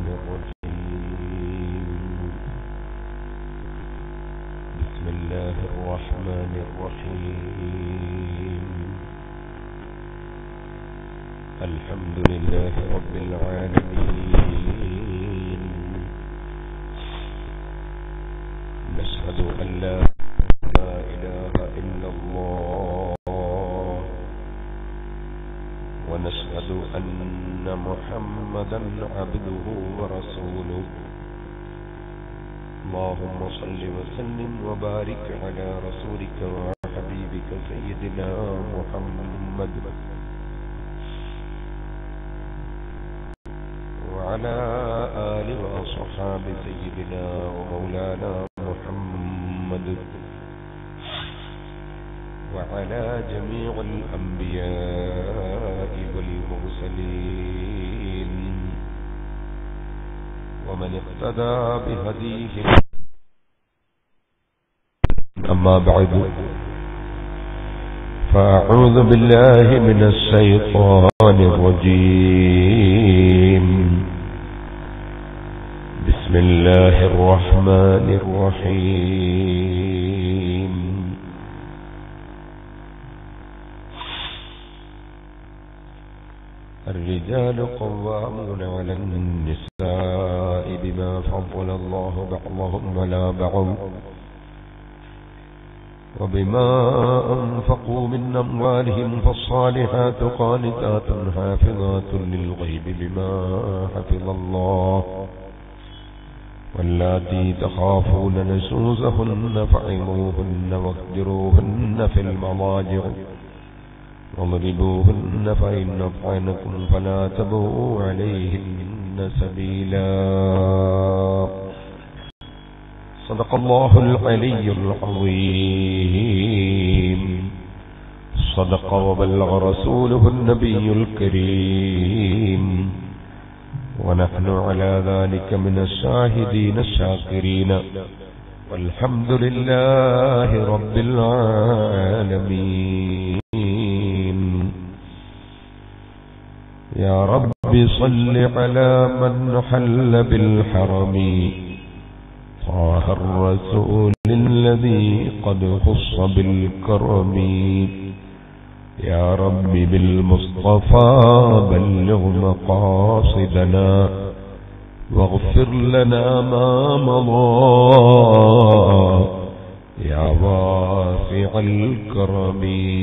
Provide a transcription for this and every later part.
الرجيم بسم الله الرحمن الرحيم الحمد لله رب العالمين نشهد أن لا إله إلا الله ونشهد أن محمدا عبده ورسوله اللهم صل وسلم وبارك على رسولك وحبيبك سيدنا محمد وعلى آل وأصحاب سيدنا ومولانا محمد وعلى جميع الأنبياء والمرسلين ومن اقتدى بهديه أما بعد فأعوذ بالله من الشيطان الرجيم بسم الله الرحمن الرحيم الرجال قوامون على النساء بما فضل الله بعضهم على بعض وبما أنفقوا من أموالهم فالصالحات قانتات حافظات للغيب بما حفظ الله واللاتي تخافون نشوزهن فعظوهن واهجروهن في المضاجع واضربوهن فإن أطعنكم فلا تبغوا عليهن سبيلا صدق الله العلي العظيم صدق وبلغ رسوله النبي الكريم ونحن على ذلك من الشاهدين الشاكرين والحمد لله رب العالمين يا رب صل على من حل بالحرم طه الرسول الذي قد خص بالكرم يا رب بالمصطفى بلغ مقاصدنا واغفر لنا ما مضى يا واسع الكرم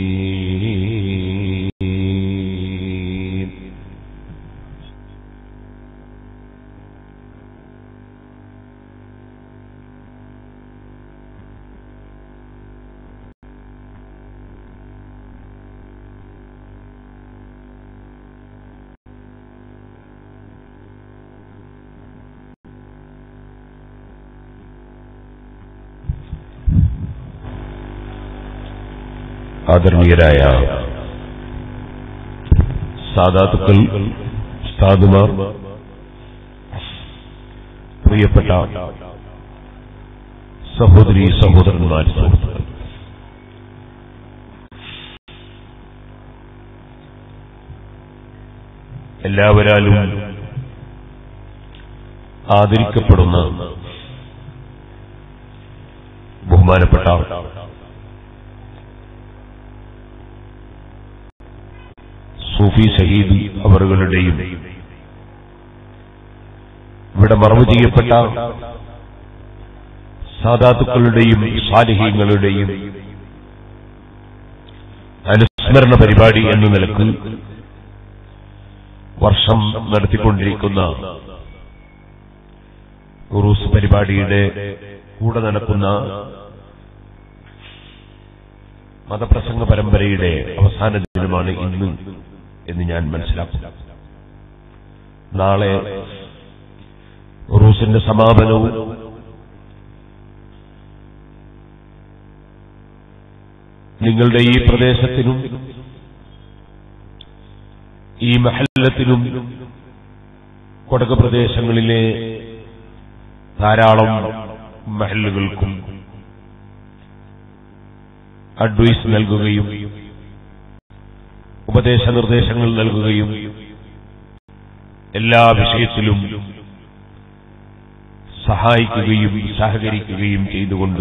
ആദരണീയരായ സാധാത്തുക്കൾ ഉസ്താദുമാർ പ്രിയപ്പെട്ട സഹോദരി സഹോദരന്മാർ സുഹൃത്തുക്കൾ എല്ലാവരാലും ആദരിക്കപ്പെടുന്ന ബഹുമാനപ്പെട്ട സൂഫി ഷഹീദ് അവറുകളുടെയും ഇവിടെ മറവ് ചെയ്യപ്പെട്ട സാധാത്തുക്കളുടെയും സാലിഹ്യങ്ങളുടെയും അനുസ്മരണ പരിപാടി എന്ന നിലക്ക് വർഷം നടത്തിക്കൊണ്ടിരിക്കുന്ന ഉറൂസ് പരിപാടിയുടെ കൂടെ നടക്കുന്ന മതപ്രസംഗ പരമ്പരയുടെ അവസാന ദിനമാണ് ഇന്ന് എന്ന് ഞാൻ മനസ്സിലാക്കുന്നു നാളെ ഉറൂസിന്റെ സമാപനവും നിങ്ങളുടെ ഈ പ്രദേശത്തിനും ഈ മഹല്ലത്തിനും കൊടക പ്രദേശങ്ങളിലെ ധാരാളം മഹല്ലുകൾക്കും അഡ്വൈസ് നൽകുകയും ഉപദേശ നിർദ്ദേശങ്ങൾ നൽകുകയും എല്ലാ വിഷയത്തിലും സഹായിക്കുകയും സഹകരിക്കുകയും ചെയ്തുകൊണ്ട്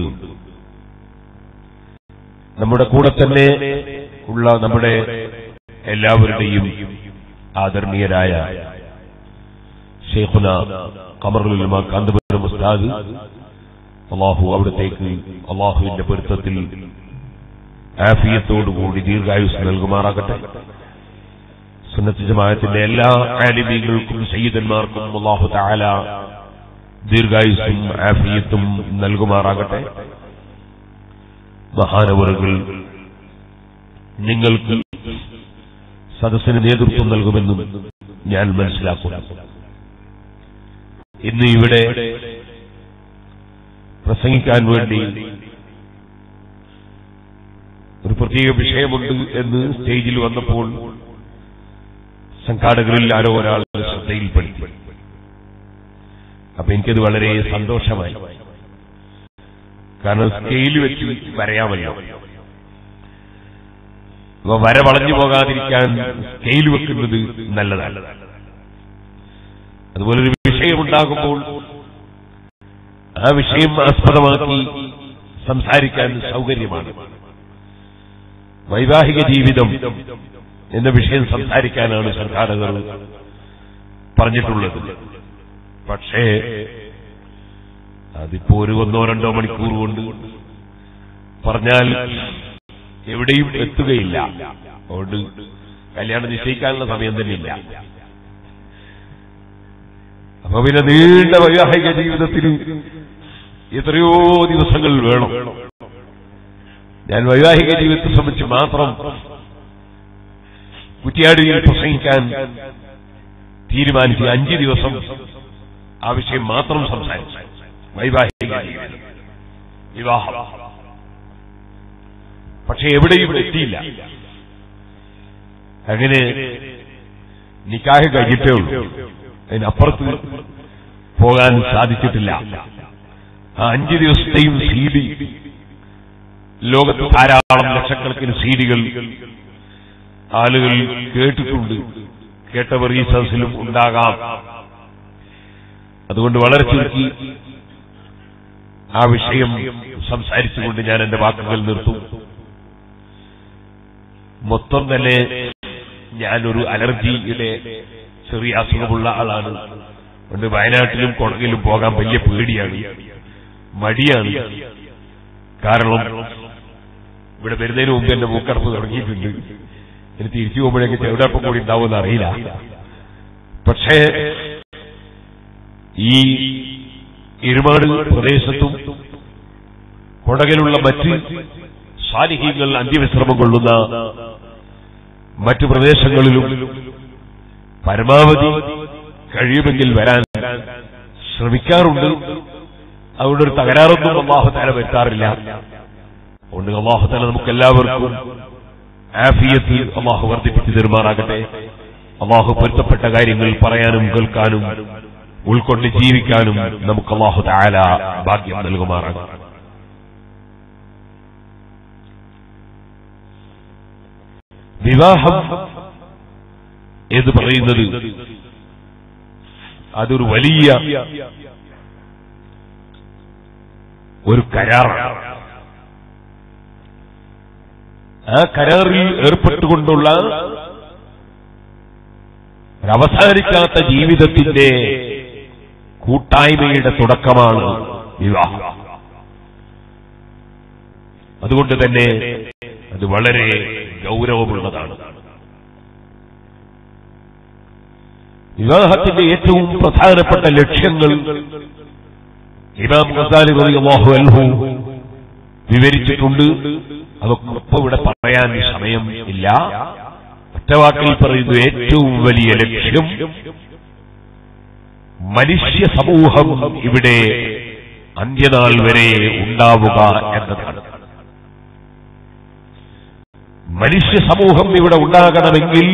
നമ്മുടെ കൂടെ തന്നെ ഉള്ള നമ്മുടെ എല്ലാവരുടെയും ആദരണീയരായ ഷെയ്ഖുന കമറുലുമ കാന്തപുരം ഉസ്താദ് അള്ളാഹു അവിടത്തേക്ക് അള്ളാഹുവിന്റെ പൊരുത്തത്തിൽ ആഫിയത്തോടുകൂടി ദീർഘായുസ് നൽകുമാറാകട്ടെ സുന്നത്ത് ജമാഅത്തിന്റെ എല്ലാ ആലിമീകൾക്കും സയ്യിദന്മാർക്കും അള്ളാഹു താല ദീർഘായുസും ആഫിയത്തും നൽകുമാറാകട്ടെ മഹാനവറുകൾ നിങ്ങൾക്ക് സദസ്സിന് നേതൃത്വം നൽകുമെന്നും ഞാൻ മനസ്സിലാക്കുന്നു ഇന്ന് ഇവിടെ പ്രസംഗിക്കാൻ വേണ്ടി ഒരു പ്രത്യേക വിഷയമുണ്ട് എന്ന് സ്റ്റേജിൽ വന്നപ്പോൾ സംഘാടകരിൽ ആരോ ഒരാൾ ശ്രദ്ധയിൽപ്പെടുത്തി അപ്പൊ എനിക്കത് വളരെ സന്തോഷമായി കാരണം സ്കെയിൽ വെച്ച് വരയാമല്ലോ അപ്പൊ വര വളഞ്ഞു പോകാതിരിക്കാൻ സ്കെയിൽ വെക്കുന്നത് നല്ലതാണ് അതുപോലെ ഒരു വിഷയമുണ്ടാകുമ്പോൾ ആ വിഷയം ആസ്പദമാക്കി സംസാരിക്കാൻ സൗകര്യമാണ് വൈവാഹിക ജീവിതം എന്ന വിഷയം സംസാരിക്കാനാണ് സംഘാടകർ പറഞ്ഞിട്ടുള്ളത് പക്ഷേ അതിപ്പോ ഒരു ഒന്നോ രണ്ടോ മണിക്കൂർ കൊണ്ട് പറഞ്ഞാൽ എവിടെയും എത്തുകയില്ല അതുകൊണ്ട് കല്യാണം നിശ്ചയിക്കാനുള്ള സമയം തന്നെ ഇല്ല അപ്പൊ പിന്നെ നീണ്ട വൈവാഹിക ജീവിതത്തിന് എത്രയോ ദിവസങ്ങൾ വേണം ഞാൻ വൈവാഹിക ജീവിതത്തെ സംബന്ധിച്ച് മാത്രം കുറ്റിയാടിയിൽ പ്രസംഗിക്കാൻ തീരുമാനിച്ച് അഞ്ച് ദിവസം ആ വിഷയം മാത്രം സംസാരിച്ചു വൈവാഹിക ജീവിതം വിവാഹം പക്ഷെ എവിടെയും എത്തിയില്ല അങ്ങനെ നിക്കാഹ് കഴിഞ്ഞിട്ടേ ഉള്ളൂ അതിനപ്പുറത്ത് പോകാൻ സാധിച്ചിട്ടില്ല ആ അഞ്ച് ദിവസത്തെയും സീഡി ലോകത്ത് ധാരാളം ലക്ഷക്കണക്കിന് സീഡികൾ ആളുകൾ കേട്ടിട്ടുണ്ട് കേട്ടവർ ഈ സദസ്സിലും ഉണ്ടാകാം അതുകൊണ്ട് വളരെ ചുരുക്കി ആ വിഷയം സംസാരിച്ചുകൊണ്ട് ഞാൻ എന്റെ വാക്കുകൾ നിർത്തും മൊത്തം തന്നെ ഞാനൊരു അലർജിയുടെ ചെറിയ അസുഖമുള്ള ആളാണ് അതുകൊണ്ട് വയനാട്ടിലും കൊടകിലും പോകാൻ വലിയ പേടിയാണ് മടിയാണ് കാരണം ഇവിടെ വരുന്നതിന് മുമ്പ് എന്റെ മൂക്കടപ്പ് തുടങ്ങിയിട്ടുണ്ട് ഇനി തിരിച്ചു പോകുമ്പോഴേക്ക് ചെവിടപ്പം കൂടി ഉണ്ടാവുമെന്ന് അറിയില്ല പക്ഷേ ഈ ഇരുമാട് പ്രദേശത്തും കൊടകിലുള്ള മറ്റ് സാലിഹ്യങ്ങൾ അന്ത്യവിശ്രമം കൊള്ളുന്ന മറ്റു പ്രദേശങ്ങളിലും പരമാവധി കഴിയുമെങ്കിൽ വരാൻ ശ്രമിക്കാറുണ്ട് അതുകൊണ്ട് ഒരു തകരാറൊന്നും അള്ളാഹുത്താല വരുത്താറില്ല അതുകൊണ്ട് അള്ളാഹുത്താല നമുക്ക് എല്ലാവർക്കും ആഫിയത്ത് അള്ളാഹു വർദ്ധിപ്പിച്ചു തീർമാറാകട്ടെ അള്ളാഹു പൊരുത്തപ്പെട്ട കാര്യങ്ങൾ പറയാനും കേൾക്കാനും ഉൾക്കൊണ്ട് ജീവിക്കാനും നമുക്ക് അള്ളാഹു താല ഭാഗ്യം നൽകുമാറാകട്ടെ വിവാഹം എന്ന് പറയുന്നത് അതൊരു വലിയ ഒരു കരാറാണ് ആ കരാറിൽ ഏർപ്പെട്ടുകൊണ്ടുള്ള ഒരവസാനിക്കാത്ത ജീവിതത്തിന്റെ കൂട്ടായ്മയുടെ തുടക്കമാണ് വിവാഹം അതുകൊണ്ട് തന്നെ അത് വളരെ ഗൗരവമുള്ളതാണ് വിവാഹത്തിന്റെ ഏറ്റവും പ്രധാനപ്പെട്ട ലക്ഷ്യങ്ങൾ ഇമാം ഗസാലി റളിയല്ലാഹു അൻഹു വിവരിച്ചിട്ടുണ്ട് അതൊക്കെ ഇപ്പൊ ഇവിടെ പറയാൻ സമയം ഇല്ല ഒറ്റവാക്കിൽ പറയുന്നു ഏറ്റവും വലിയ ലക്ഷ്യം മനുഷ്യ സമൂഹം ഇവിടെ അന്ത്യനാൾ വരെ ഉണ്ടാവുക എന്നതാണ് മനുഷ്യ സമൂഹം ഇവിടെ ഉണ്ടാകണമെങ്കിൽ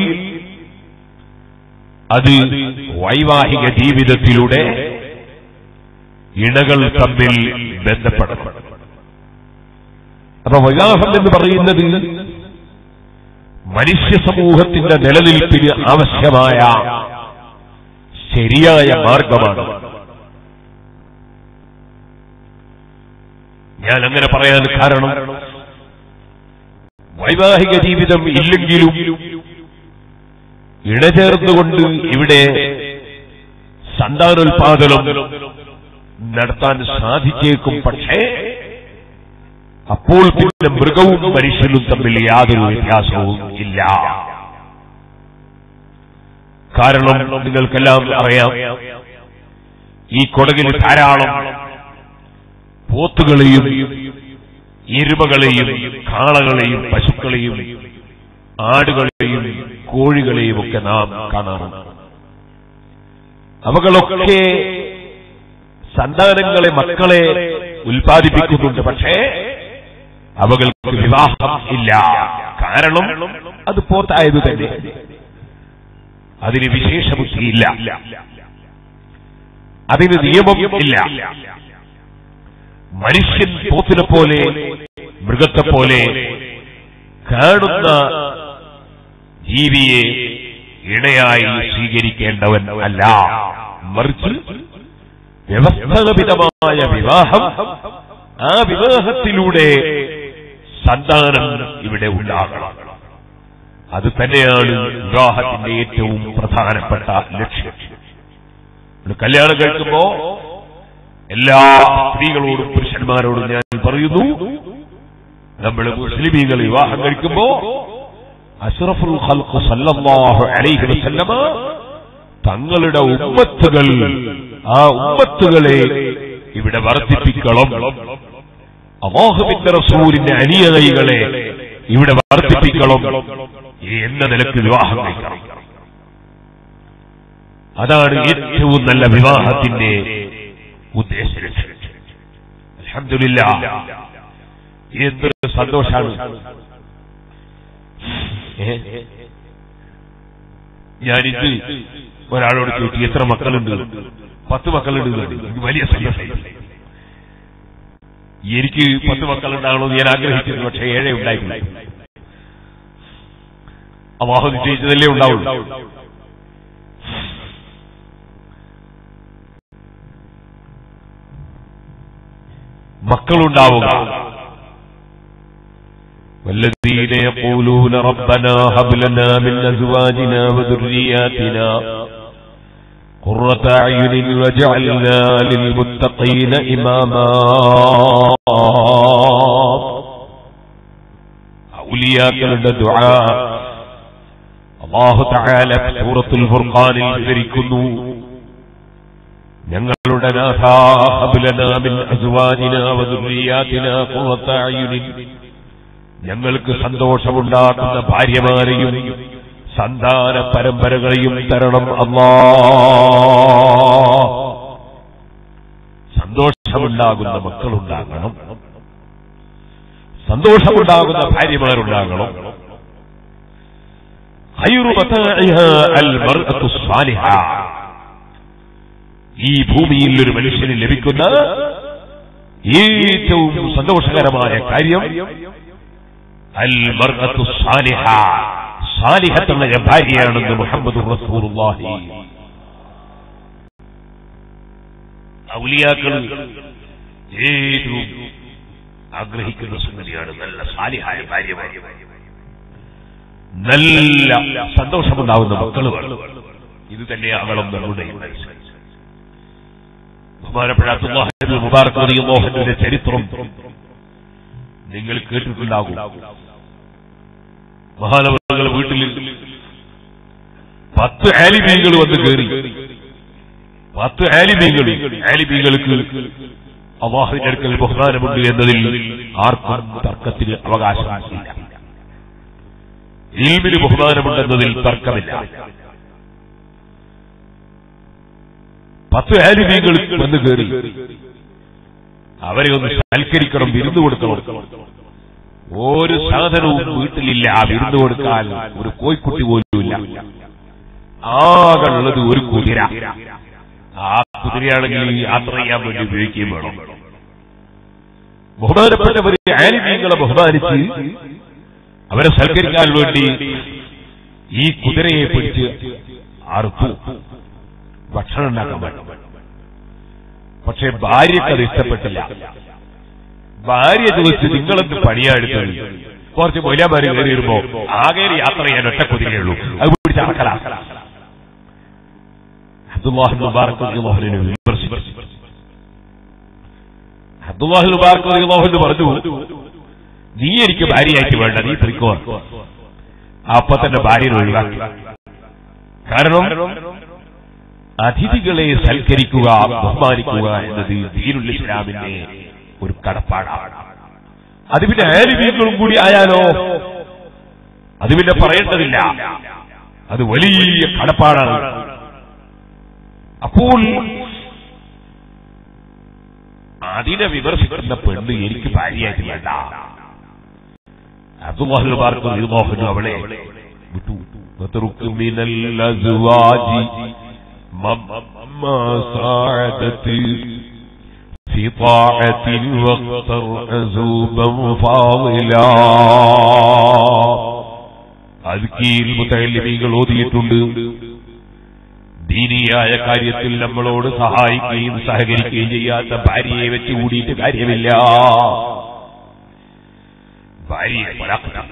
അത് വൈവാഹിക ജീവിതത്തിലൂടെ ഇണകൾ തമ്മിൽ ബന്ധപ്പെടണം അപ്പൊ വിവാഹം എന്ന് പറയുന്നത് മനുഷ്യ സമൂഹത്തിന്റെ നിലനിൽപ്പിന് ആവശ്യമായ ശരിയായ മാർഗമാണ് ഞാൻ അങ്ങനെ പറയാൻ കാരണം വൈവാഹിക ജീവിതം ഇല്ലെങ്കിലും ഇണചേർന്നുകൊണ്ട് ഇവിടെ സന്താനോൽപാദനം നടത്താൻ സാധിച്ചേക്കും പക്ഷേ അപ്പോൾ പിന്നെ മൃഗവും മനുഷ്യനും തമ്മിൽ യാതൊരു വ്യത്യാസവും ഇല്ല കാരണം നിങ്ങൾക്കെല്ലാം അറിയാം ഈ കൊടകിൽ ധാരാളം പോത്തുകളെയും എരുമകളെയും കാളകളെയും പശുക്കളെയും ആടുകളെയും കോഴികളെയും ഒക്കെ നാം കാണാറുണ്ട് അവകളൊക്കെ സന്താനങ്ങളെ മക്കളെ ഉൽപ്പാദിപ്പിക്കുന്നുണ്ട് പക്ഷേ അവകൾക്ക് വിവാഹം ഇല്ല കാരണം അത് പോത്തായത് തന്നെ അതിന് വിശേഷ ബുദ്ധിയില്ല അതിന് നിയമം ഇല്ല മനുഷ്യൻ പോത്തിനെ പോലെ മൃഗത്തെ പോലെ കാണുന്ന ജീവിയെ ഇണയായി സ്വീകരിക്കേണ്ടവൻ അല്ല മറിച്ച് വ്യവസ്ഥാപിതമായ വിവാഹം ആ വിവാഹത്തിലൂടെ സന്താനം ഇവിടെ ഉണ്ടാകണം അത് തന്നെയാണ് വിവാഹത്തിന്റെ ഏറ്റവും പ്രധാനപ്പെട്ട ലക്ഷ്യം ഒരു കല്യാണം കഴിക്കുമ്പോ എല്ലാ സ്ത്രീകളോടും പുരുഷന്മാരോടും ഞാൻ പറയുന്നു നമ്മൾ മുസ്ലിമീങ്ങൾ വിവാഹം കഴിക്കുമ്പോ അഷ്റഫുൽ ഖൽഖ് സല്ലല്ലാഹു അലൈഹി വസല്ലമ തങ്ങളുടെ ഉമ്മത്തുകൾ ആ ഉമ്മത്തുകളെ ഇവിടെ വർദ്ധിപ്പിക്കണം അള്ളാഹുവിന്റെ റസൂലിന്റെ അനുയായികളെ ഇവിടെ വർദ്ധിപ്പിക്കണം എന്ന നിലക്ക് വിവാഹം കഴിക്കണം അതാണ് ഏറ്റവും നല്ല വിവാഹത്തിന്റെ ഉദ്ദേശ ലക്ഷ്യം അൽഹംദുലില്ലാ എന്തൊരു സന്തോഷാണ് ഏ? ഞാനിത് ഒരാളോട് ചോദിച്ചു എത്ര മക്കളുണ്ട് പത്ത് മക്കളുണ്ട് എന്ന് പറഞ്ഞു. എനിക്ക് വലിയ സന്തോഷമായി എനിക്ക് പത്ത് മക്കളുണ്ടാകണമെന്ന് ഞാൻ ആഗ്രഹിച്ചിരുന്നു പക്ഷേ ഏഴേ ഉണ്ടായിട്ടില്ല അള്ളാഹു നിശ്ചയിച്ചതല്ലേ ഉണ്ടാവുള്ളൂ മക്കളുണ്ടാവുക والذين يقولون ربنا هب لنا من أزواجنا وذرياتنا قرة أعين واجعلنا للمتقين إماما ഔലിയാക്കളുടെ ദുആ അല്ലാഹു തആല സൂറത്തുൽ ഫുർഖാനിൽ വിവരിക്കുന്നു ഞങ്ങളുടെ നാഥാ ഹബ് ലനാ മിൻ അസ്വാജിനാ വദുർരിയാതിനാ ഖുറത അയുനിൻ ഞങ്ങൾക്ക് സന്തോഷമുണ്ടാക്കുന്ന ഭാര്യമാരെയും സന്താന പരമ്പരകളെയും തരണം അല്ലാ സന്തോഷമുണ്ടാകുന്ന മക്കളുണ്ടാകണം സന്തോഷമുണ്ടാകുന്ന ഭാര്യമാരുണ്ടാകണം ഖൈറു മതാഇഹാ അൽ മർഅത്തു സ്വാലിഹ ഈ ഭൂമിയിൽ ഒരു മനുഷ്യന് ലഭിക്കുന്ന ഏറ്റവും സന്തോഷകരമായ കാര്യം അൽ മർഅത്തു സ്വാലിഹ സാലിഹത്തുള്ള ഭാര്യയാണെന്ന് മുഹമ്മദ് റസൂലുള്ളാഹി ഔലിയാക്കൾ ഏറ്റവും ആഗ്രഹിക്കുന്ന സംഗതിയാണ് നല്ല സാലിഹായ ഭാര്യമാർ നല്ല സന്തോഷമുണ്ടാവുന്ന മക്കൾ വേണം ഇത് തന്നെയാകണം നമ്മുടെ മനസ്സിൽ ബഹുമാനപ്പെട്ട അബ്ദുല്ലാഹിബ്നുൽ മുബാറക് റളിയല്ലാഹുവിന്റെ ചരിത്രം നിങ്ങൾ കേട്ടിട്ടുണ്ടാകും മഹാനവറുകൾ വീട്ടിൽ പത്ത് ആലിമീങ്ങൾ വന്ന് കയറി പത്ത് ആലിമീങ്ങൾ ആലിമീങ്ങൾക്ക് അള്ളാഹുവിന്റെ അടുക്കൽ ബഹുമാനമുണ്ട് എന്നതിൽ ആർക്കും തർക്കത്തിന് അവകാശമില്ല ഇൽമിന് ബഹുമാനമുണ്ടെന്നതിൽ തർക്കമില്ല പത്ത് ആലിമീങ്ങൾ വന്ന് കയറി അവരെ ഒന്ന് സൽക്കരിക്കണം വിരുന്ന് കൊടുക്കണം ഒരു സാധനവും വീട്ടിലില്ല വിരുന്ന് കൊടുക്കാൻ ഒരു കോഴിക്കുട്ടി പോലുമില്ല ആകെയുള്ളത് ഒരു കുതിര ആ കുതിരയാണെങ്കിൽ യാത്ര ചെയ്യാൻ വേണ്ടി ഉപയോഗിക്കുകയും വേണം ബഹുമാനപ്പെട്ടവർ ആലിമീങ്ങളെ ബഹുമാനിച്ച് അവരെ സൽക്കരിക്കാൻ വേണ്ടി ഈ കുതിരയെ പിടിച്ച് അറുത്തു ഭക്ഷണം ഉണ്ടാക്കാൻ വേണം പക്ഷെ ഭാര്യയ്ക്ക് അത് ഇഷ്ടപ്പെട്ടില്ല ഭാര്യ ചോദിച്ചു നിങ്ങളെന്ത് പണിയാ എടുത്തത് കുറച്ച് മൊലാമാര് കയറി വരുമ്പോ ആകെ ഒരു യാത്ര ചെയ്യാൻ ഒറ്റ കുതിരയുള്ളൂ അത് പിടിച്ച് അടക്കല അബ്ദുല്ലാഹി മുബാറക് റളിയല്ലാഹുവിനെ വിമർശിച്ചു അബ്ദുല്ലാഹി മുബാറക് റളിയല്ലാഹു പറഞ്ഞു നീ എനിക്ക് ഭാര്യയായിട്ട് വേണ്ട നീ തിരിക്കോ അപ്പൊ തന്നെ ഭാര്യനെ ഒഴിവാക്കി കാരണം അതിഥികളെ സൽക്കരിക്കുക ബഹുമാനിക്കുക എന്നത് ദീനുൽ ഇസ്ലാമിന്റെ ഒരു കടപ്പാടാണ് അത് പിന്നെ ആലിമീങ്ങളും കൂടി ആയാലോ അത് പിന്നെ പറയേണ്ടതില്ല അത് വലിയ കടപ്പാടാണ് അപ്പോൾ അതിനെ വിമർശിക്കുന്ന പെണ്ണ് എനിക്ക് ഭാര്യയായിട്ട് വേണ്ട അബ്ദുല്ലാഹിബാർക്കും നിർമോഹനും അവളെ വിട്ടു واترك من الأزواج مما ساعدت في طاعة واختر عزوبا فاضلا അദ്കീൽ മുത്തലിമീങ്ങൾ ഓതിയിട്ടുണ്ട് ദീനിയായ കാര്യത്തിൽ നമ്മളോട് സഹായിക്കുകയും സഹകരിക്കുകയും ചെയ്യാത്ത ഭാര്യയെ വെച്ച് കൂടിയിട്ട് കാര്യമില്ല ഭാര്യയെ കൊലാക്കണം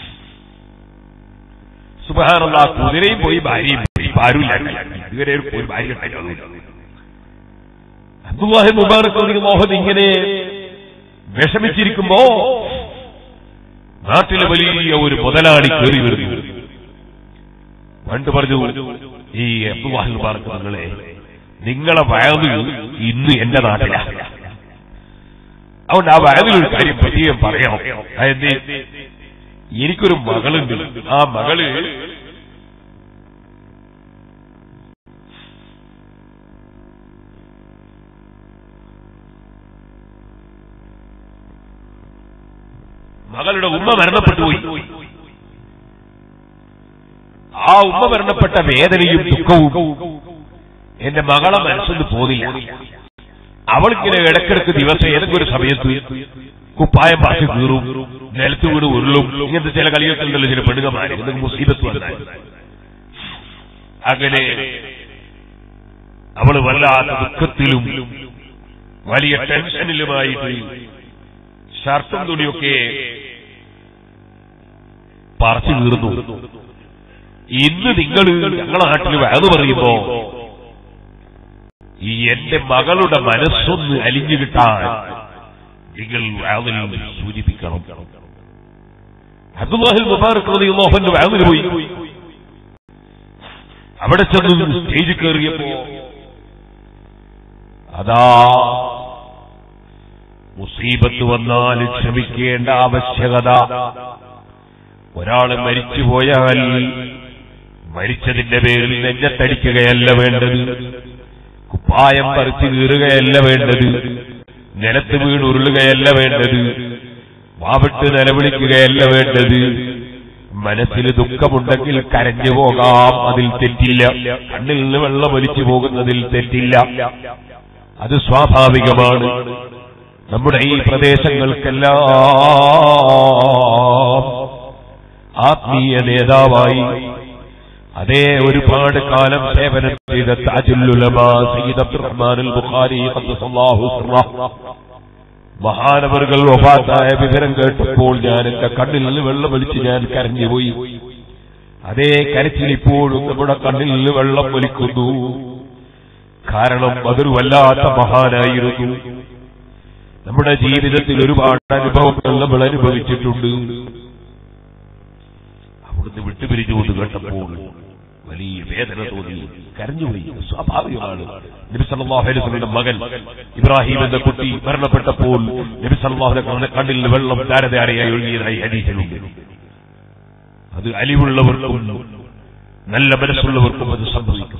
സുബാനുള്ള കുതിരയും പോയി ഭാര്യയും പോയി ആരുമില്ല ഇതുവരെ ഒരു ഒരു ഭാര്യ ഉണ്ടായിട്ടൊന്നുമില്ല അബ്ദുല്ലാഹി മുബാറക് അലി മോഹൻ ഇങ്ങനെ വിഷമിച്ചിരിക്കുമ്പോ നാട്ടിലെ വലിയ ഒരു മുതലാളി കയറി വരുന്നു പണ്ട് പറഞ്ഞു ഈ അബ്ദുല്ലാഹി മുബാറക് നിങ്ങളെ നിങ്ങളെ വയത് ഇന്ന് എന്റെ നാട്ടിലാണ് അതുകൊണ്ട് ആ വയതിലൊരു കാര്യം പ്രത്യേകം പറയണം അതായത് എനിക്കൊരു മകളുണ്ട് ആ മകള് മകളുടെ ഉമ്മ മരണപ്പെട്ടു പോയി ആ ഉമ്മ മരണപ്പെട്ട വേദനയും ദുഃഖവും എന്റെ മകളെ മനസ്സിൽ പോന്നില്ല അവളിങ്ങനെ ഇടക്കിടക്ക് ദിവസം ഏതെങ്കിലും ഒരു സമയത്ത് കുപ്പായം പാച്ച് കീറും നിലത്ത് വീട് ഉരുളും ഇങ്ങനത്തെ ചില കളികൾക്കുണ്ടല്ലോ ചില പെണ്ണുകമാര് എന്തെങ്കിലും മുസീബത്ത് വന്നാൽ അങ്ങനെ അവള് വല്ലാത്ത ദുഃഖത്തിലും വലിയ ടെൻഷനിലുമായിട്ട് ഷർട്ടും തുണിയൊക്കെ പറിച്ചു കീറുന്നു ഇന്ന് നിങ്ങൾ ഞങ്ങളെ നാട്ടിൽ വേദ പറയുമ്പോ ഈ എന്റെ മകളുടെ മനസ്സൊന്ന് അലിഞ്ഞു കിട്ടാൻ നിങ്ങൾ വേദന സൂചിപ്പിക്കണം അബ്ദുല്ലാഹിൽ മുബാറക് റളിയല്ലാഹുവിന്റെ വേദന പോയി അവിടെ ചെന്ന് സ്റ്റേജിൽ കയറിയപ്പോ അതാ മുസീബത്ത് വന്നാൽ ക്ഷമിക്കേണ്ട ആവശ്യകത ഒരാൾ മരിച്ചുപോയാൽ മരിച്ചതിന്റെ പേരിൽ നെഞ്ഞത്തടിക്കുകയല്ല വേണ്ടത് കുപ്പായം പറിച്ചു കീറുകയല്ല വേണ്ടത് നിലത്ത് വീണ് ഉരുളുകയല്ല വേണ്ടത് വാവിട്ട് നിലവിളിക്കുകയല്ല വേണ്ടത് മനസ്സിൽ ദുഃഖമുണ്ടെങ്കിൽ കരഞ്ഞു പോകാം അതിൽ തെറ്റില്ല കണ്ണിൽ നിന്ന് വെള്ളം ഒലിച്ചു പോകുന്നതിൽ തെറ്റില്ല അത് സ്വാഭാവികമാണ് നമ്മുടെ ഈ പ്രദേശങ്ങൾക്കെല്ലാം ആത്മീയ നേതാവായി അതേ ഒരുപാട് കാലം സേവനം ചെയ്ത താജുല്ലുലമാ സയ്യിദ് അബ്ദുറഹ്മാൻ ബുഖാരി ഖദ്ദസല്ലാഹു സിർറഹ് മഹാനവറുകൾ വഫാത്തായ വിവരം കേട്ടപ്പോൾ ഞാൻ എന്റെ കണ്ണിൽ നിന്ന് വെള്ളം ഒലിച്ച് ഞാൻ കരഞ്ഞുപോയി അതേ കരച്ചിൽ ഇപ്പോഴും നമ്മുടെ കണ്ണിൽ നിന്ന് വെള്ളം ഒലിക്കുന്നു കാരണം അതൊരു വല്ലാത്ത മഹാനായിരുന്നു നമ്മുടെ ജീവിതത്തിൽ ഒരുപാട് അനുഭവങ്ങൾ നമ്മൾ അനുഭവിച്ചിട്ടുണ്ട് അവിടുന്ന് വിട്ടുപിരിഞ്ഞുകൊണ്ട് കേട്ടപ്പോൾ വലിയ വേദന തോന്നി കരഞ്ഞുപോയി സ്വാഭാവികമാണ് നബി സല്ലല്ലാഹു അലൈഹി വസല്ലമയുടെ മകൻ ഇബ്രാഹിം എന്ന കുട്ടി മരണപ്പെട്ടപ്പോൾ നബി സല്ലല്ലാഹു അലൈഹി വസല്ലമയുടെ കണ്ണിൽ നിന്ന് വെള്ളം ധാരധാരയായി ഒഴുകിയതായി ഹദീസിലുണ്ട് അത് അലിവുള്ളവർക്കും നല്ല മനസ്സുള്ളവർക്കും അത് സംഭവിക്കും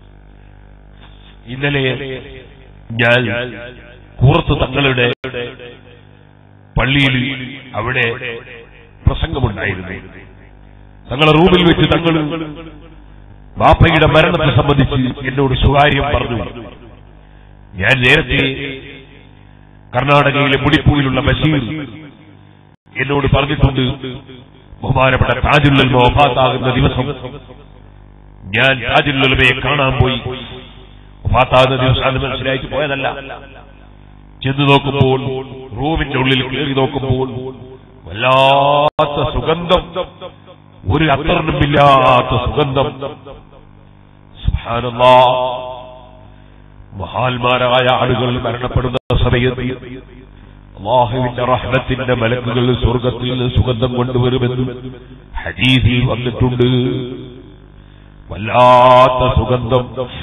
ഇന്നലെ ഞാൻ കൂറത്ത് തങ്ങളുടെ പള്ളിയിൽ അവിടെ പ്രസംഗമുണ്ടായിരുന്നു തങ്ങളെ റൂമിൽ വെച്ച് തങ്ങൾ ബാപ്പയുടെ മരണത്തെ സംബന്ധിച്ച് എന്നോട് സ്വകാര്യം പറഞ്ഞു ഞാൻ നേരത്തെ കർണാടകയിലെ മുടിപ്പൂവിലുള്ള ബഷീർ എന്നോട് പറഞ്ഞിട്ടുണ്ട് ബഹുമാനപ്പെട്ട താജുല്ലൽ വഫാത്താകുന്ന ദിവസം ഞാൻ താജുല്ലുലമയെ കാണാൻ പോയി വഫാത്താകുന്ന ദിവസം അത് മനസ്സിലായിട്ട് പോയതല്ല ചെന്ന് നോക്കുമ്പോൾ റൂമിന്റെ ഉള്ളിൽ കയറി നോക്കുമ്പോൾ വല്ലാത്ത സുഗന്ധം ഒരു അത്തറിനുമില്ലാത്ത സുഗന്ധം സുബ്ഹാനല്ലാ മഹാന്മാരായ ആളുകൾ മരണപ്പെടുന്ന സമയത്ത് അള്ളാഹുവിന്റെ റഹ്മത്തിന്റെ മലക്കുകൾ സ്വർഗത്തിൽ നിന്ന് സുഗന്ധം കൊണ്ടുവരുമെന്ന് ഹദീസിൽ വന്നിട്ടുണ്ട് വല്ലാത്ത സുഗന്ധം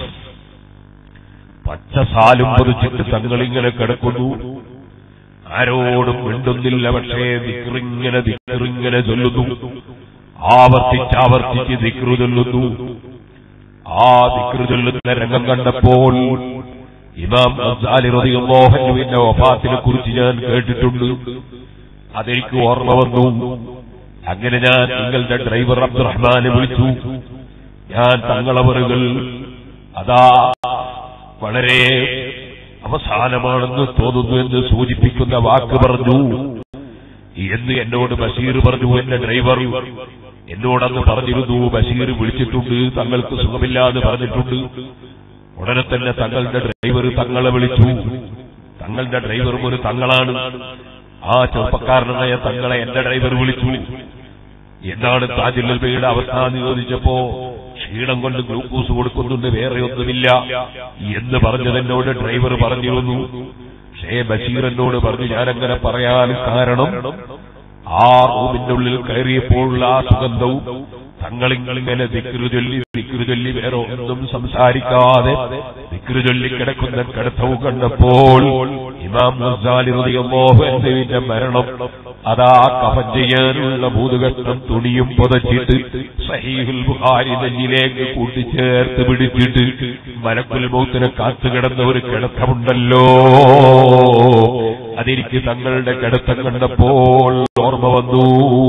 പച്ച സാലും പൊതിച്ചിട്ട് തങ്ങളിങ്ങനെ കിടക്കുന്നു ആരോടും മിണ്ടുന്നില്ല പക്ഷേ ദിക്റിങ്ങനെ ദിക്റിങ്ങനെ ചൊല്ലുന്നു ആവർത്തിച്ചാവർത്തിച്ച് ദിക്റു ചൊല്ലുന്നു ആ ദിക്റു ചൊല്ലുന്ന രംഗം കണ്ടപ്പോൾ ഇമാം ഗസാലി റളിയല്ലാഹുവിന്റെ വഫാത്തിനെ കുറിച്ച് ഞാൻ കേട്ടിട്ടുണ്ട് അതെനിക്ക് ഓർമ്മ വന്നു അങ്ങനെ ഞാൻ നിങ്ങളുടെ ഡ്രൈവർ അബ്ദുറഹ്മാനെ വിളിച്ചു ഞാൻ തങ്ങളവറുകൾ അതാ വളരെ അവസാനമാണെന്ന് തോന്നുന്നു എന്ന് സൂചിപ്പിക്കുന്ന വാക്ക് പറഞ്ഞു എന്ന് എന്നോട് ബഷീർ പറഞ്ഞു എന്റെ ഡ്രൈവർ എന്നോടന്ന് പറഞ്ഞിരുന്നു ബഷീർ വിളിച്ചിട്ടുണ്ട് തങ്ങൾക്ക് സുഖമില്ലാന്ന് പറഞ്ഞിട്ടുണ്ട് ഉടനെ തന്നെ തങ്ങളുടെ ഡ്രൈവർ തങ്ങളെ വിളിച്ചു തങ്ങളുടെ ഡ്രൈവറും ഒരു തങ്ങളാണ് ആ ചെറുപ്പക്കാരനായ തങ്ങളെ എന്റെ ഡ്രൈവർ വിളിച്ചു എന്താണ് താജുല്ലബയുടെ അവസ്ഥ എന്ന് ചോദിച്ചപ്പോ ക്ഷീണം കൊണ്ട് ഗ്ലൂക്കോസ് കൊടുക്കുന്നുണ്ട് വേറെ ഒന്നുമില്ല എന്ന് പറഞ്ഞതെന്നോട് ഡ്രൈവർ പറഞ്ഞിരുന്നു പക്ഷേ ബഷീർ എന്നോട് പറഞ്ഞു ഞാനങ്ങനെ പറയാൻ കാരണം ആ റൂമിന്റെ ഉള്ളിൽ കയറിയപ്പോഴുള്ള ആ സുഗന്ധവും തങ്ങളിങ്ങനെ ദിക്രു ചൊല്ലി ദിക്രു ചൊല്ലി വേറെ ഒന്നും സംസാരിക്കാതെ ദിക്രു ചൊല്ലി കിടക്കുന്ന കിടത്തവും കണ്ടപ്പോൾ ഇമാം ഗസാലി റളിയല്ലാഹു അൻഹുവിന്റെ മരണം അതാ കഫൻ ചെയ്യാനുള്ള ഭൂതകഷ്ണം തുണിയും പുതച്ചിട്ട് സഹീഹുൽ ബുഖാരി നെഞ്ഞിലേക്ക് കൂട്ടിച്ചേർത്ത് പിടിച്ചിട്ട് മലക്കുൽ മൗത്തിനെ കാത്തുകിടന്ന ഒരു കിടത്തമുണ്ടല്ലോ അതെനിക്ക് തങ്ങളുടെ കിടത്തം കണ്ടപ്പോൾ ഓർമ്മ വന്നു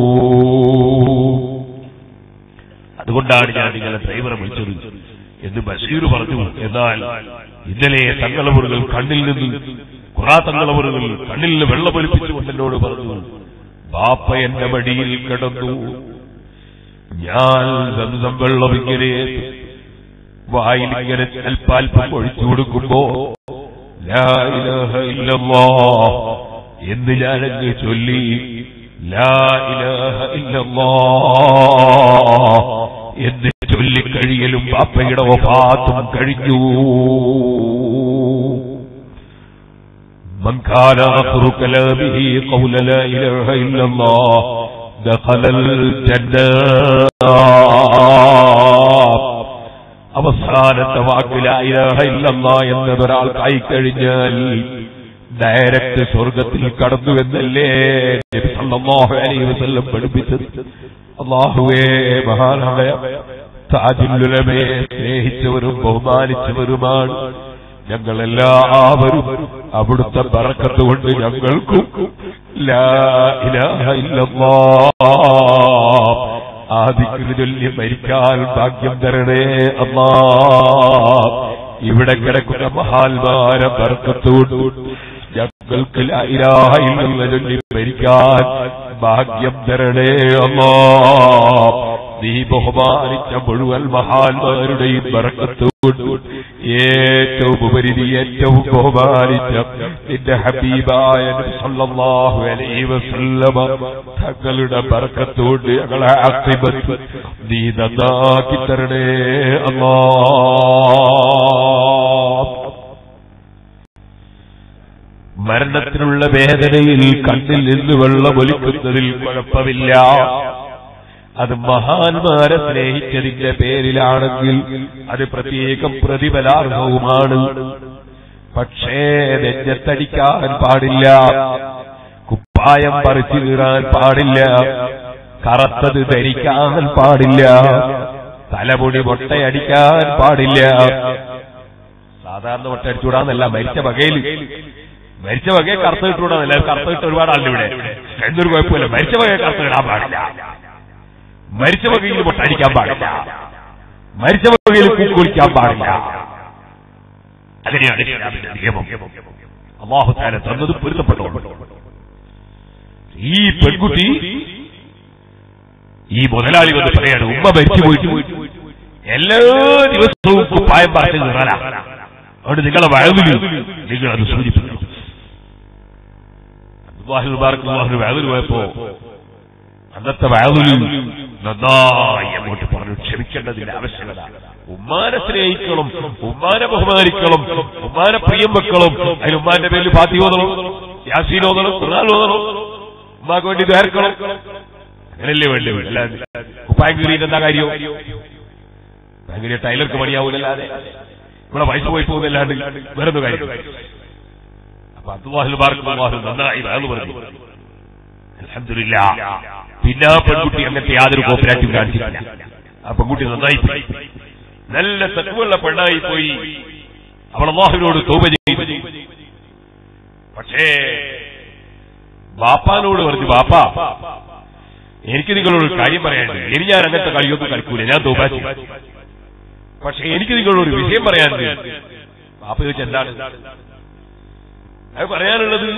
അതുകൊണ്ടാണ് ഞാൻ നിങ്ങളെ ഡ്രൈവറെ വിളിച്ചത് എന്ന് ബഷീർ പറഞ്ഞു എന്നാൽ ഇന്നലെ തങ്ങളവറുകൾ കണ്ണിൽ നിന്ന് കുറാ തങ്ങളവറുകൾ കണ്ണിൽ നിന്ന് വെള്ളമൊലിപ്പിച്ചുകൊണ്ട് എന്നോട് പറഞ്ഞു ബാപ്പ എന്റെ മടിയിൽ കിടന്നു ഞാൻ സംസം വെള്ളം ഇങ്ങനെ വായിൽ ഇങ്ങനെ അല്പാൽപ്പം ഒഴിച്ചു കൊടുക്കുമ്പോ ലാ ഇലാഹ ഇല്ലല്ലാഹ് എന്ന് ഞാനങ്ങ് ചൊല്ലി ലാ ഇലാഹ ഇല്ലല്ലാഹ് എന്ന് ചൊല്ലിക്കഴിയലും ബാപ്പയുടെ വഫാത്തും കഴിഞ്ഞു من كان آخر كلامه قول لا إله إلا الله دخل الجنة അവസാനത്തെ വാക്ക് ലാ ഇലാഹ ഇല്ലല്ലാ എന്നതൊരാൾക്കായി കഴിഞ്ഞാൽ ഡയറക്റ്റ് സ്വർഗത്തിൽ കടന്നു എന്നല്ലേ നബി സല്ലല്ലാഹു അലൈഹി വസല്ലം പഠിപ്പിച്ചത് അള്ളാഹുവേ മഹാനായ താജുല്ലുലമയെ സ്നേഹിച്ചവരും ബഹുമാനിച്ചവരുമാണ് ഞങ്ങളെല്ലാവരും അവിടുത്തെ ബറക്കത്ത് കൊണ്ട് ഞങ്ങൾക്കും ലാ ഇലാഹ ഇല്ലല്ലാഹ് ആ ദിക്റ് ചൊല്ലി മരിക്കാൻ ഭാഗ്യം തരണേ അല്ലാ ഇവിടെ കിടക്കുന്ന മഹാത്മാരെ ബർക്കത്തോട് ഞങ്ങൾക്ക് ലാ ഇലാഹ ഇല്ലല്ലാഹ് ചൊല്ലി മരിക്കാൻ ഭാഗ്യം തരണേ അല്ലാ നീ ബഹുമാനിച്ച മുഴുവൻ മഹാന്മാരുടെയും ബറക്കത്തോട് ഏറ്റവും ഉപരി നീ ഏറ്റവും ബഹുമാനിച്ച നിന്റെ ഹബീബായ നബി സല്ലല്ലാഹു അലൈഹി വസല്ലമ തങ്ങളുടെ ബറക്കത്തോട് ഞങ്ങളെ അക്കിബത്ത് നീ നന്നാക്കി തരണേ അല്ലാ മരണത്തിനുള്ള വേദനയിൽ കണ്ണിൽ നിന്ന് വെള്ളമൊലിക്കുന്നതിൽ കുഴപ്പമില്ല അത് മഹാന്മാരെ സ്നേഹിച്ചതിന്റെ പേരിലാണെങ്കിൽ അത് പ്രത്യേകം പ്രതിഫലാർഹവുമാണ് പക്ഷേ നെഞ്ഞത്തടിക്കാൻ പാടില്ല കുപ്പായം പറിച്ചു കീറാൻ പാടില്ല കറുത്തത് ധരിക്കാൻ പാടില്ല തലമുടി മുട്ടയടിക്കാൻ പാടില്ല സാധാരണ മുട്ടയടിച്ചുകൂടാന്നല്ല മരിച്ച വകയിൽ മരിച്ച വകയെ കറുത്ത ഇട്ടുകൂടാന്നല്ല കറുത്ത ഇട്ട് ഒരുപാട് ആളുണ്ട് ഇവിടെ എന്നൊരു കുഴപ്പമില്ല മരിച്ച വകയെ കറുത്ത ഇടാൻ പാടില്ല മരിച്ച വകയിൽ മുട്ടടിക്കാൻ പാടില്ല മരിച്ച വകയിൽ കൂക്കുളിക്കാൻ പാടില്ല അങ്ങനെയാണ് ഇസ്ലാമിന്റെ നിയമം അള്ളാഹു താല തന്നത് പൊരുത്തപ്പെട്ടു ഈ പെൺകുട്ടി ഈ മുതലാളി വന്ന് പറയാണ് ഉമ്മ മരിച്ചു പോയിട്ട് എല്ലാ ദിവസവും കുപ്പായം പറഞ്ഞു നിറല അതുകൊണ്ട് നിങ്ങളെ വഴവില് നിങ്ങൾ അത് സൂചിപ്പിക്കണം അബ്ദുല്ലാഹിൽ മുബാറക് അള്ളാഹുവിന് വയലിൽ പോയപ്പോ അന്നത്തെ വയലിൽ നന്നായി അങ്ങോട്ട് പറഞ്ഞു ക്ഷമിക്കേണ്ടതിന്റെ ആവശ്യകത ഉമ്മാനെ സ്നേഹിക്കണം ഉമ്മാനെ ബഹുമാനിക്കണം ഉമ്മാനെ പ്രിയം വെക്കണം അതിന് ഉമ്മാന്റെ പേരിൽ ഫാത്തി ഓതണം യാസീൻ ഓതണം ഖുർആൻ ഓതണം ഉമ്മാക്ക് വേണ്ടി ദ്വാരക്കണം അങ്ങനല്ലേ വേണ്ടി അല്ലാതെ ഉപ്പായം കീറിയിട്ട് എന്താ കാര്യം ഭയങ്കര ടൈലർക്ക് പണിയാവൂലല്ലാതെ ഇവിടെ പൈസ പോയി പോകുന്നല്ലാണ്ട് വേറൊന്നും കാര്യം അപ്പൊ അബ്ദുല്ലാഹിൽ ബാർക്ക് അള്ളാഹു നന്നായി വയലു പറഞ്ഞു അൽഹംദുലില്ലാ പിന്നെ ആ പെൺകുട്ടി അങ്ങനത്തെ യാതൊരു കോപ്പറേറ്റീവ് കാണിച്ചിട്ടില്ല ആ പെൺകുട്ടി നന്നായി പോയി നല്ല തക്കുവുള്ള പെണ്ണായി പോയി അവൾ അള്ളാഹുവിനോട് തോപ ചെയ്തു പക്ഷേ ബാപ്പാനോട് പറഞ്ഞു ബാപ്പ എനിക്ക് നിങ്ങളോട് ഒരു കാര്യം പറയാനുണ്ട് ഇനി ഞാൻ അങ്ങനത്തെ കളിയൊന്നും കളിക്കൂല ഞാൻ തോപ ചെയ്യും പക്ഷെ എനിക്ക് നിങ്ങളോട് ഒരു വിഷയം പറയാനുണ്ട് ബാപ്പ ചോദിച്ച എന്താണ് അത് പറയാനുള്ളത്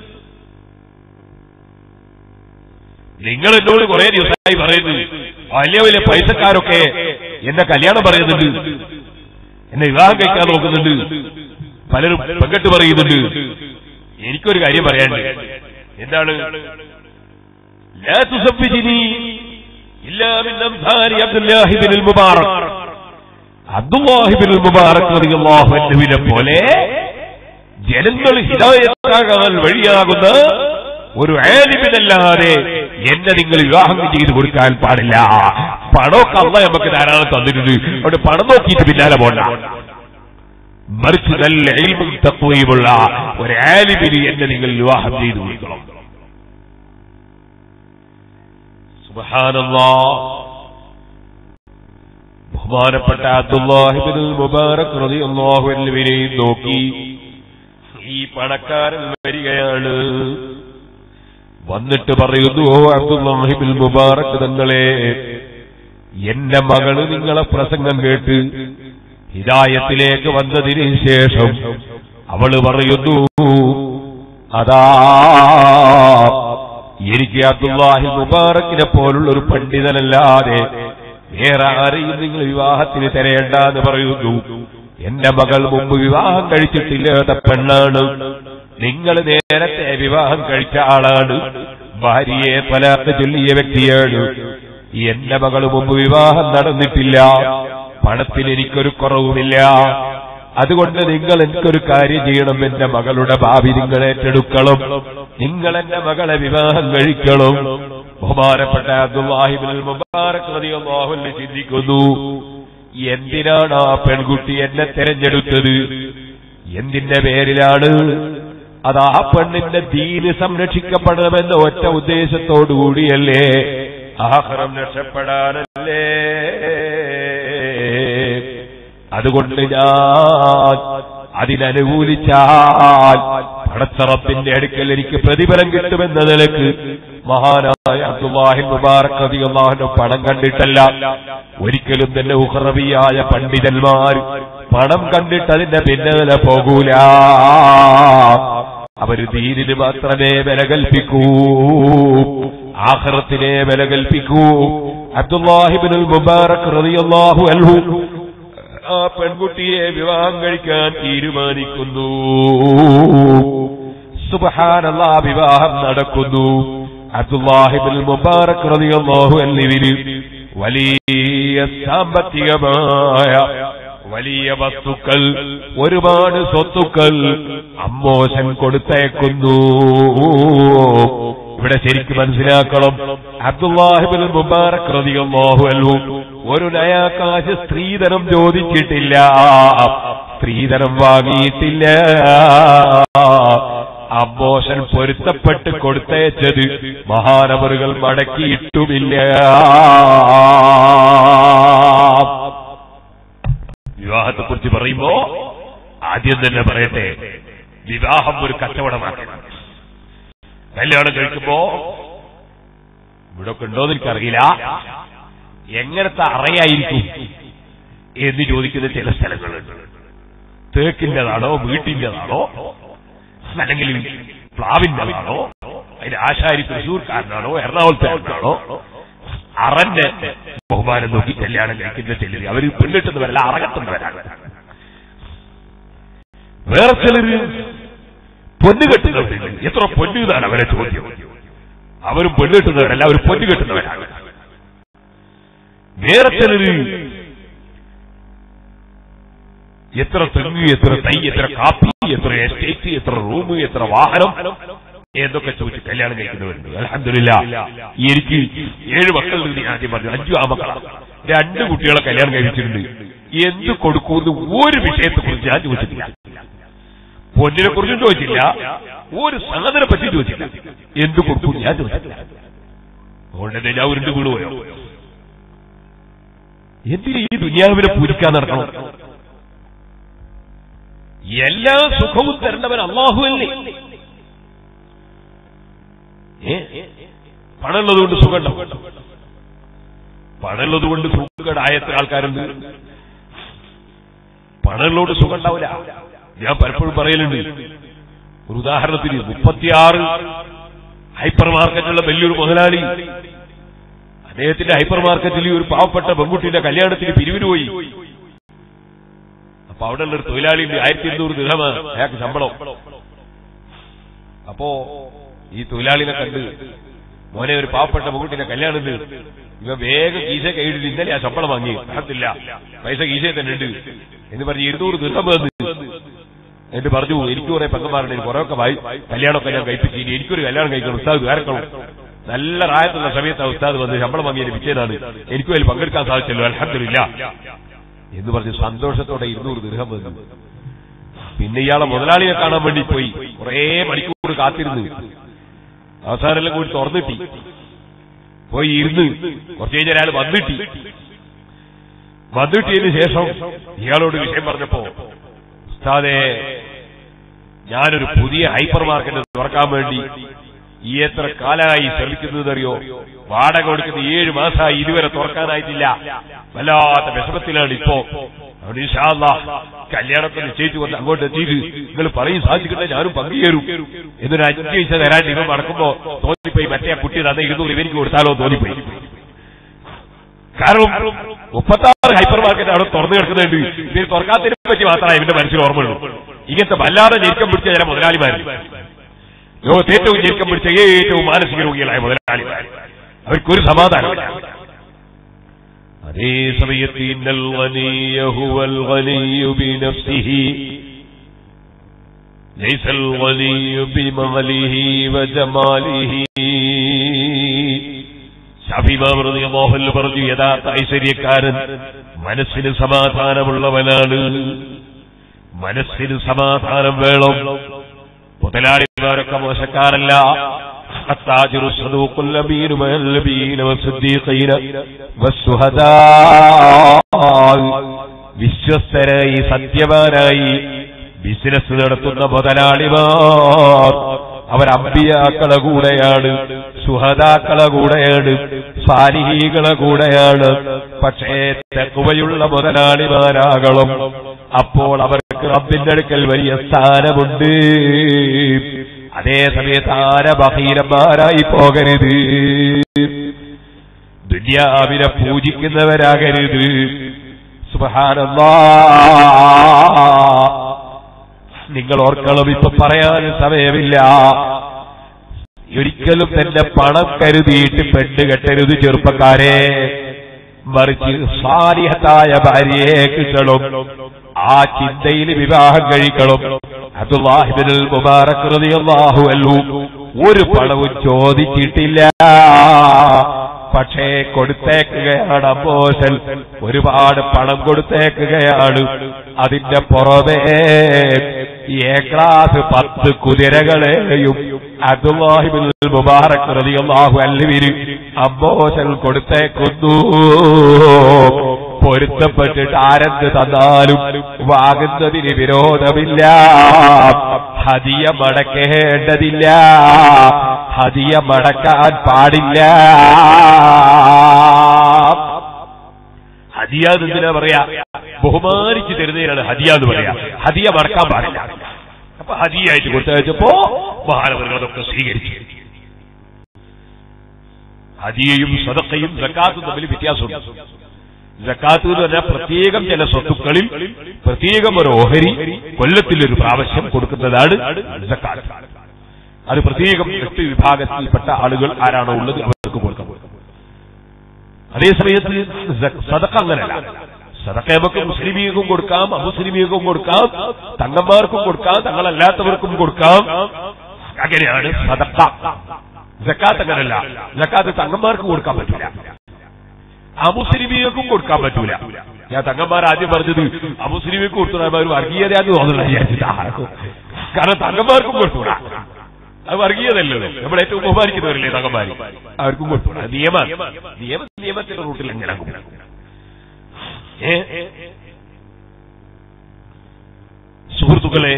നിങ്ങൾ എന്നോട് കുറെ ദിവസമായി പറയുന്നു വലിയ വലിയ പൈസക്കാരൊക്കെ എന്നെ കല്യാണം പറയുന്നുണ്ട് എന്നെ വിവാഹം കഴിക്കാൻ നോക്കുന്നുണ്ട് പലരും പെങ്കെട്ട് പറയുന്നുണ്ട് എനിക്കൊരു കാര്യം പറയാനുണ്ട് എന്താണ് لا تزوجني إلا من أمثال عبد الله بن المبارك അബ്ദുല്ലാഹിബിൻ മുബാറക് റളിയല്ലാഹു അൻഹുവിനെ പോലെ ജനങ്ങൾ ഹിദായത്താകാൻ വഴിയാകുന്ന ഒരു ആലിമിനല്ലാതെ എന്നെ നിങ്ങൾ വിവാഹം ചെയ്ത് കൊടുക്കാൻ പാടില്ല പണമൊക്കെ അല്ല നമുക്ക് ധാരാളം തന്നിട്ടുണ്ട് അവിടെ പണം നോക്കിയിട്ട് പിന്നാലെ പോണ്ട മറിച്ച് നല്ല എൽമും തത്വയുമുള്ള ഒരു ആലിമിന് എന്നെ നിങ്ങൾ വിവാഹം ചെയ്തു കൊടുക്കണം സുബ്ഹാനല്ലാ ബഹുമാനപ്പെട്ട അബ്ദുല്ലാഹിബിൻ മുബാറക് റളിയല്ലാഹു അൻഹുവിനെയും നോക്കി ഈ പണക്കാരൻ വരികയാണ് വന്നിട്ട് പറയുന്നു ഓ അബ്ദുല്ലാഹിബിൻ മുബാറക് തങ്ങളെ എന്റെ മകള് നിങ്ങളെ പ്രസംഗം കേട്ട് ഹിദായത്തിലേക്ക് വന്നതിന് ശേഷം അവള് പറയുന്നു അതാ എനിക്ക് അബ്ദുല്ലാഹി മുബാറക്കിനെ പോലുള്ള ഒരു പണ്ഡിതനല്ലാതെ വേറെ ആരെയും നിങ്ങൾ വിവാഹത്തിന് തിരയണ്ട എന്ന് പറയുന്നു എന്റെ മകൾ മുമ്പ് വിവാഹം കഴിച്ചിട്ടില്ലാത്ത പെണ്ണാണ് നിങ്ങൾ നേരത്തെ വിവാഹം കഴിച്ച ആളാണ് ഭാര്യയെ പലാത്ത് ചൊല്ലിയ വ്യക്തിയാണ് എന്റെ മകൾ മുമ്പ് വിവാഹം നടന്നിട്ടില്ല പണത്തിന് എനിക്കൊരു കുറവുമില്ല അതുകൊണ്ട് നിങ്ങൾ എനിക്കൊരു കാര്യം ചെയ്യണം എന്റെ മകളുടെ ഭാവി നിങ്ങൾ ഏറ്റെടുക്കണം നിങ്ങൾ എന്റെ മകളെ വിവാഹം കഴിക്കണം ബഹുമാനപ്പെട്ട അബ്ദുല്ലാഹിബിൻ മുബാറക് റളിയല്ലാഹു അൻഹു ചിന്തിക്കുന്നു എന്തിനാണ് ആ പെൺകുട്ടി എന്നെ തെരഞ്ഞെടുത്തത് എന്തിന്റെ പേരിലാണ് അത് ആ പെണ്ണിന്റെ ദീന് സംരക്ഷിക്കപ്പെടണമെന്ന ഒറ്റ ഉദ്ദേശത്തോടുകൂടിയല്ലേ ആഹ്റം രക്ഷപ്പെടാനല്ലേ അതുകൊണ്ട് ഞാൻ അതിനനുകൂലിച്ചാൽ പടച്ചറപ്പിന്റെ അടുക്കൽ എനിക്ക് പ്രതിഫലം കിട്ടുമെന്ന നിലക്ക് മഹാനായ അബ്ദുല്ലാഹിൻ മുബാറക് റളിയല്ലാഹു പണം കണ്ടിട്ടല്ല ഒരിക്കലും തന്നെ ഉഹറബിയായ പണ്ഡിതന്മാർ പണം കണ്ടിട്ട് അതിന്റെ പിന്നാലെ പോകൂല അവര് ദീനിന് മാത്രമേ വില കൽപ്പിക്കൂ ആഖിറത്തിനെ വില കൽപ്പിക്കൂ അബ്ദുല്ലാഹിബിനുൽ മുബാറക് റളിയല്ലാഹു അൻഹു ആ പെൺകുട്ടിയെ വിവാഹം കഴിക്കാൻ തീരുമാനിക്കുന്നു സുബഹാനല്ലാ വിവാഹം നടക്കുന്നു അബ്ദുല്ലാഹിബിൻ മുബാറക് റളിയല്ലാഹു അൻഹുവിന് വലിയ സാമ്പത്തികമായ വലിയ വസ്തുക്കൾ ഒരുപാട് സ്വത്തുക്കൾ അമ്മോശൻ കൊടുത്തേക്കുന്നു ഇവിടെ ശരിക്കും മനസ്സിലാക്കണം അബ്ദുല്ലാഹിബിൻ മുബാറക് റളിയല്ലാഹു അൻഹു ഒരു നയാകാശ് സ്ത്രീധനം ചോദിച്ചിട്ടില്ല സ്ത്രീധനം വാങ്ങിയിട്ടില്ല അമ്മോശൻ പൊരുത്തപ്പെട്ട് കൊടുത്തയച്ചത് മഹാനവറുകൾ മടക്കിയിട്ടുമില്ല വിവാഹത്തെക്കുറിച്ച് പറയുമ്പോ ആദ്യം തന്നെ പറയട്ടെ വിവാഹം ഒരു കച്ചവടമാക്കണം കല്യാണം കഴിക്കുമ്പോ ഇവിടെ ഒക്കെ ഉണ്ടോന്ന് എനിക്കറിയില്ല എങ്ങനത്തെ അറയായിരിക്കും എന്ന് ചോദിക്കുന്ന ചില സ്ഥലങ്ങളുണ്ട് തേക്കിൻ്റെതാണോ വീട്ടിൻ്റെതാണോ അല്ലെങ്കിൽ പ്ലാവിൻ്റെതാണോ അതിന് ആശാരി തൃശ്ശൂർക്കാരനാണോ എറണാകുളത്തുകാരനാണോ അറന്റെ ബഹുമാനം നോക്കി കല്യാണം കഴിക്കുന്ന ചിലര് അവര് പെണ്ണിട്ടുന്നവരല്ല അറകത്തുന്നവരാണ് വേറെ ചിലര് പൊന്നു കെട്ടുന്നവരുണ്ട് എത്ര പൊന്നു എന്നാണ് അവരെ ചോദ്യം അവരും പൊന്നു കെട്ടുന്നവരല്ല അവർ പൊന്നു കെട്ടുന്നവരാണ് വേറെ ചിലര് എത്ര തെങ്ങ് എത്ര തൈ എത്ര കാപ്പി എത്ര എസ്റ്റേറ്റ് എത്ര റൂം എത്ര വാഹനം എന്തൊക്കെ ചോദിച്ച് കല്യാണം കഴിക്കുന്നവരുണ്ട് അലഹമില്ല എനിക്ക് ഏഴ് മക്കൾ ഉണ്ട് ഞാൻ ആദ്യം പറഞ്ഞു അഞ്ചു ആ മക്കളാണ് രണ്ട് കുട്ടികളെ കല്യാണം കഴിച്ചിട്ടുണ്ട് എന്ത് കൊടുക്കുമെന്ന് ഒരു വിഷയത്തെ കുറിച്ച് ഞാൻ ചോദിച്ചിട്ടില്ല പൊന്നിനെ കുറിച്ചും ചോദിച്ചില്ല ഒരു സാധനം പറ്റി ചോദിച്ചില്ല എന്ത് കൊടുക്കും ഞാൻ ചോദിച്ചിട്ടില്ല അതുകൊണ്ട് തന്നെ ഞാൻ ഉരുണ്ട് വീണു പോയോ എന്തിന് ഈ ദുനിയാവിനെ പൂരിക്കാൻ നടക്കണം എല്ലാ സുഖവും തരേണ്ടവൻ അള്ളാഹുവല്ലേ ഏ പണമുള്ളത് കൊണ്ട് സുഖമുണ്ടാവും പണമുള്ളത് കൊണ്ട് സുഖകേടായ എത്ര ആൾക്കാരുണ്ട് പണമുള്ളതുകൊണ്ട് സുഖം ഉണ്ടാവില്ല ഞാൻ പലപ്പോഴും പറയലുണ്ട് ഒരു ഉദാഹരണത്തിന് മുപ്പത്തിയാറ് ഹൈപ്പർ മാർക്കറ്റുള്ള വലിയൊരു മുതലാളി അദ്ദേഹത്തിന്റെ ഹൈപ്പർ മാർക്കറ്റിൽ ഒരു പാവപ്പെട്ട പെൺകുട്ടിയുടെ കല്യാണത്തിന് പിരിവിന് പോയി അപ്പൊ അവിടെ ഉള്ള ഒരു തൊഴിലാളിയുണ്ട് ആയിരത്തി ഇരുന്നൂറ് ദൃഹമ അയാൾക്ക് ശമ്പളം അപ്പോ ഈ തൊഴിലാളിനെ കണ്ട് മോനെ ഒരു പാവപ്പെട്ട പെൺകുട്ടിയുടെ കല്യാണം ഇവ വേഗം കീശ കൈയിടില്ല ഇന്നലെ ആ ശമ്പളം വാങ്ങി നടത്തില്ല പൈസ കീശയിൽ തന്നെ ഉണ്ട് എന്ന് പറഞ്ഞ് ഇരുന്നൂറ് ദൃഹം വന്ന് എന്നിട്ട് പറഞ്ഞു എനിക്ക് കുറെ പെങ്ങന്മാരുണ്ട് എനിക്ക് കുറെയൊക്കെ വായി കല്യാണമൊക്കെ ഞാൻ കഴിപ്പിച്ചു ഇനി എനിക്കൊരു കല്യാണം കഴിക്കണം ഉസ്താദ് വേറക്കണം നല്ല റായത്തുള്ള സമയത്ത് ആ ഉസ്താദ് വന്ന് ശമ്പളം വാങ്ങിയതിന് പിറ്റേന്നാണ് എനിക്കും അതിൽ പങ്കെടുക്കാൻ സാധിച്ചല്ലോ അലഹമില്ല എന്ന് പറഞ്ഞ് സന്തോഷത്തോടെ ഇരുന്നൂറ് ദൃഹം വന്നു പിന്നെ ഇയാളെ മുതലാളിയെ കാണാൻ വേണ്ടി പോയി കുറേ മണിക്കൂർ കാത്തിരുന്നു അവസാനെല്ലാം കൂടി തുറന്നിട്ടി പോയി ഇരുന്ന് കുറച്ച് കഴിഞ്ഞാൽ അയാൾ വന്നിട്ടി വന്നിട്ടിയതിനു ശേഷം ഇയാളോട് വിഷയം പറഞ്ഞപ്പോ ഉസ്താദെ ഞാനൊരു പുതിയ ഹൈപ്പർ മാർക്കറ്റ് തുറക്കാൻ വേണ്ടി ഈ എത്ര കാലമായി ശ്രമിക്കുന്നതെന്നറിയോ വാടക കൊടുക്കുന്ന ഏഴ് മാസമായി ഇതുവരെ തുറക്കാനായിട്ടില്ല വല്ലാത്ത വിഷമത്തിലാണ് ഇപ്പോ അതുകൊണ്ട് ഇൻഷാ അല്ലാഹ് കല്യാണമൊക്കെ നിശ്ചയിച്ചു കൊണ്ട് അങ്ങോട്ട് എത്തിയിട്ട് നിങ്ങൾ പറയും സാധിക്കട്ടെ ഞാനും പങ്കുചേരും എന്നൊരു അഞ്ച് പൈസ തരാൻ ഇവ മടക്കുമ്പോ തോന്നിപ്പോയി മറ്റേ ആ കുട്ടി തന്നെ ഇരുന്നൂറ് ഇവനിക്ക് കൊടുത്താലോ തോന്നിപ്പോയി കാരണം മുപ്പത്താറ് ഹൈപ്പർ മാർക്കറ്റ് അവിടെ തുറന്നു കിടക്കുന്നുണ്ട് ഇതിന് തുറക്കാത്തതിനെ പറ്റി മാത്രമേ ഇവന്റെ മനസ്സിൽ ഓർമ്മയുള്ളൂ ഇങ്ങനത്തെ വല്ലാതെ ഞെരുക്കം പിടിച്ച ചില മുതലാളിമാരുണ്ട് ലോകത്ത് ഏറ്റവും ഞെരുക്കം പിടിച്ച ഏറ്റവും മാനസിക രോഗികളായ മുതലാളിമാർ അവർക്കൊരു സമാധാനമില്ല അതേ സമയത്ത് ഇന്നൽ ഗനിയ ഹുവൽ ഗനിയ ബിനഫ്സിഹി ليس الغني بماله وجماله ഷാഫിമാമൃതിമോഹൻ പറഞ്ഞു യഥാർത്ഥ ഐശ്വര്യക്കാരൻ മനസ്സിന് സമാധാനമുള്ളവനാണ് മനസ്സിന് സമാധാനം വേണം മുതലാളിമാരൊക്കെ മോശക്കാരല്ല التاجر الصدوق الأمين مع النبيين والصديقين والشهداء വിശ്വസ്തരായി സത്യവാനായി ബിസിനസ് നടത്തുന്ന മുതലാളിമാർ അവർ അമ്പിയാക്കളെ കൂടെയാണ് സുഹതാക്കളെ കൂടെയാണ് സാലിഹികളെ കൂടെയാണ് പക്ഷേ തെക്കുവയുള്ള മുതലാളിമാരാകണം അപ്പോൾ അവർക്ക് റബ്ബിന്റെ അടുക്കൽ വലിയ സ്ഥാനമുണ്ട് അതേ സമയത്ത് ആര ബഹീരന്മാരായി പോകരുത് ദുന്യാവിനെ പൂജിക്കുന്നവരാകരുത് സുബഹാനല്ലാ നിങ്ങൾ ഓർക്കണം ഇപ്പൊ പറയാൻ സമയമില്ല ഒരിക്കലും തന്റെ പണം കരുതിയിട്ട് പെണ്ണ് കെട്ടരുത് ചെറുപ്പക്കാരെ മറിച്ച് സാരിഹത്തായ ഭാര്യയെ കിട്ടണം ആ ചിന്തയിൽ വിവാഹം കഴിക്കണം അബ്ദുല്ലാഹിബിനുൽ മുബാറക് റളിയല്ലാഹു അൻഹു ഒരു പണവും ചോദിച്ചിട്ടില്ല പക്ഷേ കൊടുത്തേക്കുകയാണ് അമ്പോസൽ ഒരുപാട് പണം കൊടുത്തേക്കുകയാണ് അതിന്റെ പുറമേ എ ക്ലാസ് പത്ത് കുതിരകളെയും അബ്ദുല്ലാഹിബിൻ മുബാറക് റളിയല്ലാഹു അൻഹുവിന് അമ്പോസൽ കൊടുത്തേക്കുന്നു പൊരുത്തപ്പെട്ടിട്ട് ആരെന്ത് തന്നാലും വാങ്ങുന്നതിന് വിരോധമില്ല ഹദിയ മടക്കേണ്ടതില്ല ഹദിയ മടക്കാൻ പാടില്ല ഹദിയ എന്ന് എന്തിനാ പറയാ ബഹുമാനിച്ച് തരുന്നതിനാണ് ഹദിയ എന്ന് പറയാ ഹദിയ മടക്കാൻ പാടില്ല അപ്പൊ ഹദിയായിട്ട് കൊടുത്തയച്ചപ്പോ മഹാനവർകൾ അതൊക്കെ സ്വീകരിച്ചു ഹദിയയും സദക്കയും സക്കാത്തും തമ്മിൽ വ്യത്യാസമുണ്ട് ജക്കാത്ത് എന്ന് പറഞ്ഞാൽ പ്രത്യേകം ചില സ്വത്തുക്കളിൽ പ്രത്യേകം ഒരു ഓഹരി കൊല്ലത്തിലൊരു പ്രാവശ്യം കൊടുക്കുന്നതാണ് ജക്കാത്ത് അത് പ്രത്യേകം എട്ട് വിഭാഗത്തിൽപ്പെട്ട ആളുകൾ ആരാണോ ഉള്ളത് അവർക്ക് കൊടുക്കാം അതേസമയത്ത് സദക്ക അങ്ങനല്ല സദക്ക നമുക്ക് മുസ്ലിമീകൾക്കും കൊടുക്കാം അമുസ്ലിമീകൾക്കും കൊടുക്കാം തങ്ങന്മാർക്കും കൊടുക്കാം തങ്ങളല്ലാത്തവർക്കും കൊടുക്കാം അങ്ങനെയാണ് സദക്ക ജക്കാത്ത് അങ്ങനല്ല ജക്കാത്ത് തങ്ങന്മാർക്ക് കൊടുക്കാൻ പറ്റില്ല അമുസ്ലിമീകൾക്കും കൊടുക്കാൻ പറ്റൂല ഞാൻ തങ്ങന്മാർ ആദ്യം പറഞ്ഞത് അമുസ്ലിമീക്ക് കൊടുത്തുള്ള ഒരു വർഗീയതയാന്ന് തോന്നുന്നില്ല വിചാരിച്ചിട്ടാ കാരണം തങ്ങന്മാർക്കും കൊടുത്തൂടാ അത് വർഗീയതല്ലല്ലോ നമ്മൾ ഏറ്റവും ബഹുമാനിക്കുന്നവരല്ലേ തങ്ങന്മാര് അവർക്കും കൊടുത്തൂടാ നിയമ നിയമ നിയമത്തിന്റെ റൂട്ടിൽ എങ്ങനെ ഏ സുഹൃത്തുക്കളെ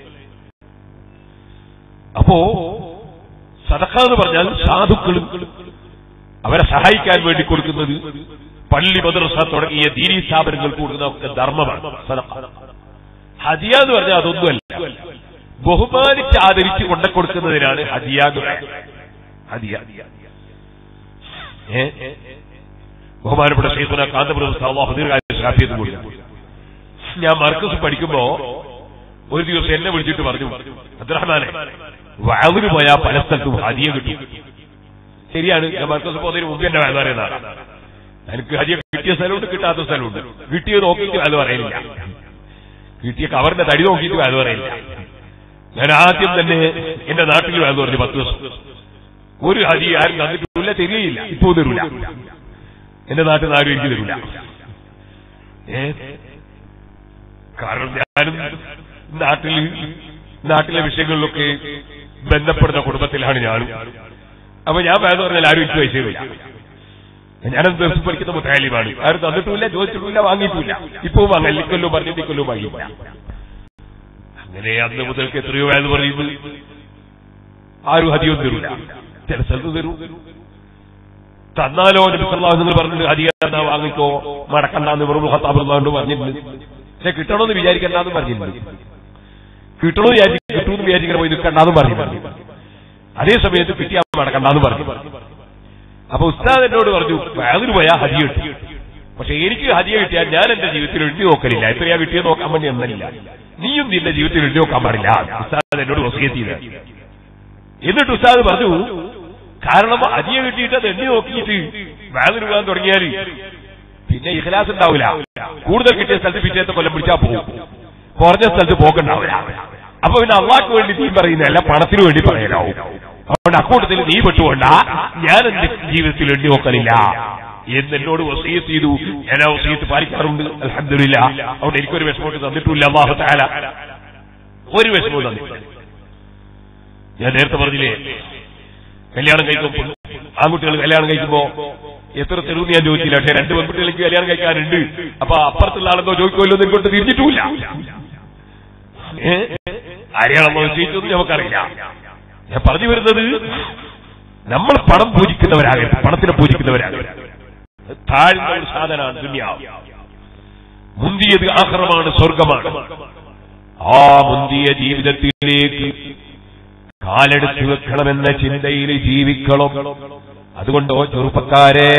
അപ്പോ സദക്ക എന്ന് പറഞ്ഞാൽ സാധുക്കളും അവരെ സഹായിക്കാൻ വേണ്ടി കൊടുക്കുന്നത് പള്ളി മദ്രസ തുടങ്ങിയ ദീനീ സ്ഥാപനങ്ങൾക്ക് കൊടുക്കുന്ന ഒക്കെ ധർമ്മമാണ് സദക്ക ഹദിയ എന്ന് പറഞ്ഞാൽ അതൊന്നുമല്ല ബഹുമാനിച്ച് ആദരിച്ച് കൊണ്ട കൊടുക്കുന്നതിനാണ് ഹദിയ എന്ന് പറയുന്നത് ഹദിയ ഏ ബഹുമാനപ്പെട്ട ഷെയ്ഖുന കാന്തപുരം കൂടി ഞാൻ മർക്കസ് പഠിക്കുമ്പോ ഒരു ദിവസം എന്നെ വിളിച്ചിട്ട് പറഞ്ഞു അബ്ദുറഹ്മാനെ വയലിന് പോയാൽ പല സ്ഥലത്തും ഹദിയ കിട്ടും ശരിയാണ് ഞാൻ മർക്കസ് പോകുന്നതിന് മുമ്പ് എന്റെ വയൽ പറയുന്നതാണ് എനിക്ക് ഹദിയ കിട്ടിയ സ്ഥലമുണ്ട് കിട്ടാത്ത സ്ഥലമുണ്ട് കിട്ടിയത് നോക്കിയിട്ട് വയൽ പറയുന്നില്ല കിട്ടിയ കവറിന്റെ തടി നോക്കിയിട്ട് വയൽ പറയില്ല ഞാൻ ആദ്യം തന്നെ എന്റെ നാട്ടിൽ വയൽ പറഞ്ഞു പത്ത് ദിവസം ഒരു ഹരി ആരും തന്നിട്ടില്ല തരികയില്ല ഇപ്പോ തരൂല എന്റെ നാട്ടിൽ നിന്ന് ആരും എനിക്ക് തരൂല ഏ കാരണം ഞാനും നാട്ടിൽ നാട്ടിലെ വിഷയങ്ങളിലൊക്കെ ബന്ധപ്പെടുന്ന കുടുംബത്തിലാണ് ഞാനും അപ്പൊ ഞാൻ വേണമെന്ന് പറഞ്ഞാൽ ആരും എനിക്ക് പൈസ തരില്ല ഞാനത് ദിവസം പഠിക്കുന്ന മുത്തായാലിമാണ് ആരും തന്നിട്ടില്ല ചോദിച്ചിട്ടില്ല വാങ്ങിയിട്ടില്ല ഇപ്പൊ വാങ്ങാൻ ഇക്കൊല്ലോ പറഞ്ഞിട്ട് ഇക്കൊല്ലോ വാങ്ങിയില്ല അങ്ങനെ അന്ന് മുതൽക്ക് എത്രയോ വേദന പറയുന്നത് ആരും ഹതിയൊന്നും തരൂല ചില സ്ഥലത്ത് തരൂ തന്നാലോ നിങ്ങൾ പറഞ്ഞിട്ട് ഹരിയ എന്നാ വാങ്ങിക്കോ മടക്കണ്ടെന്ന് വെറും ഹത്താബിറുന്നോണ്ട് പറഞ്ഞിട്ടുണ്ട് പക്ഷെ കിട്ടണമെന്ന് വിചാരിക്കണ്ടെന്ന് പറഞ്ഞിട്ടുണ്ട് കിട്ടണമെന്ന് വിചാരിക്കും കിട്ടുമെന്ന് വിചാരിക്കണം പോയി നിൽക്കണ്ടെന്ന് പറഞ്ഞിട്ടുണ്ട് അതേ സമയത്ത് കിട്ടിയാൽ മടക്കണ്ടെന്ന് പറഞ്ഞു അപ്പൊ ഉസ്താദ് എന്നോട് പറഞ്ഞു അതിന് പോയാ ഹരിയ കിട്ടി പക്ഷെ എനിക്ക് ഹരിയ കിട്ടിയാൽ ഞാൻ എന്റെ ജീവിതത്തിൽ എണ്ണി നോക്കലില്ല എത്രയാ കിട്ടിയത് നോക്കാൻ വേണ്ടി എന്നല്ല നീയും നിന്റെ ജീവിതത്തിൽ എണ്ണി നോക്കാൻ പാടില്ല ഉസ്താദ് എന്നോട് വസിയത്ത് ചെയ്ത് എന്നിട്ട് ഉസ്താദ് പറഞ്ഞു കാരണം ഹരിയ കിട്ടിയിട്ട് അത് എണ്ണി നോക്കിയിട്ട് വാതിന് പോകാൻ തുടങ്ങിയാൽ പിന്നെ ഇഖലാസ് ഉണ്ടാവില്ല കൂടുതൽ കിട്ടിയ സ്ഥലത്ത് പിറ്റേത്തെ കൊല്ലം പിടിച്ചാൽ പോകും കുറഞ്ഞ സ്ഥലത്ത് പോക്കുണ്ടാവില്ല അപ്പൊ പിന്നെ അള്ളാഹ്ക്ക് വേണ്ടി നീ പറയുന്നതല്ല പണത്തിന് വേണ്ടി പറയലാവും അതുകൊണ്ട് അക്കൂട്ടത്തിൽ നീ പെട്ടുകൊണ്ട ഞാൻ എന്റെ ജീവിതത്തിൽ എണ്ണി നോക്കലില്ല എന്ന് എന്നോട് വസീയത്ത് ചെയ്തു ഞാൻ ആ വസീയത്ത് പാലിക്കാറുണ്ട് അലഹമില്ല അതുകൊണ്ട് എനിക്കൊരു വിഷമമൊക്കെ തന്നിട്ടില്ല അള്ളാഹു താല ഒരു വിഷമവും തന്നിട്ടില്ല ഞാൻ നേരത്തെ പറഞ്ഞില്ലേ കല്യാണം കഴിക്കുമ്പോൾ ആൺകുട്ടികൾ കല്യാണം കഴിക്കുമ്പോ എത്ര തെരുവ് ഞാൻ ചോദിച്ചില്ല പക്ഷെ രണ്ട് പെൺകുട്ടികൾക്ക് കല്യാണം കഴിക്കാനുണ്ട് അപ്പൊ അപ്പുറത്തുള്ള ആളെന്തോ ചോദിക്കുമല്ലോ എന്ന് ഇങ്ങോട്ട് തിരിഞ്ഞിട്ടുമില്ല ആരെയാണെന്നോ നിശ്ചയിച്ചൊന്നും നമുക്കറിയില്ല ഞാൻ പറഞ്ഞു വരുന്നത് നമ്മൾ പണം പൂജിക്കുന്നവരാകരുത് പണത്തിനെ പൂജിക്കുന്നവരാകരുത് താഴ്ന്ന ഒരു സാധനമാണ് ദുന്യാവ് മുന്തിയത് ആഹ്റമാണ് സ്വർഗമാണ് ആ മുന്തിയ ജീവിതത്തിലേക്ക് കാലെടുത്ത് വെക്കണമെന്ന ചിന്തയിൽ ജീവിക്കണം അതുകൊണ്ടോ ചെറുപ്പക്കാരെ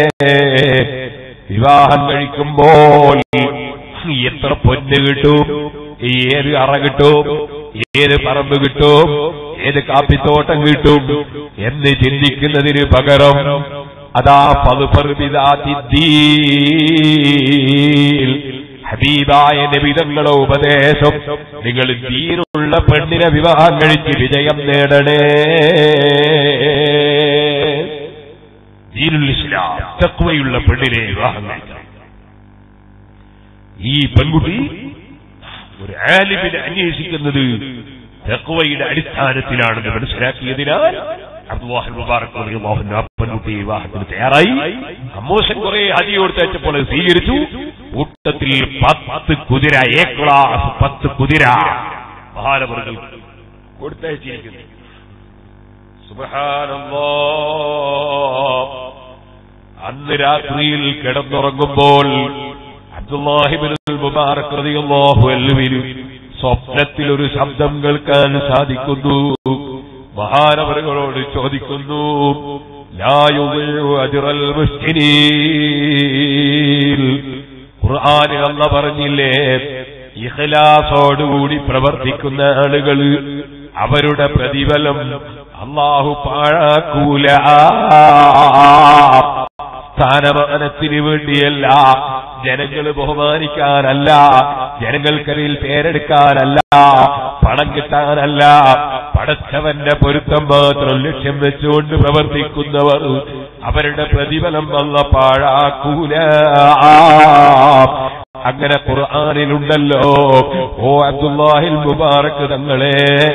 വിവാഹം കഴിക്കുമ്പോൾ എത്ര പൊന്ന് കിട്ടും ഏത് അറ കിട്ടും ഏത് പറമ്പ് കിട്ടും ഏത് കാപ്പിത്തോട്ടം കിട്ടും എന്ന് ചിന്തിക്കുന്നതിന് പകരം അതാ പതുപർവിതാതിദ്ദീൽ ഹബീബായ നബിതങ്ങളുടെ ഉപദേശം നിങ്ങൾ തീരുള്ള പെണ്ണിനെ വിവാഹം കഴിച്ച് വിജയം നേടണേ ദീനുൽ ഇസ്ലാം തക്വയുള്ള പെണ്ണിനെ വിവാഹം കഴിക്കണം ഈ പെൺകുട്ടി ഒരു ആലിമിനെ അന്വേഷിക്കുന്നത് തക്വയുടെ അടിസ്ഥാനത്തിലാണെന്ന് മനസ്സിലാക്കിയതിനാൽ അബ്ദുല്ലാഹിൻ മുബാറക് റളിയല്ലാഹു അൻഹു ആ പെൺകുട്ടി വിവാഹത്തിന് തയ്യാറായി അമ്മോശൻ കുറെ ഹജി കൊടുത്തയച്ചപ്പോൾ അത് സ്വീകരിച്ചു കൂട്ടത്തിൽ പത്ത് കുതിര എ ക്ലാസ് പത്ത് കുതിര മഹാനവറുകൾ കൊടുത്തയച്ചിരിക്കുന്നു സുബ്ഹാനല്ലാഹ് അന്ന് രാത്രിയിൽ കിടന്നുറങ്ങുമ്പോൾ അബ്ദുല്ലാഹിബിൻ മുബാറക് റളിയല്ലാഹു അൻഹുവിന് സ്വപ്നത്തിൽ ഒരു ശബ്ദം കേൾക്കാൻ സാധിക്കുന്നു മഹാനവറുകളോട് ചോദിക്കുന്നു ലാ യുദിഉ അജ്റൽ മുഹ്സിനീൻ ഖുർആാനിൽ അല്ല പറഞ്ഞില്ലേ ഇഖ്ലാസോടുകൂടി പ്രവർത്തിക്കുന്ന ആളുകൾ അവരുടെ പ്രതിഫലം അള്ളാഹു പാഴാക്കൂല സ്ഥാനമാനത്തിന് വേണ്ടിയല്ല ജനങ്ങൾ ബഹുമാനിക്കാനല്ല ജനങ്ങൾക്കിടയിൽ പേരെടുക്കാനല്ല പണം കിട്ടാനല്ല പടച്ചവന്റെ പൊരുത്തം മാത്രം ലക്ഷ്യം വെച്ചുകൊണ്ട് പ്രവർത്തിക്കുന്നവർ അവരുടെ പ്രതിഫലം വന്ന പാഴാക്കൂല അങ്ങനെ ഖുർആാനിലുണ്ടല്ലോ ഓ അബ്ദുല്ലാഹിൽ മുബാറക്ക് തങ്ങളെ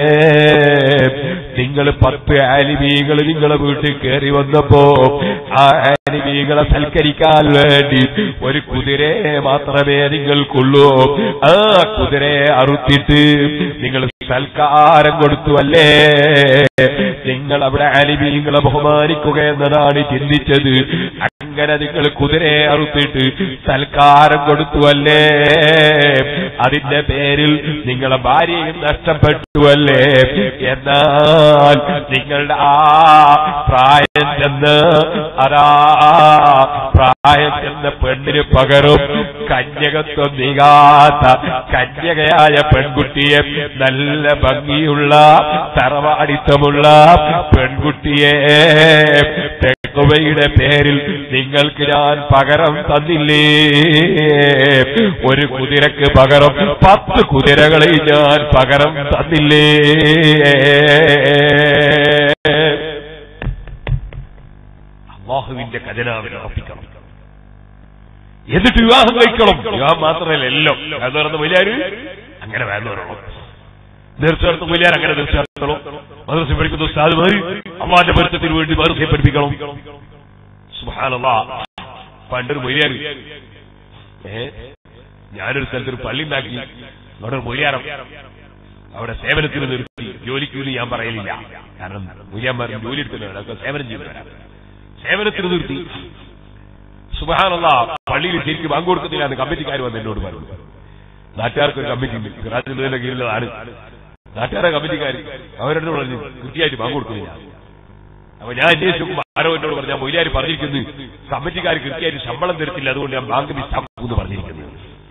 നിങ്ങൾ പത്ത് ആലിമീകൾ നിങ്ങളെ വീട്ടിൽ കയറി വന്നപ്പോ ആ ആലിമീകളെ സൽക്കരിക്കാൻ വേണ്ടി ഒരു കുതിരയെ മാത്രമേ നിങ്ങൾക്കുള്ളൂ ആ കുതിരയെ അറുത്തിട്ട് നിങ്ങൾ സൽക്കാരം കൊടുത്തു അല്ലേ നിങ്ങൾ അവിടെ ആലിമീങ്ങളെ ബഹുമാനിക്കുക എന്നതാണ് ചിന്തിച്ചത് അങ്ങനെ നിങ്ങൾ കുതിരയെ അറുത്തിട്ട് സൽക്കാരം കൊടുത്തു അല്ലേ അതിന്റെ പേരിൽ നിങ്ങളെ ഭാര്യയും നഷ്ടപ്പെട്ടുവല്ലേ എന്നാൽ നിങ്ങളുടെ ആ പ്രായം ചെന്ന് അതാ പ്രായം ചെന്ന പെണ്ണിന് പകരം കന്യകത്വം നീങ്ങാത്ത കന്യകയായ പെൺകുട്ടിയെ നല്ല ഭംഗിയുള്ള തറവാടിത്തമുള്ള പെൺകുട്ടിയെ തെക്കുവയുടെ പേരിൽ നിങ്ങൾക്ക് ഞാൻ പകരം തന്നില്ലേ ഒരു കുതിരക്ക് പകരം പത്ത് കുതിരകളെ ഞാൻ പകരം തന്നില്ലേ അള്ളാഹുവിന്റെ ഖജനാവിനെ ഉറപ്പിക്കണം എന്നിട്ട് വിവാഹം കഴിക്കണം വിവാഹം മാത്രമല്ല എല്ലാം എന്ന് പറയുന്ന വലിയാര് അങ്ങനെ വേണ്ടവരുള്ളൂ തീർച്ചയായിട്ടും വലിയാർ അങ്ങനെ തീർച്ചയായിട്ടുള്ളൂ മദ്രസ പഠിക്കുന്ന ഉസ്താദുമാര് അമ്മാന്റെ പൊരുത്തത്തിന് വേണ്ടി മദ്രസയെ പഠിപ്പിക്കണം സുഹാനല്ലാ പണ്ടൊരു മൊയ്യാർ ഏ ഞാനൊരു സ്ഥലത്ത് ഒരു പള്ളി ഉണ്ടാക്കി അവിടെ ഒരു മൊയ്യാരം അവിടെ സേവനത്തിന് നിർത്തി ജോലിക്ക് വേണ്ടി ഞാൻ പറയലില്ല കാരണം മൊയ്യാന്മാർ ജോലി എടുക്കുന്നവരൊക്കെ സേവനം ചെയ്യുന്നവരാണ് സേവനത്തിന് നിർത്തി സുബഹാനുള്ള പള്ളിയിൽ ശരിക്കും ബാങ്ക് കൊടുക്കത്തില്ല എന്ന് കമ്മിറ്റിക്കാർ വന്ന് എന്നോട് പറഞ്ഞു നാട്ടുകാർക്ക് ഒരു കമ്മിറ്റി ഉണ്ട് സിറാജുദ്ദീന്റെ കീഴിലുള്ളതാണ് നാട്ടുകാരെ കമ്മിറ്റിക്കാർ അവരോട് പറഞ്ഞു കൃത്യമായിട്ട് ബാങ്ക് കൊടുക്കുന്നില്ല അപ്പൊ ഞാൻ അന്വേഷിച്ചു ആരോ എന്നോട് പറഞ്ഞു മൊയിലാരി പറഞ്ഞിരിക്കുന്നു കമ്മിറ്റിക്കാർ കൃത്യമായിട്ട് ശമ്പളം തരത്തില്ല അതുകൊണ്ട് ഞാൻ ബാങ്ക് മിസ്സാക്കും എന്ന് പറഞ്ഞിരിക്കുന്നു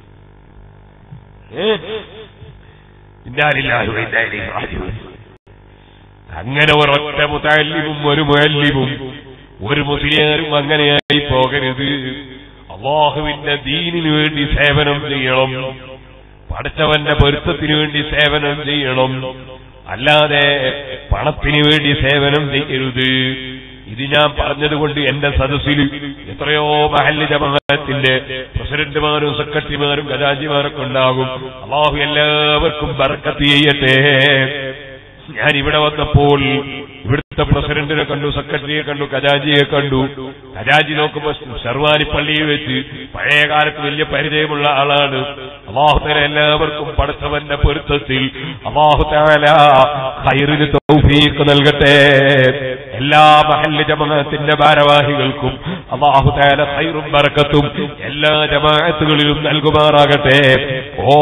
ഏ? ഇന്നാലില്ലാഹി വ ഇന്നാ ഇലൈഹി റാജിഊൻ. അങ്ങനെ ഒരൊറ്റ മുതല്ലിമും ഒരു മുയല്ലിമും ഒരു മുസ്ലിയാരും അങ്ങനെയായി പോകരുത് അള്ളാഹുവിന്റെ ദീനിനു വേണ്ടി സേവനം ചെയ്യണം പഠിച്ചവന്റെ പൊരുത്തത്തിനു വേണ്ടി സേവനം ചെയ്യണം അല്ലാതെ പണത്തിനു വേണ്ടി സേവനം ചെയ്യരുത് ഇത് ഞാൻ പറഞ്ഞതുകൊണ്ട് എന്റെ സദസ്സിൽ എത്രയോ മഹല്ല് ജമാഅത്തിന്റെ പ്രസിഡന്റുമാരും സെക്രട്ടറിമാരും ഖജാജിമാരൊക്കെ ഉണ്ടാകും അള്ളാഹു എല്ലാവർക്കും ബർക്കത്ത് ചെയ്യട്ടെ ഞാൻ ഇവിടെ വന്നപ്പോൾ ഇവിടുത്തെ പ്രസിഡന്റിനെ കണ്ടു സെക്രട്ടറിയെ കണ്ടു ഖജാജിയെ കണ്ടു ഖജാജി നോക്കുമ്പോ ഷെർവാനി പള്ളിയിൽ വെച്ച് പഴയ കാലത്ത് വലിയ പരിചയമുള്ള ആളാണ് അള്ളാഹുതല എല്ലാവർക്കും പടച്ചവന്റെ പൊരുത്തത്തിൽ അള്ളാഹുതല ഹൈറിന് തൗഫീഖ് നൽകട്ടെ എല്ലാ മഹല്ല് ജമാഅത്തിന്റെ ഭാരവാഹികൾക്കും അള്ളാഹുതല ഹൈറും ബറക്കത്തും എല്ലാ ജമാഅത്തുകളിലും നൽകുമാറാകട്ടെ ഓ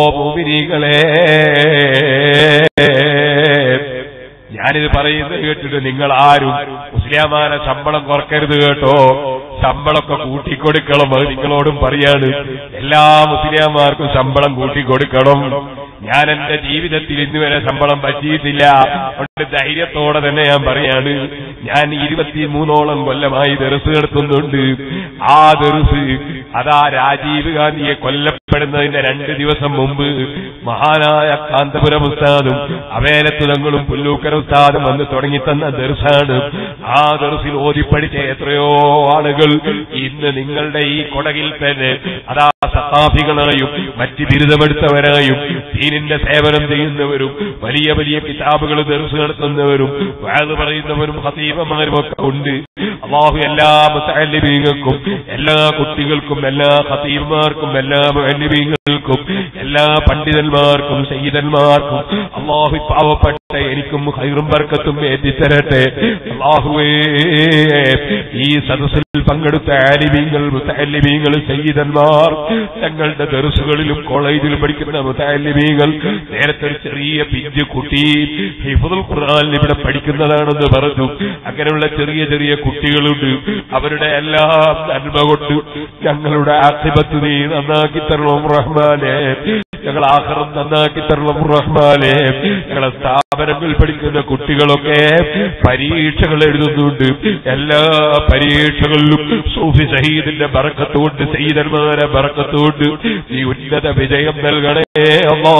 ഭൂമിനികളെ ഞാനിത് പറയുന്നത് കേട്ടിട്ട് നിങ്ങൾ ആരും മുസ്ലിമാരെ ശമ്പളം കുറക്കരുത് കേട്ടോ ശമ്പളമൊക്കെ കൂട്ടിക്കൊടുക്കണം അത് നിങ്ങളോടും പറയാണ് എല്ലാ മുസ്ലിംമാർക്കും ശമ്പളം കൂട്ടിക്കൊടുക്കണം ഞാൻ എന്റെ ജീവിതത്തിൽ ഇന്നുവരെ ശമ്പളം പറ്റിയിട്ടില്ല അതുകൊണ്ട് ധൈര്യത്തോടെ തന്നെ ഞാൻ പറയാണ് ഞാൻ ഇരുപത്തിമൂന്നോളം കൊല്ലമായി ദർസ് നടത്തുന്നുണ്ട് ആ ദർസ് അതാ രാജീവ് ഗാന്ധിയെ കൊല്ലപ്പെടുന്നതിന്റെ രണ്ട് ദിവസം മുമ്പ് മഹാനായ കാന്തപുരം ഉസ്താദും അവേലത്തുലങ്ങളും പുല്ലൂക്കര ഉസ്താദും വന്ന് തുടങ്ങിത്തന്ന ദർസാണ് ആ ദർസിൽ ഓതിപ്പടിച്ച എത്രയോ ആളുകൾ ഇന്ന് നിങ്ങളുടെ ഈ കൊടകിൽ തന്നെ അതാ സത്താഫികളായും മറ്റ് ബിരുദമെടുത്തവരായും ദീനിന്റെ സേവനം ചെയ്യുന്നവരും വലിയ വലിയ കിതാബുകൾ ദർസ് നടത്തുന്നവരും വാത് പറയുന്നവരും ഹസീബന്മാരും ഒക്കെ ഉണ്ട് അള്ളാഹു എല്ലാ മുത്തലിബീങ്ങൾക്കും എല്ലാ കുട്ടികൾക്കും എല്ലാ ഹസീബന്മാർക്കും എല്ലാ മുഅല്ലിമീങ്ങൾക്കും എല്ലാ പണ്ഡിതന്മാർക്കും സയ്യിദന്മാർക്കും അള്ളാഹു പാവപ്പെട്ട എനിക്കും ഹൈറും ബർക്കത്തും ഏറ്റിത്തരട്ടെ അള്ളാഹുവേ ഈ സദസ്സിൽ പങ്കെടുത്ത ആലിമീങ്ങൾ മുത്തലിമീങ്ങൾ സയ്യിദന്മാർ തങ്ങളുടെ ദർസുകളിലും കോളേജിലും പഠിക്കുന്ന മുത്തലിമീങ്ങൾ നേരത്തെ ഒരു ചെറിയ പിഞ്ച് കുട്ടി ഹിഫുൽ ഖുർആൻ ഇവിടെ പഠിക്കുന്നതാണെന്ന് പറഞ്ഞു അങ്ങനെയുള്ള ചെറിയ ചെറിയ കുട്ടികളുണ്ട് അവരുടെ എല്ലാം നന്മ കൊണ്ട് ഞങ്ങളുടെ ആക്ഷിപത്ത് നീ നന്നാക്കി തരണം റഹ്മാനെ ഞങ്ങൾ ആഹ്റം നന്നാക്കി തരണം റഹ്മാനെ ഞങ്ങളെ സ്ഥാപനങ്ങളിൽ പഠിക്കുന്ന കുട്ടികളൊക്കെ പരീക്ഷകൾ എഴുതുന്നുണ്ട് എല്ലാ പരീക്ഷകളിലും സൂഫി സഹീദിന്റെ ബറക്കത്തുകൊണ്ട് സയ്യിദന്മാരെ ബറക്കത്തുകൊണ്ട് ഈ ഉന്നത വിജയം നൽകണേ അല്ലാ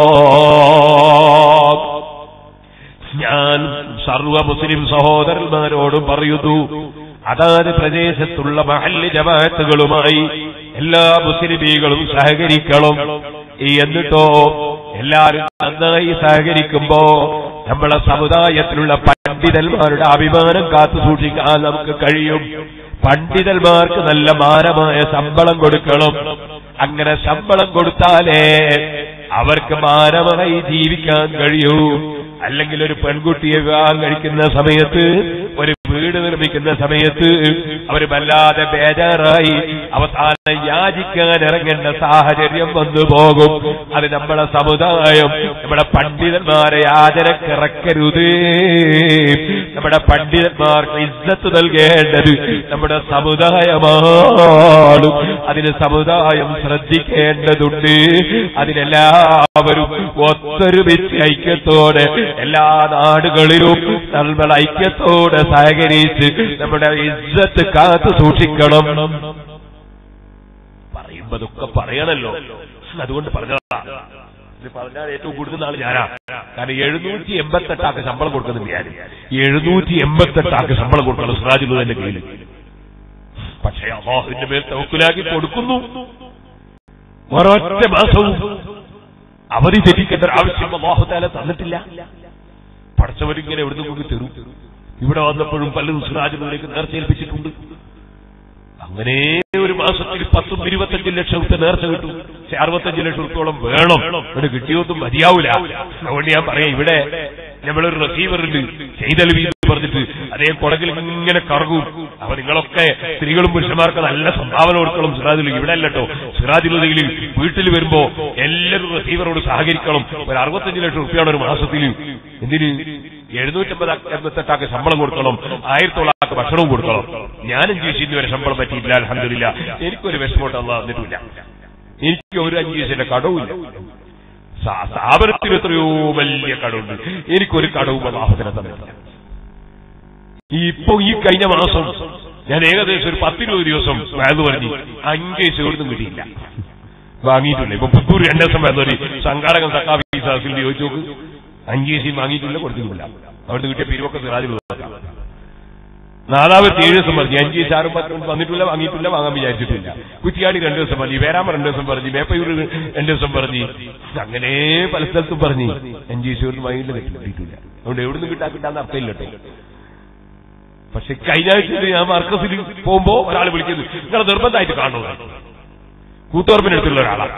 ഞാൻ സർവ മുസ്ലിം സഹോദരന്മാരോടും പറയുന്നു അതാത് പ്രദേശത്തുള്ള മഹല്ല് ജമാഅത്തുകളുമായി എല്ലാ മുസ്ലിമീകളും സഹകരിക്കണം എന്നിട്ടോ എല്ലാവരും നന്നായി സഹകരിക്കുമ്പോ നമ്മളെ സമുദായത്തിലുള്ള പണ്ഡിതന്മാരുടെ അഭിമാനം കാത്തു സൂക്ഷിക്കാൻ നമുക്ക് കഴിയും പണ്ഡിതന്മാർക്ക് നല്ല മാനമായ ശമ്പളം കൊടുക്കണം അങ്ങനെ ശമ്പളം കൊടുത്താലേ അവർക്ക് മാനമായി ജീവിക്കാൻ കഴിയൂ അല്ലെങ്കിൽ ഒരു പെൺകുട്ടിയെ വിവാഹം കഴിക്കുന്ന സമയത്ത് ഒരു വീട് നിർമ്മിക്കുന്ന സമയത്ത് അവർ വല്ലാതെ ബേജാറായി അവസാനം യാചിക്കാൻ ഇറങ്ങേണ്ട സാഹചര്യം വന്നു പോകും അത് നമ്മുടെ സമുദായം നമ്മുടെ പണ്ഡിതന്മാരെ യാചനക്കിറക്കരുത് നമ്മുടെ പണ്ഡിതന്മാർക്ക് ഇജ്ജത്ത് നൽകേണ്ടത് നമ്മുടെ സമുദായമാണ് അതിന് സമുദായം ശ്രദ്ധിക്കേണ്ടതുണ്ട് അതിനെല്ലാവരും ഒത്തൊരുമിച്ച് ഐക്യത്തോടെ എല്ലാ നാടുകളിലും നമ്മൾ ഐക്യത്തോടെ സഹകരിച്ച് നമ്മുടെ ഇജ്ജത്ത് കാത്തു സൂക്ഷിക്കണം പറയുമ്പോ അതൊക്കെ പറയണല്ലോ അതുകൊണ്ട് പറഞ്ഞതാ ഇത് പറഞ്ഞാൽ ഏറ്റവും കൂടുതൽ നാൾ ഞാനാ കാരണം എഴുന്നൂറ്റി എൺപത്തെട്ടാക്ക് ശമ്പളം കൊടുക്കുന്നുണ്ട് ഞാൻ എഴുന്നൂറ്റി എൺപത്തെട്ടാക്ക് ശമ്പളം കൊടുക്കണം സിറാജുലുദന്റെ കയ്യിൽ പക്ഷേ അള്ളാഹുവിന്റെ മേൽ തവക്കുലാക്കി കൊടുക്കുന്നു ഒരൊറ്റ മാസവും അവധി തെറ്റിക്കേണ്ട ഒരു ആവശ്യം അള്ളാഹുത്താല തന്നിട്ടില്ല പഠിച്ചവരിങ്ങനെ എവിടുന്ന് കൊണ്ട് തരും ഇവിടെ വന്നപ്പോഴും പലരും സിറാജുലേക്ക് നേർച്ചയേൽപ്പിച്ചിട്ടുണ്ട് അങ്ങനെ ഒരു മാസത്തിൽ പത്തും ഇരുപത്തഞ്ച് ലക്ഷം റുപ്യ നേർച്ച കിട്ടും പക്ഷെ അറുപത്തഞ്ച് ലക്ഷം റുപ്യോളം വേണം ഇവിടെ കിട്ടിയൊന്നും മതിയാവൂല അതുകൊണ്ട് ഞാൻ പറയാം ഇവിടെ നമ്മളൊരു റിസീവർ ഉണ്ട് ചെയ്തലവി എന്ന് പറഞ്ഞിട്ട് അതേ കുടകിൽ ഇങ്ങനെ കറങ്ങും അപ്പൊ നിങ്ങളൊക്കെ സ്ത്രീകളും പുരുഷന്മാർക്ക് നല്ല സംഭാവന കൊടുക്കണം സിറാജുൽ ഇവിടെ അല്ലട്ടോ സിറാജുലയിൽ വീട്ടിൽ വരുമ്പോ എല്ലാവരും റിസീവറോട് സഹകരിക്കണം ഒരു അറുപത്തഞ്ച് ലക്ഷം റുപ്യാണ് ഒരു മാസത്തിൽ എന്തിന് എഴുന്നൂറ്റമ്പത് എൺപത്തെട്ടാക്ക് ശമ്പളം കൊടുക്കണം ആയിരത്തോളാക്ക് ഭക്ഷണവും കൊടുക്കണം ഞാനും ജീവിച്ചിന് വരെ ശമ്പളം പറ്റിയില്ല അലഹമില്ല എനിക്കൊരു വിഷമോട്ട് അല്ല തന്നിട്ടില്ല എനിക്ക് ഒരു അഞ്ച് ദിവസത്തിന്റെ കടവുമില്ല സ്ഥാ- സ്ഥാപനത്തിന് എത്രയോ വലിയ കടവുണ്ട് എനിക്കൊരു കടവും അള്ളാഹുദിനെ തന്നിട്ടില്ല ഈ ഇപ്പൊ ഈ കഴിഞ്ഞ മാസം ഞാൻ ഏകദേശം ഒരു പത്തിരുപത് ദിവസം വേദ പറഞ്ഞു അഞ്ച് ചോദ്യം കിട്ടിയില്ല വാങ്ങിയിട്ടില്ല ഇപ്പൊ പുത്തൂർ രണ്ടു ദിവസം വേദ സംഘാടകൻ സക്കാഫീസാസിൽ ചോദിച്ചു നോക്ക് അഞ്ച് കേസി വാങ്ങിയിട്ടില്ല കൊടുത്തിട്ടില്ല അവിടുന്ന് കിട്ടിയ പിരിവൊക്കെ സിറാജിൽ കൊടുക്കാം നാലാമത്തെ ഏഴ് ദിവസം പറഞ്ഞു അഞ്ച് കേസ് ആറും പത്തും വന്നിട്ടില്ല വാങ്ങിയിട്ടില്ല വാങ്ങാൻ വിചാരിച്ചിട്ടില്ല കുറ്റിയാടി രണ്ടു ദിവസം പറഞ്ഞു വേരാമ രണ്ടു ദിവസം പറഞ്ഞു മേപ്പയൂർ രണ്ടു ദിവസം പറഞ്ഞു അങ്ങനെ പല സ്ഥലത്തും പറഞ്ഞു അഞ്ച് കേസ് ഒന്നും വാങ്ങിയില്ല കിട്ടിയിട്ടില്ല അതുകൊണ്ട് എവിടുന്ന് കിട്ടാൻ കിട്ടാന്ന് അർത്ഥമില്ല കേട്ടോ പക്ഷെ കഴിഞ്ഞ ആഴ്ച ഞാൻ മർക്കസിൽ പോകുമ്പോ ഒരാൾ വിളിക്കുന്നു നിങ്ങളെ നിർബന്ധമായിട്ട് കാണുന്നത് കൂത്തുറപ്പിനടുത്തുള്ള ഒരാളാണ്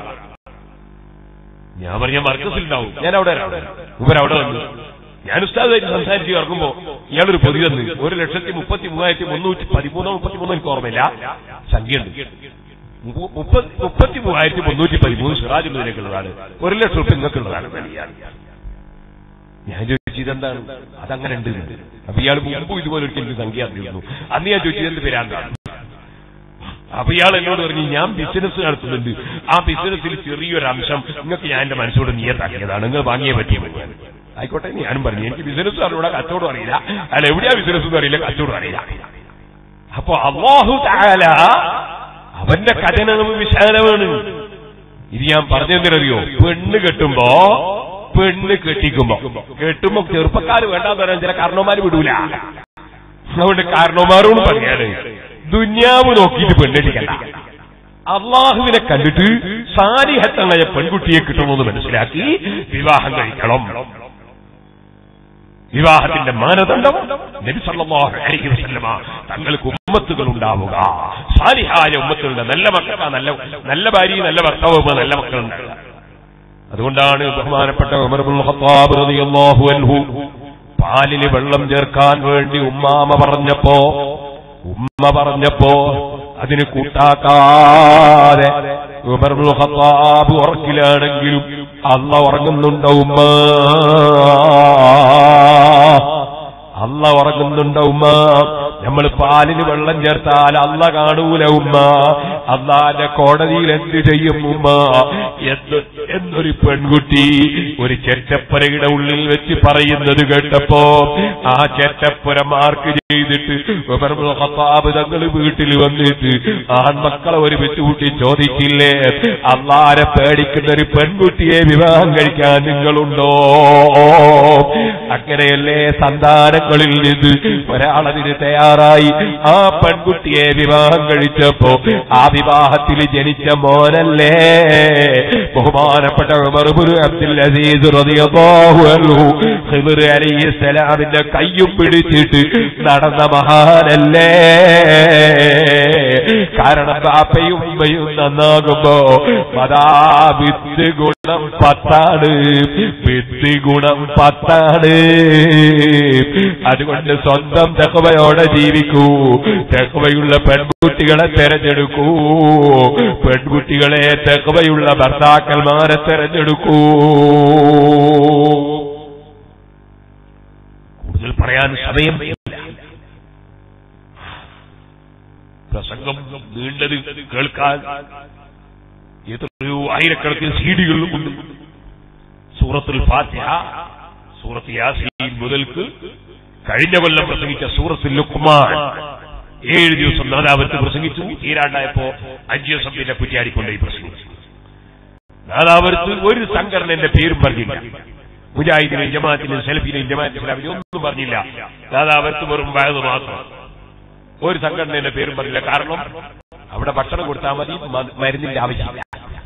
ഞാൻ പറഞ്ഞ മർക്കസിലുണ്ടാവും ഞാൻ അവിടെ ഇവരവിടെ വന്നു ഞാൻ ഉസ്താദായിട്ട് സംസാരിച്ച് ഇറങ്ങുമ്പോ ഇയാളൊരു പൊതി തന്നു ഒരു ലക്ഷത്തി മുപ്പത്തി മൂവായിരത്തി മുന്നൂറ്റി പതിമൂന്നോ മുപ്പത്തി മൂന്നോ എനിക്ക് ഓർമ്മയില്ല സംഖ്യയുണ്ട് മു- മുപ്പത്തി മുപ്പത്തി മൂവായിരത്തി മുന്നൂറ്റി പതിമൂന്ന് സിറാജുള്ളതിലേക്കുള്ളതാണ് ഒരു ലക്ഷം റുപ്യ നിങ്ങൾക്കുള്ളതാണ് വലിയ ഞാൻ ചോദിച്ചു ഇതെന്താണ് അതങ്ങനെ ഉണ്ട് എന്ന്. അപ്പൊ ഇയാൾ മുമ്പ് ഇതുപോലെ ഒരിക്കലും എനിക്ക് സംഖ്യ അറിഞ്ഞിരുന്നു അന്ന് ഞാൻ ചോദിച്ചു എന്ത് പേരാന്താണ് അപ്പൊ ഇയാൾ എന്നോട് പറഞ്ഞു ഞാൻ ബിസിനസ് നടത്തുന്നുണ്ട് ആ ബിസിനസ്സിൽ ചെറിയൊരു അംശം നിങ്ങൾക്ക് ഞാൻ എന്റെ മനസ്സോട് നിയത്താക്കിയതാണ് നിങ്ങൾ വാങ്ങിയേ പറ്റിയ ഞാൻ ആയിക്കോട്ടെ ഞാനും പറഞ്ഞു എനിക്ക് ബിസിനസ് അറിയൂടെ കച്ചവടം അറിയില്ല അല്ല എവിടെയാ ബിസിനസ് ഒന്നും അറിയില്ല കച്ചവടം അറിയില്ല അപ്പൊ അള്ളാഹു താല അവന്റെ കഥനം വിശാലമാണ് ഇത് ഞാൻ പറഞ്ഞെന്തിനറിയോ പെണ്ണ് കെട്ടുമ്പോ പെണ്ണ് കെട്ടിക്കുമ്പോ കെട്ടുമ്പോ ചെറുപ്പക്കാര് വേണ്ടാന്ന് പറയാൻ ചില കാരണവന്മാര് വിടൂല അതുകൊണ്ട് കാരണവന്മാരോട് പറയാണ് ദുന്യാവ് നോക്കിയിട്ട് പെണ്ണെട്ടിക്കണ്ട അള്ളാഹുവിനെ കണ്ടിട്ട് സാരിഹത്തമായ പെൺകുട്ടിയെ കിട്ടണമെന്ന് മനസ്സിലാക്കി വിവാഹം കഴിക്കണം വിവാഹത്തിന്റെ മാനദണ്ഡം നബി സല്ലല്ലാഹു അലൈഹി വസല്ലമ തങ്ങൾക്ക് ഉമ്മത്തുകൾ ഉണ്ടാവുക സാലിഹായ ഉമ്മത്തുകളുടെ നല്ല മക്കൾ നല്ല നല്ല ഭാര്യ നല്ല ഭർത്താവ് നല്ല മക്കളുണ്ടാവുക അതുകൊണ്ടാണ് ബഹുമാനപ്പെട്ട ഉമർ ഇബ്നുൽ ഖത്താബ് റളിയല്ലാഹു അൻഹു പാലില് വെള്ളം ചേർക്കാൻ വേണ്ടി ഉമ്മാമ പറഞ്ഞപ്പോ ഉമ്മ പറഞ്ഞപ്പോ അതിന് കൂട്ടാക്കാതെ ഉമർ ഇബ്നുൽ ഖത്താബ് ഉറക്കിലാണെങ്കിലും അല്ല ഉറങ്ങുന്നുണ്ടോ ഉമ്മ അല്ല ഉറങ്ങുന്നുണ്ടോ ഉമ്മ നമ്മൾ പാലിന് വെള്ളം ചേർത്താൽ അല്ല കാണൂല ഉമ്മ അള്ളാന്റെ കോടതിയിൽ എന്ത് ചെയ്യും ഉമ്മ എന്ന് എന്നൊരു പെൺകുട്ടി ഒരു ചെറ്റപ്പുരയുടെ ഉള്ളിൽ വെച്ച് പറയുന്നത് കേട്ടപ്പോ ആ ചെറ്റപ്പുര മാർക്ക് ചെയ്തിട്ട് ഉമർ ഇബ്നുൽ ഖത്താബ് തങ്ങൾ വീട്ടിൽ വന്നിട്ട് ആൺമക്കളെ ഒരുമിച്ച് കൂട്ടി ചോദിക്കില്ലേ അള്ളാരെ പേടിക്കുന്ന ഒരു പെൺകുട്ടിയെ വിവാഹം കഴിക്കാൻ നിങ്ങളുണ്ടോ അങ്ങനെയല്ലേ സന്താനങ്ങളിൽ നിന്ന് ഒരാളതിന് തയ്യാറായി ആ പെൺകുട്ടിയെ വിവാഹം കഴിച്ചപ്പോ ആ വിവാഹത്തിൽ ജനിച്ച മോനല്ലേ ബഹുമാനപ്പെട്ട ഉമർ ഇബ്നു അബ്ദുൽ അസീസ് റളിയല്ലാഹു അൻഹു ഖിദ്ർ അലൈഹിസ്സലാമിന്റെ കയ്യും പിടിച്ചിട്ട് നടന്ന മഹാനല്ലേ കാരണം ബാപ്പയും ഉമ്മയും നന്നാകുമ്പോ മതാ വിത്ത് ഗുണം പത്താണ് വിത്ത് ഗുണം പത്താണ് അതുകൊണ്ട് സ്വന്തം തെക്കവയോടെ ജീവിക്കൂ തെക്കവയുള്ള പെൺകുട്ടികളെ തെരഞ്ഞെടുക്കൂ പെൺകുട്ടികളെ തെക്കവയുള്ള ഭർത്താക്കന്മാരെ തെരഞ്ഞെടുക്കൂ കൂടുതൽ പറയാൻ സമയം ഇല്ല പ്രസംഗം നീണ്ടത് കേൾക്കാൻ എത്രയോ ആയിരക്കണക്കിന് സീഡികൾ ഉണ്ട് സൂറത്തുൽ ഫാത്തിഹ സൂറത്ത് യാസീൻ മുതൽക്ക് കഴിഞ്ഞ കൊല്ലം പ്രസംഗിച്ച സൂറത്തുൽ ലുക്മാൻ ഏഴ് ദിവസം നാദാവത്ത് പ്രസംഗിച്ചു തീരാണ്ടായപ്പോ അഞ്ചു ദിവസം പിന്നെ കുറ്റിയാടിക്കൊണ്ടേ പ്രസംഗിച്ചു നാദാവത്ത് ഒരു സംഘടനന്റെ പേരും പറഞ്ഞില്ല മുജാഹിദിനും ജമാഅത്തിനും സെൽഫിനും ജമാഅത്ത് ഇസ്ലാമിനും ഒന്നും പറഞ്ഞില്ല നാദാവത്ത് വെറും വയത് മാത്രം ഒരു സംഘടനയുടെ പേരും പറഞ്ഞില്ല കാരണം അവിടെ ഭക്ഷണം കൊടുത്താൽ മതി മ- മരുന്നിന്റെ ആവശ്യമില്ല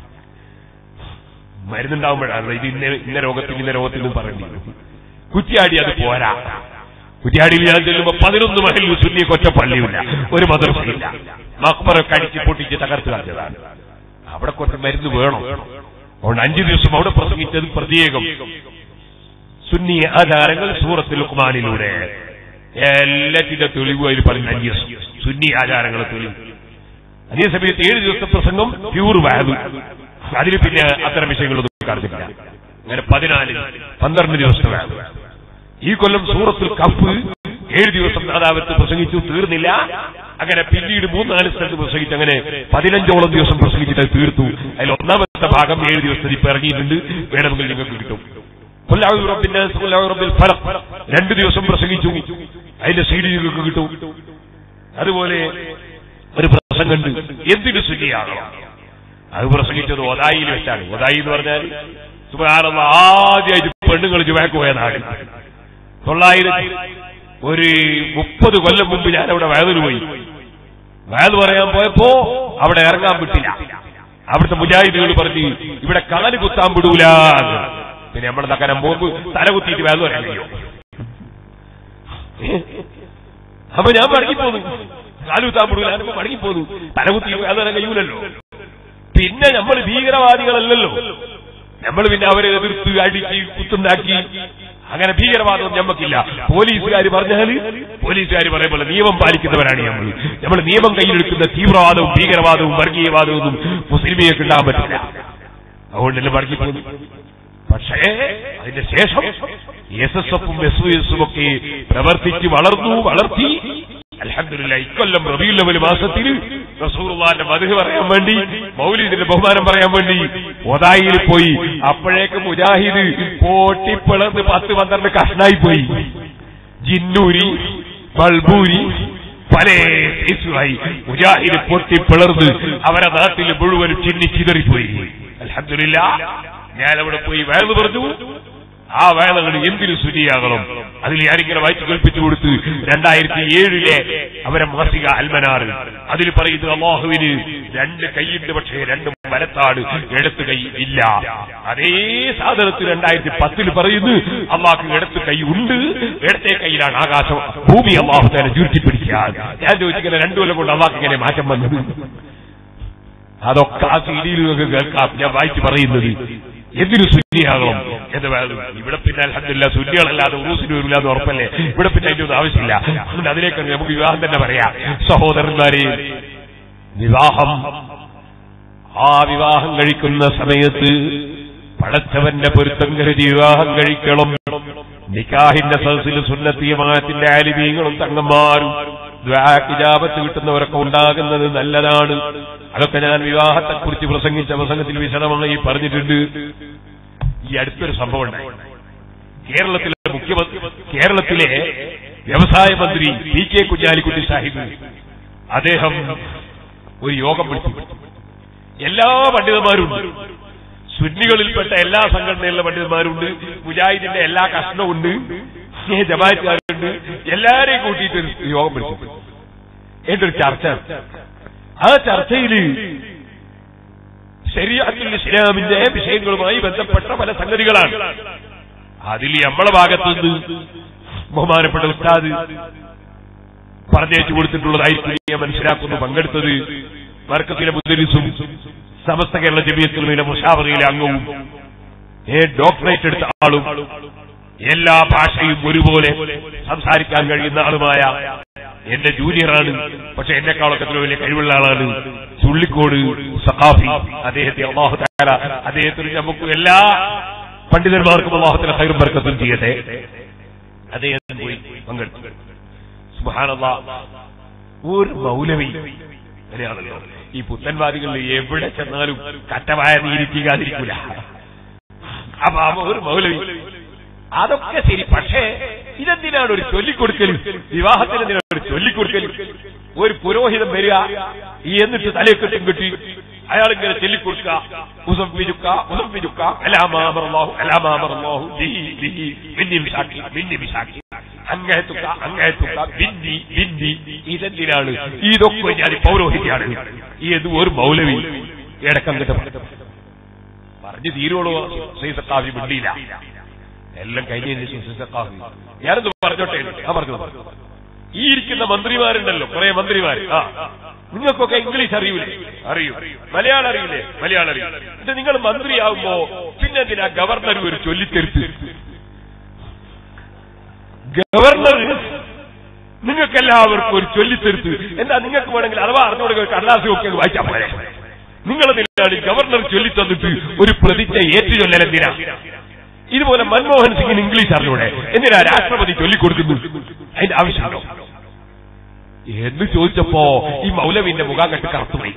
മരുന്നുണ്ടാവുമ്പോഴാണ് ഇത് ഇന്ന ഇന്ന രോഗത്തിന് ഇന്ന രോഗത്തിനും പറയേണ്ടി കുറ്റിയാടി അത് പോരാ കുറ്റിയാടിയിൽ ഞാൻ ചെല്ലുമ്പോ പതിനൊന്ന് മഹലിൽ സുന്നി കൊച്ച പള്ളിയില്ല ഒരു മദ്രസയില്ല മക്ബറൊക്കെ അടിച്ച് പൊട്ടിച്ച് തകർത്ത് കളഞ്ഞതാണ് അവിടെ കുറച്ച് മരുന്ന് വേണം അതുകൊണ്ട് അഞ്ചു ദിവസം അവിടെ പ്രസംഗിച്ചത് പ്രത്യേകം സുന്നി ആചാരങ്ങൾ സൂറത്ത് ലുക്മാനിലൂടെ എല്ലാത്തിന്റെ തെളിവും അതിൽ പറഞ്ഞ അഞ്ച് ദിവസം സുന്നി ആചാരങ്ങളെ തെളിവ് അതേസമയത്ത് ഏഴ് ദിവസത്തെ പ്രസംഗം പ്യൂർ വാല്യൂ അതിൽ പിന്നെ അത്തരം വിഷയങ്ങളൊന്നും കാണിച്ചിട്ടില്ല അങ്ങനെ പതിനാല് പന്ത്രണ്ട് ദിവസത്തെ വാല്യൂ ഈ കൊല്ലം സൂറത്തിൽ കപ്പ് ഏഴ് ദിവസം നാദാവത്ത് പ്രസംഗിച്ചു തീർന്നില്ല അങ്ങനെ പിന്നീട് മൂന്നാല് സ്ഥലത്ത് പ്രസംഗിച്ചു അങ്ങനെ പതിനഞ്ചോളം ദിവസം പ്രസംഗിച്ചിട്ട് അത് തീർത്തു അതിൽ ഒന്നാമത്തെ ഭാഗം ഏഴ് ദിവസത്തിൽ ഇപ്പൊ ഇറങ്ങിയിട്ടുണ്ട് വേണമെങ്കിൽ നിങ്ങൾക്ക് കിട്ടും കൊല്ലാവു റബ്ബിന്റെ കൊല്ലാവു റബ്ബിൽ ഫലം രണ്ടു ദിവസം പ്രസംഗിച്ചു അതിന്റെ സീഡി നിങ്ങൾക്ക് കിട്ടും അതുപോലെ ഒരു പ്രസംഗമുണ്ട് എന്തിന് ശുചിയാകണം അത് പ്രസംഗിച്ചത് ഒതായിൽ വെച്ചാണ് ഒതായി എന്ന് പറഞ്ഞാൽ സുബാനുള്ള ആദ്യമായിട്ട് പെണ്ണുങ്ങൾ ജുവാക്ക് പോയ നാട് തൊള്ളായിരത്തി ഒരു മുപ്പത് കൊല്ലം മുമ്പ് ഞാൻ അവിടെ വയതിന് പോയി വയത് പറയാൻ പോയപ്പോ അവിടെ ഇറങ്ങാൻ വിട്ടില്ല അവിടുത്തെ മുജാഹിദുകൾ പറഞ്ഞ് ഇവിടെ കാല് കുത്താൻ വിടൂല എന്ന്. പിന്നെ നമ്മുടെ തക്കനം ബോംബ് തല കുത്തിയിട്ട് വേദ പറയാൻ കഴിയോ അപ്പൊ ഞാൻ മടങ്ങിപ്പോന്നു കാല് കുത്താൻ വിടൂല ഞാനിപ്പോ മടങ്ങിപ്പോന്നു തല കുത്തിയിട്ട് വേദ പറയാൻ കഴിയൂലല്ലോ പിന്നെ നമ്മൾ ഭീകരവാദികളല്ലല്ലോ നമ്മൾ പിന്നെ അവരെ എതിർത്ത് അടിച്ച് കുത്തുണ്ടാക്കി അങ്ങനെ ഭീകരവാദം ഞമ്മക്കില്ല പോലീസുകാർ പറഞ്ഞാൽ പോലീസുകാർ പറയുമ്പോൾ നിയമം പാലിക്കുന്നവരാണ് നമ്മൾ നമ്മൾ നിയമം കയ്യിലെടുക്കുന്ന തീവ്രവാദവും ഭീകരവാദവും വർഗീയവാദവും ഒന്നും മുസ്ലിമിയൊക്കെ ഉണ്ടാകാൻ പറ്റില്ല അതുകൊണ്ടല്ലേ വർഗിക്കുന്നു പക്ഷേ അതിന്റെ ശേഷം എസ് എസ് എഫും എസ് എസും ഒക്കെ പ്രവർത്തിച്ച് വളർന്നു വളർത്തി അലഹമില്ല ഇക്കൊല്ലം റബീൽ ലവൽ മാസത്തിൽ റസൂർവാന്റെ മധു പറയാൻ വേണ്ടി മൗലിദിന്റെ ബഹുമാനം പറയാൻ വേണ്ടി ഒതായിൽ പോയി അപ്പോഴേക്ക് മുജാഹിദ് പൊട്ടിപ്പിളർന്ന് പത്ത് പന്ത്രണ്ട് കഷ്ണായി പോയി ജിന്നൂരി ബൾബൂരി പല കേസുമായി മുജാഹിദ് പൊട്ടിപ്പിളർന്ന് അവരെ നാട്ടിൽ മുഴുവൻ ചിന്നി ചിതറിപ്പോയി അലഹമില്ല ഞാൻ അവിടെ പോയി വേദ പറഞ്ഞു ആ വേദകൾ എന്തിനു ശുചിയാകണം അതിൽ ഞാനിങ്ങനെ വായിച്ചു കേൾപ്പിച്ചു കൊടുത്ത് രണ്ടായിരത്തി ഏഴിലെ അവരെ മാസിക അൽമനാറ് അതിൽ പറയുന്നത് അള്ളാഹുവിന് രണ്ട് കൈയുണ്ട് പക്ഷേ രണ്ടും വലത്താണ് ഇടത്ത് കൈ ഇല്ല അതേ സാധനത്തിൽ രണ്ടായിരത്തി പത്തിൽ പറയുന്നു അള്ളാഹ് ഇടത്ത് കൈ ഉണ്ട് ഇടത്തെ കൈയിലാണ് ആകാശം ഭൂമി അള്ളാഹു തന്നെ ചുരുട്ടിപ്പിടിക്കാൻ ഞാൻ ചോദിച്ചിങ്ങനെ രണ്ടു കൊല്ലം കൊണ്ട് അള്ളാഹ് ഇങ്ങനെ മാറ്റം വന്നത് അതൊക്കെ ആ സീഡിയിൽ നിങ്ങൾക്ക് കേൾക്കാം ഞാൻ വായിച്ചു പറയുന്നത് എന്തിനു സുന്നിയാകണം എന്ന് പറയുന്നത് ഇവിടെ പിന്നെ അലഹമില്ല സുന്നികളല്ലാതെ ഉറൂസിന് വരില്ല എന്ന് ഉറപ്പല്ലേ ഇവിടെ പിന്നെ അതിന്റെ ഒന്നും ആവശ്യമില്ല അതുകൊണ്ട് അതിലേക്ക് നമുക്ക് വിവാഹം തന്നെ പറയാം സഹോദരന്മാരെ വിവാഹം ആ വിവാഹം കഴിക്കുന്ന സമയത്ത് പടച്ചവന്റെ പൊരുത്തം കരുതി വിവാഹം കഴിക്കണം നിക്കാഹിന്റെ സദസ്സിൽ സുന്നത്തീയമാനത്തിന്റെ ആലിമീങ്ങളും തങ്ങന്മാരും ദ്വാക്കിജാപത്ത് കിട്ടുന്നവരൊക്കെ ഉണ്ടാകുന്നത് നല്ലതാണ് അതൊക്കെ ഞാൻ വിവാഹത്തെക്കുറിച്ച് പ്രസംഗിച്ച പ്രസംഗത്തിൽ വിശദമായി പറഞ്ഞിട്ടുണ്ട് ഈ അടുത്തൊരു സംഭവം ഉണ്ടായി കേരളത്തിലെ മുഖ്യമന്ത്രി കേരളത്തിലെ വ്യവസായ മന്ത്രി പി കെ കുഞ്ഞാലിക്കുട്ടി സാഹിബ് അദ്ദേഹം ഒരു യോഗം വിളിച്ചു എല്ലാ പണ്ഡിതന്മാരുണ്ട് സുന്നികളിൽപ്പെട്ട എല്ലാ സംഘടനയിലുള്ള പണ്ഡിതന്മാരുണ്ട് മുജാഹിദിന്റെ എല്ലാ കഷ്ണവുമുണ്ട് ജമാറ്റുകാരുണ്ട് എല്ലാരെയും കൂട്ടിയിട്ട് ഒരു യോഗം വിളിച്ചു എന്നൊരു ചർച്ച ആ ചർച്ചയിൽ ശരിയാത്തുൽ ഇസ്ലാമിന്റെ വിഷയങ്ങളുമായി ബന്ധപ്പെട്ട പല സംഗതികളാണ് അതിൽ നമ്മളെ ഭാഗത്തുനിന്ന് ബഹുമാനപ്പെട്ട ഉസ്താദ് പറഞ്ഞേച്ചു കൊടുത്തിട്ടുള്ളതായിരിക്കും ഞാൻ മനസ്സിലാക്കുന്നു പങ്കെടുത്തത് വർക്കത്തിലെ മുദ്രിസും സമസ്ത കേരള ജമീയത്തിലെ മുഷാവറിയിലെ അംഗവും ഏ ഡോക്ടറേറ്റ് എടുത്ത ആളും എല്ലാ ഭാഷയും ഒരുപോലെ സംസാരിക്കാൻ കഴിയുന്ന ആളുമായ എന്റെ ജൂനിയറാണ് പക്ഷെ എന്നെക്കാളൊക്കെ എത്ര വലിയ കഴിവുള്ള ആളാണ് ചുള്ളിക്കോട് സഖാഫി അദ്ദേഹത്തെ അള്ളാഹു താര അദ്ദേഹത്തിന് നമുക്ക് എല്ലാ പണ്ഡിതന്മാർക്കും അള്ളാഹുത്തിന്റെ ഹൈറും ബർക്കത്തും ചെയ്യട്ടെ അദ്ദേഹം പോയി പങ്കെടുത്തു സുബ്ഹാനല്ലാ ഒരു മൗലവി അങ്ങനെയാണല്ലോ ഈ പുത്തൻവാദികളിൽ എവിടെ ചെന്നാലും കറ്റവായ നീരിപ്പിക്കാതിരിക്കൂല അപ്പൊ ആ ഒരു മൗലവി അതൊക്കെ ശരി പക്ഷേ ഇതെന്തിനാണ് ഒരു ചൊല്ലിക്കൊടുക്കൽ വിവാഹത്തിന് എന്തിനാണ് ഒരു ചൊല്ലിക്കൊടുക്കൽ ഒരു പുരോഹിതൻ വരിക എന്നിട്ട് തലയെക്കെട്ടും കിട്ടി അയാൾ ഇങ്ങനെ ചൊല്ലിക്കൊടുക്കുക ഉസംബിജുക്ക ഉസംബിജുക്ക അലാമാമറല്ലാഹു അലാമാമറല്ലാഹു ലിഹി ലിഹി മിന്നി മിശാക്കി മിന്നി മിശാക്കി അങ്ങേത്തുക്ക അങ്ങേത്തുക്ക ബിന്നി ബിന്നി ഇതെന്തിനാണ് ഇതൊക്കെ ഞാൻ പൗരോഹിത്യാണ് ഇത് ഒരു മൗലവി ഇടക്കം കിട്ടും പറഞ്ഞു തീരുവോളൂ ശ്രീസക്കാവി മിണ്ടിയില്ല എല്ലാം കഴിഞ്ഞതിന് ശേഷം ശ്രീസക്കാവി ഞാനത് പറഞ്ഞോട്ടെ ആ പറഞ്ഞു ഈ ഇരിക്കുന്ന മന്ത്രിമാരുണ്ടല്ലോ കുറെ മന്ത്രിമാര് ആ നിങ്ങൾക്കൊക്കെ ഇംഗ്ലീഷ് അറിയൂലേ അറിയൂ മലയാളം അറിയില്ലേ മലയാളം അറിയും ഇത് നിങ്ങൾ മന്ത്രിയാവുമ്പോ പിന്നെ എന്തിനാ ഗവർണർ ഒരു ചൊല്ലിത്തെരുത്ത് ഗവർണർ നിങ്ങൾക്ക് എല്ലാവർക്കും ഒരു ചൊല്ലിത്തെരുത്ത് എന്താ നിങ്ങൾക്ക് വേണമെങ്കിൽ അഥവാ അറിഞ്ഞോടെ കടലാസ് ഒക്കെ അങ്ങ് വായിച്ചാൽ പോരെ നിങ്ങളതിനാണ് ഗവർണർ ചൊല്ലിത്തന്നിട്ട് ഒരു പ്രതിജ്ഞ ഏറ്റുചൊല്ലൽ എന്തിനാ ഇതുപോലെ മൻമോഹൻ സിംഗിന് ഇംഗ്ലീഷ് അറിഞ്ഞൂടെ എന്തിനാ രാഷ്ട്രപതി ചൊല്ലിക്കൊടുക്കുന്നു അതിന്റെ ആവശ്യമുണ്ടോ എന്ന് ചോദിച്ചപ്പോ ഈ മൗലവിന്റെ മുഖം കെട്ട് കറുത്തുപോയി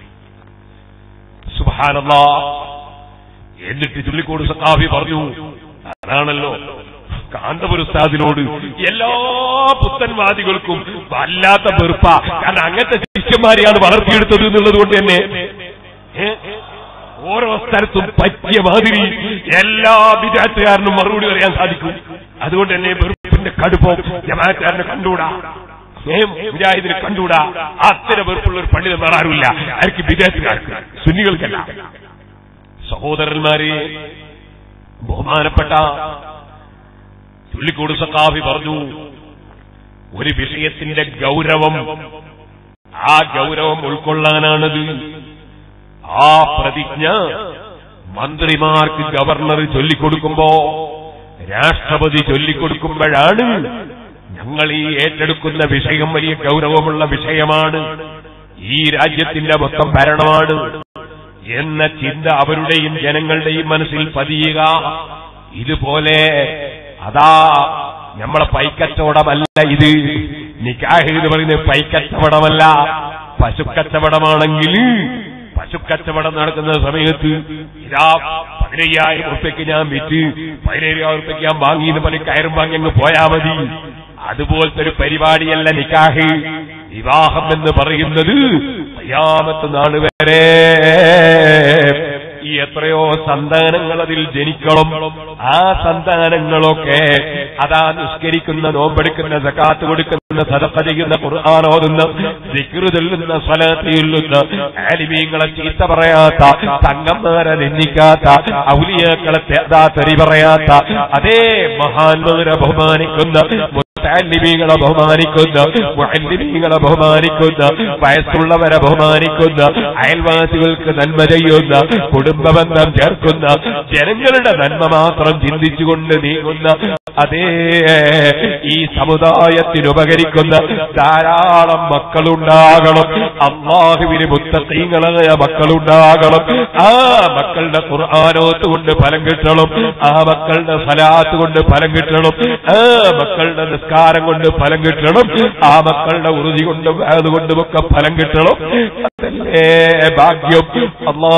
സുബാനല്ലാ എന്നിട്ട് ചുള്ളിക്കോട് സഖാഫി പറഞ്ഞു അതാണല്ലോ കാന്തപുരസ്താദിനോട് എല്ലാ പുത്തൻവാദികൾക്കും വല്ലാത്ത വെറുപ്പ കാരണം അങ്ങനത്തെ ശിഷ്യന്മാരെയാണ് വളർത്തിയെടുത്തത് എന്നുള്ളത് കൊണ്ട് തന്നെ ഏ? ഓരോ സ്ഥലത്തും പറ്റിയ മാതിരി എല്ലാ വിദ്യാർത്ഥികാരനും മറുപടി പറയാൻ സാധിക്കും അതുകൊണ്ട് തന്നെ വെറുപ്പിന്റെ കടുപ്പം ജമാക്കാരനെ കണ്ടുകൂടാ ഏ, മുജാഹിദിനെ കണ്ടുകൂടാ അത്തരം വെറുപ്പുള്ള ഒരു പണ്ഡിതൻ വേറെ ആരുമില്ല ആർക്ക് വിദ്യാർത്ഥികാർക്ക് സുന്നികൾക്കല്ല സഹോദരന്മാരെ ബഹുമാനപ്പെട്ട ചുള്ളിക്കോട് സക്കാഫി പറഞ്ഞു ഒരു വിഷയത്തിന്റെ ഗൗരവം ആ ഗൗരവം ഉൾക്കൊള്ളാനാണത് ആ പ്രതിജ്ഞ മന്ത്രിമാർക്ക് ഗവർണർ ചൊല്ലിക്കൊടുക്കുമ്പോ രാഷ്ട്രപതി ചൊല്ലിക്കൊടുക്കുമ്പോഴാണ് ഞങ്ങൾ ഈ ഏറ്റെടുക്കുന്ന വിഷയം വലിയ ഗൗരവമുള്ള വിഷയമാണ് ഈ രാജ്യത്തിന്റെ മൊത്തം ഭരണമാണ് എന്ന ചിന്ത അവരുടെയും ജനങ്ങളുടെയും മനസ്സിൽ പതിയുക ഇതുപോലെ അതാ നമ്മളെ പൈക്കച്ചവടമല്ല ഇത് നിക്കാഹ് എന്ന് പറയുന്നത് പൈക്കച്ചവടമല്ല പശുക്കച്ചവടമാണെങ്കിൽ പശുക്കച്ചവടം നടക്കുന്ന സമയത്ത് ഇതാ പതിനയ്യായിരം ഉറുപ്പ്യക്ക് ഞാൻ വിറ്റ് പതിനയ്യായിരം ഉറുപ്പ്യക്ക് ഞാൻ വാങ്ങി എന്ന് പറഞ്ഞ് കയറും വാങ്ങി അങ്ങ് പോയാ മതി അതുപോലത്തെ ഒരു പരിപാടിയല്ല നിക്കാഹ് വിവാഹം എന്ന് പറയുന്നത് അയ്യാമത്ത് നാൾ വരെ ഈ എത്രയോ സന്താനങ്ങൾ അതിൽ ജനിക്കണം ആ സന്താനങ്ങളൊക്കെ അതാ നിസ്കരിക്കുന്ന നോമ്പെടുക്കുന്ന സക്കാത്ത് കൊടുക്കുന്ന സദക്ക ചെയ്യുന്ന ഖുർആാനോതുന്ന ദിക്റ് ചൊല്ലുന്ന സ്വലത്ത് ചൊല്ലുന്ന ആലിമീങ്ങളെ ചീത്ത പറയാത്ത തങ്ങന്മാരെ നിന്ദിക്കാത്ത ഔലിയാക്കളെ തേതാ തെറി പറയാത്ത അതേ മഹാന്മാരെ ബഹുമാനിക്കുന്ന മുത്താലിമീങ്ങളെ ബഹുമാനിക്കുന്ന മുഹല്ലിമീങ്ങളെ ബഹുമാനിക്കുന്ന വയസ്സുള്ളവരെ ബഹുമാനിക്കുന്ന അയൽവാസികൾക്ക് നന്മ ചെയ്യുന്ന കുടുംബ ബന്ധം ചേർക്കുന്ന ജനങ്ങളുടെ നന്മ മാത്രം ചിന്തിച്ചുകൊണ്ട് നീങ്ങുന്ന അതേ ഈ സമുദായത്തിന് ഉപകരിക്കുന്ന ധാരാളം മക്കളുണ്ടാകണം അള്ളാഹുവിന് മുത്തീങ്ങളായ മക്കളുണ്ടാകണം ആ മക്കളുടെ ഖുർആാനോത്ത് കൊണ്ട് ഫലം കിട്ടണം ആ മക്കളുടെ സലാത്ത് കൊണ്ട് ഫലം കിട്ടണം ആ മക്കളുടെ നിസ്കാരം കൊണ്ട് ഫലം കിട്ടണം ആ മക്കളുടെ ഉറുതി കൊണ്ടും അതുകൊണ്ടും ഒക്കെ ഫലം കിട്ടണം അതല്ലേ ഭാഗ്യം അല്ലാ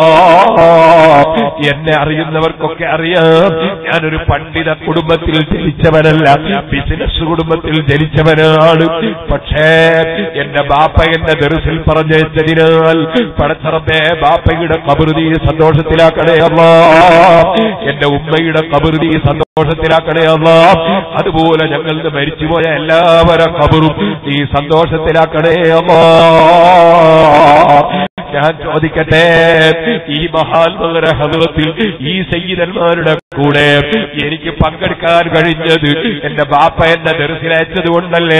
എന്നെ അറിയുന്നവർക്കൊക്കെ അറിയാം ഞാനൊരു പണ്ഡിത കുടുംബത്തിൽ ജനിച്ചവനല്ല ബിസിനസ് കുടുംബത്തിൽ ജനിച്ചവനാണ് പക്ഷേ എന്റെ ബാപ്പ എന്നെ ദർസിൽ പറഞ്ഞതിനാൽ പടച്ചറപ്പെ ബാപ്പയുടെ കബറുതി സന്തോഷത്തിലാക്കണേ അല്ല എന്റെ ഉമ്മയുടെ കബറുതി സന്തോഷത്തിലാക്കണേ അല്ല അതുപോലെ ഞങ്ങൾക്ക് മരിച്ചുപോയ എല്ലാവരും കബറും ഈ സന്തോഷത്തിലാക്കണേ അല്ലാ ഞാൻ ചോദിക്കട്ടെ ഈ മഹാത്മകര ഹദറത്തിൽ ഈ സയ്യിദന്മാരുടെ കൂടെ എനിക്ക് പങ്കെടുക്കാൻ കഴിഞ്ഞത് എന്റെ ബാപ്പ എന്നെ ദർശനയച്ചത് കൊണ്ടല്ലേ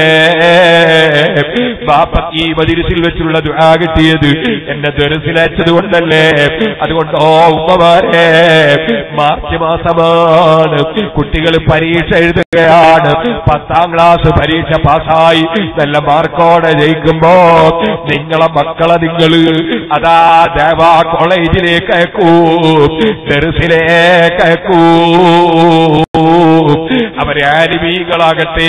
ബാപ്പ ഈ മതിരിസിൽ വെച്ചുള്ള ദുആ കിട്ടിയത് എന്നെ ദർശനയച്ചത് കൊണ്ടല്ലേ അതുകൊണ്ട് ഓ ഉമ്മമാരെ മാർച്ച് മാസമാണ് കുട്ടികൾ പരീക്ഷ എഴുതുകയാണ് പത്താം ക്ലാസ് പരീക്ഷ പാസ്സായി നല്ല മാർക്കോടെ ജയിക്കുമ്പോ നിങ്ങളെ മക്കളെ നിങ്ങൾ അതാ ദേവാ കോളേജിലേക്ക് അയക്കൂ ദർസിലേക്ക് അയക്കൂ അവരെ ആലിമീകളാകട്ടെ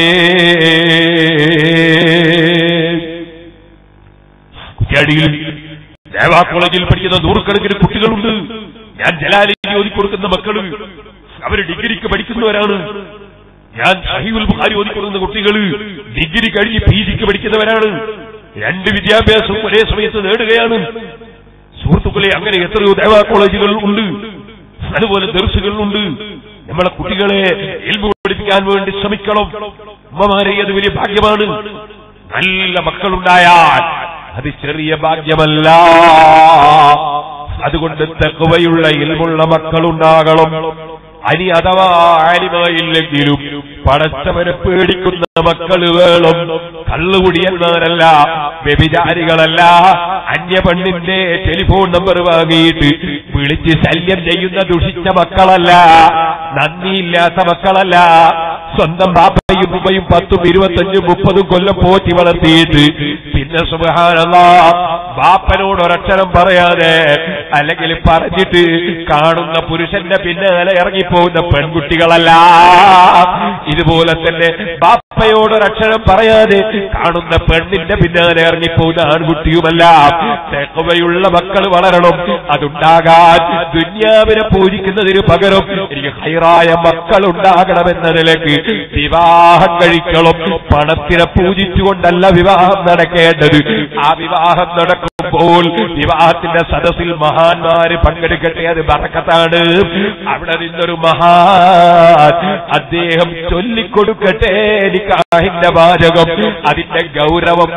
കുറ്റ്യാടിയിൽ ദേവാ കോളേജിൽ പഠിക്കുന്ന നൂറുകണക്കിന് കുട്ടികളുണ്ട് ഞാൻ ജലാലിക്ക് ഓതി കൊടുക്കുന്ന മക്കള് അവര് ഡിഗ്രിക്ക് പഠിക്കുന്നവരാണ് ഞാൻ സഹീബുൽ ബുഖാരി ഓതി കൊടുക്കുന്ന കുട്ടികൾ ഡിഗ്രി കഴിഞ്ഞ് പി ജിക്ക് പഠിക്കുന്നവരാണ് രണ്ട് വിദ്യാഭ്യാസം ഒരേ സമയത്ത് നേടുകയാണ് സുഹൃത്തുക്കളെ അങ്ങനെ എത്രയോ ദേവാ കോളേജുകൾ ഉണ്ട് അതുപോലെ ദർസുകളുണ്ട് നമ്മളെ കുട്ടികളെ എൽമു പഠിപ്പിക്കാൻ വേണ്ടി ശ്രമിക്കണം ഉമ്മമാരെ അത് വലിയ ഭാഗ്യമാണ് നല്ല മക്കളുണ്ടായാൽ അത് ചെറിയ ഭാഗ്യമല്ല അതുകൊണ്ട് തെക്കുവയുള്ള ഇൽമുള്ള മക്കളുണ്ടാകണം അനി അഥവാ ആലിമായില്ലെങ്കിലും പടച്ചവരെ പേടിക്കുന്ന മക്കള് വേണം കള്ളുകുടിയന്മാരല്ല വ്യഭിചാരികളല്ല അന്യപെണ്ണിന്റെ ടെലിഫോൺ നമ്പർ വാങ്ങിയിട്ട് വിളിച്ച് ശല്യം ചെയ്യുന്ന ദുഷിച്ച മക്കളല്ല നന്ദിയില്ലാത്ത മക്കളല്ല സ്വന്തം ബാപ്പയും ഉമ്മയും പത്തും ഇരുപത്തഞ്ചും മുപ്പതും കൊല്ലം പോറ്റി വളർത്തിയിട്ട് പിന്നെ സുബഹാനല്ല ബാപ്പനോട് ഒരക്ഷരം പറയാതെ അല്ലെങ്കിൽ പറഞ്ഞിട്ട് കാണുന്ന പുരുഷന്റെ പിന്നാലെ ഇറങ്ങിപ്പോകുന്ന പെൺകുട്ടികളല്ല ഇതുപോലെ തന്നെ ബാപ്പയോട് ഒരക്ഷരം പറയാതെ കാണുന്ന പെണ്ണിന്റെ പിന്നാലെ ഇറങ്ങിപ്പോകുന്ന ആൺകുട്ടിയുമല്ല തെക്കുവയുള്ള മക്കൾ വളരണം അതുണ്ടാകാൻ ദുന്യാവിനെ പൂജിക്കുന്നതിന് പകരം എനിക്ക് ഹൈറായ മക്കൾ ഉണ്ടാകണമെന്ന നിലക്ക് വിവാഹം കഴിക്കണം പണത്തിനെ പൂജിച്ചുകൊണ്ടല്ല വിവാഹം നടക്കേണ്ടത് ആ വിവാഹം നടക്കുമ്പോൾ വിവാഹത്തിന്റെ സദസ്സിൽ മഹാന്മാര് പങ്കെടുക്കട്ടെ അത് ബറക്കത്താണ് അവിടെ നിന്നൊരു മഹാൻ അദ്ദേഹം ചൊല്ലിക്കൊടുക്കട്ടെ നിക്കാഹിന്റെ വാചകം അതിന്റെ ഗൗരവം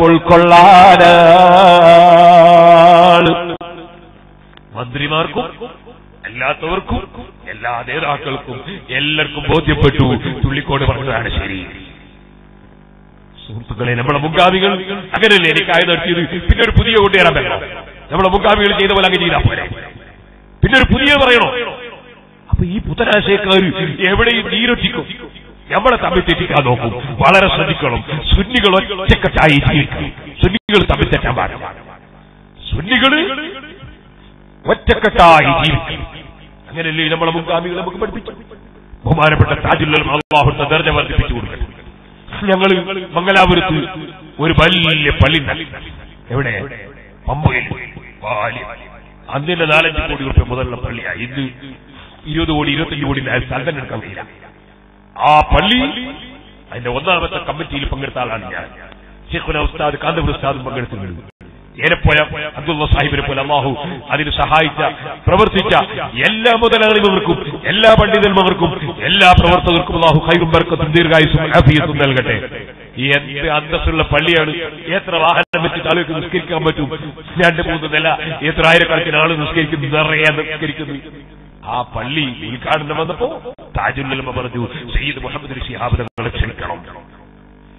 ഉൾക്കൊള്ളാനാണ് മന്ത്രിമാർക്കും അല്ലാത്തവർക്കും എല്ലാ നേതാക്കൾക്കും എല്ലാവർക്കും ബോധ്യപ്പെട്ടു തുള്ളിക്കോട് പറഞ്ഞതാണ് ശരി സുഹൃത്തുക്കളെ നമ്മളെ മുൻഗാമികൾ അങ്ങനെയല്ലേ എനിക്കായി നടത്തിയത് പിന്നെ ഒരു പുതിയ കൊണ്ടുവരാൻ പറ്റണം നമ്മളെ മുൻഗാമികൾ ചെയ്ത പോലെ അങ്ങ് ചെയ്താൽ പോരെ പിന്നെ ഒരു പുതിയ പറയണോ അപ്പൊ ഈ പുത്തനാശയക്കാർ എവിടെയും നീരൊറ്റിക്കും നമ്മളെ തമ്മിൽ തെറ്റിക്കാൻ നോക്കും വളരെ ശ്രദ്ധിക്കണം സുന്നികൾ ഒറ്റക്കെട്ടായി ജീവിക്കണം സുന്നികൾ തമ്മിൽ തെറ്റാൻ പാടില്ല സുന്നികള് ഒറ്റക്കെട്ടായി ജീവിക്കണം അങ്ങനെയല്ലേ നമ്മളെ മുൻഗാമികൾ നമുക്ക് പഠിപ്പിച്ചു ബഹുമാനപ്പെട്ട താജുല്ലൽ അള്ളാഹുന്റെ ദർജ വർദ്ധിപ്പിച്ചു കൊടുക്കട്ടെ ഞങ്ങൾ മംഗലാപുരത്ത് ഒരു വലിയ പള്ളി ഉണ്ടാക്കി. എവിടെ പമ്പയിൽ വലിയ അന്നിന്റെ നാലഞ്ച് കോടി റുപ്യ മുതലുള്ള പള്ളിയാണ് ഇന്ന് ഇരുപത് കോടി ഇരുപത്തഞ്ച് കോടി സ്ഥലം തന്നെ എടുക്കാൻ കഴിയില്ല ആ പള്ളി അതിന്റെ ഒന്നാമത്തെ കമ്മിറ്റിയിൽ പങ്കെടുത്ത ആളാണ് ഞാൻ ഷെഖുന ഉസ്താദ് കാന്തപുര ഉസ്താദും പങ്കെടുത്തിട്ടുണ്ട് ഏനെപ്പോയ അബ്ദുള്ള സാഹിബിനെ പോലെ അള്ളാഹു അതിന് സഹായിച്ച പ്രവർത്തിച്ച എല്ലാ മുതലാളിമാർക്കും എല്ലാ പണ്ഡിതന്മാർക്കും എല്ലാ പ്രവർത്തകർക്കും അള്ളാഹു കൈറും ബർക്കത്തും ദീർഘായുസും ആഫിയത്തും നൽകട്ടെ ഈ എന്ത് അന്തസ്സുള്ള പള്ളിയാണ് എത്ര വാഹനം വെച്ചിട്ട് ആളുകൾക്ക് നിസ്കരിക്കാൻ പറ്റും രണ്ട് മൂന്ന് നില എത്ര ആയിരക്കണക്കിന് ആള് നിസ്കരിക്കുന്നു നിറയെ നിസ്കരിക്കുന്നു ആ പള്ളി ഉദ്ഘാടനം വന്നപ്പോ താജുല്ലമ പറഞ്ഞു സയ്യിദ് മുഹമ്മദ് ഷിഹാബ് തങ്ങളെ ക്ഷണിക്കണം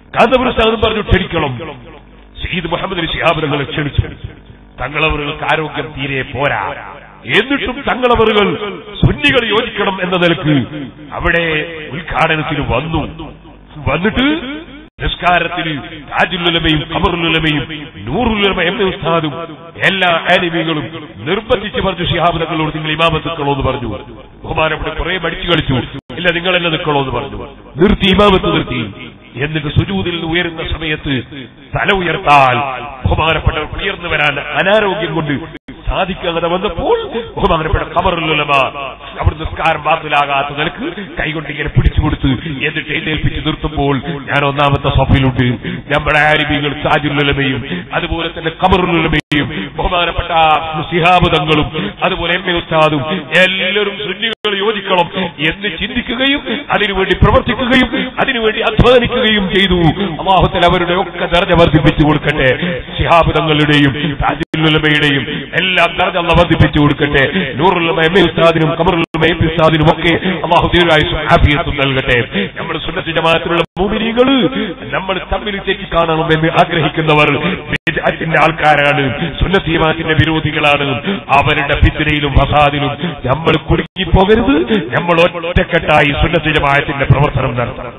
കാന്തപുരസ്ഥാനം പറഞ്ഞു ക്ഷണിക്കണം സയ്യിദ് മുഹമ്മദ് അലി ശിഹാബ് തങ്ങളെ ക്ഷണിച്ചു തങ്ങളവറുകൾക്ക് ആരോഗ്യം തീരെ പോരാ എന്നിട്ടും തങ്ങളവറുകൾ സുന്നികൾ യോജിക്കണം എന്ന നിലക്ക് അവിടെ ഉദ്ഘാടനത്തിന് വന്നു വന്നിട്ട് നിസ്കാരത്തിന് താജുലുലമയും കമറുലുലമയും നൂറുലുലമ എന്ന ഉസ്താദും എല്ലാ ആനിമീകളും നിർബന്ധിച്ച് പറഞ്ഞു ഷിഹാബ് തങ്ങളോട് നിങ്ങൾ ഇമാമത്ത് നിൽക്കണോ എന്ന് പറഞ്ഞു ബഹുമാനപ്പെട്ട കുറെ മടിച്ചു കളിച്ചു ഇല്ല നിങ്ങൾ എന്നെ നിൽക്കണോ എന്ന് പറഞ്ഞു നിർത്തി ഇമാമത്ത് നിർത്തി എന്നിട്ട് സുജൂതിൽ നിന്ന് ഉയരുന്ന സമയത്ത് തല ഉയർത്താൽ ബഹുമാനപ്പെട്ടവർ ഉയർന്നു വരാൻ അനാരോഗ്യം കൊണ്ട് സാധിക്കാതെ വന്നപ്പോൾ ബഹുമാനപ്പെട്ട കമറുലുലമ അവിടെ നിസ്കാരം ബാത്തിലാകാത്ത നിലക്ക് കൈകൊണ്ട് ഇങ്ങനെ പിടിച്ചു കൊടുത്ത് എന്നിട്ട് എഴുന്നേൽപ്പിച്ച് നിർത്തുമ്പോൾ ഞാൻ ഒന്നാമത്തെ സഫയിലുണ്ട് നമ്മുടെ ആരിബികൾ സാജുലുലമയും അതുപോലെ തന്നെ കമറുലുലമയും ബഹുമാനപ്പെട്ട സിഹാബുദങ്ങളും അതുപോലെ എം എ ഉസ്താദും എല്ലാവരും സുന്നികൾ യോജിക്കണം എന്ന് ചിന്തിക്കുകയും അതിനുവേണ്ടി പ്രവർത്തിക്കുകയും അതിനുവേണ്ടി അധ്വാനിക്കുകയും ചെയ്തു അള്ളാഹുത്തൽ അവരുടെ ഒക്കെ ദർജ വർദ്ധിപ്പിച്ചു കൊടുക്കട്ടെ ശിഹാബുദങ്ങളുടെയും താജുലുലമയുടെയും എല്ലാം ദർജ അള്ള വർദ്ധിപ്പിച്ചു കൊടുക്കട്ടെ നൂറുള്ള എം എ ഉസ്താദിനും കമറുള്ള എം പി ഉസ്താദിനും ഒക്കെ അള്ളാഹു ദീർഘായുസും ഹാഫിയത്തും നൽകട്ടെ നമ്മൾ സുന്നത്തി ജമാഅത്തിലുള്ള മൂമിനികള് നമ്മൾ തമ്മിൽ തെറ്റി കാണണമെന്ന് ആഗ്രഹിക്കുന്നവർ ബിദ്അത്തിന്റെ ആൾക്കാരാണ് സുന്നത്തി ജമാഅത്തിന്റെ വിരോധികളാണ് അവരുടെ ഫിത്തിനയിലും ഫസാദിലും നമ്മൾ കുടുങ്ങിപ്പോകരുത് നമ്മൾ ഒറ്റക്കെട്ടായി സുന്നത്തി ജമാഅത്തിന്റെ പ്രവർത്തനം നടത്തണം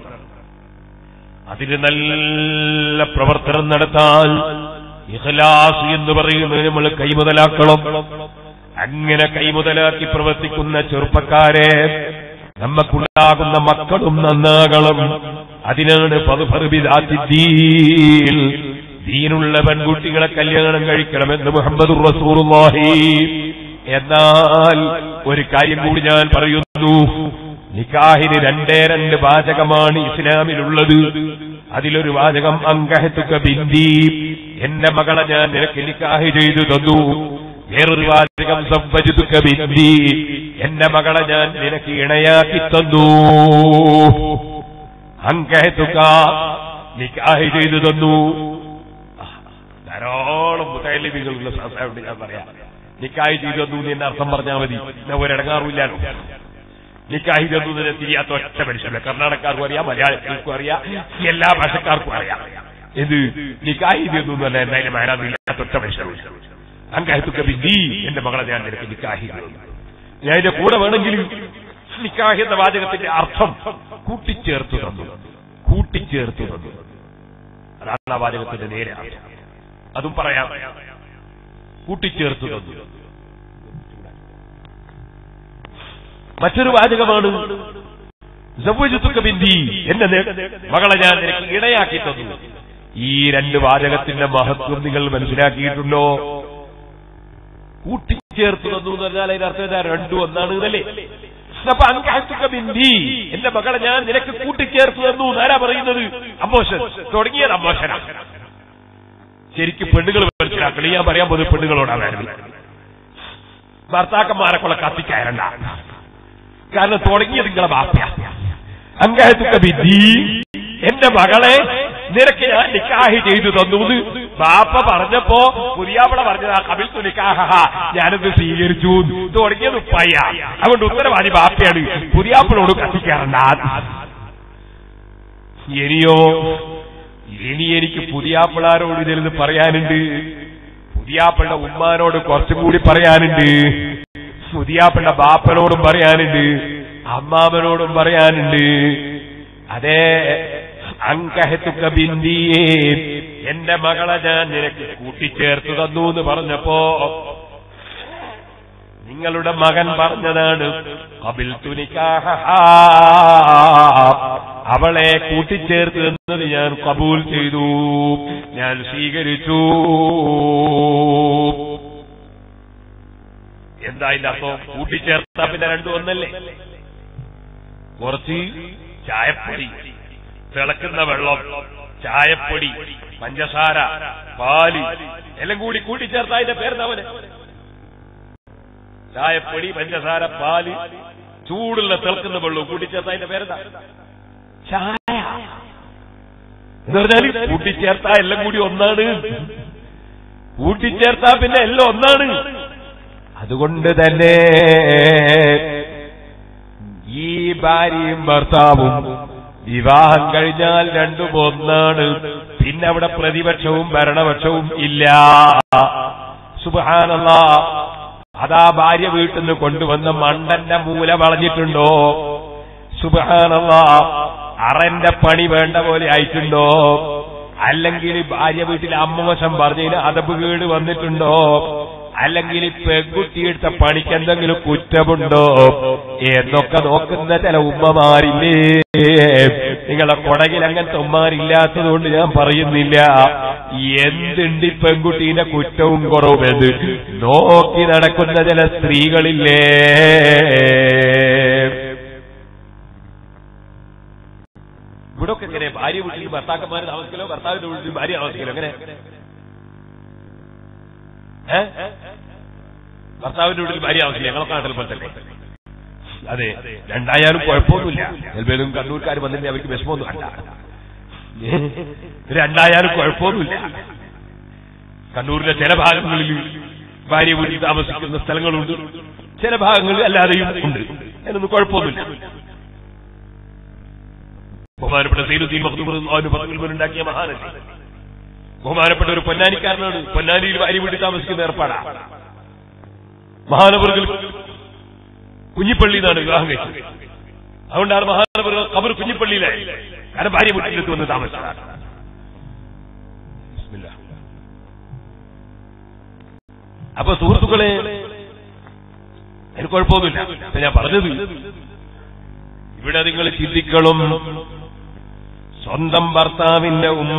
അതിന് നല്ല പ്രവർത്തനം നടത്താൻ ഇഖ്ലാസ് എന്ന് പറയുന്നത് നമ്മൾ കൈമുതലാക്കണം അങ്ങനെ കൈമുതലാക്കി പ്രവർത്തിക്കുന്ന ചെറുപ്പക്കാരെ നമുക്കുണ്ടാകുന്ന മക്കളും നന്നാകണം അതിനാണ് പതുപറുബിദാത്തിദ്ദീൻ ദീനുള്ള പെൺകുട്ടികളെ കല്യാണം കഴിക്കണമെന്ന് മുഹമ്മദ് റസൂറുല്ലാഹി എന്നാൽ ഒരു കാര്യം കൂടി ഞാൻ പറയുന്നു നിക്കാഹിന് രണ്ടേ രണ്ട് വാചകമാണ് ഇസ്ലാമിലുള്ളത് അതിലൊരു വാചകം അങ്കഹത്തുക ബിന്ദി എന്റെ മകളെ ഞാൻ നിനക്ക് നിക്കാഹ് ചെയ്തു തന്നു വേറൊരു വാചകം സവ്വജുതുക ബിന്ദി എന്റെ മകളെ ഞാൻ നിനക്ക് ഇണയാക്കി തന്നു അങ്കഹത്തുക നിക്കാഹ് ചെയ്തു തന്നു ധാരാളം മുതലിബികളുള്ള സംസാരമുണ്ട് ഞാൻ പറയാം നിക്കാഹ് ചെയ്തു തന്നു എന്ന് എന്നെ അർത്ഥം പറഞ്ഞാൽ മതി ഞാൻ ഒരിടങ്ങാറുമില്ലാലോ നിക്കാഹി തന്നതിനെ തിരിയാത്ത ഒറ്റ മനുഷ്യല്ല കർണാടകക്കാർക്കും അറിയാം മലയാളികൾക്കും അറിയാം എല്ലാ ഭാഷക്കാർക്കും അറിയാം ഇത് നിക്കാഹി തന്നു എന്നല്ല എന്തായാലും ആരാന്നില്ലാത്ത ഒറ്റ മനുഷ്യരുണ്ട് അങ്കാഹത്തുക്ക ബിന്ദി എന്റെ മകളെ ഞാൻ നിനക്ക് നിക്കാഹി തന്നു ഞാൻ എന്റെ കൂടെ വേണമെങ്കിൽ നിക്കാഹി എന്ന വാചകത്തിന്റെ അർത്ഥം കൂട്ടിച്ചേർത്ത് തന്നു കൂട്ടിച്ചേർത്ത് തന്നു അതാണ് ആ വാചകത്തിന്റെ നേരെ അർത്ഥം അതും പറയാം കൂട്ടിച്ചേർത്ത് തന്നു മറ്റൊരു വാചകമാണ് സവ്വജത്തുക്ക ബിന്ദി എന്റെ നേ- മകളെ ഞാൻ നിനക്ക് ഇണയാക്കി തന്നു ഈ രണ്ട് വാചകത്തിന്റെ മഹത്വം നിങ്ങൾ മനസ്സിലാക്കിയിട്ടുണ്ടോ കൂട്ടിച്ചേർത്ത് തന്നു എന്ന് പറഞ്ഞാൽ അതിന്റെ അർത്ഥം എന്താ രണ്ടും ഒന്നാണ് എന്നല്ലേ അപ്പൊ അങ്കാത്തുക്ക ബിന്ദി എന്റെ മകളെ ഞാൻ നിനക്ക് കൂട്ടിച്ചേർത്ത് തന്നു എന്നാരാ പറയുന്നത് അമ്മോശൻ തുടങ്ങിയത് അമ്മോശനാണ് ശരിക്കും പെണ്ണുകൾ മനസ്സിലാക്കണം ഞാൻ പറയാൻ പോകുന്നത് പെണ്ണുങ്ങളോടാണ് ഭർത്താക്കന്മാരെ കൊള്ള കത്തിക്കയറണ്ട കാരണം തുടങ്ങിയത് നിങ്ങളെ ബാപ്പ അങ്കായത്തുക്ക വിധി എന്റെ മകളെ നിനക്ക് ഞാൻ നിക്കാഹി ചെയ്തു തന്നു എന്ന് ബാപ്പ പറഞ്ഞപ്പോ പുതിയാപ്പിള പറഞ്ഞത് ആ കപിൽ തുനിക്കാഹ ഞാനിത് സ്വീകരിച്ചു തുടങ്ങിയത് ഉപ്പായ അതുകൊണ്ട് ഉത്തരവാദി ബാപ്പയാണ് പുതിയാപ്പിളോട് കത്തിക്കാറണ്ട ഇനിയോ ഇനി എനിക്ക് പുതിയാപ്പിളാരോട് ഇതിൽ പറയാനുണ്ട് പുതിയാപ്പിളുടെ ഉമ്മാനോട് കുറച്ചും കൂടി പറയാനുണ്ട് പുതിയാപ്പിളുടെ ബാപ്പനോടും പറയാനുണ്ട് അമ്മാമനോടും പറയാനുണ്ട് അതെ അങ്കഹത്തുക്ക ബിന്ദിയേ എന്റെ മകളെ ഞാൻ നിനക്ക് കൂട്ടിച്ചേർത്ത് തന്നു എന്ന് പറഞ്ഞപ്പോ നിങ്ങളുടെ മകൻ പറഞ്ഞതാണ് കപിൽ തുനിക്കാഹ അവളെ കൂട്ടിച്ചേർത്ത് എന്നത് ഞാൻ കബൂൽ ചെയ്തു ഞാൻ സ്വീകരിച്ചു എന്താ അതിന്റെ അർത്ഥം കൂട്ടിച്ചേർത്താ പിന്നെ രണ്ടും ഒന്നല്ലേ കുറച്ച് ചായപ്പൊടി തിളക്കുന്ന വെള്ളം ചായപ്പൊടി പഞ്ചസാര പാല് എല്ലാം കൂടി കൂട്ടിച്ചേർത്ത അതിന്റെ പേരെന്താവന് ചായപ്പൊടി പഞ്ചസാര പാല് ചൂടുള്ള തിളക്കുന്ന വെള്ളവും കൂട്ടിച്ചേർത്ത അതിന്റെ പേരെന്താ ചായ എന്ന് പറഞ്ഞാല് കൂട്ടിച്ചേർത്ത എല്ലാം കൂടി ഒന്നാണ് കൂട്ടിച്ചേർത്താ പിന്നെ എല്ലാം ഒന്നാണ് അതുകൊണ്ട് തന്നെ ഈ ഭാര്യയും ഭർത്താവും വിവാഹം കഴിഞ്ഞാൽ രണ്ടും ഒന്നാണ് പിന്നെ അവിടെ പ്രതിപക്ഷവും ഭരണപക്ഷവും ഇല്ല സുബാനല്ല അതാ ഭാര്യ വീട്ടിൽ നിന്ന് കൊണ്ടുവന്ന മണ്ടന്റെ മൂല വളഞ്ഞിട്ടുണ്ടോ സുബാനല്ല അറന്റെ പണി വേണ്ട പോലെ ആയിട്ടുണ്ടോ അല്ലെങ്കിൽ ഭാര്യ വീട്ടിൽ അമ്മവശം പറഞ്ഞതിന് അതപ്പ് കേട് വന്നിട്ടുണ്ടോ അല്ലെങ്കിൽ പെൺകുട്ടിയെടുത്ത പണിക്ക് എന്തെങ്കിലും കുറ്റമുണ്ടോ എന്നൊക്കെ നോക്കുന്ന ചില ഉമ്മമാരില്ലേ നിങ്ങളെ കൊടകിൽ അങ്ങനത്തെ ഉമ്മാരില്ലാത്തതുകൊണ്ട് ഞാൻ പറയുന്നില്ല എന്തുണ്ട് ഈ പെൺകുട്ടീന്റെ കുറ്റവും കുറവുമെന്ന് നോക്കി നടക്കുന്ന ചില സ്ത്രീകളില്ലേ ഇവിടെ ഒക്കെ എങ്ങനെ ഭാര്യ വീട്ടിൽ ഭർത്താക്കന്മാർ താമസിക്കലോ ഭർത്താവിന്റെ വീട്ടിൽ ഭാര്യ താമസിക്കലോ എങ്ങനെ ഏ? ഭർത്താവിന്റെ വീട്ടിൽ ഭാര്യ താമസിക്കില്ല ഞങ്ങളൊക്കെ നാട്ടിൽ പോലെ തന്നെ അതെ രണ്ടായാലും കുഴപ്പമൊന്നുമില്ല ചിലപ്പോഴും കണ്ണൂർക്കാർ വന്നിട്ട് അവർക്ക് വിഷമമൊന്നും അല്ല രണ്ടായാലും കുഴപ്പമൊന്നുമില്ല കണ്ണൂരിലെ ചില ഭാഗങ്ങളിൽ ഭാര്യ വീട്ടിൽ താമസിക്കുന്ന സ്ഥലങ്ങളുണ്ട് ചില ഭാഗങ്ങളിൽ അല്ലാതെയും ഉണ്ട് അതിനൊന്നും കുഴപ്പമൊന്നുമില്ല ബഹുമാനപ്പെട്ട സൈനുദ്ദീൻ മഖ്ദൂർ ഉണ്ടാക്കിയ മഹാനല്ലേ ബഹുമാനപ്പെട്ട ഒരു പൊന്നാനിക്കാരനാണ് പൊന്നാനിയിൽ ഭാര്യ വീട്ടിൽ താമസിക്കുന്ന ഏർപ്പാടാ മഹാനവറുകൾ കുഞ്ഞിപ്പള്ളി എന്നാണ് വിവാഹം കഴിച്ചത് അതുകൊണ്ടാണ് മഹാനവറുകൾ കബർ കുഞ്ഞിപ്പള്ളിയിലായി കാരണം ഭാര്യ വീട്ടിലേക്ക് വന്ന് താമസിച്ചതാണ് ബിസ്മില്ലാ. അപ്പൊ സുഹൃത്തുക്കളെ എനിക്ക് കുഴപ്പമൊന്നുമില്ല ഇപ്പൊ ഞാൻ പറഞ്ഞത് ഇവിടെ നിങ്ങൾ ചിന്തിക്കണം സ്വന്തം ഭർത്താവിന്റെ ഉമ്മ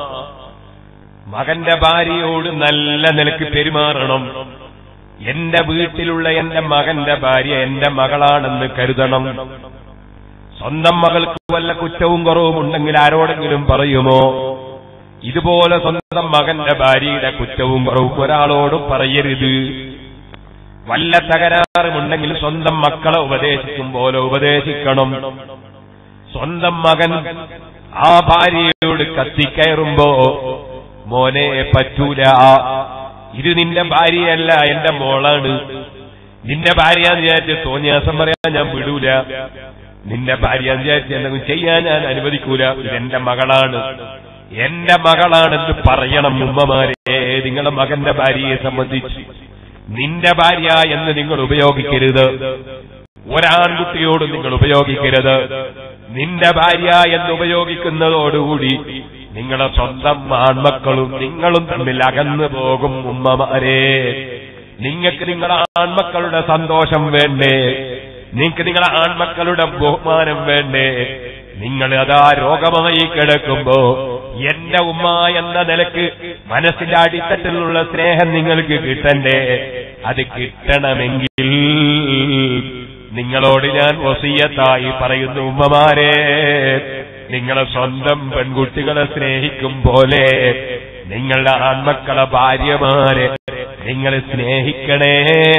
മകന്റെ ഭാര്യയോട് നല്ല നിലക്ക് പെരുമാറണം എന്റെ വീട്ടിലുള്ള എന്റെ മകന്റെ ഭാര്യ എന്റെ മകളാണെന്ന് കരുതണം സ്വന്തം മകൾക്ക് വല്ല കുറ്റവും കുറവും ഉണ്ടെങ്കിൽ ആരോടെങ്കിലും പറയുമോ ഇതുപോലെ സ്വന്തം മകന്റെ ഭാര്യയുടെ കുറ്റവും കുറവും ഒരാളോടും പറയരുത് വല്ല തകരാറുമുണ്ടെങ്കിൽ സ്വന്തം മക്കളെ ഉപദേശിക്കും പോലെ ഉപദേശിക്കണം സ്വന്തം മകൻ ആ ഭാര്യയോട് കത്തിക്കയറുമ്പോ മോനെ പറ്റൂല ഇത് നിന്റെ ഭാര്യയല്ല എന്റെ മോളാണ് നിന്റെ ഭാര്യയാന്ന് വിചാരിച്ച് തോന്നിയാസം പറയാൻ ഞാൻ വിടൂല നിന്റെ ഭാര്യയാന്ന് വിചാരിച്ച് എന്തെങ്കിലും ചെയ്യാൻ ഞാൻ അനുവദിക്കൂല ഇതെന്റെ മകളാണ് എന്റെ മകളാണെന്ന് പറയണം ഉമ്മമാരെ നിങ്ങളുടെ മകന്റെ ഭാര്യയെ സംബന്ധിച്ച് നിന്റെ ഭാര്യ എന്ന് നിങ്ങൾ ഉപയോഗിക്കരുത് ഒരാൺകുട്ടിയോട് നിങ്ങൾ ഉപയോഗിക്കരുത് നിന്റെ ഭാര്യ എന്ന് ഉപയോഗിക്കുന്നതോടുകൂടി നിങ്ങളുടെ സ്വന്തം ആൺമക്കളും നിങ്ങളും തമ്മിൽ അകന്നു പോകും ഉമ്മമാരെ നിങ്ങൾക്ക് നിങ്ങളുടെ ആൺമക്കളുടെ സന്തോഷം വേണ്ടേ നിങ്ങൾക്ക് നിങ്ങളുടെ ആൺമക്കളുടെ ബഹുമാനം വേണ്ടേ നിങ്ങൾ അതാ രോഗമായി കിടക്കുമ്പോ എന്റെ ഉമ്മ എന്ന നിലക്ക് മനസ്സിന്റെ അടിത്തട്ടിലുള്ള സ്നേഹം നിങ്ങൾക്ക് കിട്ടണ്ടേ അത് കിട്ടണമെങ്കിൽ നിങ്ങളോട് ഞാൻ വസീയത്തായി പറയുന്നു ഉമ്മമാരെ നിങ്ങളെ സ്വന്തം പെൺകുട്ടികളെ സ്നേഹിക്കും പോലെ നിങ്ങളുടെ ആൺമക്കളെ ഭാര്യമാരെ നിങ്ങൾ സ്നേഹിക്കണേ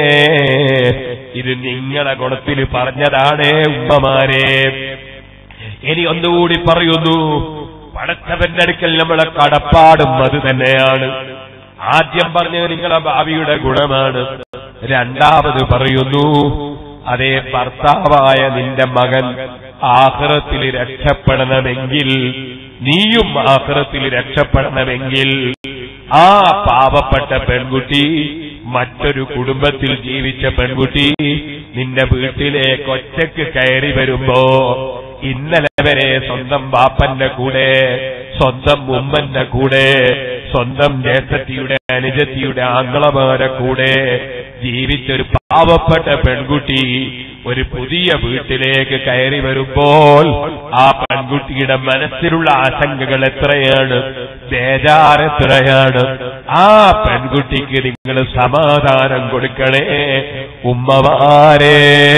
ഇത് നിങ്ങളെ ഗുണത്തിൽ പറഞ്ഞതാണ് ഉമ്മമാരെ ഇനി ഒന്നുകൂടി പറയുന്നു പടച്ചവന്റെ അടുക്കൽ നമ്മളെ കടപ്പാടും അത് തന്നെയാണ് ആദ്യം പറഞ്ഞത് നിങ്ങളെ ഭാവിയുടെ ഗുണമാണ് രണ്ടാമത് പറയുന്നു അതേ ഭർത്താവായ നിന്റെ മകൻ ആഹ്റത്തിൽ രക്ഷപ്പെടണമെങ്കിൽ നീയും ആഹ്റത്തിൽ രക്ഷപ്പെടണമെങ്കിൽ ആ പാവപ്പെട്ട പെൺകുട്ടി മറ്റൊരു കുടുംബത്തിൽ ജീവിച്ച പെൺകുട്ടി നിന്റെ വീട്ടിലേക്ക് ഒറ്റക്ക് കയറി വരുമ്പോ ഇന്നലെ വരെ സ്വന്തം ബാപ്പന്റെ കൂടെ സ്വന്തം ഉമ്മന്റെ കൂടെ സ്വന്തം ജ്യേഷ്ഠത്തിയുടെ അനുജത്തിയുടെ ആംഗളമാരെ കൂടെ ജീവിച്ചൊരു പാവപ്പെട്ട പെൺകുട്ടി ഒരു പുതിയ വീട്ടിലേക്ക് കയറി വരുമ്പോൾ ആ പെൺകുട്ടിയുടെ മനസ്സിലുള്ള ആശങ്കകൾ എത്രയാണ് ബേജാർ എത്രയാണ് ആ പെൺകുട്ടിക്ക് നിങ്ങൾ സമാധാനം കൊടുക്കണേ ഉമ്മമാരെ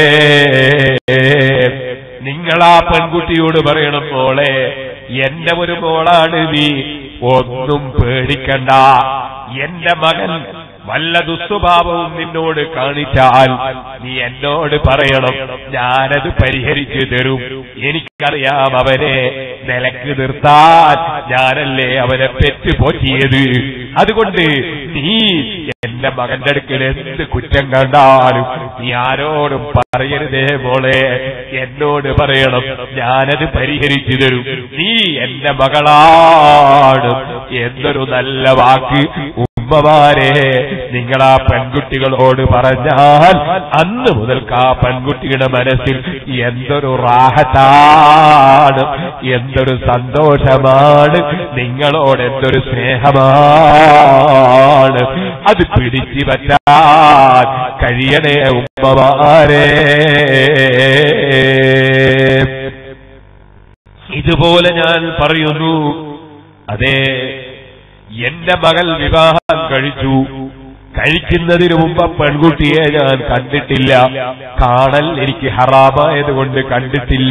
നിങ്ങൾ ആ പെൺകുട്ടിയോട് പറയണം മോളെ എന്റെ ഒരു മോളാണ് നീ ഒന്നും പേടിക്കണ്ട എന്റെ മകൻ വല്ല ദുസ്വഭാവവും നിന്നോട് കാണിച്ചാൽ നീ എന്നോട് പറയണം ഞാനത് പരിഹരിച്ചു തരും എനിക്കറിയാം അവനെ നിലക്ക് നിർത്താൻ ഞാനല്ലേ അവനെ പെറ്റ് പോറ്റിയത് അതുകൊണ്ട് നീ എന്റെ മകന്റെ അടുക്കൽ എന്ത് കുറ്റം കണ്ടാലും നീ നീ ആരോടും പറയരുതേ മോളെ എന്നോട് പറയണം ഞാനത് പരിഹരിച്ചു തരും നീ എന്റെ മകളാണ് എന്തൊരു നല്ല വാക്ക് ഉമ്മമാരെ നിങ്ങൾ ആ പെൺകുട്ടികളോട് പറഞ്ഞാൽ അന്ന് മുതൽക്ക് ആ പെൺകുട്ടിയുടെ മനസ്സിൽ എന്തൊരു റാഹത്താണ് എന്തൊരു സന്തോഷമാണ് നിങ്ങളോട് എന്തൊരു സ്നേഹമാണ് അത് പിടിച്ചു പറ്റാൻ കഴിയണേ ഉമ്മമാരെ ഇതുപോലെ ഞാൻ പറയുന്നു അതെ എന്റെ മകൾ വിവാഹം കഴിച്ചു കഴിക്കുന്നതിന് മുമ്പ് പെൺകുട്ടിയെ ഞാൻ കണ്ടിട്ടില്ല കാണൽ എനിക്ക് ഹറാമായതുകൊണ്ട് കണ്ടിട്ടില്ല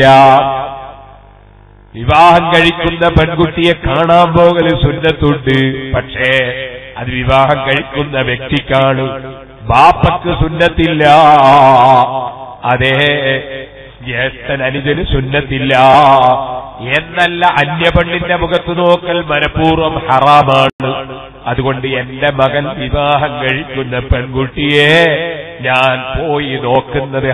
വിവാഹം കഴിക്കുന്ന പെൺകുട്ടിയെ കാണാൻ പോകൽ സുന്നത്തുണ്ട് പക്ഷേ അത് വിവാഹം കഴിക്കുന്ന വ്യക്തിക്കാണ് ബാപ്പക്ക് സുന്നത്തില്ല അതേ ജ്യേഷ്ഠൻ അനുജന് സുന്നത്തില്ല എന്നല്ല അന്യപെണ്ണിന്റെ മുഖത്ത് നോക്കൽ മനഃപൂർവ്വം ഹറാമാണ് അതുകൊണ്ട് എന്റെ മകൻ വിവാഹം കഴിക്കുന്ന പെൺകുട്ടിയെ ഞാൻ പോയി നോക്കുന്നത്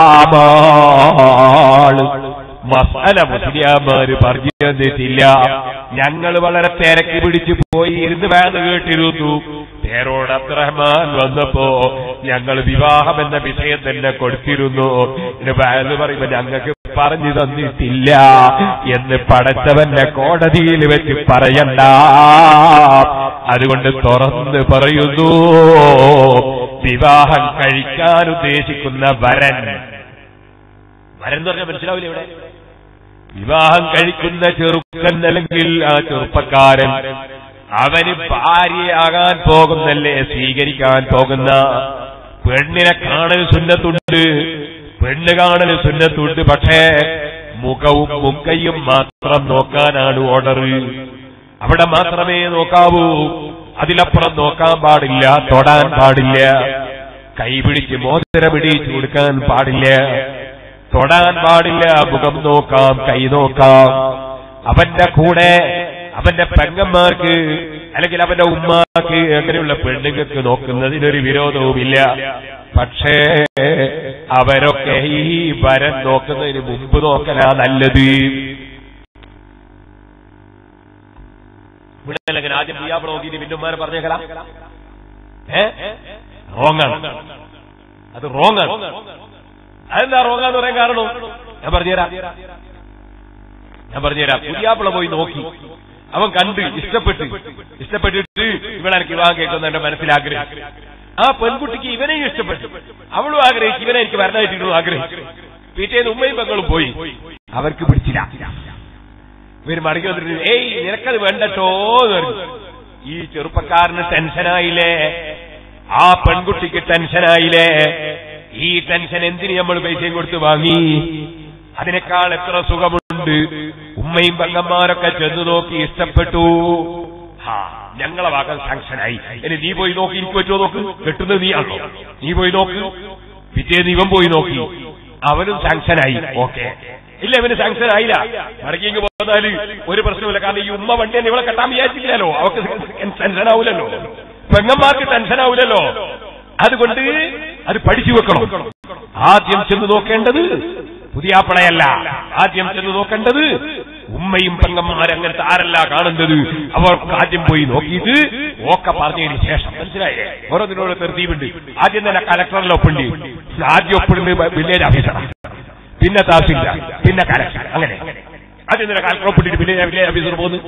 ഹറാമാണ് മസാല മുസ്ലിയാമാര് പറഞ്ഞു തന്നിട്ടില്ല ഞങ്ങൾ വളരെ തിരക്ക് പിടിച്ചു പോയി ഇരുന്ന് വേണം കേട്ടിരുന്നു പേരോട് അബ്ദുറഹ്മാൻ വന്നപ്പോ ഞങ്ങൾ വിവാഹം എന്ന വിഷയം തന്നെ കൊടുത്തിരുന്നു ഇത് വേന്ന് പറയുമ്പോ ഞങ്ങൾക്ക് പറഞ്ഞു തന്നിട്ടില്ല എന്ന് പടച്ചവന്റെ കോടതിയിൽ വെച്ച് പറയണ്ട അതുകൊണ്ട് തുറന്ന് പറയുന്നു വിവാഹം കഴിക്കാൻ ഉദ്ദേശിക്കുന്ന വരൻ വരൻ എന്ന് പറഞ്ഞാൽ മനസ്സിലാവില്ല ഇവിടെ വിവാഹം കഴിക്കുന്ന ചെറുക്കൻ അല്ലെങ്കിൽ ആ ചെറുപ്പക്കാരൻ അവന് ഭാര്യയാകാൻ പോകുന്നല്ലേ സ്വീകരിക്കാൻ പോകുന്ന പെണ്ണിനെ കാണൽ സുന്നത്തുണ്ട് പെണ്ണ് കാണൽ സുന്നത്തുണ്ട് പക്ഷേ മുഖവും മുൻകൈയും മാത്രം നോക്കാനാണ് ഓർഡർ അവിടെ മാത്രമേ നോക്കാവൂ അതിലപ്പുറം നോക്കാൻ പാടില്ല തൊടാൻ പാടില്ല കൈപിടിച്ച് മോതിരം പിടിച്ചു കൊടുക്കാൻ പാടില്ല തൊടാൻ പാടില്ല മുഖം നോക്കാം കൈ നോക്കാം അവന്റെ കൂടെ അവന്റെ പെങ്ങന്മാർക്ക് അല്ലെങ്കിൽ അവന്റെ ഉമ്മാക്ക് അങ്ങനെയുള്ള പെണ്ണുങ്ങൾക്ക് നോക്കുന്നതിനൊരു വിരോധവുമില്ല പക്ഷേ അവരൊക്കെ ഈ വരൻ നോക്കുന്നതിന് മുമ്പ് നോക്കലാ നല്ലത് ഇവിടെ അല്ലെങ്കിൽ ആദ്യം പിയാപ്പിള നോക്കിയിട്ട് പിന്നുമാരെ പറഞ്ഞേക്കലാ ഏ റോങ്ങാണ് അത് റോങ്ങാണ് അതെന്താ റോങ്ങാന്ന് പറയാൻ കാരണം ഞാൻ പറഞ്ഞുതരാം ഞാൻ പറഞ്ഞുതരാം പുതിയാപ്പിള പോയി നോക്കി അവൻ കണ്ട് ഇഷ്ടപ്പെട്ട് ഇഷ്ടപ്പെട്ടിട്ട് ഇവളെനിക്ക് വിവാഹം കേൾക്കുന്ന എന്റെ മനസ്സിൽ ആഗ്രഹിച്ചു ആ പെൺകുട്ടിക്ക് ഇവനെയും ഇഷ്ടപ്പെട്ടു അവളും ആഗ്രഹിച്ചു ഇവനെ എനിക്ക് വരണമായിട്ടുള്ളൂ ആഗ്രഹിച്ചു പിറ്റേന്ന് ഉമ്മയും പെങ്ങളും പോയി അവർക്ക് പിടിച്ചില്ല ഇവര് മടങ്ങി വന്നിട്ട് ഏയ് നിനക്കത് വേണ്ടട്ടോ എന്ന് പറഞ്ഞു ഈ ചെറുപ്പക്കാരന് ടെൻഷനായില്ലേ ആ പെൺകുട്ടിക്ക് ടെൻഷനായില്ലേ ഈ ടെൻഷൻ എന്തിന് നമ്മൾ പൈസയും കൊടുത്ത് വാങ്ങി അതിനേക്കാൾ എത്ര സുഖമുണ്ട് ഉമ്മയും പെങ്ങന്മാരൊക്കെ ചെന്ന് നോക്കി ഇഷ്ടപ്പെട്ടു ഹാ ഞങ്ങളെ ഭാഗം സാങ്ഷനായി ഇനി നീ പോയി നോക്കി എനിക്ക് പറ്റുമോ നോക്ക് കെട്ടുന്നത് നീയാണോ നീ പോയി നോക്ക് പിറ്റേന്ന് ഇവൻ പോയി നോക്കി അവനും സാങ്ഷനായി ഓക്കെ ഇല്ല ഇവന് സാങ്ഷൻ ആയില്ല മടങ്ങിങ്ങ് പോന്നാല് ഒരു പ്രശ്നമില്ല കാരണം ഈ ഉമ്മ വണ്ടി തന്നെ ഇവളെ കെട്ടാൻ വിചാരിച്ചില്ലല്ലോ അവർക്ക് ടെൻഷൻ ആവൂലല്ലോ പെങ്ങന്മാർക്ക് ടെൻഷൻ ആവൂലല്ലോ അതുകൊണ്ട് അത് പഠിച്ചു വെക്കണം ആദ്യം ചെന്ന് നോക്കേണ്ടത് പുതിയാപ്പളയല്ല ആദ്യം ചെന്ന് നോക്കേണ്ടത് ഉമ്മയും പെങ്ങന്മാരും അങ്ങനത്തെ ആരല്ല കാണുന്നത് അവർ ആദ്യം പോയി നോക്കിയിട്ട് ഓക്കെ പറഞ്ഞതിന് ശേഷം മനസ്സിലായേ ഓരോന്നിനോട് തെർത്തീവുണ്ട് ആദ്യം തന്നെ കലക്ടറിൽ ഒപ്പുണ്ട് ആദ്യം ഒപ്പിടുന്നത് വില്ലേജ് ഓഫീസറാണ് പിന്നെ തഹസിൽദാർ പിന്നെ കലക്ടർ അങ്ങനെ ആദ്യം തന്നെ കലക്ടർ ഒപ്പിട്ടിട്ട് പിന്നെ വില്ലേജ് ഓഫീസർ പോകുന്നു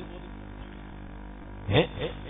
ഏ?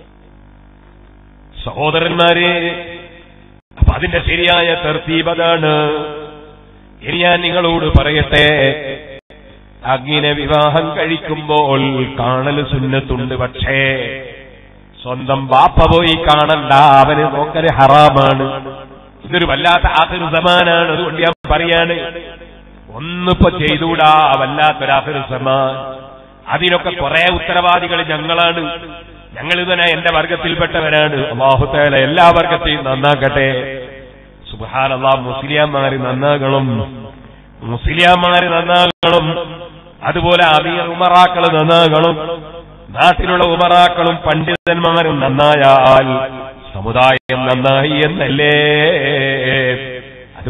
സഹോദരന്മാരെ അപ്പൊ അതിന്റെ ശരിയായ തെർത്തീപതാണ് ഇനി ഞാൻ നിങ്ങളോട് പറയട്ടെ അങ്ങനെ വിവാഹം കഴിക്കുമ്പോൾ കാണൽ സുന്നത്തുണ്ട് പക്ഷേ സ്വന്തം ബാപ്പ പോയി കാണണ്ട അവന് നോക്കല് ഹറാമാണ് ഇതൊരു വല്ലാത്ത ആഖിർ സമാനാണ് അതുകൊണ്ട് ഞാൻ പറയാണ് ഒന്നിപ്പോ ചെയ്തുകൂടാ വല്ലാത്തൊരാഖിർ സമാൻ അതിനൊക്കെ കുറെ ഉത്തരവാദികൾ ഞങ്ങളാണ് ഞങ്ങൾ തന്നെ എന്റെ വർഗത്തിൽപ്പെട്ടവരാണ് അള്ളാഹുത്തേല എല്ലാ വർഗത്തെയും നന്നാക്കട്ടെ സുബാനല്ലാ മുസ്ലിയാന്മാര് നന്നാകണം മുസ്ലിയാന്മാര് നന്നാകണം അതുപോലെ അമീർ ഉമറാക്കൾ നന്നാകണം നാട്ടിലുള്ള ഉമറാക്കളും പണ്ഡിതന്മാരും നന്നായാൽ സമുദായം നന്നായി എന്നല്ലേ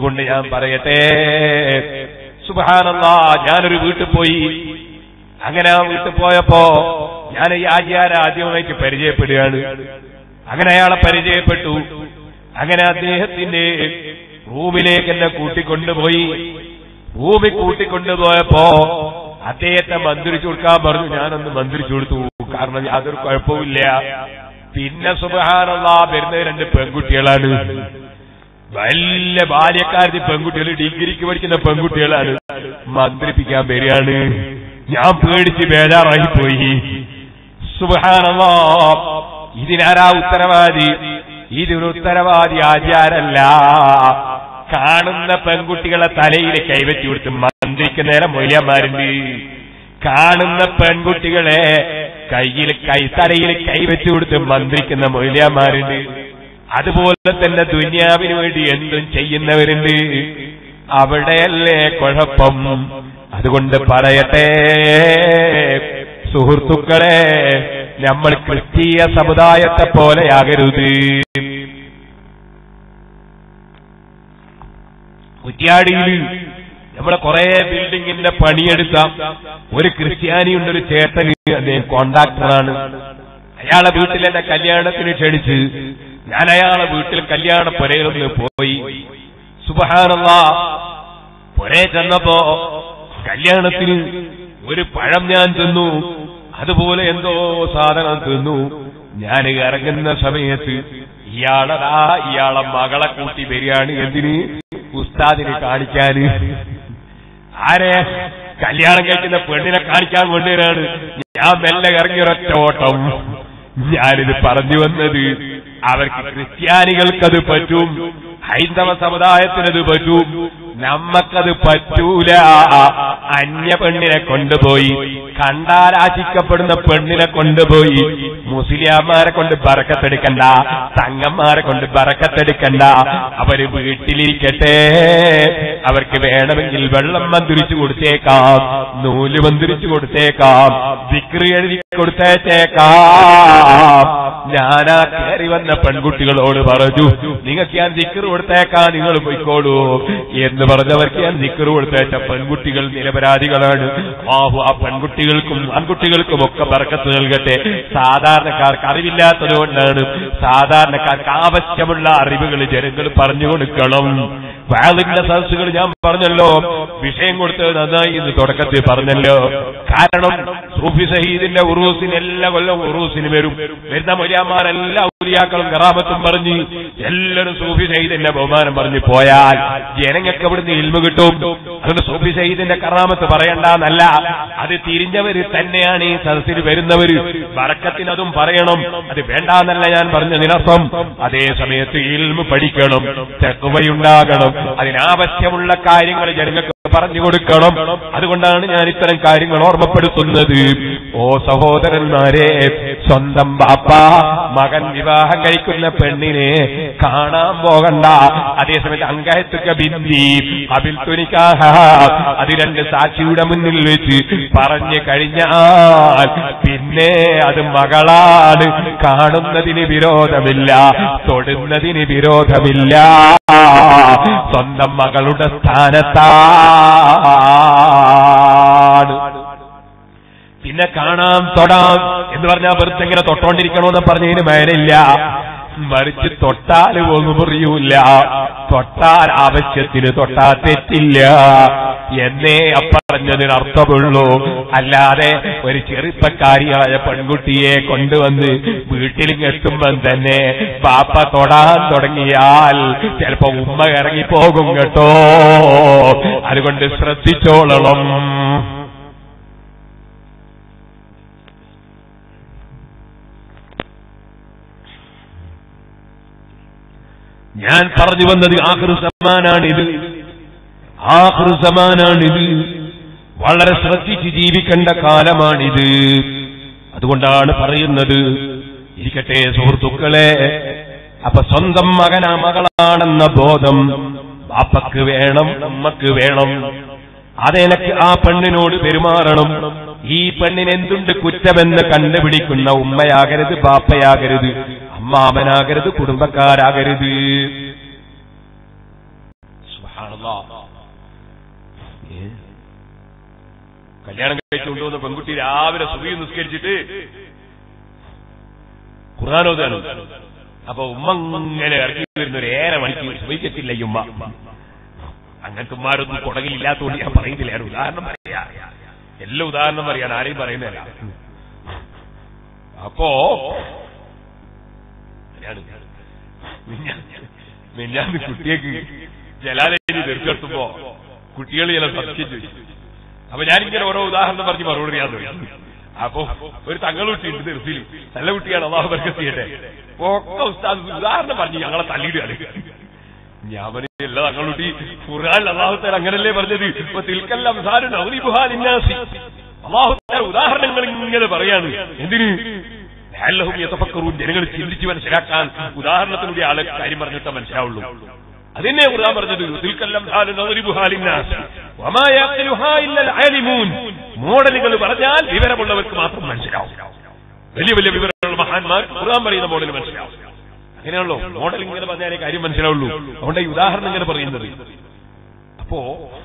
അതുകൊണ്ട് ഞാൻ പറയട്ടെ സുബാനല്ലാ ഞാനൊരു വീട്ടിൽ പോയി അങ്ങനെ ആ വീട്ടിൽ പോയപ്പോ ഞാൻ ഈ ആചാര ആദ്യമായിട്ട് പരിചയപ്പെടുകയാണ് അങ്ങനെ അയാളെ പരിചയപ്പെട്ടു അങ്ങനെ അദ്ദേഹത്തിന്റെ റൂമിലേക്ക് എന്നെ കൂട്ടിക്കൊണ്ടുപോയി റൂമിൽ കൂട്ടിക്കൊണ്ടുപോയപ്പോ അദ്ദേഹത്തെ മന്ത്രിച്ചു കൊടുക്കാൻ പറഞ്ഞു ഞാനൊന്ന് മന്ത്രിച്ചു കൊടുത്തു കാരണം യാതൊരു കുഴപ്പമില്ല പിന്നെ സുബഹാനുള്ള വരുന്ന രണ്ട് പെൺകുട്ടികളാണ് വലിയ ബാല്യക്കാരത്തി പെൺകുട്ടികൾ ഡിഗ്രിക്ക് പഠിക്കുന്ന പെൺകുട്ടികളാണ് മന്ത്രിപ്പിക്കാൻ വരികയാണ് ഞാൻ പേടിച്ച് ബേജാറായി പോയി സുബഹാനല്ലാ ഇതിനാരാ ഉത്തരവാദി ഇതിന് ഉത്തരവാദി ആചാരല്ല കാണുന്ന പെൺകുട്ടികളെ തലയിൽ കൈവച്ചു കൊടുത്ത് മന്ത്രിക്ക് നേരെ മൊയ്യന്മാരുണ്ട് കാണുന്ന പെൺകുട്ടികളെ കയ്യിൽ കൈ തലയിൽ കൈവച്ചു കൊടുത്ത് മന്ത്രിക്കുന്ന മൊയ്യന്മാരുണ്ട് അതുപോലെ തന്നെ ദുന്യാവിന് വേണ്ടി എന്തും ചെയ്യുന്നവരുണ്ട് അവിടെയല്ലേ കുഴപ്പം അതുകൊണ്ട് പറയട്ടെ സുഹൃത്തുക്കളെ നമ്മൾ ക്രിസ്തീയ സമുദായത്തെ പോലെയാകരുത് കുറ്റ്യാടിയിൽ നമ്മളെ കുറെ ബിൽഡിങ്ങിന്റെ പണിയെടുത്ത ഒരു ക്രിസ്ത്യാനിയുണ്ട് ഒരു ചേട്ടന് അദ്ദേഹം കോണ്ടാക്ടറാണ് അയാളെ വീട്ടിൽ എന്നെ കല്യാണത്തിന് ക്ഷണിച്ച് ഞാൻ അയാളെ വീട്ടിൽ കല്യാണ പുരയിലൊന്ന് പോയി സുബഹാനല്ല പുരേ ചെന്നപ്പോ കല്യാണത്തിന് ഒരു പഴം ഞാൻ തിന്നു അതുപോലെ എന്തോ സാധനം തിന്നു ഞാൻ ഇറങ്ങുന്ന സമയത്ത് ഇയാളതാ ഇയാളെ മകളെ കൂട്ടി വരികയാണ് എന്തിന് ഉസ്താദിനെ കാണിക്കാന് ആരെ കല്യാണം കഴിക്കുന്ന പെണ്ണിനെ കാണിക്കാൻ കൊണ്ടുവരാണ് ഞാൻ മെല്ലെ ഇറങ്ങിയൊരൊറ്റ ഓട്ടം ഞാനിത് പറഞ്ഞു വന്നത് അവർക്ക് ക്രിസ്ത്യാനികൾക്കത് പറ്റും ഹൈന്ദവ സമുദായത്തിനത് പറ്റും നമ്മക്കത് പറ്റൂല അന്യ പെണ്ണിനെ കൊണ്ടുപോയി കണ്ടാലാശിക്കപ്പെടുന്ന പെണ്ണിനെ കൊണ്ടുപോയി മുസ്ലിയാമാരെ കൊണ്ട് ബറക്കത്തെടുക്കണ്ട തങ്ങന്മാരെ കൊണ്ട് ബറക്കത്തെടുക്കണ്ട അവര് വീട്ടിലിരിക്കട്ടെ അവർക്ക് വേണമെങ്കിൽ വെള്ളം മന്ത്രിച്ചു കൊടുത്തേക്കാം നൂല് മന്ത്രിച്ചു കൊടുത്തേക്കാം ദിക്രി എഴുതി കൊടുത്തേച്ചേക്കാം ഞാനാ കയറി വന്ന പെൺകുട്ടികളോട് പറഞ്ഞു നിങ്ങൾക്ക് ഞാൻ ദിക്കറ് കൊടുത്തേക്കാം നിങ്ങൾ പോയിക്കോളൂ എന്ന് പറഞ്ഞവർക്ക് ഞാൻ ദിക്കറ് കൊടുത്തേച്ച പെൺകുട്ടികൾ നിരപരാധികളാണ് ആഹു ആ പെൺകുട്ടികൾക്കും ആൺകുട്ടികൾക്കും ഒക്കെ ബർക്കത്ത് നൽകട്ടെ സാധാരണക്കാർക്ക് അറിവില്ലാത്തത് കൊണ്ടാണ് സാധാരണക്കാർക്ക് ആവശ്യമുള്ള അറിവുകൾ ജനങ്ങൾ പറഞ്ഞു കൊടുക്കണം വാളിന്റെ സദസ്സുകൾ ഞാൻ പറഞ്ഞല്ലോ വിഷയം കൊടുത്തത് നന്നായി ഇന്ന് തുടക്കത്തിൽ പറഞ്ഞല്ലോ കാരണം സൂഫി സഹീദിന്റെ ഉറൂസിന് എല്ലാ കൊല്ലം ഉറൂസിന് വരും വരുന്ന മൊലിയാമാരെല്ലാം ഔലിയാക്കളും കറാമത്തും പറഞ്ഞ് എല്ലാവരും സൂഫി സഹീദിന്റെ ബഹുമാനം പറഞ്ഞ് പോയാൽ ജനങ്ങൾക്ക് അവിടുന്ന് ഇൽമ കിട്ടും അതുകൊണ്ട് സൂഫി സഹീദിന്റെ കറാമത്ത് പറയണ്ടെന്നല്ല അത് തിരിഞ്ഞവര് തന്നെയാണ് ഈ സദസ്സിൽ വരുന്നവര് വടക്കത്തിന് അതും പറയണം അത് വേണ്ടാന്നല്ല ഞാൻ പറഞ്ഞതിനർത്ഥം അതേ സമയത്ത് ഇൽമ പഠിക്കണം തെക്കുവയുണ്ടാകണം അതിനാവശ്യമുള്ള കാര്യങ്ങൾ ജനങ്ങൾക്ക് പറഞ്ഞു കൊടുക്കണം അതുകൊണ്ടാണ് ഞാൻ ഇത്തരം കാര്യങ്ങൾ ഓർമ്മപ്പെടുത്തുന്നത് ഓ സഹോദരന്മാരെ സ്വന്തം ബാപ്പ മകൻ വിവാഹം കഴിക്കുന്ന പെണ്ണിനെ കാണാൻ പോകണ്ട അതേസമയത്ത് അങ്കയത്തുക ബിന്ദി അബിൽ തുനിക്കാഹ അത് രണ്ട് സാക്ഷിയുടെ മുന്നിൽ വെച്ച് പറഞ്ഞു കഴിഞ്ഞാൽ പിന്നെ അത് മകളാണ് കാണുന്നതിന് വിരോധമില്ല തൊടുന്നതിന് വിരോധമില്ല സ്വന്തം മകളുടെ സ്ഥാനത്താണ് പിന്നെ കാണാം തൊടാം എന്ന് പറഞ്ഞാൽ വെറുതെ ഇങ്ങനെ തൊട്ടോണ്ടിരിക്കണമെന്ന് പറഞ്ഞതിന് മേലില്ല മറിച്ച് തൊട്ടാൽ ഒന്നും മുറിയൂല തൊട്ടാൽ ആവശ്യത്തിന് തൊട്ടാ തെറ്റില്ല എന്നേ അപ്പറഞ്ഞതിന് അർത്ഥമുള്ളൂ അല്ലാതെ ഒരു ചെറുപ്പക്കാരിയായ പെൺകുട്ടിയെ കൊണ്ടുവന്ന് വീട്ടിൽ എത്തുമ്പം തന്നെ പാപ്പ തൊടാൻ തുടങ്ങിയാൽ ചിലപ്പോ ഉമ്മ ഇറങ്ങിപ്പോകും കേട്ടോ അതുകൊണ്ട് ശ്രദ്ധിച്ചോളണം ഞാൻ പറഞ്ഞു വന്നത് ആഹൃ സമാനാണിത് ആഹൃ സമാനാണിത് വളരെ ശ്രദ്ധിച്ച് ജീവിക്കേണ്ട കാലമാണിത് അതുകൊണ്ടാണ് പറയുന്നത് ഇരിക്കട്ടെ സുഹൃത്തുക്കളെ അപ്പൊ സ്വന്തം മകനാ മകളാണെന്ന ബോധം ബാപ്പക്ക് വേണം ഉമ്മക്ക് വേണം അതെനക്ക് ആ പെണ്ണിനോട് പെരുമാറണം ഈ പെണ്ണിന് എന്തുണ്ട് കുറ്റമെന്ന് കണ്ടുപിടിക്കുന്ന ഉമ്മയാകരുത് ബാപ്പയാകരുത് അമ്മാമനാകരുത് കുടുംബക്കാരാകരുത് സുബ്ഹാനല്ലാ. ഏ? കല്യാണം കഴിച്ചു കൊണ്ടുവന്ന പെൺകുട്ടി രാവിലെ സുബി നിസ്കരിച്ചിട്ട് ഖുർആാനോദാണ് അപ്പൊ ഉമ്മ ഇങ്ങനെ ഇറങ്ങി വരുന്ന ഒരു ഏറെ മണിക്ക് സുബിക്കത്തില്ല ഈ ഉമ്മ അങ്ങനത്തുമാരൊന്നും കുടകിലില്ലാത്തതുകൊണ്ട് ഞാൻ പറയുന്നില്ല ഞാൻ ഉദാഹരണം പറയാ എല്ലാ ഉദാഹരണം പറയാൻ ആരെയും പറയുന്നില്ല അപ്പോ ഞാന് മിഞ്ഞാ- മിഞ്ഞാന്ന് കുട്ടിയേക്ക് ജലാലയിൽ തീർച്ചെടുത്തുമ്പോ കുട്ടികൾ ചില സംശയം ചോദിച്ചു അപ്പൊ ഞാനിങ്ങനെ ഓരോ ഉദാഹരണം പറഞ്ഞ് മറുപടി ചെയ്യാൻ തുടങ്ങി അപ്പൊ ഒരു തങ്ങളുട്ടി ഉണ്ട് നിർത്തിയിൽ നല്ല കുട്ടിയാണ് അള്ളാഹു ബർക്കത്തിയട്ടെ ഒക്കെ ഉസ്താദ് ഉദാഹരണം പറഞ്ഞ് ഞങ്ങളെ തല്ലിയിടുകയാണ് ഞാൻ പറഞ്ഞു എല്ലാ തങ്ങളുട്ടി ഖുർആൻ അള്ളാഹുത്താൻ അങ്ങനല്ലേ പറഞ്ഞത് ഇപ്പൊ തിൽക്കെല്ലാം അള്ളാഹുത്താൻ ഉദാഹരണങ്ങൾ ഇങ്ങനെ പറയാണ് എന്തിന് ലഅല്ലഹും യതഫക്കറൂൻ ജനങ്ങൾ ചിന്തിച്ച് മനസ്സിലാക്കാൻ ഉദാഹരണത്തിലൂടെ ആളെ കാര്യം പറഞ്ഞിട്ടേ മനസ്സിലാവുള്ളൂ അതിനെ ഖുർആൻ പറഞ്ഞത് തിൽക്കെല്ലാം മോഡലുകൾ പറഞ്ഞാൽ വിവരമുള്ളവർക്ക് മാത്രം മനസ്സിലാവും വലിയ വലിയ വിവരമുള്ള മഹാന്മാർ ഖുർആൻ പറയുന്ന മോഡൽ മനസ്സിലാവും അങ്ങനെയാണല്ലോ മോഡൽ ഇങ്ങനെ പറഞ്ഞാലേ കാര്യം മനസ്സിലാവുള്ളൂ അതുകൊണ്ട് ഈ ഉദാഹരണം ഇങ്ങനെ പറയുന്നത് അപ്പോ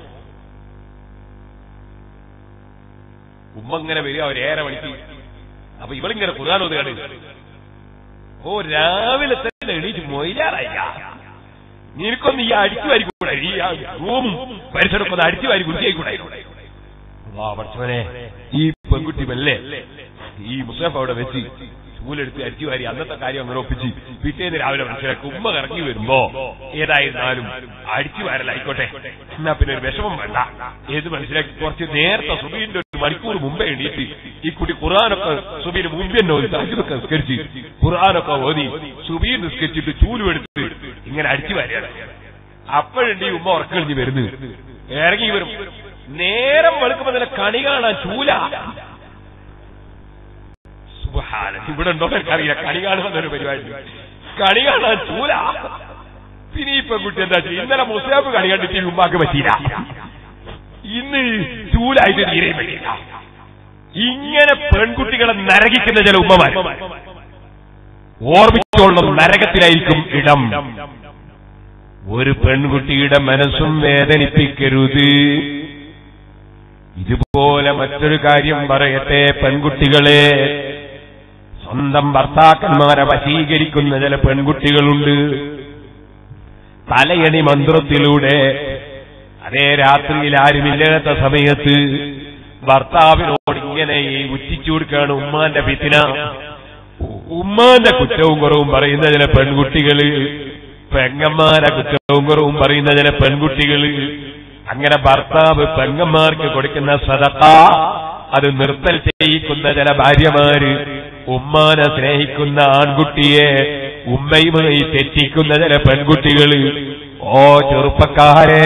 ഉമ്മ ഇങ്ങനെ വരിക ഒരേറെ മണിക്ക് അപ്പൊ ഇവളിങ്ങനെ ഖുർആൻ ഒതുകാണ് ഓ രാവിലെ തന്നെ എണീറ്റ് മൊയിലാറായി നിനക്കൊന്ന് ഈ അടിച്ചു വാരിക്കൂടെ ഈ ആ റൂമും പരിസരമൊക്കെ ഒന്ന് അടിച്ചു വാരി വൃത്തിയായിക്കൂടെ വാ പഠിച്ചവനെ ഈ പെൺകുട്ടി മെല്ലെ ഈ മുസ്ലിം അവിടെ വെച്ച് ചൂലെടുത്ത് അടിച്ചു വാരി അന്നത്തെ കാര്യം അങ്ങനെ ഒപ്പിച്ച് പിറ്റേന്ന് രാവിലെ മനസ്സിലാക്കി ഉമ്മ ഇറങ്ങി വരുമ്പോ ഏതായിരുന്നാലും അടിച്ചു വാരലായിക്കോട്ടെ എന്നാ പിന്നെ ഒരു വിഷമം വേണ്ട ഏത് മനസ്സിലാക്കി കുറച്ച് നേരത്തെ സുബീന്റെ ഒരു മണിക്കൂർ മുമ്പേ എണീറ്റ് ഈ കുട്ടി ഖുർആാനൊക്കെ സുബീന് മുമ്പ് തന്നെ ഓതി താജുദൊക്കെ നിസ്കരിച്ച് ഖുർആാനൊക്കെ ഓതി സുബീൻ നിസ്കരിച്ചിട്ട് ചൂലും എടുത്ത് ഇങ്ങനെ അടിച്ചു വാരിയാണ് അപ്പോഴുണ്ട് ഈ ഉമ്മ ഉറക്കളിഞ്ഞ് വരുന്നത് ഇറങ്ങി വരും നേരം വെളുക്കുമ്പോ തന്നെ കണി കാണാൻ ചൂല സുബ്ഹാന. ഇവിടെ ഉണ്ടോ എനിക്കറിയില്ല കണി കാണുന്നൊരു പരിപാടി കണി കാണാൻ ചൂല പിന്നെ ഈ പെൺകുട്ടി എന്താ ചെയ്യുക ഇന്നലെ മുസ്ലാബ് കണി കണ്ടിട്ട് ഈ ഉമ്മാക്ക് പറ്റിയില്ല ഇന്ന് ചൂലായിട്ട് തീരെ പറ്റിയില്ല ഇങ്ങനെ പെൺകുട്ടികളെ നരകിക്കുന്ന ചില ഉമ്മമാർ ഓർമ്മിച്ചോളം നരകത്തിലായിരിക്കും ഇടം ഒരു പെൺകുട്ടിയുടെ മനസ്സും വേദനിപ്പിക്കരുത് ഇതുപോലെ മറ്റൊരു കാര്യം പറയട്ടെ പെൺകുട്ടികളെ സ്വന്തം ഭർത്താക്കന്മാരെ വശീകരിക്കുന്ന ചില പെൺകുട്ടികളുണ്ട് തലയണി മന്ത്രത്തിലൂടെ അതേ രാത്രിയിൽ ആരുമില്ലാത്ത സമയത്ത് ഭർത്താവിനോട് ഇങ്ങനെ ഈ ഉച്ചിച്ചു കൊടുക്കുകയാണ് ഉമ്മാന്റെ പിത്തിന ഉമ്മാന്റെ കുറ്റവും കുറവും പറയുന്ന ചില പെൺകുട്ടികള് പെങ്ങന്മാരെ കുറ്റവും കുറവും പറയുന്ന ചില പെൺകുട്ടികള് അങ്ങനെ ഭർത്താവ് പെങ്ങന്മാർക്ക് കൊടുക്കുന്ന സദക്ക അത് നിർത്തൽ ചെയ്യിക്കുന്ന ചില ഭാര്യമാര് ഉമ്മാനെ സ്നേഹിക്കുന്ന ആൺകുട്ടിയെ ഉമ്മയുമായി തെറ്റിക്കുന്ന ചില പെൺകുട്ടികള് ഓ ചെറുപ്പക്കാരെ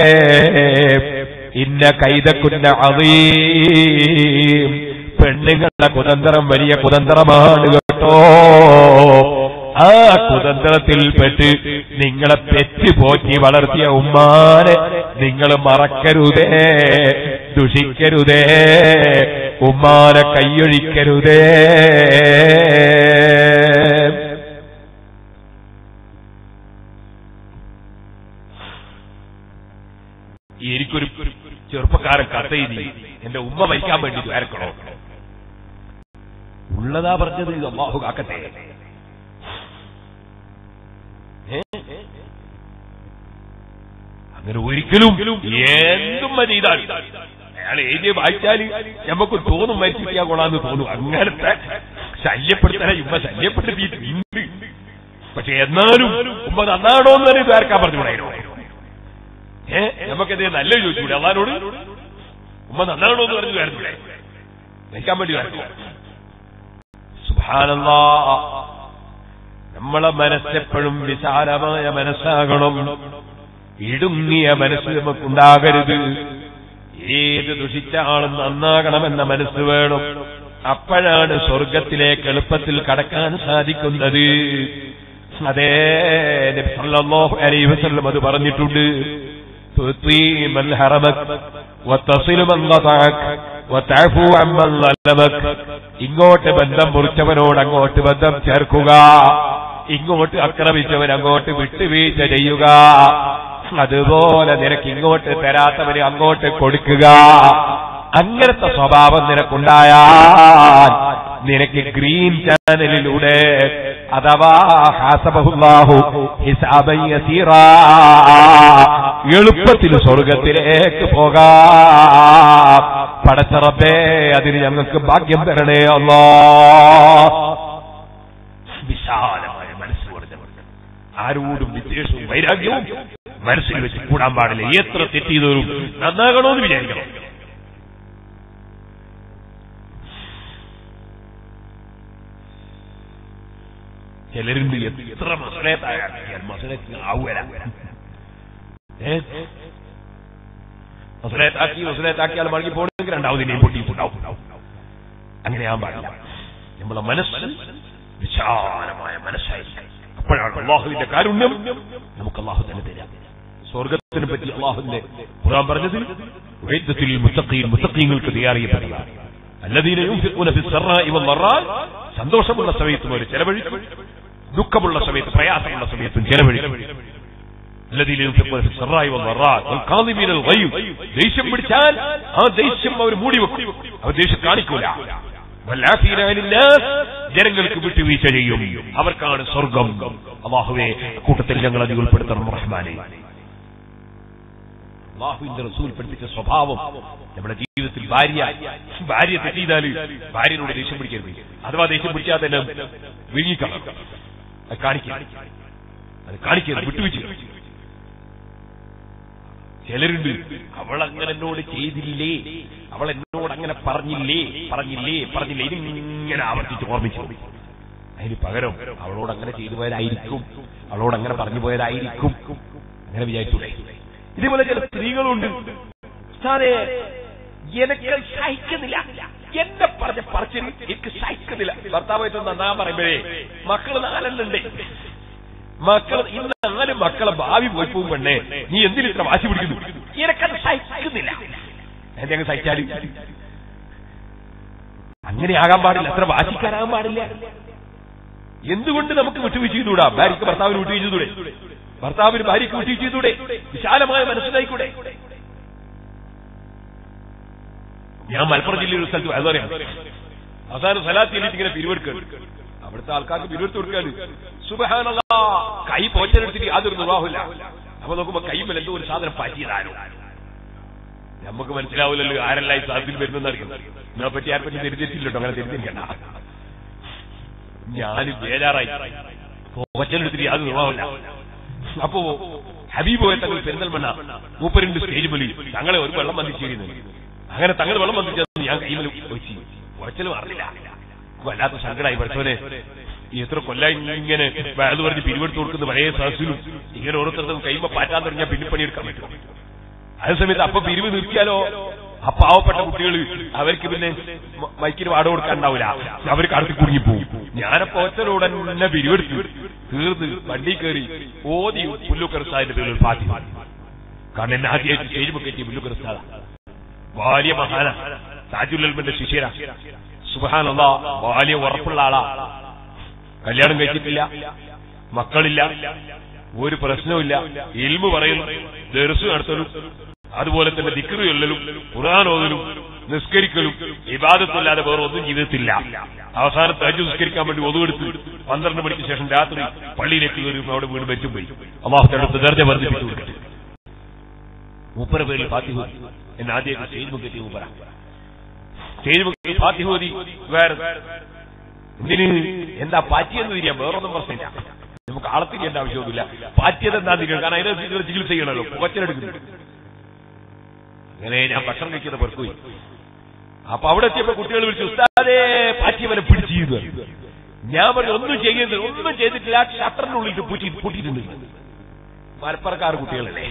ഇന്ന കൈതക്കുന്ന അതീം പെണ്ണുങ്ങളുടെ കുതന്ത്രം വലിയ കുതന്ത്രമാണ് കേട്ടോ ആ കുതന്ത്രത്തിൽപ്പെട്ട് നിങ്ങളെ പെറ്റ് പോറ്റി വളർത്തിയ ഉമ്മാനെ നിങ്ങൾ മറക്കരുതേ ദുഷിക്കരുതേ ഉമ്മാനെ കൈയൊഴിക്കരുതേ എനിക്കൊരു ചെറുപ്പക്കാരൻ കത്തെഴുതി എന്റെ ഉമ്മ മരിക്കാൻ വേണ്ടി ദ്വാരക്കണോ ഉള്ളതാ പറഞ്ഞത് അള്ളാഹു കാക്കട്ടെ ഏ? അങ്ങനെ ഒരിക്കലും എന്തും മതി ഇതാണ് അയാൾ എഴുതിയ വായിച്ചാൽ നമുക്ക് തോന്നും മരിച്ചിട്ടാ കൊള്ളാന്ന് തോന്നും അങ്ങനത്തെ ശല്യപ്പെടുത്തല ഉമ്മ ശല്യപ്പെടുത്തിയിട്ടുണ്ട് പക്ഷെ എന്നാലും ഉമ്മ നന്നാണോ എന്ന് തന്നെ ഇതാർക്കാൻ പറഞ്ഞുകൂടായിരുന്നു ഏ നമുക്കെന്തേ നല്ല ചോദിച്ചുകൂടെ അള്ളഹാനോട് ഉമ്മ നന്നാണോ എന്ന് പറഞ്ഞു വരുന്നില്ലേ മരിക്കാൻ വേണ്ടി വരണ്ടോ സുഭാനല്ലാ നമ്മളെ മനസ്സെപ്പോഴും വിശാലമായ മനസ്സാകണം ഇടുങ്ങിയ മനസ്സ് നമുക്കുണ്ടാകരുത് ഏത് ദുഷിച്ച ആളും നന്നാകണമെന്ന മനസ്സ് വേണം അപ്പോഴാണ് സ്വർഗത്തിലേക്ക് എളുപ്പത്തിൽ കടക്കാൻ സാധിക്കുന്നത് അതേ നബി സല്ലല്ലാഹു അലൈഹി വസല്ലം അത് പറഞ്ഞിട്ടുണ്ട് തുത്തി മൻ ഹറമക് വതസിലു മൻ ഖതഅക് വതഅഫു അമ്മൻ ളലമക് ഇങ്ങോട്ട് ബന്ധം മുറിച്ചവനോട് അങ്ങോട്ട് ബന്ധം ചേർക്കുക ഇങ്ങോട്ട് ആക്രമിച്ചവൻ അങ്ങോട്ട് വിട്ടുവീഴ്ച ചെയ്യുക അതുപോലെ നിനക്ക് ഇങ്ങോട്ട് തരാത്തവന് അങ്ങോട്ട് കൊടുക്കുക അങ്ങനത്തെ സ്വഭാവം നിനക്കുണ്ടായാൽ നിനക്ക് ഗ്രീൻ ചാനലിലൂടെ അഥവാ ഹാസബഹുല്ലാഹു ഹിസാബൻ യസീറാ എളുപ്പത്തിൽ സ്വർഗത്തിലേക്ക് പോകാം പടച്ചറബേ അതിന് ഞങ്ങൾക്ക് ഭാഗ്യം തരണേ അല്ലോ വിശാലമായ മനസ്സ് കൊടുത്തവർക്ക് ആരോടും വിദ്വേഷവും വൈരാഗ്യവും മനസ്സിൽ വെച്ച് കൂടാൻ പാടില്ല എത്ര തെറ്റിയതോറും നന്നാകണമെന്ന് വിചാരിക്കണം ചിലരുണ്ട് എത്ര മസലത്തായാൽ മസലത്തിന് ആവുകല മസലത്താക്കി മസലത്താക്കിയാൽ മടങ്ങി പോകണമെങ്കിൽ രണ്ടാമതിനെയും പൊട്ടിയിട്ടുണ്ടാവും അങ്ങനെയാൻ പാടില്ല നമ്മളെ മനസ്സ് വിശാലമായ മനസ്സായി അപ്പോഴാണ് അള്ളാഹുവിന്റെ കാരുണ്യം നമുക്ക് അള്ളാഹു തന്നെ തരാം സ്വർഗത്തിനെ പറ്റി അള്ളാഹുവിന്റെ ഖുർആൻ പറഞ്ഞത് ഉഇദ്ദത്തുൽ മുത്തഖീൻ മുത്തഖീങ്ങൾക്ക് തയ്യാറിയപ്പെട്ടതാണ് അല്ലദീന യുൻഫിഖൂന ഫിസ്സറാഇ വദ്ദറാ സന്തോഷമുള്ള സമയത്തും അവർ ചെലവഴിക്കും ദുഃഖമുള്ള സമയത്ത് പ്രയാസമുള്ള സമയത്തും ചെലവഴിക്കും الذين ينفقون في السراء والضراء والكاظمين الغيظ ദേഷ്യം പിടിച്ചാൽ ആ ദേഷ്യം അവർ മൂടി വെക്കും അവർ ദേഷ്യം കാണിക്കൂല വല്ലാഫീന അനിന്നാസ് ജനങ്ങൾക്ക് വിട്ടുവീഴ്ച ചെയ്യും അവർക്കാണ് സ്വർഗം അള്ളാഹുവെ കൂട്ടത്തിൽ ഞങ്ങൾ അത് ഉൾപ്പെടുത്തണം റഹ്മാനെ അള്ളാഹുവിന്റെ റസൂൽ പഠിപ്പിച്ച സ്വഭാവം നമ്മുടെ ജീവിതത്തിൽ ഭാര്യ ഭാര്യ തെറ്റിയതാല് ഭാര്യനോട് ദേഷ്യം പിടിക്കരുത് അഥവാ ദേഷ്യം പിടിച്ചാൽ തന്നെ വിഴുങ്ങിക്കളണം അത് കാണിക്കരുത് അത് കാണിക്കരുത് വിട്ടുവീഴ്ച ചിലരുണ്ട് അവൾ അങ്ങനെ എന്നോട് ചെയ്തില്ലേ അവൾ എന്നോട് അങ്ങനെ പറഞ്ഞില്ലേ പറഞ്ഞില്ലേ പറഞ്ഞില്ലേ ഇതിങ്ങനെ ആവർത്തിച്ച് ഓർമ്മിച്ചു അതിന് പകരം അവളോട് അങ്ങനെ ചെയ്തു പോയതായിരിക്കും അവളോട് അങ്ങനെ പറഞ്ഞു പോയതായിരിക്കും അങ്ങനെ വിചാരിച്ചൂടെ ഇതേപോലെ ചില സ്ത്രീകളുണ്ട് സാറേ എനിക്ക് സഹിക്കുന്നില്ല എന്നെ പറഞ്ഞ പറച്ചിൽ എനിക്ക് സഹിക്കുന്നില്ല ഭർത്താവായിട്ട് നന്നാ പറയുമ്പോഴേ മക്കള് നാലെണ്ണുണ്ട് മക്കൾ ഇന്ന് നാല് മക്കളെ ഭാവി പോയി പോകും പെണ്ണേ നീ എന്തിന് ഇത്ര വാശി പിടിക്കുന്നു എനിക്കത് സഹിക്കുന്നില്ല എന്തെങ്കിലും സഹിച്ചാല് അങ്ങനെ ആകാൻ പാടില്ല അത്ര വാശിക്കാരാകാൻ പാടില്ല എന്തുകൊണ്ട് നമുക്ക് വിട്ടുവീഴ്ച ചെയ്തുകൂടാ ഭാര്യയ്ക്ക് ഭർത്താവിന് വിട്ടുവീഴ്ച ചെയ്തൂടെ ഭർത്താവിന് ഭാര്യയ്ക്ക് വിട്ടുവീഴ്ച ചെയ്തൂടെ വിശാലമായ മനസ്സിലായിക്കൂടെ ഞാൻ മലപ്പുറം ജില്ലയിൽ ഒരു സ്ഥലത്ത് അത് പറയാം അവസാനം സ്ഥലത്ത് എന്നിട്ട് ഇങ്ങനെ പിരിവെടുക്കുക അവിടുത്തെ ആൾക്കാർക്ക് പിരിവെടുത്ത് കൊടുക്കാണ് സുബഹാനല്ല കൈ പോച്ചെടുത്തിട്ട് യാതൊരു നിർവാഹമില്ല അപ്പൊ നോക്കുമ്പോ കൈമൽ എന്തോ ഒരു സാധനം പറ്റിയതാരോ നമുക്ക് മനസ്സിലാവില്ലല്ലോ ആരല്ല ഈ സാധനത്തിൽ വരുന്നറിയും ഇതിനെ പറ്റി ആരെ പറ്റി തിരിച്ചിട്ടില്ലട്ടോ അങ്ങനെ തിരിച്ചിരിക്കണ്ട ഞാൻ ബേജാറായി പോച്ചെടുത്തിട്ട് യാതൊരു നിർവാഹമില്ല അപ്പോ ഹബീബ് പോയ തങ്ങൾ പെരുന്തൽമണ്ണ മൂപ്പരുണ്ട് സ്റ്റേജ് മലി തങ്ങളെ ഒരു വെള്ളം വന്നിച്ചിരുന്നു അങ്ങനെ തങ്ങൾ വെള്ളം വന്നിച്ചത് ഞാൻ കൈമൽ വെച്ച് കുറച്ചലും അറിഞ്ഞില്ല വല്ലാത്ത സങ്കടമായി പഠിച്ചവനെ എത്ര കൊല്ലായി ഇങ്ങനെ വയത് പറഞ്ഞ് പിരിവെടുത്ത് കൊടുക്കുന്ന പഴയ സഹസിലും ഇങ്ങനെ ഓരോരുത്തർക്കും കൈമ പാറ്റാൻ തുടങ്ങിയാൽ പിന്നെ പണിയെടുക്കാൻ പറ്റും അതേസമയത്ത് അപ്പൊ പിരിവ് നിർത്തിയാലോ ആ പാവപ്പെട്ട കുട്ടികൾ അവർക്ക് പിന്നെ മ- മൈക്കിന് വാട കൊടുക്കാൻ ഉണ്ടാവില്ല അവർ കടത്തി കുടുങ്ങിപ്പോവും ഞാനപ്പോ ഒറ്റരോടെ തന്നെ പിരിവെടുത്തു തീർന്ന് വണ്ടി കയറി ഓതി പുല്ലുക്കരസാദിന്റെ പേരിൽ പാത്തി കാരണം എന്നെ ആദ്യമായിട്ട് സ്റ്റേജ് കയറ്റി പുല്ലുക്കരസാദ വലിയ മഹാന താജുലൽമന്റെ ശിഷ്യര സുബാനല്ല വലിയ ഉറപ്പുള്ള ആളാ കല്യാണം കഴിച്ചിട്ടില്ല മക്കളില്ല ഒരു പ്രശ്നവുമില്ല ഇൽമു പറയലും ദർസ് നടത്തലും അതുപോലെ തന്നെ ദിക്റ് ചൊല്ലലും ഖുർആൻ ഓതലും നിസ്കരിക്കലും ഇബാദത്തില്ലാതെ വേറെ ഒന്നും ജീവിതത്തില്ല അവസാനം തജു നിസ്കരിക്കാൻ വേണ്ടി ഒതുവെടുത്ത് പന്ത്രണ്ട് മണിക്ക് ശേഷം രാത്രി പള്ളിയിലേക്ക് കയറി അവിടെ വീട് വെച്ചും പോയി അള്ളാഹുത്തടുത്ത് ദർജ വർദ്ധിപ്പിച്ചു കൊടുത്തിട്ട് മൂപ്പര പേരിൽ ഫാത്തിഹ എന്നെ ആദ്യം സ്റ്റേജ് മുഖത്തി മൂപ്പര സ്റ്റേജ് മുഖത്തി ഫാത്തിഹ ഓതി വേറെ എന്തിന് എന്താ പാറ്റിയെന്ന് തിരിയാം വേറൊന്നും പ്രശ്നമില്ല നമുക്ക് ആളെ തിരിയേണ്ട ആവശ്യമൊന്നുമില്ല പാറ്റിയത് എന്താ തിരിയണം കാരണം അതിനെ ചികിത്സ ചെയ്യണമല്ലോ പുകച്ചനെടുക്കുന്നു അങ്ങനെ ഞാൻ ഭക്ഷണം കഴിക്കുന്ന പെറുക്കുപോയി അപ്പൊ അവിടെ എത്തിയപ്പോ കുട്ടികൾ വിളിച്ചു ഉസ്താദേ പാറ്റിയവനെ പിടിച്ചു ചെയ്യുന്നു ഞാൻ പറഞ്ഞു ഒന്നും ചെയ്യുന്നത് ഒന്നും ചെയ്തിട്ടില്ല ഷട്ടറിന്റെ ഉള്ളിൽ പൂട്ടി പൂട്ടിയിട്ടുണ്ട് മലപ്പുറക്കാർ കുട്ടികളല്ലേ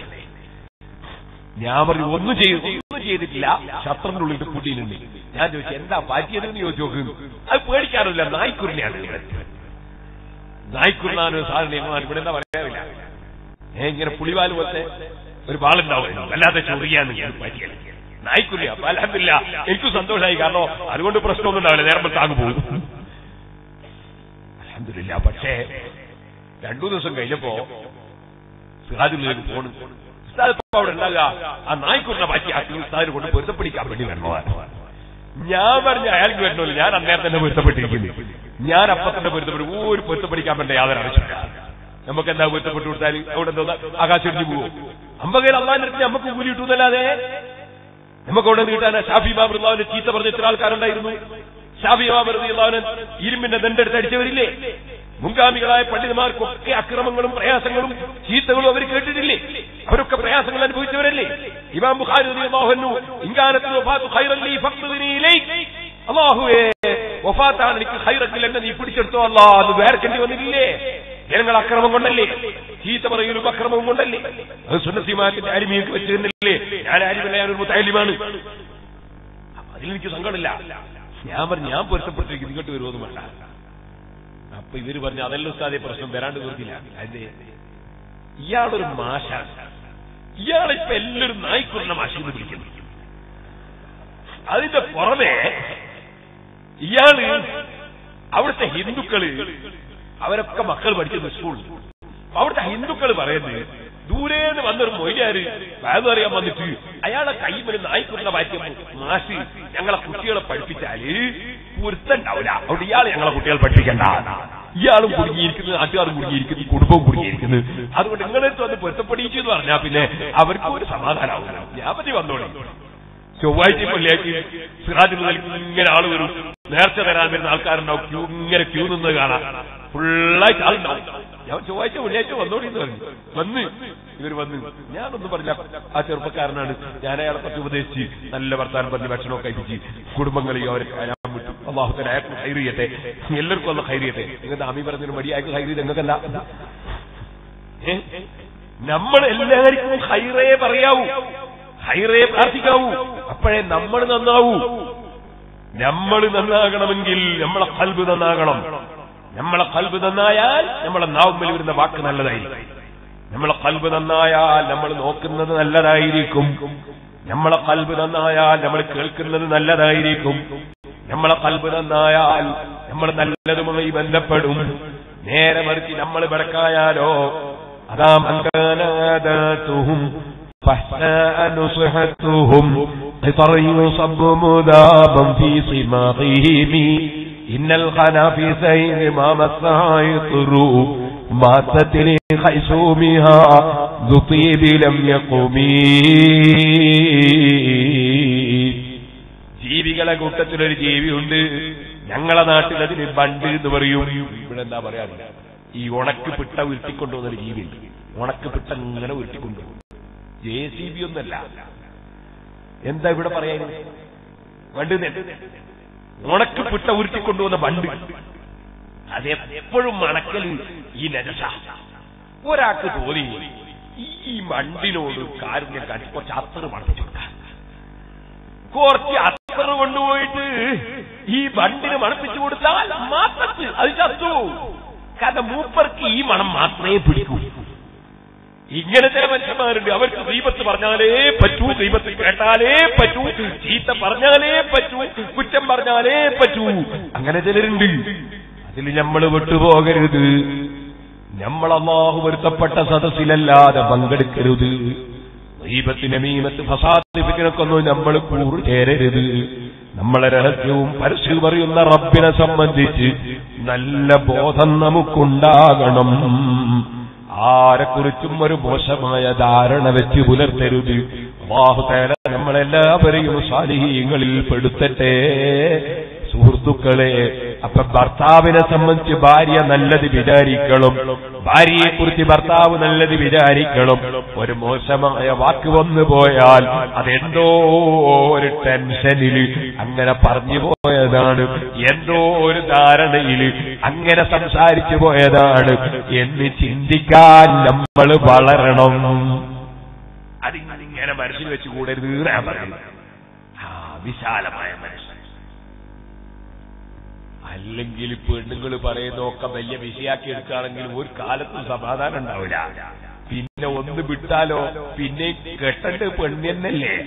ഞാൻ പറഞ്ഞു ഒന്നും ചെയ്തു ഒന്നും ചെയ്തിട്ടില്ല ഷട്ടറിന്റെ ഉള്ളിൽ പൂട്ടിയിട്ടുണ്ട് ഞാൻ ചോദിച്ചു എന്താ പാറ്റിയതെന്ന് ചോദിച്ചു നോക്കുന്നു അത് പേടിക്കാറില്ല നായ്ക്കുറിനെയാണ് ഇവിടെ നായ്ക്കുറിനാണ് സാധനം ഞങ്ങളാണ് ഇവിടെ എന്താ പറയാറില്ല ഏ ഇങ്ങനെ പുളിവാല് പോലത്തെ ഒരു ബാളുണ്ടാവും വല്ലാതെ ചൊറിയാന്ന് ഞാൻ പറ്റിയല്ല നായ്ക്കുറിയ അപ്പൊ അലഹമില്ല എനിക്കും സന്തോഷമായി കാരണം അതുകൊണ്ട് പ്രശ്നമൊന്നും ഉണ്ടാവില്ല നേരം താങ്ങ് പോകും അലഹമില്ല പക്ഷേ രണ്ടു ദിവസം കഴിഞ്ഞപ്പോ സിറാജുള്ളിലേക്ക് ഫോൺ ഉസ്താദ് ഇപ്പൊ അവിടെ ഉണ്ടാകുക ആ നായ്ക്കുറിനെ മാറ്റി ആക്കി ഉസ്താദിനെ കൊണ്ട് പൊരുത്തപ്പിടിക്കാൻ വേണ്ടി വരണതാണ് ഞാൻ പറഞ്ഞ അയാൾക്ക് വരണമല്ലോ ഞാൻ അന്നേരം തന്നെ പൊരുത്തപ്പെട്ടിരിക്കുന്നു ഞാൻ അപ്പൊ തന്നെ പൊരുത്തപ്പെടും ഒരു പൊരുത്തപ്പെടിക്കാൻ വേണ്ട യാതൊരു ആവശ്യമില്ല നമുക്ക് എന്താ പൊരുത്തപ്പെട്ടു കൊടുത്താൽ അവിടെ എന്താ ആകാശം ഇടിഞ്ഞു പോകും അമ്പകയിൽ അള്ളാന്റെ അടുത്ത് നമുക്ക് കൂലി കിട്ടുന്നല്ലാതെ നമുക്ക് അവിടെ കിട്ടാൻ ഷാഫി ബാബുള്ളാവിന് ചീത്ത പറഞ്ഞ ഇത്ര ആൾക്കാരുണ്ടായിരുന്നു ഷാഫി ബാബുള്ളാവിന് ഇരുമ്പിന്റെ ദണ്ടെടുത്ത് അടിച്ചവരില്ലേ മുൻഗാമികളായ പണ്ഡിതന്മാർക്കൊക്കെ അക്രമങ്ങളും പ്രയാസങ്ങളും ചീത്തകളും അവർ കേട്ടിട്ടില്ലേ അവരൊക്കെ പ്രയാസങ്ങൾ അനുഭവിച്ചവരല്ലേ ഇമാം ബുഖാരി റളിയല്ലാഹു ഇൻകാനത്തിൽ വഫാത്തു ഖൈറല്ലി ഫഖ്തുനി ഇലൈക് അല്ലാഹുവേ വഫാത്താണ് എനിക്ക് ഖൈറത്തിൽ എന്നെ നീ പിടിച്ചെടുത്തോ അല്ലാ അത് വേർക്കേണ്ടി വന്നില്ലേ ജനങ്ങൾ അക്രമം കൊണ്ടല്ലേ ചീത്ത പറയലും അക്രമവും കൊണ്ടല്ലേ അത് സുന്നസിമാത്തിന്റെ അരിമീക്ക് വെച്ചിരുന്നില്ലേ ഞാൻ അരിമല്ല ഞാനൊരു മുത്താലിമാണ് അതിലെനിക്ക് സങ്കടമില്ല ഞാൻ പറഞ്ഞു ഞാൻ പൊരുത്തപ്പെട്ടിരിക്കും ഇങ്ങോട്ട് വരുമെന്ന് വേണ്ട അപ്പൊ ഇവര് പറഞ്ഞു അതല്ല ഉസ്താദെ പ്രശ്നം വരാണ്ട് തീർക്കില്ല അതെ ഇയാളൊരു മാഷ ഇയാളിപ്പോ എല്ലാവരും നായ്ക്കുള്ള മാഷിന്ന് പിടിക്കുന്നു അതിന്റെ പുറമെ ഇയാള് അവിടുത്തെ ഹിന്ദുക്കള് അവരൊക്കെ മക്കൾ പഠിക്കുന്ന സ്കൂൾ അവിടുത്തെ ഹിന്ദുക്കൾ പറയുന്നത് ദൂരേന്ന് വന്നൊരു മൊയ്യാര് വേദം അറിയാൻ വന്നിട്ട് അയാളെ കൈമല് നായ്ക്കുള്ള വാറ്റും മാഷി ഞങ്ങളെ കുട്ടികളെ പഠിപ്പിച്ചാല് പൊരുത്തണ്ടാവില്ല അതുകൊണ്ട് ഇയാൾ ഞങ്ങളെ കുട്ടികളെ പഠിപ്പിക്കണ്ട ഇയാളും കുടുങ്ങിയിരിക്കുന്നു നാട്ടുകാരും കുടുങ്ങിയിരിക്കുന്നു കുടുംബവും കുടുങ്ങിയിരിക്കുന്നു അതുകൊണ്ട് നിങ്ങളെ വന്ന് പൊരുത്തപ്പെടിച്ചു എന്ന് പറഞ്ഞാൽ പിന്നെ അവർക്ക് ഒരു സമാധാനമാവില്ല ഞാൻ പറ്റി വന്നോളി ചൊവ്വാഴ്ച പള്ളിയാക്കി സിറാജിൽ ഇങ്ങനെ ആള് വരും നേർച്ച തരാൻ വരുന്ന ആൾക്കാരുണ്ടാവും ക്യൂ ഇങ്ങനെ ക്യൂ നിന്ന് കാണാം ഫുള്ളായിട്ട് ആളുണ്ടാവും ഞാൻ ചൊവ്വാഴ്ച വെള്ളിയാഴ്ച വന്നോടി എന്ന് പറഞ്ഞു വന്ന് ഇവർ വന്ന് ഞാനൊന്നും പറഞ്ഞ ആ ചെറുപ്പക്കാരനാണ് ഞാൻ അയാളെ പറ്റി ഉപദേശിച്ച് നല്ല വർത്താനം പറഞ്ഞ് ഭക്ഷണമൊക്കെ കഴിപ്പിച്ച് കുടുംബങ്ങളെയും അവരെ ഞാൻ വിട്ടു അള്ളാഹുത്തല അയാൾക്ക് ഹൈർ ചെയ്യട്ടെ എല്ലാവർക്കും ഒന്ന് ഹൈർ ചെയ്യട്ടെ നിങ്ങളുടെ അമി പറഞ്ഞൊരു മടി അയാൾക്ക് ഹൈർ ചെയ്ത് നിങ്ങൾക്കല്ല നമ്മൾ എല്ലാവർക്കും ഹൈറേ പറയാവൂ ഹൈറേ പ്രാർത്ഥിക്കാവൂ അപ്പോഴേ നമ്മൾ നന്നാവൂ നമ്മൾ നന്നാകണമെങ്കിൽ നമ്മളെ കൽബ് നന്നാകണം നമ്മളെ കൽബ് നന്നായാൽ നമ്മളെ നാവുമ്പിൽ വരുന്ന വാക്ക് നല്ലതായിരിക്കും നമ്മളെ കൽബ് നന്നായാൽ നമ്മൾ നോക്കുന്നത് നല്ലതായിരിക്കും നമ്മളെ കൽബ് നന്നായാൽ നമ്മൾ കേൾക്കുന്നത് നല്ലതായിരിക്കും നമ്മളെ കൽബ് നന്നായാൽ നമ്മൾ നല്ലതുമായി ബന്ധപ്പെടും നേരെ മറിച്ച് നമ്മൾ വിടക്കായാലോ അതാ മങ്കാനാദാത്തുഹും فاحساء نصحتهم قطر يصب مذابا في صماغهم إن الخنا في سير ما مسها يطر ماتت لخيسومها ذو طيب لم يقم ജീവികളെ കൂട്ടത്തിലൊരു ജീവിയുണ്ട് ഞങ്ങളെ നാട്ടിൽ അതിന് ബണ്ട് എന്ന് പറയും ഇവിടെ എന്താ പറയാ ഈ ഉണക്ക് പിട്ട ഉരുട്ടിക്കൊണ്ടുവന്നൊരു ജീവിയുണ്ട് ഉണക്ക് പിട്ട ഇങ്ങനെ ഉരുട്ടിക്കൊണ്ടുപോകും ജെ സി ബി ഒന്നല്ല എന്താ ഇവിടെ പറയാൻ വണ്ട് ഉണക്ക് പിട്ട ഉരുട്ടിക്കൊണ്ടുവന്ന ബണ്ട് അത് എപ്പോഴും മണക്കൽ ഈ നരസ ഒരാൾക്ക് തോന്നി ഈ മണ്ടിനോട് കാരുണ്യം കാട്ടി കുറച്ച് അത്തറ് മണപ്പിച്ചു കൊടുക്കാം കുറച്ച് അത്തറ് കൊണ്ടുപോയിട്ട് ഈ ബണ്ടിന് മണപ്പിച്ചു കൊടുത്താൽ മാത്രത്ത് അത് ചത്തു കാരണം മൂപ്പർക്ക് ഈ മണം മാത്രമേ പിടിക്കൂ ഇങ്ങനെ ചില മനുഷ്യന്മാരുണ്ട് അവർക്ക് ദീപത്ത് പറഞ്ഞാലേ പറ്റൂ ദീപത്ത് കേട്ടാലേ പറ്റൂ ചീത്ത പറഞ്ഞാലേ പറ്റൂ കുറ്റം പറഞ്ഞാലേ പറ്റൂ അങ്ങനെ ചിലരുണ്ട് അതിൽ നമ്മൾ വിട്ടുപോകരുത് നമ്മൾ അള്ളാഹു വരുത്തപ്പെട്ട സദസ്സിലല്ലാതെ പങ്കെടുക്കരുത് ദീപത്തിന് മീമത്ത് ഫസാദിപ്പിക്കണക്കൊന്നും നമ്മൾ കൂറു ചേരരുത് നമ്മളെ രഹസ്യവും പരസ്യവും അറിയുന്ന റബ്ബിനെ സംബന്ധിച്ച് നല്ല ബോധം നമുക്കുണ്ടാകണം ആരെക്കുറിച്ചും ഒരു മോശമായ ധാരണ വെച്ച് പുലർത്തരുത് അള്ളാഹുതേല നമ്മളെല്ലാവരെയും സാലിഹീങ്ങളിൽ പെടുത്തട്ടെ സുഹൃത്തുക്കളെ അപ്പൊ ഭർത്താവിനെ സംബന്ധിച്ച് ഭാര്യ നല്ലത് വിചാരിക്കണം ഭാര്യയെ കുറിച്ച് ഭർത്താവ് നല്ലത് വിചാരിക്കണം ഒരു മോശമായ വാക്ക് വന്നു പോയാൽ അതെന്തോ ഒരു ടെൻഷനിൽ അങ്ങനെ പറഞ്ഞു പോയതാണ് എന്തോ ഒരു ധാരണയിൽ അങ്ങനെ സംസാരിച്ചു പോയതാണ് എന്ന് ചിന്തിക്കാൻ നമ്മൾ വളരണം അതിങ്ങനെ മനസ്സിൽ വെച്ച് കൂടരുത് ഞാൻ പറയുന്നത് ആ വിശാലമായ മനസ്സ് അല്ലെങ്കിൽ പെണ്ണുങ്ങൾ പറയുന്നതൊക്കെ വലിയ വിഷയാക്കി എടുക്കുകയാണെങ്കിൽ ഒരു കാലത്തും സമാധാനം ഉണ്ടാവില്ല പിന്നെ ഒന്ന് വിട്ടാലോ പിന്നെ കെട്ടണ്ട് പെണ്ണെന്നല്ലേ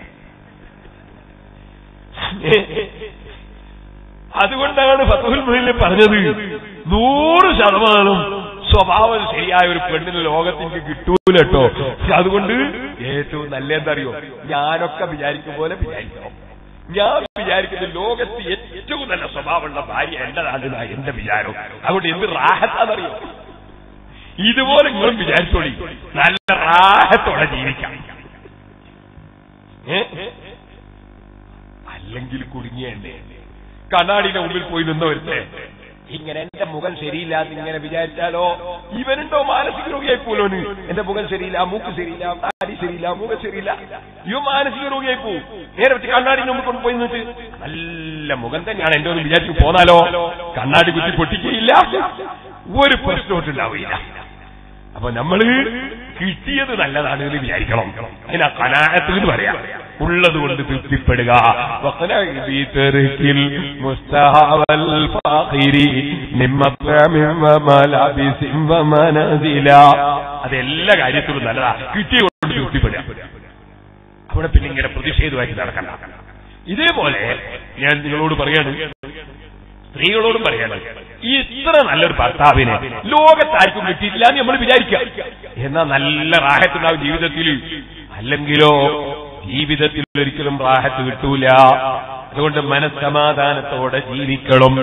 അതുകൊണ്ടാണ് ഫത്തുൽ മുഹിൽ പറഞ്ഞത് നൂറ് ശതമാനം സ്വഭാവം ശരിയായ ഒരു പെണ്ണിന് ലോകത്തേക്ക് കിട്ടൂല കേട്ടോ അതുകൊണ്ട് ഏറ്റവും നല്ലതെന്നറിയോ ഞാനൊക്കെ വിചാരിക്കും പോലെ വിചാരിക്കണം ഞാൻ വിചാരിക്കുന്നത് ലോകത്ത് ഏറ്റവും നല്ല സ്വഭാവമുള്ള ഭാര്യ എന്റേതാണ് എന്റെ വിചാരം അതുകൊണ്ട് എന്ത് റാഹത്താണെന്നറിയോ ഇതുപോലെ നിങ്ങളും വിചാരിച്ചോളി നല്ല റാഹത്തോടെ ജീവിക്കാം ഏ? അല്ലെങ്കിൽ കുടുങ്ങിയണ്ടേ കണ്ണാടിയുടെ മുമ്പിൽ പോയി നിന്ന് വരുത്തേ ഇങ്ങനെ എന്റെ മുഖം ശരിയില്ലാന്ന് ഇങ്ങനെ വിചാരിച്ചാലോ ഇവനുണ്ടോ മാനസിക രോഗിയായി പോലോന് എന്റെ മുഖം ശരിയില്ല മൂക്ക് ശരിയില്ല താടി ശരിയില്ല മുഖം ശരിയില്ല ഇവ മാനസിക രോഗിയായി പോവും നേരെ വെച്ച് കണ്ണാടിന്റെ മുമ്പിൽ കൊണ്ട് പോയി നിന്നിട്ട് നല്ല മുഖം തന്നെയാണ് എന്റെ ഒന്ന് വിചാരിച്ചു പോന്നാലോ കണ്ണാടി കുത്തി പൊട്ടിക്കുകയില്ല ഒരു പ്രശ്നമൊട്ടുണ്ടാവില്ല അപ്പൊ നമ്മള് കിട്ടിയത് നല്ലതാണ് എന്ന് വിചാരിക്കണം അതിനാ കനാഹത്ത് എന്ന് പറയാം ഉള്ളത് കൊണ്ട് തൃപ്തിപ്പെടുക വഖനാഇ ബി തർക്കിൽ മുസ്തഹാവൽ ഫാഖിരി നിമ്മത്അമിൻ വമലബിസിൻ വമനസില അതെല്ലാ കാര്യത്തിലും നല്ലതാ കിട്ടിയ കൊണ്ട് തൃപ്തിപ്പെടുക അവിടെ പിന്നെ ഇങ്ങനെ പ്രതിഷേധമായിട്ട് നടക്കണ്ട ഇതേപോലെ ഞാൻ നിങ്ങളോട് പറയാണ് സ്ത്രീകളോടും പറയാണ് ഈ ഇത്ര നല്ലൊരു ഭർത്താവിനെ ലോകത്താർക്കും കിട്ടിയിട്ടില്ല എന്ന് നമ്മൾ വിചാരിക്കുക എന്നാ നല്ല റാഹത്തുണ്ടാവും ജീവിതത്തിൽ അല്ലെങ്കിലോ ജീവിതത്തിൽ ഒരിക്കലും റാഹത്ത് കിട്ടൂല അതുകൊണ്ട് മനസ്സമാധാനത്തോടെ ജീവിക്കണം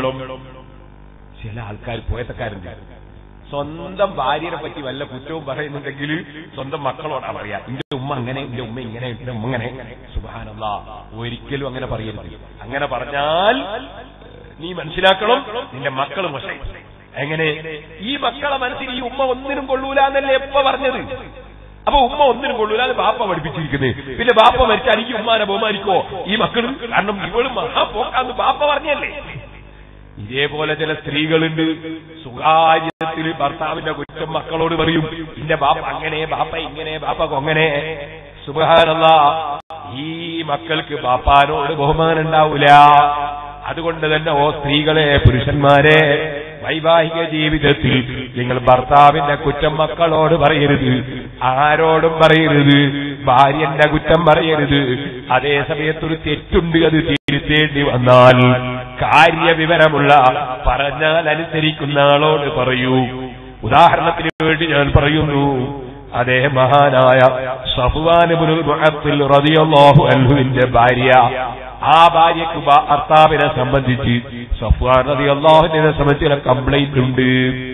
ചില ആൾക്കാർ പോയത്തക്കാരുണ്ട് സ്വന്തം ഭാര്യനെ പറ്റി വല്ല കുറ്റവും പറയുന്നുണ്ടെങ്കിൽ സ്വന്തം മക്കളോടാ പറയാ എന്റെ ഉമ്മ അങ്ങനെ എന്റെ ഉമ്മ ഇങ്ങനെ എന്റെ ഉമ്മ ഇങ്ങനെ സുബാനല്ല ഒരിക്കലും അങ്ങനെ പറയരുത് അങ്ങനെ പറഞ്ഞാൽ നീ മനസ്സിലാക്കണം നിന്റെ മക്കൾ മോശം എങ്ങനെ ഈ മക്കളെ മനസ്സിൽ ഈ ഉമ്മ ഒന്നിനും കൊള്ളൂല എന്നല്ലേ എപ്പ പറഞ്ഞത് അപ്പൊ ഉമ്മ ഒന്നിനും കൊള്ളൂല അത് ബാപ്പ പഠിപ്പിച്ചിരിക്കുന്നത് പിന്നെ ബാപ്പ മരിച്ചാൽ ഈ ഉമ്മാനെ ബഹുമാനിക്കോ ഈ മക്കളും കാരണം ഇവളും മഹാപോക്കാന്ന് ബാപ്പ പറഞ്ഞല്ലേ ഇതേപോലെ ചില സ്ത്രീകളുണ്ട് സുഖാര്യത്തിൽ ഭർത്താവിന്റെ കുറ്റം മക്കളോട് പറയും ഇന്റെ ബാപ്പ അങ്ങനെ ബാപ്പ ഇങ്ങനെ ബാപ്പ കൊങ്ങനെ സുബഹാനല്ല ഈ മക്കൾക്ക് ബാപ്പാനോട് ബഹുമാനം ഉണ്ടാവൂല അതുകൊണ്ട് തന്നെ ഓ സ്ത്രീകളെ പുരുഷന്മാരെ വൈവാഹിക ജീവിതത്തിൽ നിങ്ങൾ ഭർത്താവിന്റെ കുറ്റം മക്കളോട് പറയരുത് ആരോടും പറയരുത് ഭാര്യന്റെ കുറ്റം പറയരുത് അതേ സമയത്തൊരു തെറ്റുണ്ട് അത് തിരുത്തേണ്ടി വന്നാൽ കാര്യവിവരമുള്ള പറഞ്ഞാൽ അനുസരിക്കുന്ന ആളോട് പറയൂ ഉദാഹരണത്തിന് വേണ്ടി ഞാൻ പറയുന്നു അതേ മഹാനായ സഫ്വാനുബുൽ മുഅത്തിൽ റളിയല്ലാഹു അൻഹുവിന്റെ ഭാര്യ ആ ഭാര്യക്ക് ഭർത്താവിനെ സംബന്ധിച്ച് സഫ്വാൻ റളിയല്ലാഹുവിനെ സംബന്ധിച്ച് ചില കംപ്ലൈന്റ് ഉണ്ട്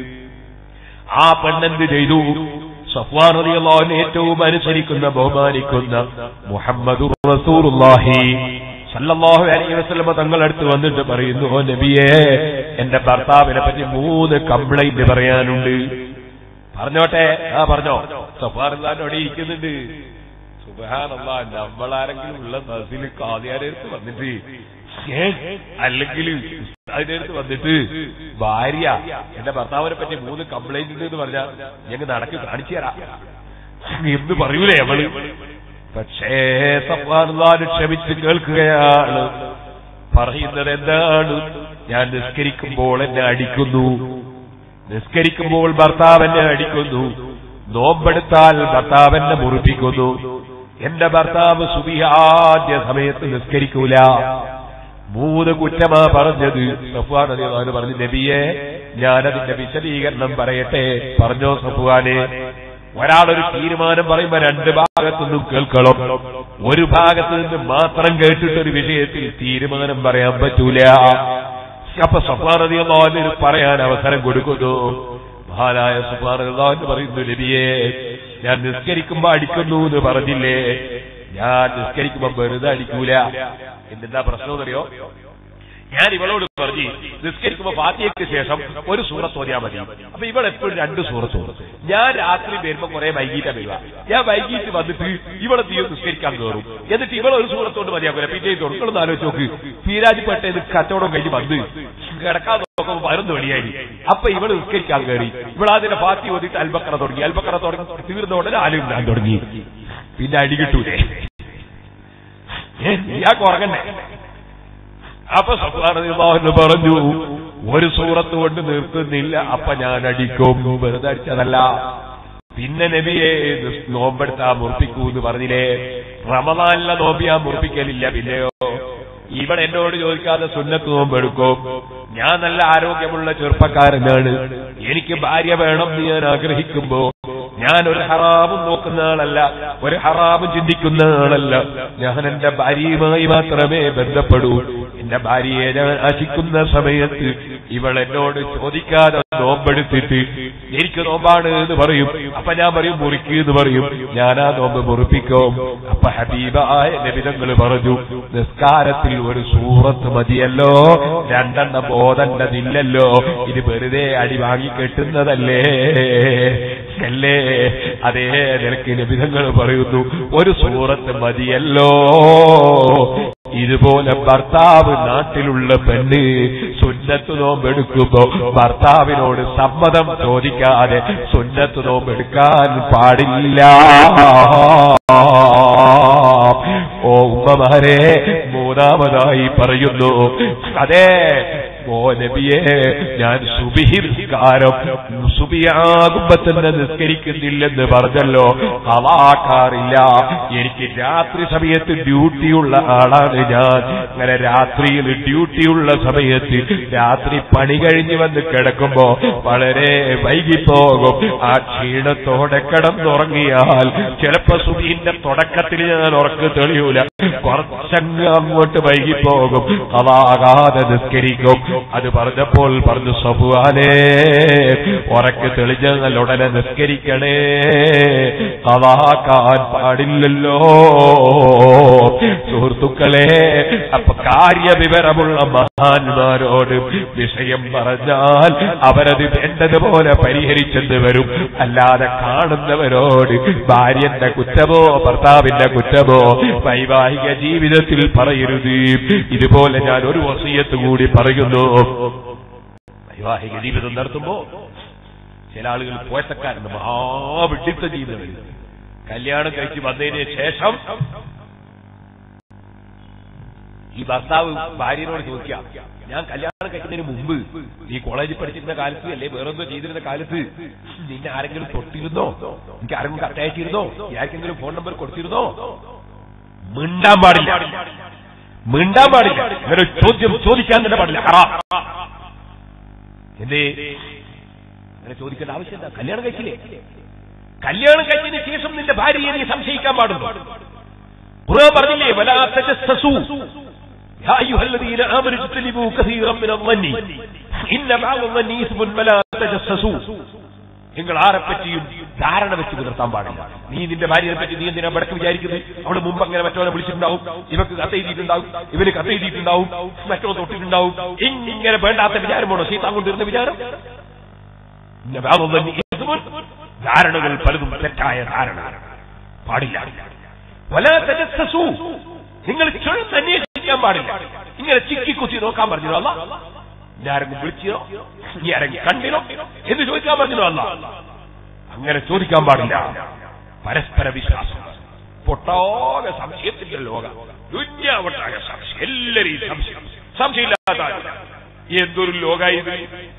ആ പെണ്ണെന്ത് ചെയ്തു സഫ്വാൻ റളിയല്ലാഹുവിനെ ഏറ്റവും അനുസരിക്കുന്ന ബഹുമാനിക്കുന്ന മുഹമ്മദ് റസൂലുള്ളാഹി സല്ലല്ലാഹു അലൈഹി വസല്ലമ തങ്ങളടുത്ത് വന്നിട്ട് പറയുന്നു ഓ നബിയേ എന്റെ ഭർത്താവിനെ പറ്റി മൂന്ന് കംപ്ലൈന്റ് പറയാനുണ്ട് പറഞ്ഞോട്ടെ ആ പറഞ്ഞോ സഫാറില്ലാനോടെ ഇരിക്കുന്നുണ്ട് സുബഹാനല്ല നമ്മളാരെങ്കിലും ഉള്ള ബസ്സിൽ കാതിയാരടുത്ത് വന്നിട്ട് ഏ, അല്ലെങ്കിൽ അതിനടുത്ത് വന്നിട്ട് ഭാര്യ എന്റെ ഭർത്താവിനെ പറ്റി മൂന്ന് കംപ്ലൈന്റ് ഉണ്ട് എന്ന് പറഞ്ഞാൽ ഞങ്ങൾ നടക്ക് കാണിച്ചു തരാം എന്ന് പറയൂലേ അവള് പക്ഷേ സഫാനുള്ളാന് ക്ഷമിച്ച് കേൾക്കുകയാണ് പറയുന്നത് എന്താണ് ഞാൻ നിസ്കരിക്കുമ്പോൾ എന്നെ അടിക്കുന്നു നിസ്കരിക്കുമ്പോൾ ഭർത്താവ് എന്നെ അടിക്കുന്നു നോമ്പെടുത്താൽ ഭർത്താവ് എന്നെ മുറിപ്പിക്കുന്നു എന്റെ ഭർത്താവ് സുബിഹാദ്യ സമയത്ത് നിസ്കരിക്കൂല മൂന്ന് കുറ്റമാ പറഞ്ഞത് സഫ്വാൻ അലിയാണ് പറഞ്ഞു നബിയെ ഞാനതിന്റെ വിശദീകരണം പറയട്ടെ പറഞ്ഞോ സഫ്വാനെ ഒരാളൊരു തീരുമാനം പറയുമ്പോ രണ്ട് ഭാഗത്തു നിന്നും കേൾക്കണം ഒരു ഭാഗത്ത് നിന്ന് മാത്രം കേട്ടിട്ട് ഒരു വിഷയത്തിൽ തീരുമാനം പറയാൻ പറ്റൂല അപ്പൊ സഫാറതിയൊന്നും പറയാൻ അവസരം കൊടുക്കുന്നു മഹാനായ സുഫാറന്ന് പറയുന്നു നബിയെ ഞാൻ നിസ്കരിക്കുമ്പോ അടിക്കുന്നു എന്ന് പറഞ്ഞില്ലേ ഞാൻ നിസ്കരിക്കുമ്പോ വെറുതെ അടിക്കൂല എന്തെന്താ പ്രശ്നം എന്നറിയോ ഞാൻ ഇവളോട് പറഞ്ഞു നിസ്കരിക്കുമ്പോ ഫാത്തിയയ്ക്ക് ശേഷം ഒരു സൂറത്ത് ഓതിയാ മതി അപ്പൊ ഇവൾ എപ്പോഴും രണ്ട് സൂറത്ത് ഓതും ഞാൻ രാത്രി വരുമ്പോ കുറെ വൈകിട്ടാ വരിക ഞാൻ വൈകിട്ട് വന്നിട്ട് ഇവളെ തീ നിസ്കരിക്കാൻ കയറും എന്നിട്ട് ഇവളെ ഒരു സൂറത്തോട് മതിയാക്കൂല പിന്നെ തൊടുക്കളൊന്ന് ആലോചിച്ച് നോക്ക് പീരാജിപ്പെട്ടത് കച്ചവടം കഴിഞ്ഞ് വന്ന് കിടക്കാൻ നോക്കുമ്പോ പതിനൊന്ന് മണിയായി അപ്പൊ ഇവള് നിസ്കരിക്കാൻ കയറി ഇവളാതിന്റെ ഫാത്തി ഓതിട്ട് അൽബക്കറ തുടങ്ങി അൽബക്കറ തുടങ്ങി തീർന്ന ഉടനെ ആലും ഞാൻ തുടങ്ങി പിന്നെ അടി കിട്ടൂലേ ഏ, ഇയാൾക്ക് ഉറങ്ങണ്ടേ അപ്പൊ സഫാറിന്ന് പറഞ്ഞു ഒരു സൂറത്ത് കൊണ്ട് നിർത്തുന്നില്ല അപ്പൊ ഞാൻ അടിക്കും വെറുതെ അടിച്ചതല്ല പിന്നെ നബിയെ നിസ് നോമ്പെടുത്താ മുറിപ്പിക്കൂ എന്ന് പറഞ്ഞില്ലേ റമദാനിലെ നോമ്പ് ഞാൻ മുറിപ്പിക്കലില്ല പിന്നെയോ ഇവിടെ എന്നോട് ചോദിക്കാതെ സുന്നത്ത് നോമ്പെടുക്കും ഞാൻ നല്ല ആരോഗ്യമുള്ള ചെറുപ്പക്കാരനാണ് എനിക്ക് ഭാര്യ വേണം എന്ന് ഞാൻ ആഗ്രഹിക്കുമ്പോ ഞാൻ ഒരു ഹറാമും നോക്കുന്ന ആളല്ല ഒരു ഹറാമും ചിന്തിക്കുന്ന ആളല്ല ഞാൻ എന്റെ ഭാര്യയുമായി മാത്രമേ ബന്ധപ്പെടൂ എന്റെ ഭാര്യയെ ഞാൻ ആശിക്കുന്ന സമയത്ത് ഇവൾ എന്നോട് ചോദിക്കാതെ നോമ്പെടുത്തിട്ട് എനിക്ക് നോമ്പാണ് എന്ന് പറയും അപ്പൊ ഞാൻ പറയും മുറിക്ക് എന്ന് പറയും ഞാൻ ആ നോമ്പ് മുറിപ്പിക്കും അപ്പൊ ഹബീബായ നബിതങ്ങൾ പറഞ്ഞു നിസ്കാരത്തിൽ ഒരു സൂറത്ത് മതിയല്ലോ രണ്ടെണ്ണം ബോധണ്ടതില്ലല്ലോ ഇത് വെറുതെ അടി വാങ്ങി കെട്ടുന്നതല്ലേ അല്ലേ അതേ നിനക്ക് നബിതങ്ങൾ പറയുന്നു ഒരു സൂറത്ത് മതിയല്ലോ ഇതുപോലെ ഭർത്താവ് നാട്ടിലുള്ള പെണ്ണ് സുന്നത്ത് നോമ്പെടുക്കുമ്പോ ഭർത്താവിനോട് സമ്മതം ചോദിക്കാതെ സുന്നത്ത് നോമ്പെടുക്കാൻ പാടില്ല ഓ ഉമ്മമാരെ മൂന്നാമതായി പറയുന്നു അതെ ഓ നബിയെ ഞാൻ സുബിഹിസ്കാരം സുബിയാകുമ്പോ തന്നെ നിസ്കരിക്കുന്നില്ലെന്ന് പറഞ്ഞല്ലോ അവാക്കാറില്ല എനിക്ക് രാത്രി സമയത്ത് ഡ്യൂട്ടിയുള്ള ആളാണ് ഞാൻ അങ്ങനെ രാത്രിയിൽ ഡ്യൂട്ടിയുള്ള സമയത്ത് രാത്രി പണി കഴിഞ്ഞ് വന്ന് കിടക്കുമ്പോ വളരെ വൈകിപ്പോകും ആ ക്ഷീണത്തോടെ കിടന്നുറങ്ങിയാൽ ചിലപ്പോ സുബീന്റെ തുടക്കത്തിൽ ഞാൻ ഉറക്ക് തെളിയൂല കുറച്ചങ്ങ് അങ്ങോട്ട് വൈകിപ്പോകും അതാകാതെ നിസ്കരിക്കും അത് പറഞ്ഞപ്പോൾ പറഞ്ഞു സഫുവാനേ ഉറക്ക് തെളിഞ്ഞാൽ ഉടനെ നിസ്കരിക്കണേ അതാക്കാൻ പാടില്ലല്ലോ സുഹൃത്തുക്കളെ അപ്പൊ കാര്യവിവരമുള്ള മഹാന്മാരോട് വിഷയം പറഞ്ഞാൽ അവരത് വേണ്ടതുപോലെ പരിഹരിച്ചെന്ന് വരും അല്ലാതെ കാണുന്നവരോട് ഭാര്യന്റെ കുറ്റമോ ഭർത്താവിന്റെ കുറ്റമോ വൈവാഹിക ജീവിതത്തിൽ പറയരുത് ഇതുപോലെ ഞാൻ ഒരു വസീയത്ത് കൂടി പറയുന്നു വൈവാഹിക ജീവിതം നടത്തുമ്പോ ചില ആളുകൾ പോയത്തക്കാരുണ്ട് മഹാവിഡിത്ത ജീവിതം കല്യാണം കഴിച്ച് വന്നതിന് ശേഷം ഈ ഭർത്താവ് ഭാര്യനോട് ചോദിക്കാം ഞാൻ കല്യാണം കഴിക്കുന്നതിന് മുമ്പ് നീ കോളേജിൽ പഠിച്ചിരുന്ന കാലത്ത് അല്ലെ വേറെന്തോ ചെയ്തിരുന്ന കാലത്ത് നിന്നെ ആരെങ്കിലും തൊട്ടിരുന്നോ എനിക്ക് ആരെങ്കിലും കത്തയച്ചിരുന്നോ ആർക്കെങ്കിലും ഫോൺ നമ്പർ കൊടുത്തിരുന്നോ മിണ്ടാൻ പാടില്ല മിണ്ടാൻ പാടില്ല ഇങ്ങനെ ഒരു ചോദ്യം ചോദിക്കാൻ തന്നെ പാടില്ല ഹറാം എന്തേ അങ്ങനെ ചോദിക്കേണ്ട ആവശ്യം എന്താ കല്യാണം കഴിച്ചില്ലേ കല്യാണം കഴിച്ചതിന് ശേഷം നിന്റെ ഭാര്യയെ നീ സംശയിക്കാൻ പാടുന്നു ഖുർആൻ പറഞ്ഞില്ലേ വലാ തജസ്സസു യാ അയ്യുഹല്ലദീന ആമനു ഇജ്തനിബൂ കസീറൻ മിനൽ ളന്നി ഇന്ന ബഅദ ളന്നി ഇസ്മുൻ വലാ തജസ്സസു നിങ്ങൾ ആരെപ്പറ്റിയും ധാരണ വെച്ച് പുലർത്താൻ പാടില്ല നീ നിന്റെ ഭാര്യയെ പറ്റി നീ എന്തിനാ വടക്ക് വിചാരിക്കുന്നത് അവള് മുമ്പ് അങ്ങനെ മറ്റവനെ വിളിച്ചിട്ടുണ്ടാവും ഇവക്ക് കത്തെഴുതിയിട്ടുണ്ടാവും ഇവന് കത്തെഴുതിയിട്ടുണ്ടാവും മറ്റോ തൊട്ടിട്ടുണ്ടാവും ഇങ്ങനെ വേണ്ടാത്ത വിചാരം വേണോ സീതാൻ കൊണ്ടിരുന്ന വിചാരം ഇന്ന ബഅദ ളന്നി ഇസ്മുൻ ധാരണകൾ പലതും തെറ്റായ ധാരണ പാടില്ല വലാ തജസ്സസു നിങ്ങൾ ചുഴന്ന് അന്വേഷിക്കാൻ പാടില്ല ഇങ്ങനെ ചിക്കി കുത്തി നോക്കാൻ പറഞ്ഞു അല്ല ഇനി ആരെങ്കിലും വിളിച്ചോ ഇനി ആരെങ്കിലും കണ്ടിനോ എന്ന് ചോദിക്കാൻ പറഞ്ഞു അല്ല അങ്ങനെ ചോദിക്കാൻ പാടില്ല പരസ്പര വിശ്വാസം പൊട്ടാകെ സംശയത്തിന്റെ ലോക ദുന്യാവട്ടാകെ സംശയം എല്ലാരെയും സംശയം സംശയമില്ലാത്ത ആരും. എന്തൊരു ലോക ഇത്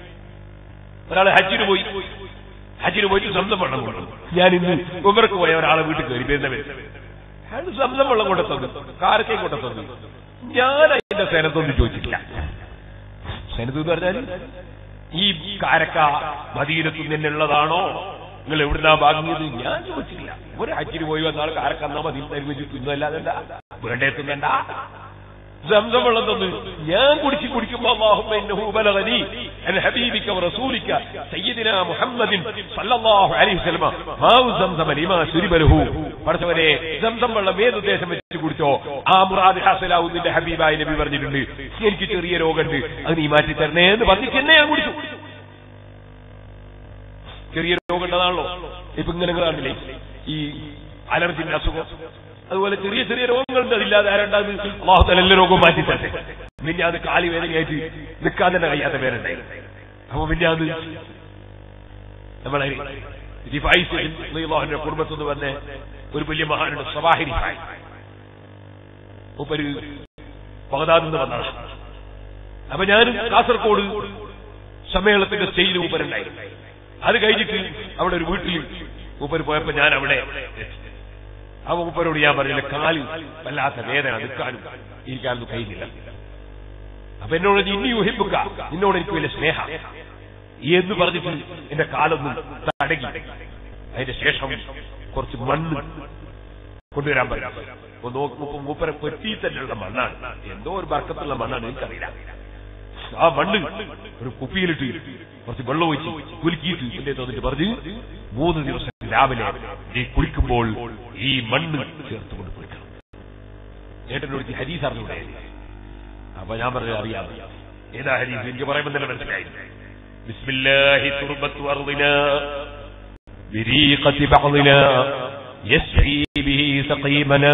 ഒരാൾ ഹജ്ജിന് പോയി ഹജ്ജിന് പോയിട്ട് സ്വന്തം വെള്ളം കൊണ്ടു ഞാൻ ഇന്ന് ഉമർക്ക് പോയ ഒരാളെ വീട്ടിൽ കയറി വരുന്നവർ അയാൾ സ്വന്തം വെള്ളം കൊണ്ട് തന്നു കാരക്കയും കൊണ്ട് തന്നു ഞാൻ അതിന്റെ സേനത്തൊന്നും ചോദിച്ചിട്ടില്ല സേനത്ത് എന്ന് പറഞ്ഞാൽ ഈ കാരക്ക മദീനത്തു നിന്നുള്ളതാണോ നിങ്ങൾ എവിടുന്നാ വാങ്ങിയത് ഞാൻ ചോദിച്ചില്ല ഒരു ഹജ്ജിന് പോയി വന്നാൽ കാരക്ക എന്നാ മതി നിർമ്മിച്ചു തിന്നല്ലാതെ എന്താ വേണ്ടേ തിന്നണ്ട സംസം വെള്ളം തന്നു ഞാൻ കുടിച്ച് കുടിക്കുമ്പോ അല്ലാഹുമ്മ ഇന്നഹു ബലഗനി അൻ ഹബീബിക വറസൂലിക സയ്യിദിനാ മുഹമ്മദിൻ സല്ലല്ലാഹു അലൈഹി വസല്ലം മാഉ സംസം ലിമാ ശുരിബലഹു പടച്ചവനെ സംസം വെള്ളം ഏത് ഉദ്ദേശം വെച്ച് കുടിച്ചോ ആ മുറാദ് ഹാസലാവും നിന്റെ ഹബീബായ നബി പറഞ്ഞിട്ടുണ്ട് എനിക്ക് ചെറിയ രോഗമുണ്ട് അത് നീ മാറ്റി തരണേ എന്ന് പറഞ്ഞിട്ട് എന്നെ ഞാൻ കുടിച്ചു ചെറിയ രോഗം ഉണ്ടതാണല്ലോ ഇപ്പൊ ഇങ്ങനെ കാണില്ലേ ഈ അലർജിന്റെ അസുഖം അതുപോലെ ചെറിയ ചെറിയ രോഗങ്ങളുണ്ട് അതില്ലാതെ ആരുണ്ടാകും അള്ളാഹുത്തല എല്ലാ രോഗവും മാറ്റി തട്ടെ പിന്നെ അത് കാലി വേദനയായിട്ട് നിൽക്കാൻ തന്നെ കഴിയാത്ത പേരുണ്ടായി അപ്പൊ പിന്നെ അത് നമ്മളെ റിഫായിന്റെ കുടുംബത്തിൽ നിന്ന് വന്ന ഒരു വലിയ മഹാനുണ്ട് സവാഹിരി മൂപ്പര് ബഗദാദിൽ നിന്ന് വന്നതാണ് അപ്പൊ ഞാനും കാസർഗോഡ് സമ്മേളനത്തിന്റെ സ്റ്റേജിൽ മൂപ്പരുണ്ടായി അത് കഴിഞ്ഞിട്ട് അവിടെ ഒരു വീട്ടിൽ മൂപ്പര് പോയപ്പോ ഞാൻ അവിടെ ആ മൂപ്പരോട് ഞാൻ പറഞ്ഞില്ല കാലിൽ വല്ലാത്ത വേദന നിൽക്കാനും ഇരിക്കാനൊന്നും കഴിയുന്നില്ല അപ്പൊ എന്നോട് നീ ഇനി യുഹിബുക്ക നിന്നോട് എനിക്ക് വലിയ സ്നേഹ എന്ന് പറഞ്ഞിട്ട് എന്റെ കാലൊന്നും തടങ്ങി അതിന്റെ ശേഷം കുറച്ച് മണ്ണ് കൊണ്ടുവരാൻ പറ്റും അപ്പൊ നോക്കുമ്പോ മൂപ്പരെ പെട്ടി തന്നെയുള്ള മണ്ണാണ് എന്തോ ഒരു ബർക്കത്തുള്ള മണ്ണാണ് എനിക്കറിയില്ല ആ മണ്ണ് ഒരു കുപ്പിയിലിട്ട് കുറച്ച് വെള്ളം ഒഴിച്ച് കുലുക്കിയിട്ട് എന്റെ തോന്നിട്ട് പറഞ്ഞ് മൂന്ന് ദിവസം രാവിലെ നീ കുളിക്കുമ്പോൾ ഈ മണ്ണ് ചേർത്തുകൊണ്ട് കുളിക്കണം ഏട്ടനോട് ഹരീസ് അറിഞ്ഞൂടെ അപ്പൊ ഞാൻ പറഞ്ഞത് അറിയാം ഏതാ ഹരീസ് എനിക്ക് പറയുമ്പോൾ തന്നെ മനസ്സിലായി ബിസ്മില്ലാഹി തുർബത്തു അർദിന بريقة بعضنا يسعي به سقيمنا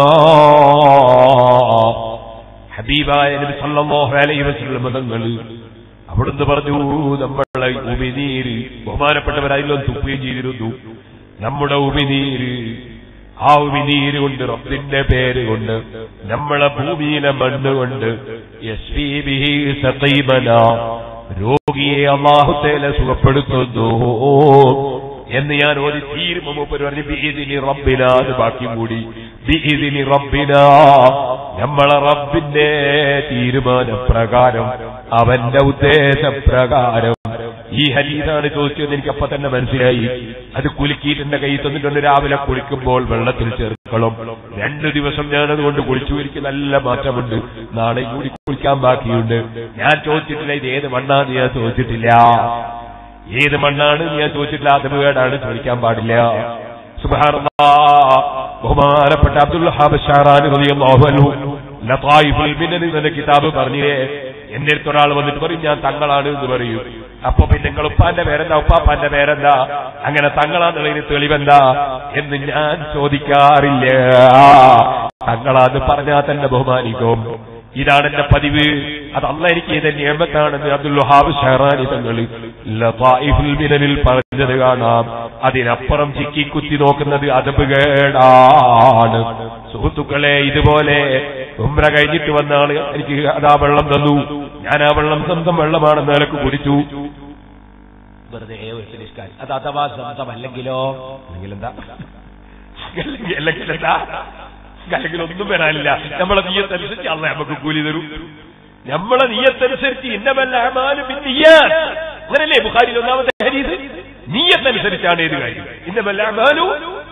ഹബീബായ നബി സല്ലല്ലാഹു അലൈഹി വസല്ലം തങ്ങൾ അവിടുന്ന് പറഞ്ഞു നമ്മളെ ഉമിനീര് ബഹുമാനപ്പെട്ടവരായല്ലോ തുപ്പുകയും ചെയ്തിരുന്നു നമ്മുടെ ഉമിനീര് ആ ഉമിനീര് കൊണ്ട് റബ്ബിന്റെ പേര് കൊണ്ട് നമ്മളെ ഭൂമിയിലെ മണ്ണ് കൊണ്ട് യസ്ഫീ ബിഹി സഖീമന രോഗിയെ അള്ളാഹുത്തേല സുഖപ്പെടുത്തുന്നു എന്ന് ഞാൻ ഒരു തീരുമ മൂപ്പര് പറഞ്ഞു ബിഇദിനി റബ്ബിന അത് ബാക്കി കൂടി ബിഇദിനി റബ്ബിന നമ്മളെ റബ്ബിന്റെ തീരുമാനപ്രകാരം അവന്റെ ഉദ്ദേശപ്രകാരം ഈ ഹരീതാണ് ചോദിച്ചതെന്ന് എനിക്ക് അപ്പൊ തന്നെ മനസ്സിലായി അത് കുലുക്കിയിട്ട് കൈ തന്നിട്ടുണ്ട് രാവിലെ കുളിക്കുമ്പോൾ വെള്ളത്തിൽ ചേർക്കണം രണ്ടു ദിവസം ഞാൻ അതുകൊണ്ട് കുളിച്ചു എനിക്ക് നല്ല മാറ്റമുണ്ട് നാളെ കൂടി കുളിക്കാൻ ബാക്കിയുണ്ട് ഞാൻ ചോദിച്ചിട്ടില്ല ഇത് ഏത് മണ്ണാന്ന് ഞാൻ ചോദിച്ചിട്ടില്ല ഏത് മണ്ണാണ് ഞാൻ ചോദിച്ചിട്ടില്ല അത് കേടാണ് ചോദിക്കാൻ പാടില്ല സുബ്ഹാനല്ലാ ബഹുമാനപ്പെട്ട അബ്ദുൽ ഹാബ് ലതായിഫുൽ മിനൻ എന്ന കിതാബ് പറഞ്ഞില്ലേ എന്റെ അടുത്ത് ഒരാൾ വന്നിട്ട് പറയും ഞാൻ തങ്ങളാണ് എന്ന് പറയും അപ്പൊ പിന്നെ നിങ്ങൾ ഉപ്പാന്റെ പേരെന്താ ഉപ്പാപ്പാന്റെ പേരെന്താ അങ്ങനെ തങ്ങളാന്നുള്ളതിന് തെളിവെന്താ എന്ന് ഞാൻ ചോദിക്കാറില്ല തങ്ങളാന്ന് പറഞ്ഞാൽ തന്നെ ബഹുമാനിക്കും ഇതാണ് എന്റെ പതിവ് അത് അല്ല എനിക്ക് ഇത് നിയമത്താണെന്ന് അബ്ദുൽ വഹാബ് ഷെഹറാനി തങ്ങൾ ലതായിഫുൽ മിനനിൽ പറഞ്ഞത് കാണാം അതിനപ്പുറം ചിക്കി കുത്തി നോക്കുന്നത് അതപുകേടാണ് സുഹൃത്തുക്കളെ ഇതുപോലെ ഉമ്ര കഴിഞ്ഞിട്ട് വന്ന ആള് എനിക്ക് അതാ വെള്ളം തന്നു ഞാൻ ആ വെള്ളം സ്വന്തം വെള്ളമാണെന്ന് നിലക്ക് കുടിച്ചു വെറുതെ ഒരു തിരസ്കാരം അത് അഥവാ സ്വന്തം അല്ലെങ്കിലോ അല്ലെങ്കിൽ എന്താ അല്ലെങ്കിൽ അല്ലെങ്കിൽ എന്താ അല്ലെങ്കിൽ ഒന്നും വരാനില്ല നമ്മളെ നീയത്തനുസരിച്ച് അല്ല നമുക്ക് കൂലി തരൂ നമ്മളെ നീയത്തനുസരിച്ച് ഇന്നമല്ലാമാനും അങ്ങനല്ലേ ബുഖാരിയിൽ ഒന്നാമത്തെ ഹരീത് നീയത്തനുസരിച്ചാണ് ഏത് കാര്യം ഇന്നമല്ലാമാനു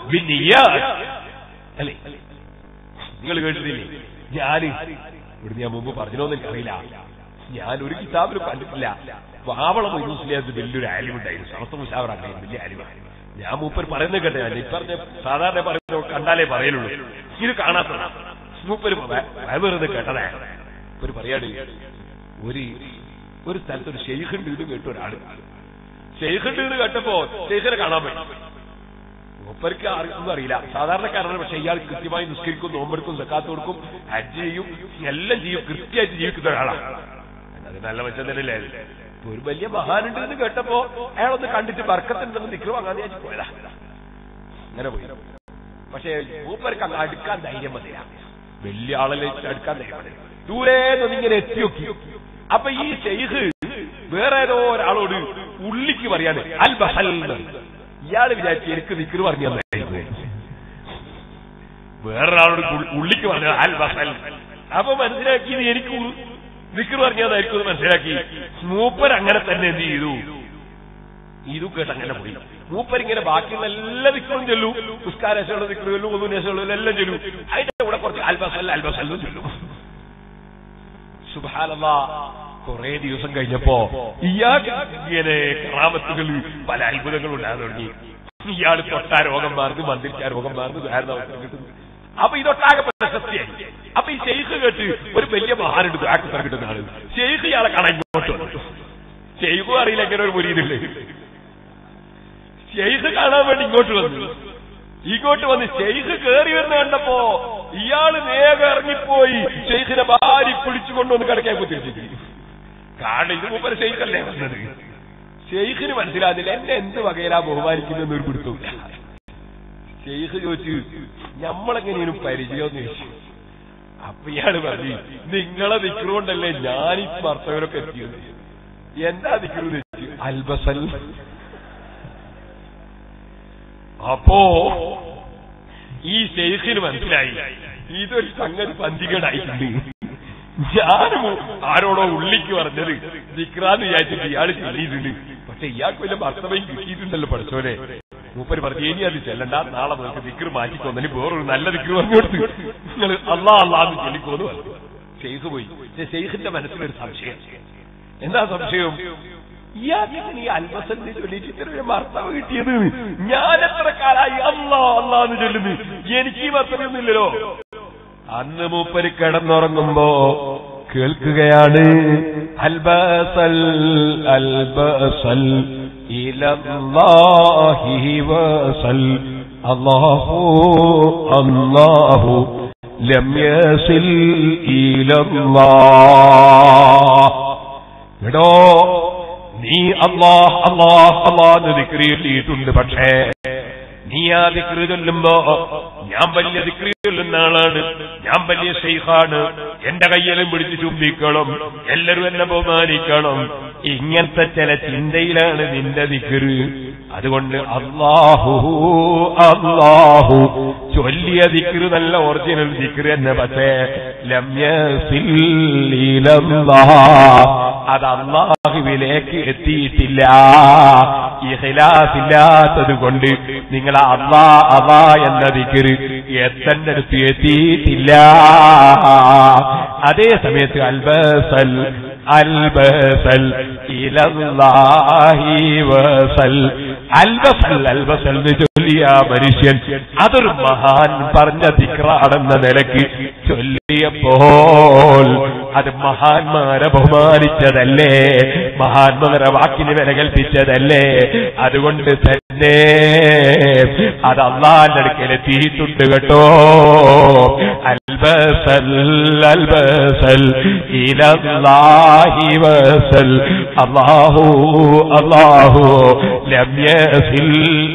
അല്ലേ നിങ്ങൾ കേട്ടിട്ടില്ലേ ഞാന് ഇവിടെ ഞാൻ മുമ്പ് പറഞ്ഞോന്ന് എനിക്കറിയില്ല ഞാൻ ഒരു കിതാബിൽ കണ്ടിട്ടില്ല വാവളം യൂസ്ലിയാസ് വലിയൊരു ആലിമുണ്ടായിരുന്നു സമസ്ത മുഷാവറാണ് വലിയ ആലിമ ഞാൻ മൂപ്പർ പറയുന്നത് കേട്ടെ ഞാൻ ഇപ്പറഞ്ഞ സാധാരണ പറയുന്നത് കണ്ടാലേ പറയുള്ളൂ ഇത് കാണാത്ത മൂപ്പര് വെറുതെ കേട്ടതേ ഒരു പറയാട് ഒരു ഒരു സ്ഥലത്ത് ഒരു ഷെയ്ഖുണ്ട് ഇത് കേട്ട ഒരാള് ഷെയ്ഖുണ്ട് എന്ന് കേട്ടപ്പോ ഷെയ്ഖിനെ കാണാൻ പറ്റും മൂപ്പർക്ക് ആർക്കൊന്നും അറിയില്ല സാധാരണക്കാരാണ് പക്ഷെ ഇയാൾ കൃത്യമായി നിസ്കരിക്കും നോമ്പെടുക്കും സക്കാത്ത് കൊടുക്കും ഹജ്ജ് ചെയ്യും എല്ലാം ചെയ്യും കൃത്യമായിട്ട് ജീവിക്കുന്ന ഒരാളാണ് അത് നല്ല മെച്ചം തന്നെയല്ലേ ഒരു വലിയ മഹാനുണ്ട് എന്ന് കേട്ടപ്പോ അയാളൊന്ന് കണ്ടിട്ട് ബർക്കത്തുണ്ടെന്ന് നിൽക്കും അങ്ങനെ ഞാൻ പോയതാ അങ്ങനെ പോയി പക്ഷേ മൂപ്പർക്ക് അങ്ങ് അടുക്കാൻ ധൈര്യം വന്നില്ല വലിയ ആളിലേക്ക് അടുക്കാൻ ധൈര്യം വന്നില്ല ദൂരെ ഇങ്ങനെ എത്തി നോക്കി അപ്പൊ ഈ ഷെയ്ഖ് വേറെ ഏതോ ഒരാളോട് ഉള്ളിക്ക് പറയാണ് അൽ ബഹൽ ഇയാള് വിചാരിച്ചു എനിക്ക് നിക്കറ് പറഞ്ഞു തന്നായിരുന്നു വേറൊരാളോട് ഉള്ളിക്ക് പറഞ്ഞു അൽ ബഹൽ അപ്പൊ മനസ്സിലാക്കിയത് എനിക്ക് നിക്കർ പറഞ്ഞതായിരിക്കും മനസ്സിലാക്കി മൂപ്പർ അങ്ങനെ തന്നെ എന്ത് ചെയ്തു ഇതു കേട്ട് അങ്ങനെ പോയി മൂപ്പർ ഇങ്ങനെ ബാക്കിയുള്ള എല്ലാ ദിക്കറും ചെല്ലു പുസ്കാരേശമുള്ള ദിക്കറ് ചെല്ലു ഒന്നുനേശമുള്ള എല്ലാം ചെല്ലു അതിന്റെ കൂടെ കുറച്ച് അൽബസല്ല അൽബസല്ലും ചെല്ലു സുബാനല്ല കുറെ ദിവസം കഴിഞ്ഞപ്പോ ഇയാൾക്ക് ഇങ്ങനെ കറാമത്തുകൾ പല അത്ഭുതങ്ങളും ഉണ്ടാകാൻ തുടങ്ങി ഇയാൾ തൊട്ടാ രോഗം മാറുന്നു മന്ത്രിച്ചാ രോഗം മാറുന്നു ധാരണ അവസരം കിട്ടുന്നു അപ്പൊ ഇതൊട്ടാകെ പ്രശസ്തിയായി അപ്പൊ ഈ ഷെയ്ഖ് കേട്ട് ഒരു വലിയ മഹാനുണ്ട് ദ്വാക്കത്തർ കിട്ടുന്ന ആള് ഷെയ്ഖ് ഇയാളെ കാണാൻ ഇങ്ങോട്ട് വന്നു ഷെയ്ഖും അറിയില്ല എങ്ങനെ ഒരു മുരീതില്ലേ ഷെയ്ഖ് കാണാൻ വേണ്ടി ഇങ്ങോട്ട് വന്നു ഇങ്ങോട്ട് വന്ന് ഷെയ്ഖ് കയറി വരുന്ന കണ്ടപ്പോ ഇയാള് വേഗം ഇറങ്ങിപ്പോയി ഷെയ്ഖിനെ ഭാര്യ പിടിച്ചുകൊണ്ടുവന്ന് കിടക്കാൻ കുത്തിരിച്ചു കാരണം ഇത് മൂപ്പര് ഷെയ്ഖല്ലേ വന്നത് ഷെയ്ഖിന് മനസ്സിലാകുന്നില്ല എന്നെ എന്ത് വകയിലാ ബഹുമാനിക്കുന്നതെന്ന് ഒരു പിടുത്തമില്ല ഷെയ്ഖ് ചോദിച്ചു ഞമ്മളെങ്ങനെയും പരിചയം എന്ന് ചോദിച്ചു അപ്പൊ ഇയാള് പറഞ്ഞു നിങ്ങളെ നിക്കറുകൊണ്ടല്ലേ ഞാൻ ഈ ഭർത്തവരൊക്കെ എത്തിയത് എന്താ നിക്കറെന്ന് വെച്ചു അൽബസൽ അപ്പോ ഈ ഷെയ്ഖിന് മനസ്സിലായി ഇതൊരു സംഗതി പന്തികേടായിട്ടുണ്ട് ഞാനും ആരോടോ ഉള്ളിക്ക് പറഞ്ഞത് നിക്രാന്ന് വിചാരിച്ചിട്ട് ഇയാൾ ചൊല്ലിയിട്ടുണ്ട് പക്ഷെ ഇയാൾക്ക് വല്ല ഭർത്തവയും കിട്ടിയിട്ടുണ്ടല്ലോ പഠിച്ചോനെ മൂപ്പര് പറഞ്ഞു ഇനി അത് ചെല്ലണ്ട നാളെ നമുക്ക് ദിക്കർ മാറ്റിക്കൊന്നിന് വേറൊരു നല്ല ദിക്കർ പറഞ്ഞു കൊടുത്ത് നിങ്ങൾ അള്ളാ അള്ളാന്ന് ചൊല്ലിക്കോന്ന് പറഞ്ഞു ഷെയ്ഖ് പോയി പക്ഷെ ഷെയ്ഖിന്റെ മനസ്സിലൊരു സംശയം എന്താ സംശയം ഇയാൾക്ക് ഈ അൽബസന്റെ ചൊല്ലിട്ട് ഇത്ര ഒരു ഭർത്താവ് കിട്ടിയത് ഞാൻ എത്ര കാലായി അള്ളാ അള്ളാന്ന് ചൊല്ലുന്നു എനിക്ക് ഈ ഭർത്തവൊന്നുമില്ലല്ലോ അന്ന് മൂപ്പര് കിടന്നുറങ്ങുമ്പോ കേൾക്കുകയാണ് അൽബസൽ അൽബസൽ ഇലല്ലാഹി വസൽ അല്ലാഹു അല്ലാഹു ലം യസിൽ ഇലല്ലാഹ് എടോ നീ അള്ളാഹ് അള്ളാഹ് അള്ളാഹ് ദിക്രി ചൊല്ലിയിട്ടുണ്ട് പക്ഷേ നീ ആ ദിക്രി ചൊല്ലുമ്പോ ഞാൻ വലിയ ദിക്രി ചൊല്ലുന്ന ആളാണ് ഞാൻ വലിയ ഷെയ്ഖാണ് എന്റെ കയ്യിലും പിടിച്ച് ചുംബിക്കണം എല്ലാരും എന്നെ ബഹുമാനിക്കണം ഇങ്ങനത്തെ ചില ചിന്തയിലാണ് നിന്റെ ദിക്റ് അതുകൊണ്ട് അള്ളാഹു അള്ളാഹു ചൊല്ലിയ ദിക്റ് നല്ല ഒറിജിനൽ ദിക്റ് തന്നെ പക്ഷേ അത് അള്ളാഹുവിലേക്ക് എത്തിയിട്ടില്ല ഇഹലാസില്ലാത്തത് കൊണ്ട് നിങ്ങൾ അള്ളാ അള്ളാ എന്ന ദിക്റ് എത്തണ്ടടുത്ത് എത്തിയിട്ടില്ല അതേ സമയത്ത് അൽബസൽ അൽബസൽ ഇലല്ലാഹി വസൽ അൽബസൽ അൽബസൽ എന്ന് ചൊല്ലിയ മനുഷ്യൻ അതൊരു മഹാൻ പറഞ്ഞ ദിക്റാണെന്ന നിലയ്ക്ക് ചൊല്ലിയപ്പോൾ അത് മഹാന്മാരെ ബഹുമാനിച്ചതല്ലേ മഹാന്മാരെ വാക്കിന് വില കൽപ്പിച്ചതല്ലേ അതുകൊണ്ട് തന്നെ അത് അള്ളാന്റെ അടുക്കലെത്തിയിട്ടുണ്ട് കേട്ടോ അൽബസൽ അൽബസൽ ഇലല്ലാഹി വസൽ അല്ലാഹു അല്ലാഹു ലം യസിൽ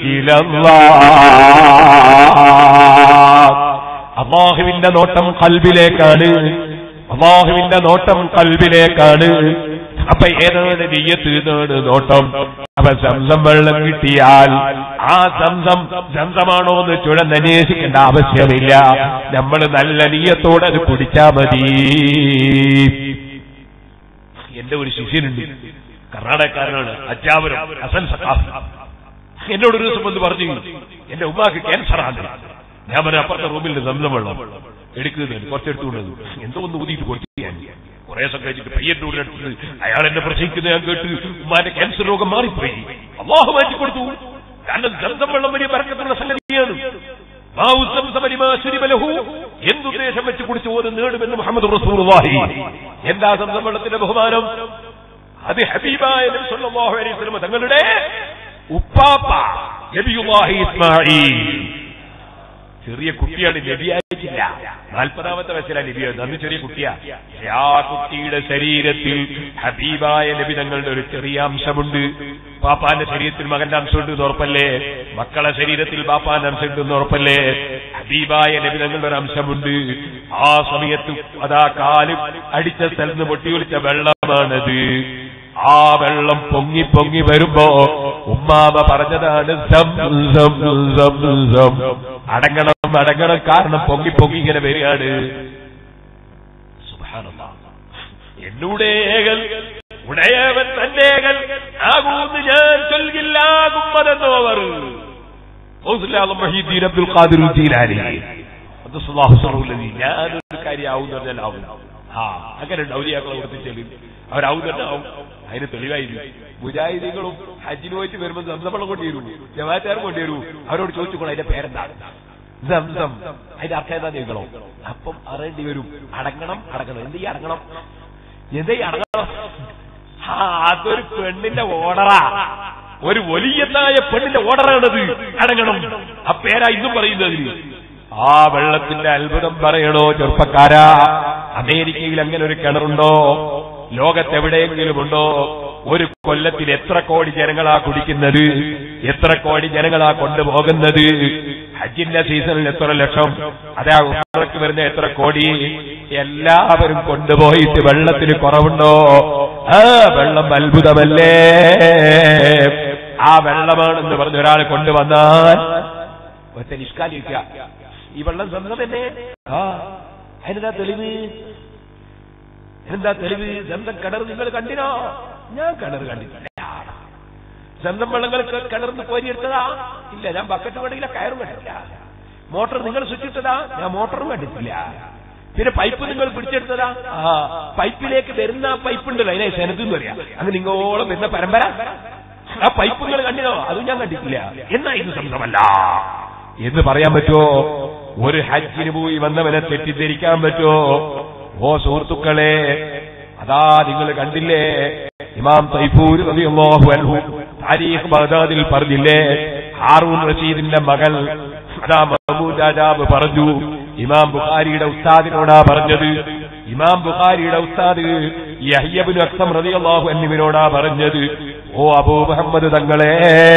ഇലല്ലാഹ് അള്ളാഹുവിന്റെ നോട്ടം കൽബിലേക്കാണ് അള്ളാഹുവിന്റെ നോട്ടം കൽബിലേക്കാണ് അപ്പൊ ഏതാണ് നെയ്യത്ത് എന്നാണ് നോട്ടം അപ്പൊ സംസം വെള്ളം കിട്ടിയാൽ ആ സംസം സംസമാണോ എന്ന് ചുഴന്നന്വേഷിക്കേണ്ട ആവശ്യമില്ല നമ്മൾ നല്ല നീയത്തോടെ അത് കുടിച്ചാ മതി എന്റെ ഒരു ശിഷ്യനുണ്ട് കർണാടകക്കാരനാണ് അജാവരം ഹസൻ സഖാഫ് എന്നോട് ഒരു ദിവസം വന്ന് പറഞ്ഞു എന്റെ ഉമ്മാക്ക് ക്യാൻസറാണ് ഞാൻ പറഞ്ഞ അപ്പുറത്തെ റൂമിൽ സംസം വെള്ളം എടുക്കുന്നത് കുറച്ചെടുത്തുകൊണ്ടത് എന്തോ ഒന്ന് ഊതിയിട്ട് കൊടുത്തു ഞാൻ കുറെ ദിവസം കഴിച്ചിട്ട് പയ്യന്റെ കൂടെ അടുത്തത് അയാൾ എന്നെ പ്രസംഗിക്കുന്നത് ഞാൻ കേട്ട് ഉമ്മാന്റെ ക്യാൻസർ രോഗം മാറിപ്പോയി അള്ളാഹു മാറ്റി കൊടുത്തു കാരണം സംസം വെള്ളം വലിയ പറക്കത്തുള്ള സംഗതിയാണ് മാവു സംസം ലിമാ ശുരിബ ലഹു. എന്തുദ്ദേശം വെച്ച് കുടിച്ചു പോലും നേടുമെന്ന് മുഹമ്മദ് റസൂലുള്ളാഹി എന്താ സംസം വെള്ളത്തിന്റെ ബഹുമാനം അത് ഹബീബായ നബി സല്ലല്ലാഹു അലൈഹി വസല്ലം തങ്ങളുടെ ഉപ്പാപ്പ നബിയുല്ലാഹി ഇസ്മായിൽ ചെറിയ കുട്ടിയാണ് നബിയായിട്ടില്ല നാൽപ്പതാമത്തെ വയസ്സിലാണ് നബിയായത് അന്ന് ചെറിയ കുട്ടിയാ പക്ഷേ ആ കുട്ടിയുടെ ശരീരത്തിൽ ഹബീബായ നബി തങ്ങളുടെ ഒരു ചെറിയ അംശമുണ്ട് പാപ്പാന്റെ ശരീരത്തിൽ മകന്റെ അംശമുണ്ട് എന്ന് ഉറപ്പല്ലേ മക്കളെ ശരീരത്തിൽ പാപ്പാന്റെ അംശമുണ്ട് എന്ന് ഉറപ്പല്ലേ ഹബീബായ നബി തങ്ങളുടെ ഒരു അംശമുണ്ട് ആ സമയത്ത് അതാ കാല് അടിച്ച സ്ഥലത്ത് നിന്ന് പൊട്ടിയൊലിച്ച വെള്ളമാണത് ആ വെള്ളം പൊങ്ങി പൊങ്ങി വരുമ്പോ ഉമ്മാമ പറഞ്ഞതാണ് സം സം സം സം അടങ്ങണം അടങ്ങണം കാരണം പൊങ്ങി പൊങ്ങി ഇങ്ങനെ വരികയാണ് സുബ്ഹാനല്ലാഹ്. എന്നൂടെ ഏകൽ ഉടയവൻ തന്നേകൽ ആകൂന്ന് ഞാൻ ചൊൽകില്ലാകുമ്പതെന്നോ അവർ മഹീദ്ദീൻ അബ്ദുൽ ഖാദിർ ജീലാനി ഖദ്ദസല്ലാഹു സർറുല്ലദീ. ഞാനൊരു കാര്യമാവും പറഞ്ഞാൽ ആവും ആ അങ്ങനെ ഔലിയാക്കളെ കൊടുത്ത് ചെല്ലും അവരാവും തന്നെ ആവും അതിന് തെളിവായിരുന്നു മുജാഹിദീകളും ഹജ്ജിന് പോയിട്ട് വരുമ്പോൾ സംസവളം കൊണ്ടുവരൂ ജമാറ്റാരും കൊണ്ടുവരൂ അവരോട് ചോദിച്ചുകൊള്ളു അതിന്റെ പേരെന്താ സംസം അതിന്റെ അർത്ഥം എന്താ നീങ്ങളോ അപ്പം അറിയേണ്ടി വരും അടങ്ങണം അടങ്ങണം എന്ത് ഈ അടങ്ങണം എന്ത് ഈ അടങ്ങണം ആ അതൊരു പെണ്ണിന്റെ ഓർഡറാ ഒരു വലിയതായ പെണ്ണിന്റെ ഓർഡറാണത് അടങ്ങണം ആ പേരാ ഇന്നും പറയുന്നതിന് ആ വെള്ളത്തിന്റെ അത്ഭുതം പറയണോ ചെറുപ്പക്കാരാ അമേരിക്കയിൽ അങ്ങനെ ഒരു കിണറുണ്ടോ ലോകത്തെവിടെയെങ്കിലും ഉണ്ടോ ഒരു കൊല്ലത്തിൽ എത്ര കോടി ജനങ്ങളാ കുടിക്കുന്നത് എത്ര കോടി ജനങ്ങളാ കൊണ്ടുപോകുന്നത് ഹജ്ജിന്റെ സീസണിൽ എത്ര ലക്ഷം അതെ ഉമ്മറയ്ക്ക് വരുന്ന എത്ര കോടി എല്ലാവരും കൊണ്ടുപോയിട്ട് വെള്ളത്തിന് കുറവുണ്ടോ ആ വെള്ളം അത്ഭുതമല്ലേ ആ വെള്ളമാണെന്ന് പറഞ്ഞ് ഒരാൾ കൊണ്ടുവന്നാൽ ഒറ്റ നിഷ്കാലിക്ക ഈ വെള്ളം സ്വന്തം തന്നെ ആ അതിനെന്താ തെളിവ് എന്താ തെളിവ് സ്വന്തം കിണർ നിങ്ങൾ കണ്ടിനോ ഞാൻ കിണർ കണ്ടിട്ടില്ല സ്വന്തം വെള്ളങ്ങൾ കിണർന്ന് കോരിയെടുത്തതാ ഇല്ല ഞാൻ ബക്കറ്റ് വേണമെങ്കിൽ കയറും കണ്ടില്ല മോട്ടോർ നിങ്ങൾ സ്വിച്ച് ഇട്ടതാ ഞാൻ മോട്ടറും കണ്ടിട്ടില്ല പിന്നെ പൈപ്പ് നിങ്ങൾ പിടിച്ചെടുത്തതാ ആ പൈപ്പിലേക്ക് വരുന്ന പൈപ്പ് ഉണ്ടല്ലോ അതിനെ സെനത് എന്ന് പറയാം അങ്ങനെ നിങ്ങളോളം വരുന്ന പരമ്പര ആ പൈപ്പ് നിങ്ങൾ കണ്ടിനോ അതും ഞാൻ കണ്ടിട്ടില്ല എന്നാ ഇത് സംഭവമല്ല എന്ന് പറയാൻ പറ്റുമോ ഒരു ഹജ്ജിന് പോയി വന്നവനെ തെറ്റിദ്ധരിക്കാൻ പറ്റുമോ ഓ സുഹൃത്തുക്കളെ അതാ നിങ്ങൾ കണ്ടില്ലേ ഇമാം തൈഫൂർ റളിയല്ലാഹു അൻഹു താരീഖ് ബഗ്ദാദിൽ പറഞ്ഞില്ലേ ഹാറൂൻ റഷീദിന്റെ മകൾ അതാ മഹമൂദ് രാജാവ് പറഞ്ഞു ഇമാം ബുഖാരിയുടെ ഉസ്താദിനോടാ പറഞ്ഞത് ഇമാം ബുഖാരിയുടെ ഉസ്താദ് യഹ്യബിൻ അക്സം റളിയല്ലാഹു അൻഹുവിനോടാ പറഞ്ഞത് ഓ അബൂ മുഹമ്മദ് തങ്ങളെ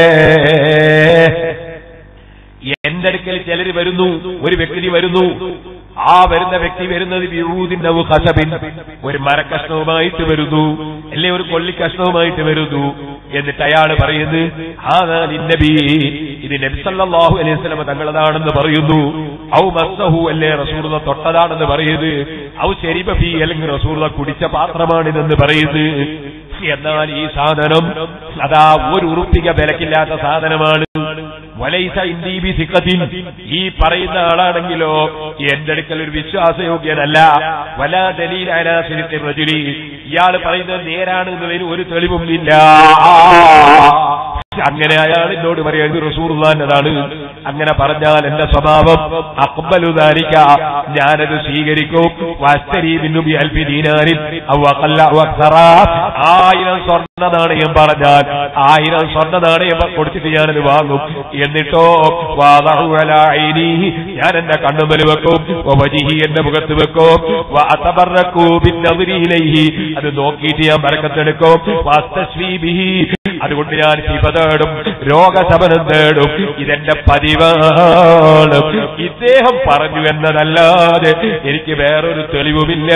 എന്റെ അടുക്കൽ ചിലര് വരുന്നു ഒരു വ്യക്തി വരുന്നു ആ വരുന്ന വ്യക്തി വരുന്നത് വിറൂതിന്റെ ഹസബിൻ ഒരു മരക്കഷ്ണവുമായിട്ട് വരുന്നു അല്ലെ ഒരു കൊള്ളിക്കഷ്ണവുമായിട്ട് വരുന്നു എന്നിട്ട് അയാൾ പറയുന്നത് ആ നബി ഇത് നബിസല്ലാഹു അലൈഹി സ്വലമ തങ്ങളതാണെന്ന് പറയുന്നു ഔ മസ്സഹു അല്ലേ റസൂർത തൊട്ടതാണെന്ന് പറയുന്നത് ഔ ശരിബി അല്ലെങ്കിൽ റസൂർത കുടിച്ച പാത്രമാണിതെന്ന് പറയുന്നത് എന്നാൽ ഈ സാധനം അതാ ഒരു ഉറുപ്പിക വിലക്കില്ലാത്ത സാധനമാണ് വലൈസ ഇന്ദീബി സിക്കത്തിൻ ഈ പറയുന്ന ആളാണെങ്കിലോ എന്റെ അടുക്കൽ ഒരു വിശ്വാസയോഗ്യനല്ല വല ദലീലാനാശിരിത്തെ റജുലി ഇയാൾ പറയുന്നത് നേരാണ് എന്നതിന് ഒരു തെളിവും ഇല്ല അങ്ങനെ അയാൾ എന്നോട് പറയുന്നത് റസൂർദാന്റെതാണ് അങ്ങനെ പറഞ്ഞാൽ എന്റെ സ്വഭാവം അക്ബലുദാരിക്ക ഞാനത് സ്വീകരിക്കും വസ്തരീമിനും അൽപി ദീനാരിൽ ആയിരം സ്വർണ്ണ നാണയം പറഞ്ഞാൽ ആയിരം സ്വർണ്ണ നാണയം കൊടുത്തിട്ട് ഞാനത് വാങ്ങും എന്നിട്ടോ വാദി ഞാൻ എന്റെ കണ്ണുമല് വെക്കും വജിഹി എന്റെ മുഖത്ത് വെക്കും വാത്തബറക്കൂബിന്നവരിയിലൈഹി അത് നോക്കിയിട്ട് ഞാൻ മരക്കത്തെടുക്കും വാസ്തശ്രീബിഹി അതുകൊണ്ട് ഞാൻ ശിവ തേടും രോഗശമനം തേടും ഇതെന്റെ പതിവാണ് ഇദ്ദേഹം പറഞ്ഞു എന്നതല്ലാതെ എനിക്ക് വേറൊരു തെളിവുമില്ല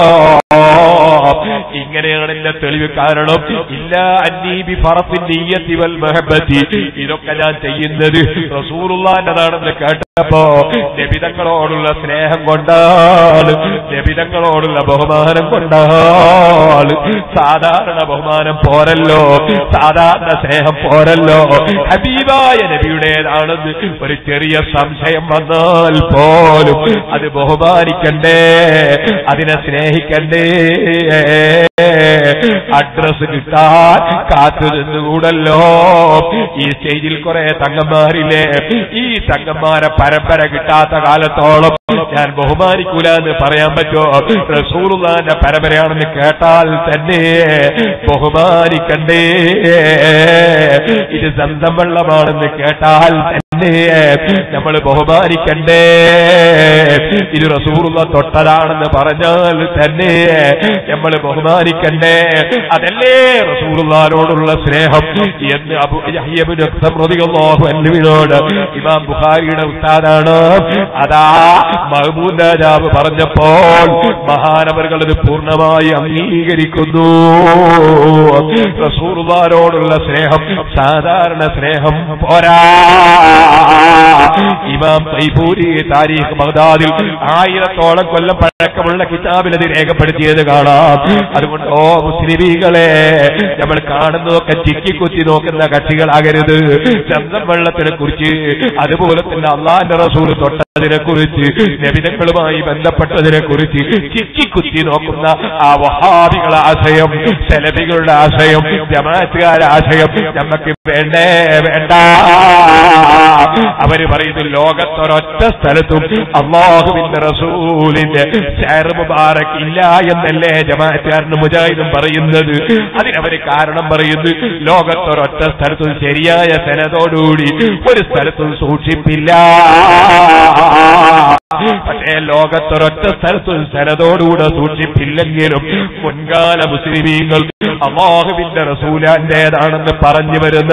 ഇങ്ങനെയാണ് എന്റെ തെളിവ് കാരണം ഇല്ല അന്നീബി ഫറത്തിന്റെ വൽ മെഹബത്തി ഇതൊക്കെ ഞാൻ ചെയ്യുന്നത് റസൂറുള്ളാന്റെതാണെന്ന് കേട്ടപ്പോ നബിതങ്ങളോടുള്ള സ്നേഹം കൊണ്ടാണ് നബിതങ്ങളോടുള്ള ബഹുമാനം കൊണ്ടാണ് സാധാരണ ബഹുമാനം പോരല്ലോ സാധാരണ സ്നേഹം പോരല്ലോ ഹബീബായ നബിയുടേതാണെന്ന് ഒരു ചെറിയ സംശയം വന്നാൽ പോലും അത് ബഹുമാനിക്കണ്ടേ അതിനെ സ്നേഹിക്കണ്ടേ അഡ്രസ് കിട്ടാൻ കാത്തു നിന്നുകൂടല്ലോ ഈ സ്റ്റേജിൽ കുറെ തങ്ങന്മാരില്ലേ ഈ തങ്ങന്മാരെ പരമ്പര കിട്ടാത്ത കാലത്തോളം ഞാൻ ബഹുമാനിക്കൂല എന്ന് പറയാൻ പറ്റുമോ റസൂലുള്ളാന്റെ പരമ്പരയാണെന്ന് കേട്ടാൽ തന്നെ ബഹുമാനിക്കണ്ടേ ഇത് സ്വന്തം വെള്ളമാണെന്ന് കേട്ടാൽ തന്നെ നമ്മൾ ബഹുമാനിക്കണ്ടേ ഇത് റസൂറുള്ള തൊട്ടതാണെന്ന് പറഞ്ഞാൽ തന്നെ നമ്മൾ ബഹുമാനിക്കണ്ടേ അതല്ലേ റസൂറുള്ളാരോടുള്ള സ്നേഹം എന്ന് അബു യഹ്യബിൻ റളിയല്ലാഹു അൻഹുവിനോട് ഇമാം ബുഖാരിയുടെ ഉസ്താദാണ് അതാ മഹ്മൂദ് രാജാവ് പറഞ്ഞപ്പോൾ മഹാനവറുകൾ ഇത് പൂർണ്ണമായി അംഗീകരിക്കുന്നു റസൂറുള്ളാരോടുള്ള സ്നേഹം സാധാരണ സ്നേഹം പോരാ ഇമാം തൈപൂരി താരീഖ് ബഗ്ദാദിൽ ആയിരത്തോളം കൊല്ലം പഴക്കമുള്ള കിതാബിൽ അത് രേഖപ്പെടുത്തിയത് കാണാം അതുകൊണ്ട് ഓ മുസ്ലിമീകളെ നമ്മൾ കാണുന്നതൊക്കെ ചിക്കിക്കുത്തി നോക്കുന്ന കക്ഷികളാകരുത് ചന്തം വെള്ളത്തിനെ കുറിച്ച് അതുപോലെ തന്നെ അള്ളാന്റെ റസൂൽ തൊട്ടതിനെ കുറിച്ച് നബിതങ്ങളുമായി ബന്ധപ്പെട്ടതിനെ കുറിച്ച് ചിക്കിക്കുത്തി നോക്കുന്ന ആ വഹാബികളുടെ ആശയം സെലബികളുടെ ആശയം ജമാഅത്തുകാരുടെ ആശയം നമുക്ക് വേണ്ടേ വേണ്ട അവര് പറയുന്നു ലോകത്തൊരൊറ്റ സ്ഥലത്തും അള്ളാഹുവിന്റെ റസൂലിന്റെ ഷെയർ മുബാറക് ഇല്ല എന്നല്ലേ ജമാഅത്തുകാരനും മുജാഹിദും പറയുന്നത് അതിനവര് കാരണം പറയുന്നു ലോകത്തൊരൊറ്റ സ്ഥലത്തും ശരിയായ സനതോടുകൂടി ഒരു സ്ഥലത്തും സൂക്ഷിപ്പില്ല പക്ഷേ ലോകത്തൊരൊറ്റ സ്ഥലത്തും സനതോടുകൂടെ സൂക്ഷിപ്പില്ലെങ്കിലും മുൻകാല മുസ്ലിമീങ്ങൾ അള്ളാഹുവിന്റെ റസൂലാന്റേതാണെന്ന് പറഞ്ഞു വരുന്ന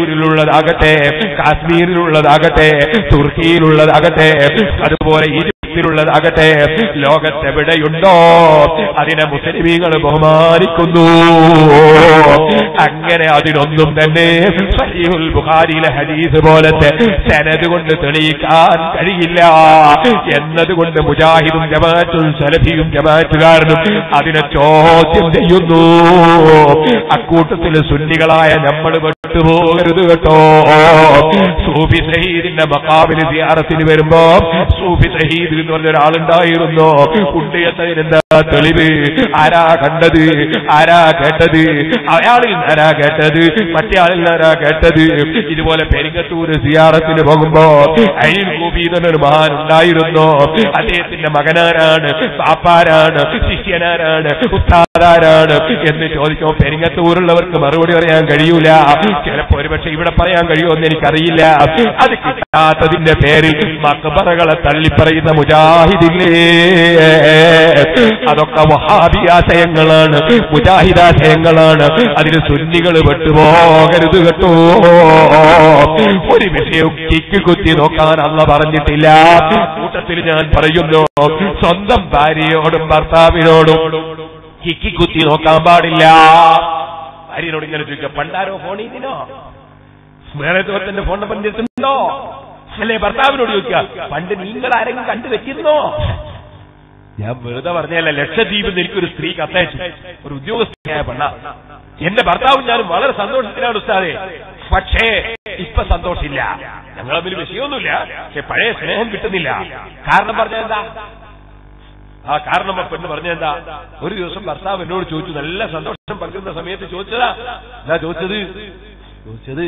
വേലൂരിലുള്ളതാകട്ടെ കാശ്മീരിലുള്ളതാകട്ടെ തുർക്കിയിലുള്ളതാകട്ടെ അതുപോലെ ഈജിപ്തിൽ രൂപത്തിലുള്ളതാകട്ടെ ലോകത്തെവിടെയുണ്ടോ അതിനെ മുസ്ലിമീങ്ങൾ ബഹുമാനിക്കുന്നു അങ്ങനെ അതിനൊന്നും തന്നെ സഹീഹുൽ ബുഖാരിയിലെ ഹദീസ് പോലത്തെ സനത് കൊണ്ട് തെളിയിക്കാൻ കഴിയില്ല എന്നതുകൊണ്ട് മുജാഹിദും ജമാഅത്തും സലഫിയും ജമാഅത്തുകാരനും അതിനെ ചോദ്യം ചെയ്യുന്നു അക്കൂട്ടത്തിൽ സുന്നികളായ നമ്മൾ വിട്ടുപോകരുത് കേട്ടോ സൂഫി സഹീദിന്റെ മക്കാവിന് സിയാറത്തിന് വരുമ്പോ സൂഫി സഹീദ് എന്ന് പറഞ്ഞ ഒരാളുണ്ടായിരുന്നു കുണ്ടിയത്തതിനെന്താ തെളിവ് ആരാ കണ്ടത് ആരാ കേട്ടത് അയാളിൽ നിന്ന് ആരാ കേട്ടത് മറ്റേ ആളിൽ നിന്ന് ആരാ കേട്ടത് ഇതുപോലെ പെരിങ്ങത്തൂര് സിയാറത്തിന് പോകുമ്പോ അയിൽ ഗോപീതനൊരു മഹാൻ ഉണ്ടായിരുന്നു അദ്ദേഹത്തിന്റെ മകനാരാണ് പാപ്പാരാണ് ശിഷ്യനാരാണ് ഉസ്താദാരാണ് എന്ന് ചോദിക്കുമ്പോൾ പെരിങ്ങത്തൂരുള്ളവർക്ക് മറുപടി പറയാൻ കഴിയൂല ചിലപ്പോ ഒരുപക്ഷെ ഇവിടെ പറയാൻ കഴിയുമെന്ന് എനിക്കറിയില്ല അത് കിട്ടാത്തതിന്റെ പേരിൽ മക്ബറകളെ തള്ളിപ്പറയുന്ന മുജാഹിദില്ലേ അതൊക്കെ വഹാബിയാശയങ്ങളാണ് മുജാഹിദാശയങ്ങളാണ് അതിന് സുന്നികൾ വിട്ടുപോകരുത് കേട്ടോ ഒരു വിഷയവും കിക്ക് കുത്തി നോക്കാൻ അല്ല പറഞ്ഞിട്ടില്ല കൂട്ടത്തിൽ ഞാൻ പറയുന്നു സ്വന്തം ഭാര്യയോടും ഭർത്താവിനോടും കിക്കി കുത്തി നോക്കാൻ പാടില്ല ഭാര്യനോട് ഇങ്ങനെ ചോദിക്കുക പണ്ടാരോ ഫോണിനോ സ്മേളത്തോട്ടത്തിന്റെ ഫോൺ നമ്പർ എടുത്തിട്ടുണ്ടോ അല്ലെ ഭർത്താവിനോട് ചോദിക്കുക പണ്ട് നിങ്ങൾ ആരെങ്കിലും കണ്ടു വെച്ചിരുന്നോ ഞാൻ വെറുതെ പറഞ്ഞല്ല ലക്ഷദ്വീപിൽ നിന്ന് എനിക്കൊരു സ്ത്രീ കത്തയച്ചു ഒരു ഉദ്യോഗസ്ഥയായ പെണ്ണ എന്റെ ഭർത്താവും ഞാനും വളരെ സന്തോഷത്തിലാണ് ഉസ്താദെ പക്ഷേ ഇപ്പൊ സന്തോഷമില്ല ഞങ്ങൾ തമ്മിൽ വിഷയമൊന്നുമില്ല പക്ഷെ പഴയ സ്നേഹം കിട്ടുന്നില്ല കാരണം പറഞ്ഞാൽ എന്താ ആ കാരണം ആ പെണ്ണ് പറഞ്ഞെന്താ ഒരു ദിവസം ഭർത്താവ് എന്നോട് ചോദിച്ചു നല്ല സന്തോഷം പങ്കിടുന്ന സമയത്ത് ചോദിച്ചതാ എന്താ ചോദിച്ചത് ചോദിച്ചത്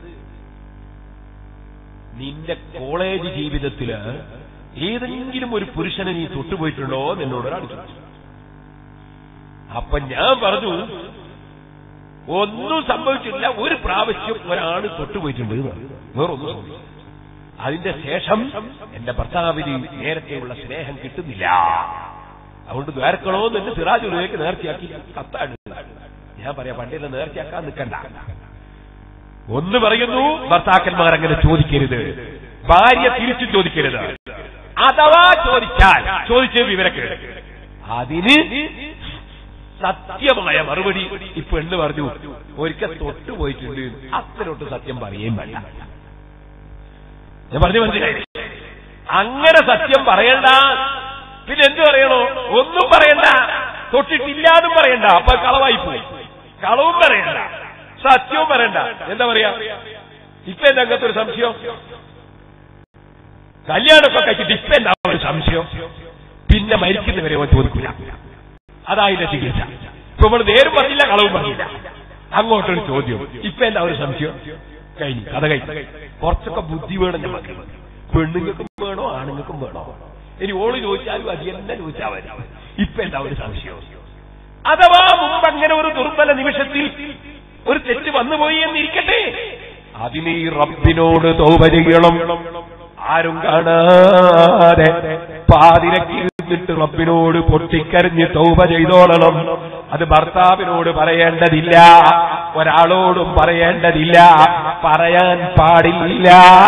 നിന്റെ കോളേജ് ജീവിതത്തില് ഏതെങ്കിലും ഒരു പുരുഷനെ നീ തൊട്ടുപോയിട്ടുണ്ടോ എന്ന് എന്നോട് ഒരാൾ ചോദിച്ചു അപ്പൊ ഞാൻ പറഞ്ഞു ഒന്നും സംഭവിച്ചിട്ടില്ല ഒരു പ്രാവശ്യം ഒരാൾ തൊട്ടുപോയിട്ടുണ്ട് എന്ന് പറഞ്ഞു. വേറൊന്നും സംഭവിച്ചില്ല അതിന്റെ ശേഷം എന്റെ ഭർത്താവിന് നേരത്തെയുള്ള സ്നേഹം കിട്ടുന്നില്ല അതുകൊണ്ട് നേർക്കണോ എന്ന് സിറാജുലേക്ക് നേർച്ചയാക്കി കത്താണ് ഞാൻ പറയാം പണ്ടില്ല നേർച്ചയാക്കാൻ നിൽക്കണ്ട ഒന്ന് പറയുന്നു ഭർത്താക്കന്മാർ അങ്ങനെ ചോദിക്കരുത് ഭാര്യ തിരിച്ചു ചോദിക്കരുത് അഥവാ ചോദിച്ചാൽ ചോദിച്ച വിവരക്കേട് അതിന് സത്യമായ മറുപടി ഈ പെണ്ണ് പറഞ്ഞു ഒരിക്കൽ തൊട്ടുപോയിട്ടുണ്ട് അത്രയൊട്ട് സത്യം പറയുകയും വേണ്ട ഞാൻ പറഞ്ഞു മനസ്സിലായി അങ്ങനെ സത്യം പറയണ്ട പിന്നെ എന്ത് പറയണോ ഒന്നും പറയണ്ട തൊട്ടിട്ടില്ലാതും പറയണ്ട അപ്പൊ കളവായി പോയി കളവും പറയണ്ട സത്യവും പറയണ്ട എന്താ പറയാ ഇപ്പൊ എന്താ അങ്ങനത്തെ ഒരു സംശയം കല്യാണമൊക്കെ കഴിച്ചിട്ട് ഇപ്പൊ എന്താ ഒരു സംശയം പിന്നെ മരിക്കുന്നവരെ അവൻ ചോദിക്കില്ല അതായില്ല ചികിത്സ ഇപ്പൊ നമ്മൾ നേരും പറഞ്ഞില്ല കളവും പറഞ്ഞില്ല അങ്ങോട്ടൊരു ചോദ്യം ഇപ്പൊ എന്താ ഒരു സംശയം കഴിഞ്ഞു കഥ കഴിഞ്ഞു കുറച്ചൊക്കെ ബുദ്ധി വേണം നമുക്ക് പെണ്ണുങ്ങൾക്കും വേണോ ആണുങ്ങൾക്കും വേണോ ഇനി ഓള് ചോദിച്ചാലും അത് തന്നെ ചോദിച്ചാൽ മതി ഇപ്പൊ എന്താ ഒരു സംശയം അഥവാ മുമ്പ് അങ്ങനെ ഒരു ദുർബല നിമിഷത്തിൽ ഒരു തെറ്റ് വന്നുപോയി എന്നിരിക്കട്ടെ അതിന് ഈ റബ്ബിനോട് തൗബ ചെയ്യണം ആരും കാണാതെ പാതിരക്ക് ഇരുന്നിട്ട് റബ്ബിനോട് പൊട്ടിക്കരഞ്ഞ് തൗബ ചെയ്തോളണം അത് ഭർത്താവിനോട് പറയേണ്ടതില്ല ഒരാളോടും പറയേണ്ടതില്ല പറയാൻ പാടില്ല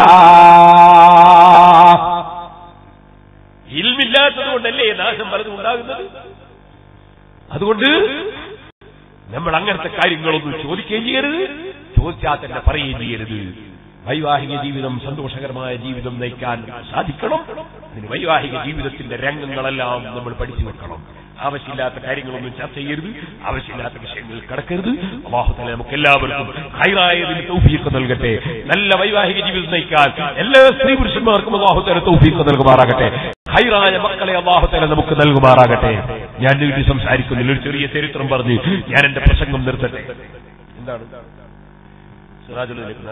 ഇൽമില്ലാത്തത് കൊണ്ടല്ലേ നാശം പലതും ഉണ്ടാകുന്നത് അതുകൊണ്ട് നമ്മൾ അങ്ങനത്തെ കാര്യങ്ങളൊന്നും ചോദിക്കുകയും ചെയ്യരുത് ചോദിച്ചാൽ തന്നെ പറയുകയും ചെയ്യരുത് വൈവാഹിക ജീവിതം സന്തോഷകരമായ ജീവിതം നയിക്കാൻ സാധിക്കണം അതിന് വൈവാഹിക ജീവിതത്തിന്റെ രംഗങ്ങളെല്ലാം നമ്മൾ പഠിച്ചു വെക്കണം ആവശ്യമില്ലാത്ത കാര്യങ്ങളൊന്നും ചർച്ച ചെയ്യരുത് ആവശ്യമില്ലാത്ത വിഷയങ്ങളിൽ കടക്കരുത് അള്ളാഹുത്തല നമുക്ക് എല്ലാവർക്കും ഹൈറായതിന് തൗഫീഖ് നൽകട്ടെ നല്ല വൈവാഹിക ജീവിതം നയിക്കാൻ എല്ലാ സ്ത്രീ പുരുഷന്മാർക്കും അള്ളാഹുത്തല തൗഫീഖ് നൽകുമാറാകട്ടെ ഹൈറായ മക്കളെ അള്ളാഹുത്തല നമുക്ക് നൽകുമാറാകട്ടെ ഞാൻ ഇതിൽ സംസാരിക്കുന്നില്ല ഒരു ചെറിയ ചരിത്രം പറഞ്ഞ് ഞാൻ എന്റെ പ്രസംഗം നിർത്തട്ടെ എന്താണ് സിറാജുലേക്ക്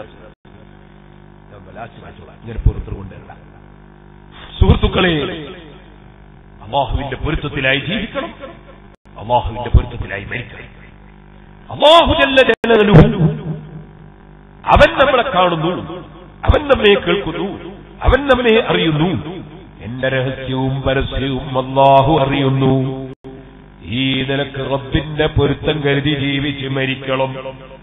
ഇങ്ങനെ പുറത്തു കൊണ്ടുവരണ്ട സുഹൃത്തുക്കളെ അള്ളാഹുവിന്റെ പൊരുത്തത്തിലായി ജീവിക്കണം അള്ളാഹുവിന്റെ പൊരുത്തത്തിലായി മരിക്കണം അള്ളാഹു ജല്ല ജലാലുഹു അവൻ നമ്മളെ കാണുന്നു അവൻ നമ്മെ കേൾക്കുന്നു അവൻ നമ്മെ അറിയുന്നു എന്റെ രഹസ്യവും പരസ്യവും അള്ളാഹു അറിയുന്നു ഈ നിലക്ക് റബ്ബിന്റെ പൊരുത്തം കരുതി ജീവിച്ച് മരിക്കണം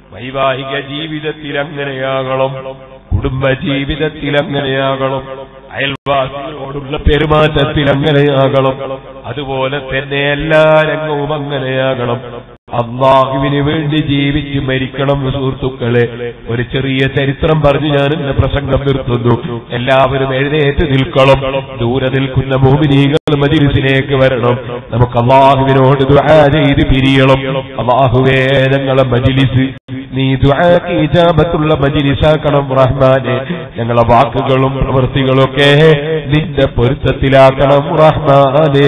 വൈവാഹിക ജീവിതത്തിൽ അങ്ങനെയാകണം കുടുംബ ജീവിതത്തിൽ അങ്ങനെയാകണം അയൽവാസികളോടുള്ള പെരുമാറ്റത്തിൽ അങ്ങനെയാകണം അതുപോലെ തന്നെ എല്ലാ രംഗവും അങ്ങനെയാകണം അള്ളാഹുവിന് വേണ്ടി ജീവിച്ച് മരിക്കണം സുഹൃത്തുക്കളെ ഒരു ചെറിയ ചരിത്രം പറഞ്ഞ് ഞാൻ എന്റെ പ്രസംഗം നിർത്തുന്നു എല്ലാവരും എഴുന്നേറ്റ് നിൽക്കണം ദൂരെ നിൽക്കുന്ന മോമിനീകൾ മജിലിസിലേക്ക് വരണം നമുക്ക് അള്ളാഹുവിനോട് ദുആ ചെയ്ത് പിരിയണം അള്ളാഹുവേ ഞങ്ങളെ മജിലിസ് നീ ദുആക്ക് ഇജാബത്തുള്ള മജിലിസാക്കണം റഹ്മാനെ ഞങ്ങളെ വാക്കുകളും പ്രവൃത്തികളും ഒക്കെ നിന്റെ പൊരുത്തത്തിലാക്കണം റഹ്മാനെ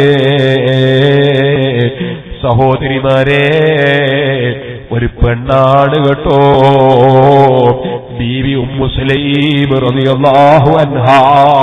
സഹോദരിമാരെ ഒരു പെണ്ണാണ് കേട്ടോ ബീവി ഉമ്മുസ്ലീം റളിയല്ലാഹു അൻഹാ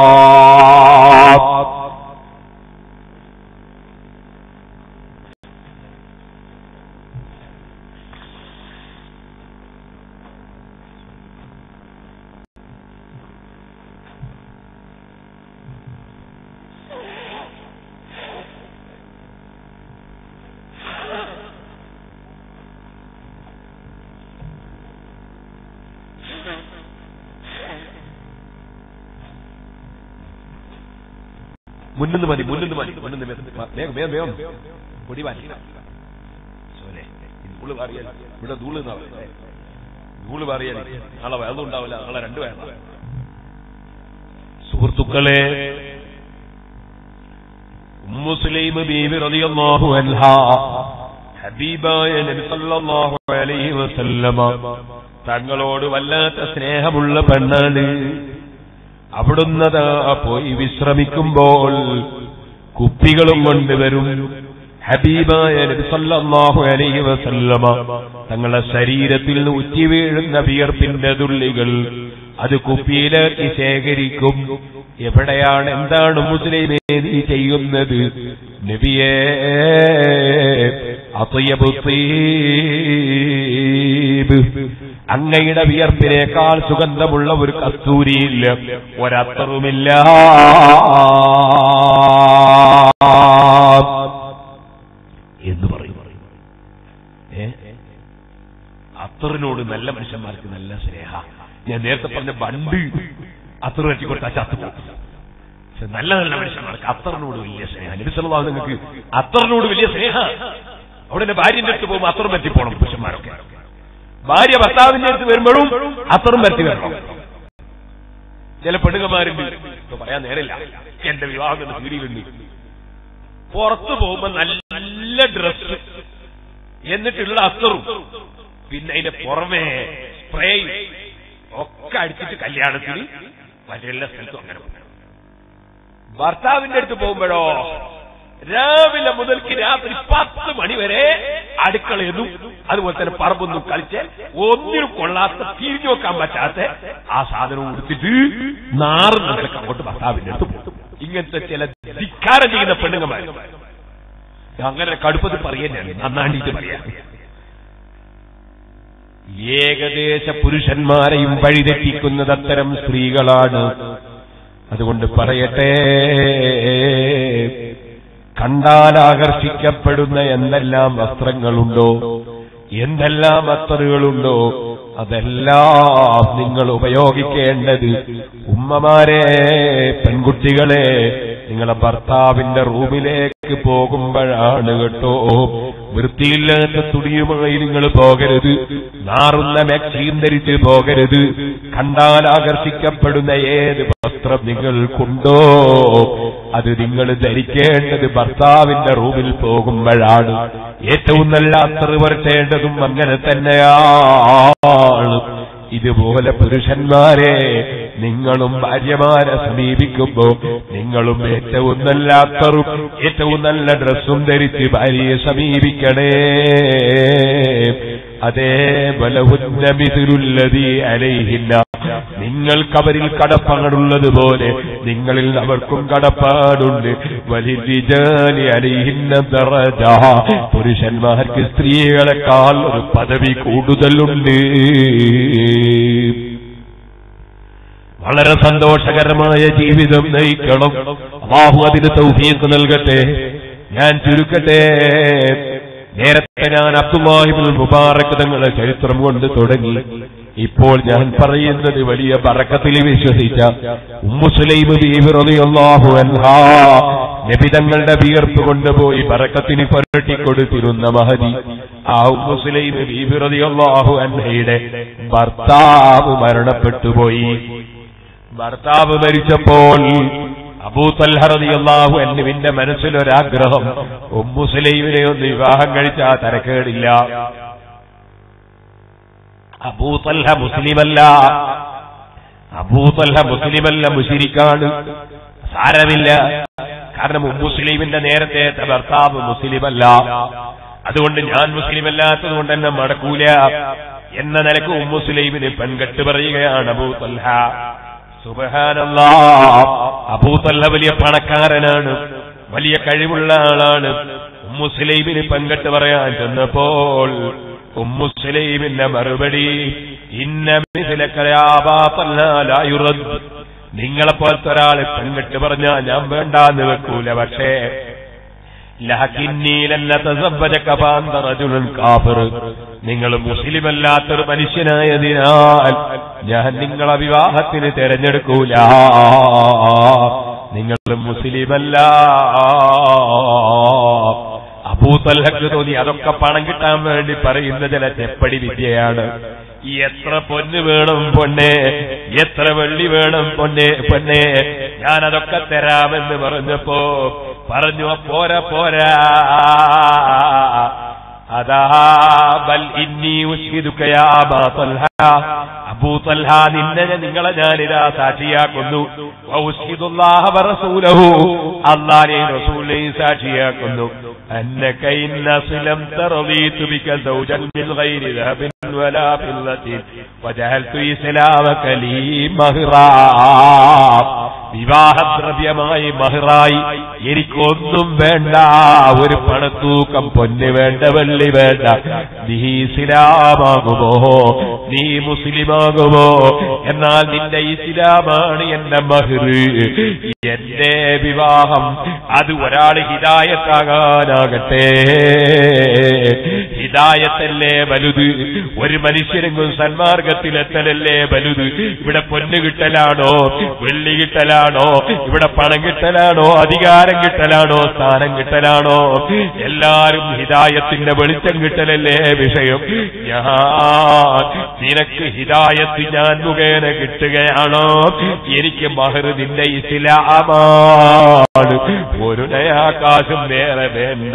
മുന്നിന്ന് മതി മുന്നിന്ന് മതി മുന്നിന്ന് വേഗം വേഗം വേഗം പൊടി മാറ്റി സോനെ ധൂള് മാറിയാൽ ഇവിടെ ധൂള് എന്നാ പറയുന്നത്. ധൂള് മാറിയാൽ നാളെ വെള്ളം ഉണ്ടാവില്ല നാളെ രണ്ടു വേണം സുഹൃത്തുക്കളെ മുസ്ലിം ബീവി റളിയല്ലാഹു അൻഹാ ഹബീബായ നബി സല്ലല്ലാഹു അലൈഹി വസല്ലമ തങ്ങളോട് വല്ലാത്ത സ്നേഹമുള്ള പെണ്ണാണ് അവിടുന്നതാ പോയി വിശ്രമിക്കുമ്പോൾ കുപ്പികളും കൊണ്ടുവരും ഹബീബായ നബി സല്ലല്ലാഹു അലൈഹി വസല്ലമ തങ്ങളുടെ ശരീരത്തിൽ നിന്ന് ഉച്ചി വീഴുന്ന വിയർപ്പിന്റെ തുള്ളികൾ അത് കുപ്പിയിലേക്ക് ശേഖരിക്കും എവിടെയാണ് എന്താണ് മുസ്ലിമേ നീ ചെയ്യുന്നത് നബിയേ അത്വയബു തീബ് അങ്ങയുടെ വിയർപ്പിനേക്കാൾ സുഗന്ധമുള്ള ഒരു കസ്തൂരിയില്ല ഒരത്തറുമില്ല എന്ന് പറയും ഏ അത്തറിനോട് നല്ല മനുഷ്യന്മാർക്ക് നല്ല സ്നേഹ ഞാൻ നേരത്തെ പറഞ്ഞ ബണ്ട് അത്തറ് വെച്ച് കൊടുത്താൽ ചത്തു പോകും പക്ഷെ നല്ല നല്ല മനുഷ്യന്മാർക്ക് അത്തറിനോട് വലിയ സ്നേഹം നബിസല്ലാ നിങ്ങൾക്ക് അത്തറിനോട് വലിയ സ്നേഹ അവിടെ എന്റെ ഭാര്യന്റെ അടുത്ത് പോകുമ്പോൾ അത്തറും പറ്റി പോകണം പുരുഷന്മാരൊക്കെ ഭാര്യ ഭർത്താവിന്റെ അടുത്ത് വരുമ്പോഴും അത്തറും പറ്റി വരണം ചില പെണ്ണുങ്ങന്മാരുണ്ട് ഇപ്പൊ പറയാൻ നേരമില്ല എന്റെ വിവാഹം എന്ന പീടിയിലുണ്ട് പുറത്തു പോകുമ്പോ നല്ല ഡ്രസ് എന്നിട്ടുള്ള അത്തറും പിന്നെ അതിന്റെ പുറമെ സ്പ്രേയും ഒക്കെ അടിച്ചിട്ട് കല്യാണത്തിന് വലിയ സ്ഥലത്തും അങ്ങനെ പോകും ഭർത്താവിന്റെ അടുത്ത് പോകുമ്പോഴോ രാവിലെ മുതൽക്ക് രാത്രി പത്ത് മണി വരെ അടുക്കളയെന്നും അതുപോലെ തന്നെ പറമ്പൊന്നും കളിച്ച് ഒന്നിനും കൊള്ളാത്ത തിരിഞ്ഞു നോക്കാൻ പറ്റാത്ത ആ സാധനം കൊടുത്തിട്ട് നാറുന്ന നിലക്ക് അങ്ങോട്ട് ഭർത്താവിന്റെ അടുത്ത് പോകും ഇങ്ങനത്തെ ചില ധിക്കാരം ചെയ്യുന്ന പെണ്ണുങ്ങന്മാർ അങ്ങനെ കടുപ്പത്തിൽ പറയാൻ ഞാൻ നന്നാണ്ടിട്ട് പറയാം ഏകദേശ പുരുഷന്മാരെയും വഴിതെറ്റിക്കുന്നത് അത്തരം സ്ത്രീകളാണ് അതുകൊണ്ട് പറയട്ടെ കണ്ടാൽ ആകർഷിക്കപ്പെടുന്ന എന്തെല്ലാം വസ്ത്രങ്ങളുണ്ടോ എന്തെല്ലാം അത്തറുകളുണ്ടോ അതെല്ലാം നിങ്ങൾ ഉപയോഗിക്കേണ്ടത് ഉമ്മമാരെ പെൺകുട്ടികളെ നിങ്ങളെ ഭർത്താവിന്റെ റൂമിലേക്ക് പോകുമ്പോഴാണ് കേട്ടോ വൃത്തിയില്ലാത്ത തുണിയുമായി നിങ്ങൾ പോകരുത് നാറുന്ന മാക്സിയും ധരിച്ച് പോകരുത് കണ്ടാൽ ആകർഷിക്കപ്പെടുന്ന ഏത് വസ്ത്രം നിങ്ങൾക്കുണ്ടോ അത് നിങ്ങൾ ധരിക്കേണ്ടത് ഭർത്താവിന്റെ റൂമിൽ പോകുമ്പോഴാണ് ഏറ്റവും നല്ല അത്ര വരത്തേണ്ടതും അങ്ങനെ തന്നെയാണ് ഇതുപോലെ പുരുഷന്മാരെ നിങ്ങളും ഭാര്യമാരെ സമീപിക്കുമ്പോ നിങ്ങളും ഏറ്റവും നല്ല അത്തറും ഏറ്റവും നല്ല ഡ്രസ്സും ധരിച്ച് ഭാര്യയെ സമീപിക്കണേ അതേ ബലഹുന്നമിതിരുല്ലതി അലൈഹില്ല നിങ്ങൾക്കവരിൽ കടപ്പാടുള്ളതുപോലെ നിങ്ങളിൽ അവർക്കും കടപ്പാടുണ്ട് വലിരിജാലി അലൈഹിന്ന ദറജ പുരുഷന്മാർക്ക് സ്ത്രീകളെക്കാൾ ഒരു പദവി കൂടുതലുണ്ട് വളരെ സന്തോഷകരമായ ജീവിതം നയിക്കണം അള്ളാഹു അതിന് തൗഫീഖ് നൽകട്ടെ ഞാൻ ചുരുക്കട്ടെ നേരത്തെ ഞാൻ അബ്ദുല്ലാഹിബുൽ മുബാറക് തങ്ങളുടെ ചരിത്രം കൊണ്ട് തുടങ്ങി ഇപ്പോൾ ഞാൻ പറയുന്നത് വലിയ ബറക്കത്തിൽ വിശ്വസിച്ച ഉമ്മുസുലൈമ് ബീവി റളിയല്ലാഹു അൻഹാ നബിതങ്ങളുടെ വിയർപ്പ് കൊണ്ടുപോയി ബറക്കത്തിന് പുരട്ടിക്കൊടുത്തിരുന്ന മഹതി ആ ഉമ്മുസുലൈമ് ബീവി റളിയല്ലാഹു അൻഹയുടെ ഭർത്താവ് മരണപ്പെട്ടുപോയി ഭർത്താവ് മരിച്ചപ്പോൾ അബൂത്തൽഹറിയാഹു എന്നുവിന്റെ മനസ്സിലൊരാഗ്രഹം ഉമ്മുസുലൈമിനെ ഒന്ന് വിവാഹം കഴിച്ച തരക്കേടില്ല അബൂത്തൽഹ മുസ്ലിമല്ല അബൂത്തൽഹ മുസ്ലിമല്ല മുഷിരിക്കാണ് സാരമില്ല കാരണം മുസ്ലിമിന്റെ നേരത്തെ ഭർത്താവ് മുസ്ലിമല്ല അതുകൊണ്ട് ഞാൻ മുസ്ലിമല്ലാത്തത് കൊണ്ട് എന്നെ മടക്കൂല എന്ന നിലക്ക് ഉമ്മുസുലൈമിന് പെൺകെട്ട് പറയുകയാണ് അബൂത്തൽഹ സുബഹാനല്ലാ അബൂത്തല്ല വലിയ പണക്കാരനാണ് വലിയ കഴിവുള്ള ആളാണ് ഉമ്മുസുലൈമിന് പെൺകെട്ട് പറയാൻ ചെന്നപ്പോൾ ഉമ്മുസുലൈമിന്റെ മറുപടി ഇന്ന മിഥിലക്കലായുറദ് നിങ്ങളെപ്പോലത്തെ ഒരാൾ പെൺകെട്ട് പറഞ്ഞാൽ ഞാൻ വേണ്ടാന്ന് വെക്കൂല പക്ഷേ നിങ്ങൾ മുസ്ലിമല്ലാത്തൊരു മനുഷ്യനായതിനാൽ ഞാൻ നിങ്ങളെ വിവാഹത്തിന് തെരഞ്ഞെടുക്കൂല നിങ്ങൾ മുസ്ലിമല്ല അബൂത്തൽഹക്ക് തോന്നി അതൊക്കെ പണം കിട്ടാൻ വേണ്ടി പറയുന്ന ചില ചെപ്പടി വിദ്യയാണ് എത്ര പൊന്ന് വേണം പൊന്നെ എത്ര വെള്ളി വേണം പൊന്നെ പൊന്നെ ഞാൻ അതൊക്കെ തരാമെന്ന് പറഞ്ഞപ്പോ പറഞ്ഞു പോരാ പോരാ അതാ ബൽ ഇന്നി ഉഷ്ഹിദുക്കയാ അബാ തൽഹ അബൂ തൽഹ നിന്നെ നിങ്ങളെ ഞാനിതാ സാക്ഷിയാക്കുന്നു വൗഷ്ഹിദുല്ലാഹ വറസൂലഹു അല്ലാഹുവിനെയും റസൂലിനെയും സാക്ഷിയാക്കുന്നു أنك إن أصلمت رضيت بك زوجا من غير ذهب ولا فضة وجعلت إسلامك لي مهرا വിവാഹദ്രവ്യമായി മഹറായി എനിക്കൊന്നും വേണ്ട ഒരു പണത്തൂക്കം പൊന്ന് വേണ്ട വെള്ളി വേണ്ട നീ ഇസ്ലാമാകുമോ നീ മുസ്ലിമാകുമോ എന്നാൽ നിന്റെ ഇസ്ലാമാണ് എന്റെ മഹർ എന്റെ വിവാഹം അത് ഒരാൾ ഹിതായത്താകാനാകട്ടെ ഹിതായത്തല്ലേ വലുത് ഒരു മനുഷ്യരെങ്കും സന്മാർഗത്തിലെത്തലല്ലേ വലുത് ഇവിടെ പൊന്ന് കിട്ടലാണോ വെള്ളി കിട്ടലാണോ ഇവിടെ പണം കിട്ടലാണോ അധികാരം കിട്ടലാണോ സ്ഥാനം കിട്ടലാണോ എല്ലാരും ഹിതായത്തിന്റെ വെളിച്ചം കിട്ടലല്ലേ വിഷയം ഞാൻ നിനക്ക് ഹിതായത്ത് ഞാൻ മുഖേന കിട്ടുകയാണോ എനിക്ക് മഹർ നിന്റെ ഇസ്ലാമാണ് ഒരു നയാകാശം വേറെ വേണ്ട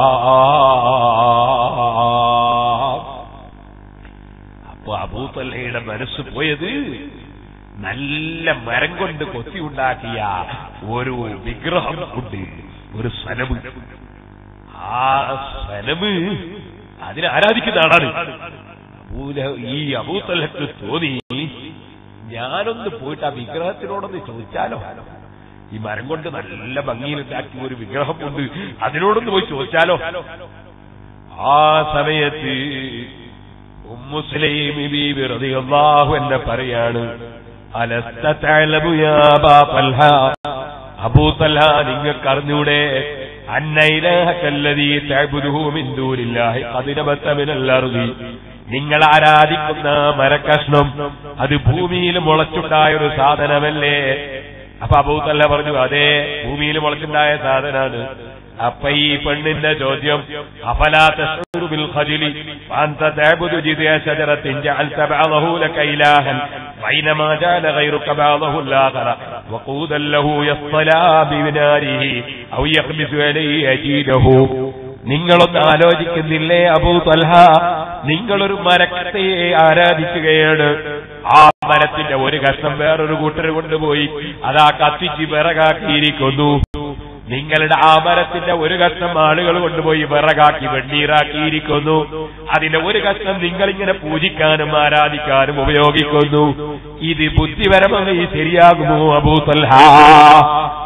അപ്പൊ അബൂത്തല്ലയുടെ മനസ്സ് പോയത് നല്ല മരം കൊണ്ട് കൊത്തി ഉണ്ടാക്കിയ ഒരു വിഗ്രഹം ഉണ്ട് ഒരു സനമ് ആ സനമ് അതിനെ ആരാധിക്കുന്ന ആളാണ് അബൂല- ഈ അബൂത്തലക്ക് തോന്നി ഞാനൊന്ന് പോയിട്ട് ആ വിഗ്രഹത്തിനോടൊന്ന് ചോദിച്ചാലോ ഈ മരം കൊണ്ട് നല്ല ഭംഗിയിലുണ്ടാക്കിയ ഒരു വിഗ്രഹമുണ്ട് അതിനോടൊന്ന് പോയി ചോദിച്ചാലോ ആ സമയത്ത് ഉമ്മുസ്ലൈം ബീബി റളിയല്ലാഹു എന്നെ പറയാണ് അലസ്ത തഅലമു യാ അബാ തൽഹ അബൂ തൽഹ നിങ്ങൾക്ക് അറിഞ്ഞൂടെ അന്ന ഇലാഹക്കല്ലദീ തഅബുദുഹു മിൻ ദൂനില്ലാഹി ഖദ് നബത മിനൽ അർദി നിങ്ങൾ ആരാധിക്കുന്ന മരക്കഷ്ണം അത് ഭൂമിയിൽ മുളച്ചുണ്ടായ ഒരു സാധനമല്ലേ അപ്പൊ അബൂത്തല്ല പറഞ്ഞു അതെ ഭൂമിയിൽ മുളച്ചുണ്ടായ സാധനാണ് അപ്പൊ ഈ പെണ്ണിന്റെ ചോദ്യം അഫലാത്ത بالخجل وأنت تعبد جذع شجرة جعلت بعضه لك إلها بينما جعل غيرك بعضه الآخر وقودا له يصطلى بناره أو يخبز عليه أجيده നിങ്ങളൊന്ന് ആലോചിക്കുന്നില്ലേ അബൂ തൽഹ നിങ്ങളൊരു മരത്തെ ആരാധിക്കുകയാണ് ആ മരത്തിന്റെ ഒരു കഷ്ണം വേറൊരു കൂട്ടർ കൊണ്ടുപോയി അതാ കത്തിച്ച് വിറകാക്കിയിരിക്കുന്നു നിങ്ങളുടെ ആ മരത്തിന്റെ ഒരു കഷ്ണം ആളുകൾ കൊണ്ടുപോയി വിറകാക്കി വെണ്ണീറാക്കിയിരിക്കുന്നു അതിന്റെ ഒരു കഷ്ണം നിങ്ങളിങ്ങനെ പൂജിക്കാനും ആരാധിക്കാനും ഉപയോഗിക്കുന്നു ഇത് ബുദ്ധിപരമായി ശരിയാകുമോ അബൂ തൽഹ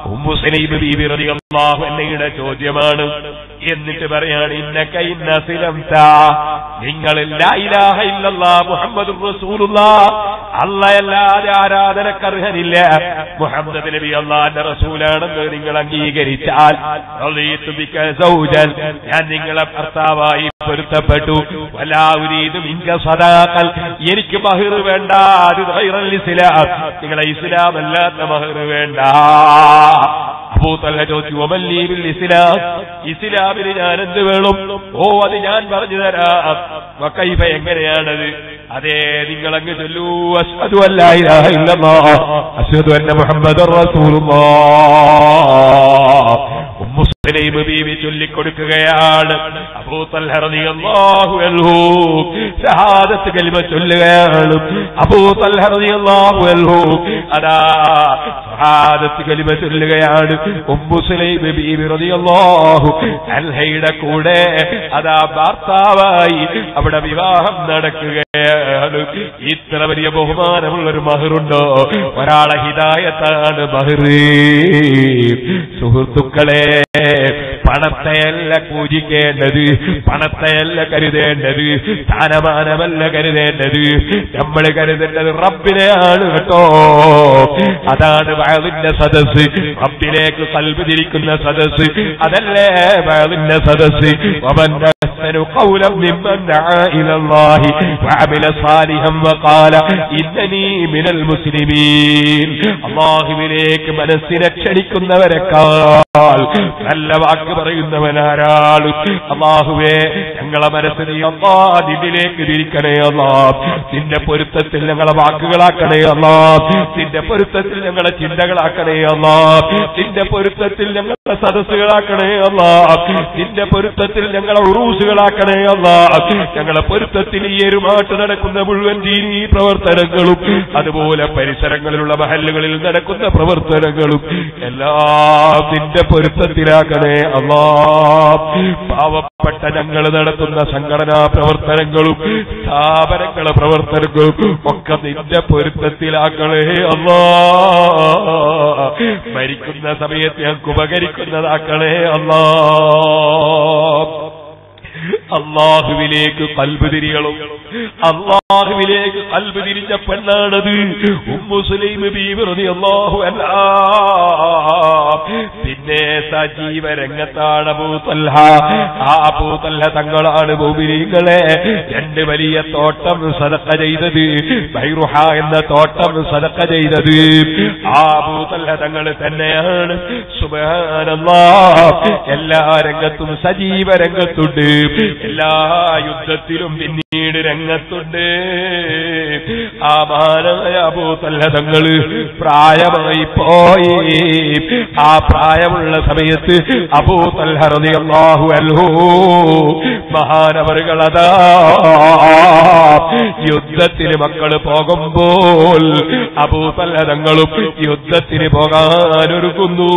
ഉമ്മുസലൈബ് ബീബി റളിയല്ലാഹു അൻഹയുടെ ചോദ്യമാണ് എന്നിട്ട് പറയാണ് ഇന്നക ഇന്ന സിലംത നിങ്ങൾ ലാ ഇലാഹ ഇല്ലല്ലാഹ് മുഹമ്മദുർ റസൂലുള്ളാഹ് അല്ലാതെ ആരാധനക്കർഹനില്ല മുഹമ്മദ് നബി അള്ളാന്റെ റസൂലാണെന്ന് നിങ്ങൾ അംഗീകരിച്ചാൽ റളീതു ബിക സൗജൻ ഞാൻ നിങ്ങളെ ഭർത്താവായി പൊരുത്തപ്പെട്ടു വലാവുരീതും ഇങ്ക സദാക്കൽ എനിക്ക് മഹിർ വേണ്ട അത് ഗൈറൽ ഇസ്ലാം നിങ്ങളെ ഇസ്ലാം അല്ലാത്ത മഹിർ വേണ്ട അബൂത്തല്ല ചോദിച്ചു ഒമല്ലീബിൽ ഇസ്ലാം ഇസ്ലാമിന് ഞാൻ എന്ത് വേണം ഓ അത് ഞാൻ പറഞ്ഞു തരാം വക്കൈഫ എങ്ങനെയാണത് അതെ നിങ്ങൾ അങ്ങ് ചൊല്ലൂ അഷ്ഹദു അല്ലാ ഇലാഹ ഇല്ലല്ലാഹ് അഷ്ഹദു അന്ന മുഹമ്മദർ റസൂലുള്ളാഹ് ഉമ്മു സുലൈമ ബീവി ചൊല്ലിക്കൊടുക്കുകയാണ് അബൂ തൽഹ റളിയല്ലാഹു അൻഹു ഷഹാദത്ത് കലിമ ചൊല്ലുകയാണ് അബൂ തൽഹ റളിയല്ലാഹു അൻഹു അതാ ഷഹാദത്ത് കലിമ ചൊല്ലുകയാണ് ഉമ്മു സുലൈമ ബീവി റളിയല്ലാഹു അൻഹയുടെ കൂടെ അതാ ഭർത്താവായി അവിടെ വിവാഹം നടക്കുകയാണ് ഇത്ര വലിയ ബഹുമാനമുള്ള ഒരു മഹറുണ്ടോ ഒരാളെ ഹിദായത്താണ് മഹർ സുഹൃത്തുക്കളെ പണത്തെയല്ല പൂജിക്കേണ്ടത് പണത്തെയല്ല കരുതേണ്ടത് സ്ഥാനമാനമല്ല കരുതേണ്ടത് നമ്മൾ കരുതേണ്ടത് റബ്ബിനെയാണ് കേട്ടോ അതാണ് വയലിന്റെ സദസ് റബ്ബിലേക്ക് കൽബ് തിരിക്കുന്ന സദസ് അതല്ലേ വയലിന്റെ സദസ് ومن أحسن قولا ممن دعا إلى الله وعمل صالحا وقال إنني من المسلمين അള്ളാഹുവിലേക്ക് മനസ്സിനെ ക്ഷണിക്കുന്നവരെക്കാൾ നല്ല വാക്ക് പറയുന്നവനാരാൾ അള്ളാഹുവേ ഞങ്ങളെ മനസ്സിനെ അള്ളാ നിന്നിലേക്ക് തിരിക്കണേ അല്ലാ നിന്റെ പൊരുത്തത്തിൽ ഞങ്ങളെ വാക്കുകളാക്കണേ അല്ലാ നിന്റെ പൊരുത്തത്തിൽ ഞങ്ങളെ ചിന്തകളാക്കണേ അല്ലാ നിന്റെ പൊരുത്തത്തിൽ ഞങ്ങളെ സദസ്സുകളാക്കണേ അല്ലാ നിന്റെ പൊരുത്തത്തിൽ ഞങ്ങളെ ഉറൂസുകളാക്കണേ അല്ലാ ഞങ്ങളെ പൊരുത്തത്തിൽ ഈ എരുമാട്ട് നടക്കുന്ന മുഴുവൻ ദീനീ പ്രവർത്തനങ്ങളും അതുപോലെ പരിസരങ്ങളിലുള്ള മഹല്ലുകളിൽ നടക്കുന്ന പ്രവർത്തനങ്ങളും എല്ലാം നിന്റെ പൊരുത്തത്തിലാക്കണേ അല്ലാ പാവപ്പെട്ട ഞങ്ങൾ നടത്തുന്ന സംഘടനാ പ്രവർത്തനങ്ങളും സ്ഥാപനങ്ങളെ പ്രവർത്തനങ്ങളും ഒക്കെ നിന്റെ പൊരുത്തത്തിലാക്കണേ അല്ലാ മരിക്കുന്ന സമയത്ത് ഞങ്ങൾക്ക് ഉപകരിക്കുന്നതാക്കണേ അല്ലാ അള്ളാഹുവിലേക്ക് കൽബ് തിരിയണം അള്ളാഹുവിലേക്ക് കൽബ് തിരിഞ്ഞ പെണ്ണാണത് ഉമ്മുസ്ലൈം ബീവറതി അള്ളാഹു അല്ല പിന്നെ സജീവ രംഗത്താണ് അബൂതല്ല ആ അബൂതല്ല തങ്ങളാണ് ഭൂമിനികളെ രണ്ട് വലിയ തോട്ടം സദക്ക ചെയ്തത് ബൈറുഹ എന്ന തോട്ടം സദക്ക ചെയ്തത് ആ അബൂതല്ല തങ്ങൾ തന്നെയാണ് സുബാനല്ലാ എല്ലാ രംഗത്തും സജീവ രംഗത്തുണ്ട് എല്ലാ യുദ്ധത്തിലും പിന്നീട് രംഗത്തുണ്ട് ആ മാനായ അബൂതല്ല തങ്ങള് പ്രായമായി പോയി ആ പ്രായമുള്ള സമയത്ത് അബൂതൽഹു അൽഹു മഹാനവറുകളതാ യുദ്ധത്തിന് മക്കള് പോകുമ്പോൾ അബൂതല്ല തങ്ങളും യുദ്ധത്തിന് പോകാനൊരുക്കുന്നു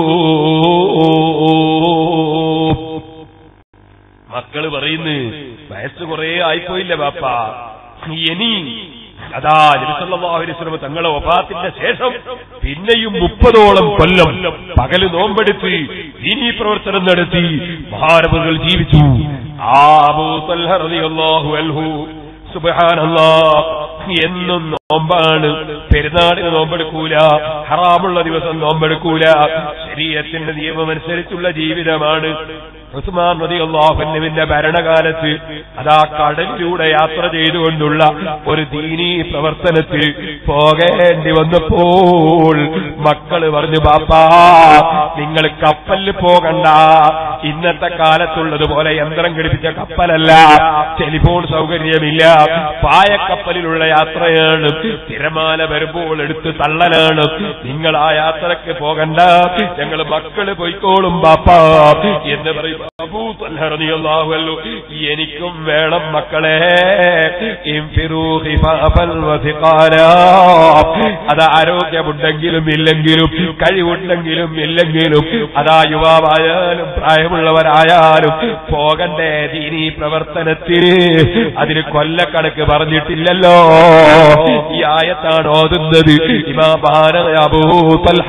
മക്കള് പറയുന്നു വയസ്സ് കുറെ ആയിപ്പോയില്ല ബാപ്പ ഇനി അതാ നബിസല്ലാഹുലിസ്ലമ തങ്ങളെ ഒപാത്തിന്റെ ശേഷം പിന്നെയും മുപ്പതോളം കൊല്ലം പകല് നോമ്പെടുത്ത് ദീനീ പ്രവർത്തനം നടത്തി മഹാനവകൾ ജീവിച്ചു ആ അബൂതൽഹു അൽഹു സുബഹാനല്ലാ എന്നും നോമ്പാണ് പെരുന്നാളിന് നോമ്പെടുക്കൂല ഹറാമുള്ള ദിവസം നോമ്പെടുക്കൂല ശരീരത്തിന്റെ നിയമമനുസരിച്ചുള്ള ജീവിതമാണ് ഉസ്മാൻ നദി അള്ളാഹുവിന്റെ ഭരണകാലത്ത് അതാ കടലിലൂടെ യാത്ര ചെയ്തുകൊണ്ടുള്ള ഒരു ദീനീ പ്രവർത്തനത്തിൽ പോകേണ്ടി വന്നപ്പോൾ മക്കള് പറഞ്ഞു ബാപ്പാ നിങ്ങൾ കപ്പലിൽ പോകണ്ട ഇന്നത്തെ കാലത്തുള്ളതുപോലെ യന്ത്രം ഘടിപ്പിച്ച കപ്പലല്ല ടെലിഫോൺ സൗകര്യമില്ല പായക്കപ്പലിലുള്ള യാത്രയാണ് തിരമാല വരുമ്പോൾ എടുത്ത് തള്ളലാണ് നിങ്ങൾ ആ യാത്രക്ക് പോകണ്ട ഞങ്ങൾ മക്കള് പോയിക്കോളും ബാപ്പാ എന്ന് പറയും അബൂ തല്ലറിയാഹുവല്ലോ എനിക്കും വേണം മക്കളെ ഇൻഫിറൂ ഖിഫാഫൻ വസിഖാലാ. അത് ആരോഗ്യമുണ്ടെങ്കിലും ഇല്ലെങ്കിലും കഴിവുണ്ടെങ്കിലും ഇല്ലെങ്കിലും അതാ യുവാവായാലും പ്രായമുള്ള പ്രായമുള്ളവരായാലും പോകണ്ടേ ദീനീ പ്രവർത്തനത്തിന് അതിന് കൊല്ലക്കണക്ക് പറഞ്ഞിട്ടില്ലല്ലോ ഈ ആയത്താണ് ഓതുന്നത് ഇമാബാന അബൂ തൽഹ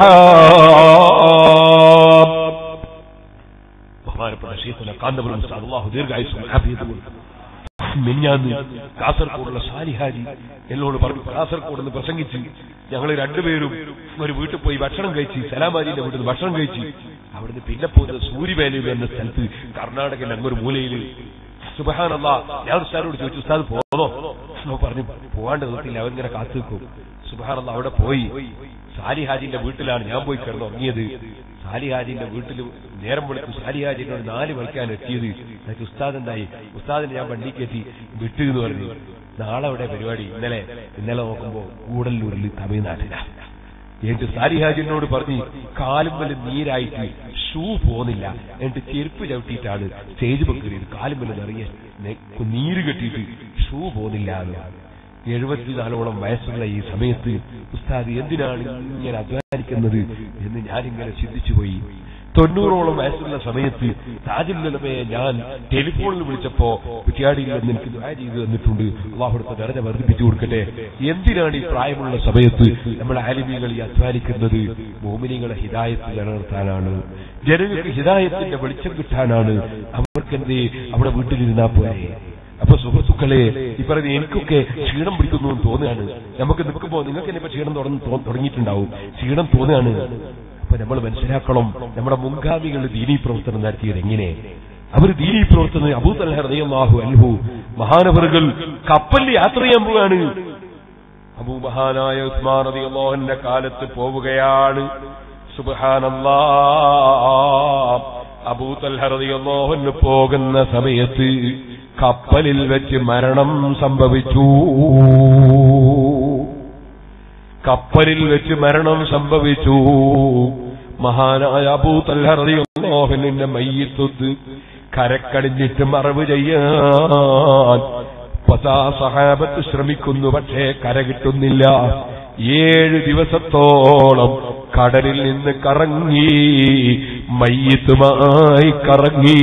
ബഹുമാനപ്പെട്ട ഷീഖുന കാന്തപുരം ഉസ്താദ് അല്ലാഹു ദീർഘായുസ്സും ആഫിയത്തും കൊടുക്കട്ടെ. മിനിഞ്ഞാന്ന് കാസർഗോഡുള്ള സാലിഹാജി എന്നോട് പറഞ്ഞു കാസർഗോഡ് നിന്ന് പ്രസംഗിച്ച് ഞങ്ങൾ രണ്ടുപേരും ഒരു വീട്ടിൽ പോയി ഭക്ഷണം കഴിച്ച് സലാമാജിന്റെ വീട്ടിൽ നിന്ന് ഭക്ഷണം കഴിച്ച് അവിടുന്ന് പിന്നെ പോകുന്നത് സൂര്യവേലയിൽ എന്ന സ്ഥലത്ത് കർണാടകയിൽ അങ്ങൊരു മൂലയിൽ സുബഹാനല്ല ഞാൻ ഉസ്താദിനോട് ചോദിച്ചു ഉസ്താദ് പോന്നോ എന്നോ പറഞ്ഞു പോവാണ്ട് നിർത്തില്ല അവരിങ്ങനെ കാത്തു നിൽക്കും സുബഹാനല്ല അവിടെ പോയി സാലിഹാജിന്റെ വീട്ടിലാണ് ഞാൻ പോയി കിടന്നുറങ്ങിയത് സാലിഹാജിന്റെ വീട്ടിൽ നേരം വിളിക്കും സാലിഹാജിനോട് നാല് മണിക്കാണ് എത്തിയത് എനിക്ക് ഉസ്താദ് എന്തായി ഉസ്താദിനെ ഞാൻ വണ്ടി കയറ്റി വിട്ടു എന്ന് പറഞ്ഞു നാളെ അവിടെ പരിപാടി ഇന്നലെ ഇന്നലെ നോക്കുമ്പോ കൂടല്ലൂരിൽ തമിഴ്നാട്ടിലാണ് എന്നിട്ട് സാലിഹാജിനോട് പറഞ്ഞ് കാലുമ്പല് നീരായിട്ട് ഷൂ പോന്നില്ല എന്നിട്ട് ചെരുപ്പ് ചവിട്ടിയിട്ടാണ് സ്റ്റേജ് പൊക്കറിയത് കാലുമ്പല് നിറയെ നെ- നീര് കെട്ടിയിട്ട് ഷൂ പോന്നില്ല എന്ന് എഴുപത്തിനാലോളം വയസ്സുള്ള ഈ സമയത്ത് ഉസ്താദ് എന്തിനാണ് ഇങ്ങനെ അധ്വാനിക്കുന്നത് എന്ന് ഞാനിങ്ങനെ ചിന്തിച്ചുപോയി തൊണ്ണൂറോളം വയസ്സുള്ള സമയത്ത് താജുല്ലമയെ ഞാൻ ടെലിഫോണിൽ വിളിച്ചപ്പോ കുറ്റിയാടിയിൽ നിന്ന് എനിക്ക് ദുആ ചെയ്തു തന്നിട്ടുണ്ട് അള്ളാഹുടുത്ത ദർജ വർദ്ധിപ്പിച്ചു കൊടുക്കട്ടെ എന്തിനാണ് ഈ പ്രായമുള്ള സമയത്ത് നമ്മുടെ ആലിമികൾ ഈ അധ്വാനിക്കുന്നത് മോമിനികളെ ഹിദായത്ത് നിലനിർത്താനാണ് ജനങ്ങൾക്ക് ഹിദായത്തിന്റെ വെളിച്ചം കിട്ടാനാണ് അവർക്കെന്തേ അവിടെ വീട്ടിലിരുന്നാ പോരെ അപ്പൊ സുഹൃത്തുക്കളെ ഈ പറയുന്ന എനിക്കൊക്കെ ക്ഷീണം പിടിക്കുന്നു എന്ന് തോന്നുകയാണ് നമുക്ക് നിൽക്കുമ്പോ നിങ്ങൾക്ക് തന്നെ ഇപ്പൊ ക്ഷീണം തുടങ്ങി തോ- തുടങ്ങിയിട്ടുണ്ടാവും ക്ഷീണം തോന്നുകയാണ് അപ്പൊ നമ്മൾ മനസ്സിലാക്കണം നമ്മുടെ മുൻഗാമികൾ ദീനീ പ്രവർത്തനം നടത്തിയത് എങ്ങനെ അവർ ദീനീ പ്രവർത്തനം അബൂതൽഹ റളിയല്ലാഹു അൻഹു മഹാനവറുകൾ കപ്പലിൽ യാത്ര ചെയ്യാൻ പോവുകയാണ് അബൂ മഹാനായ ഉസ്മാൻ റളിയല്ലാഹുവിന്റെ കാലത്ത് പോവുകയാണ് സുബ്ഹാനല്ലാ അബൂ തൽഹ റളിയല്ലാഹു അൻഹു പോകുന്ന സമയത്ത് കപ്പലിൽ വെച്ച് മരണം സംഭവിച്ചു കപ്പലിൽ വെച്ച് മരണം സംഭവിച്ചു മഹാനായ അബൂ തൽഹ റളിയല്ലാഹുവിന്റെ മയ്യത്തൊത്ത് കരക്കടിഞ്ഞിട്ട് മറവ് ചെയ്യാൻ പതാ സഹാബത്ത് ശ്രമിക്കുന്നു പക്ഷേ കര കിട്ടുന്നില്ല ഏഴ് ദിവസത്തോളം കടലിൽ നിന്ന് കറങ്ങി മയ്യത്തുമായി കറങ്ങി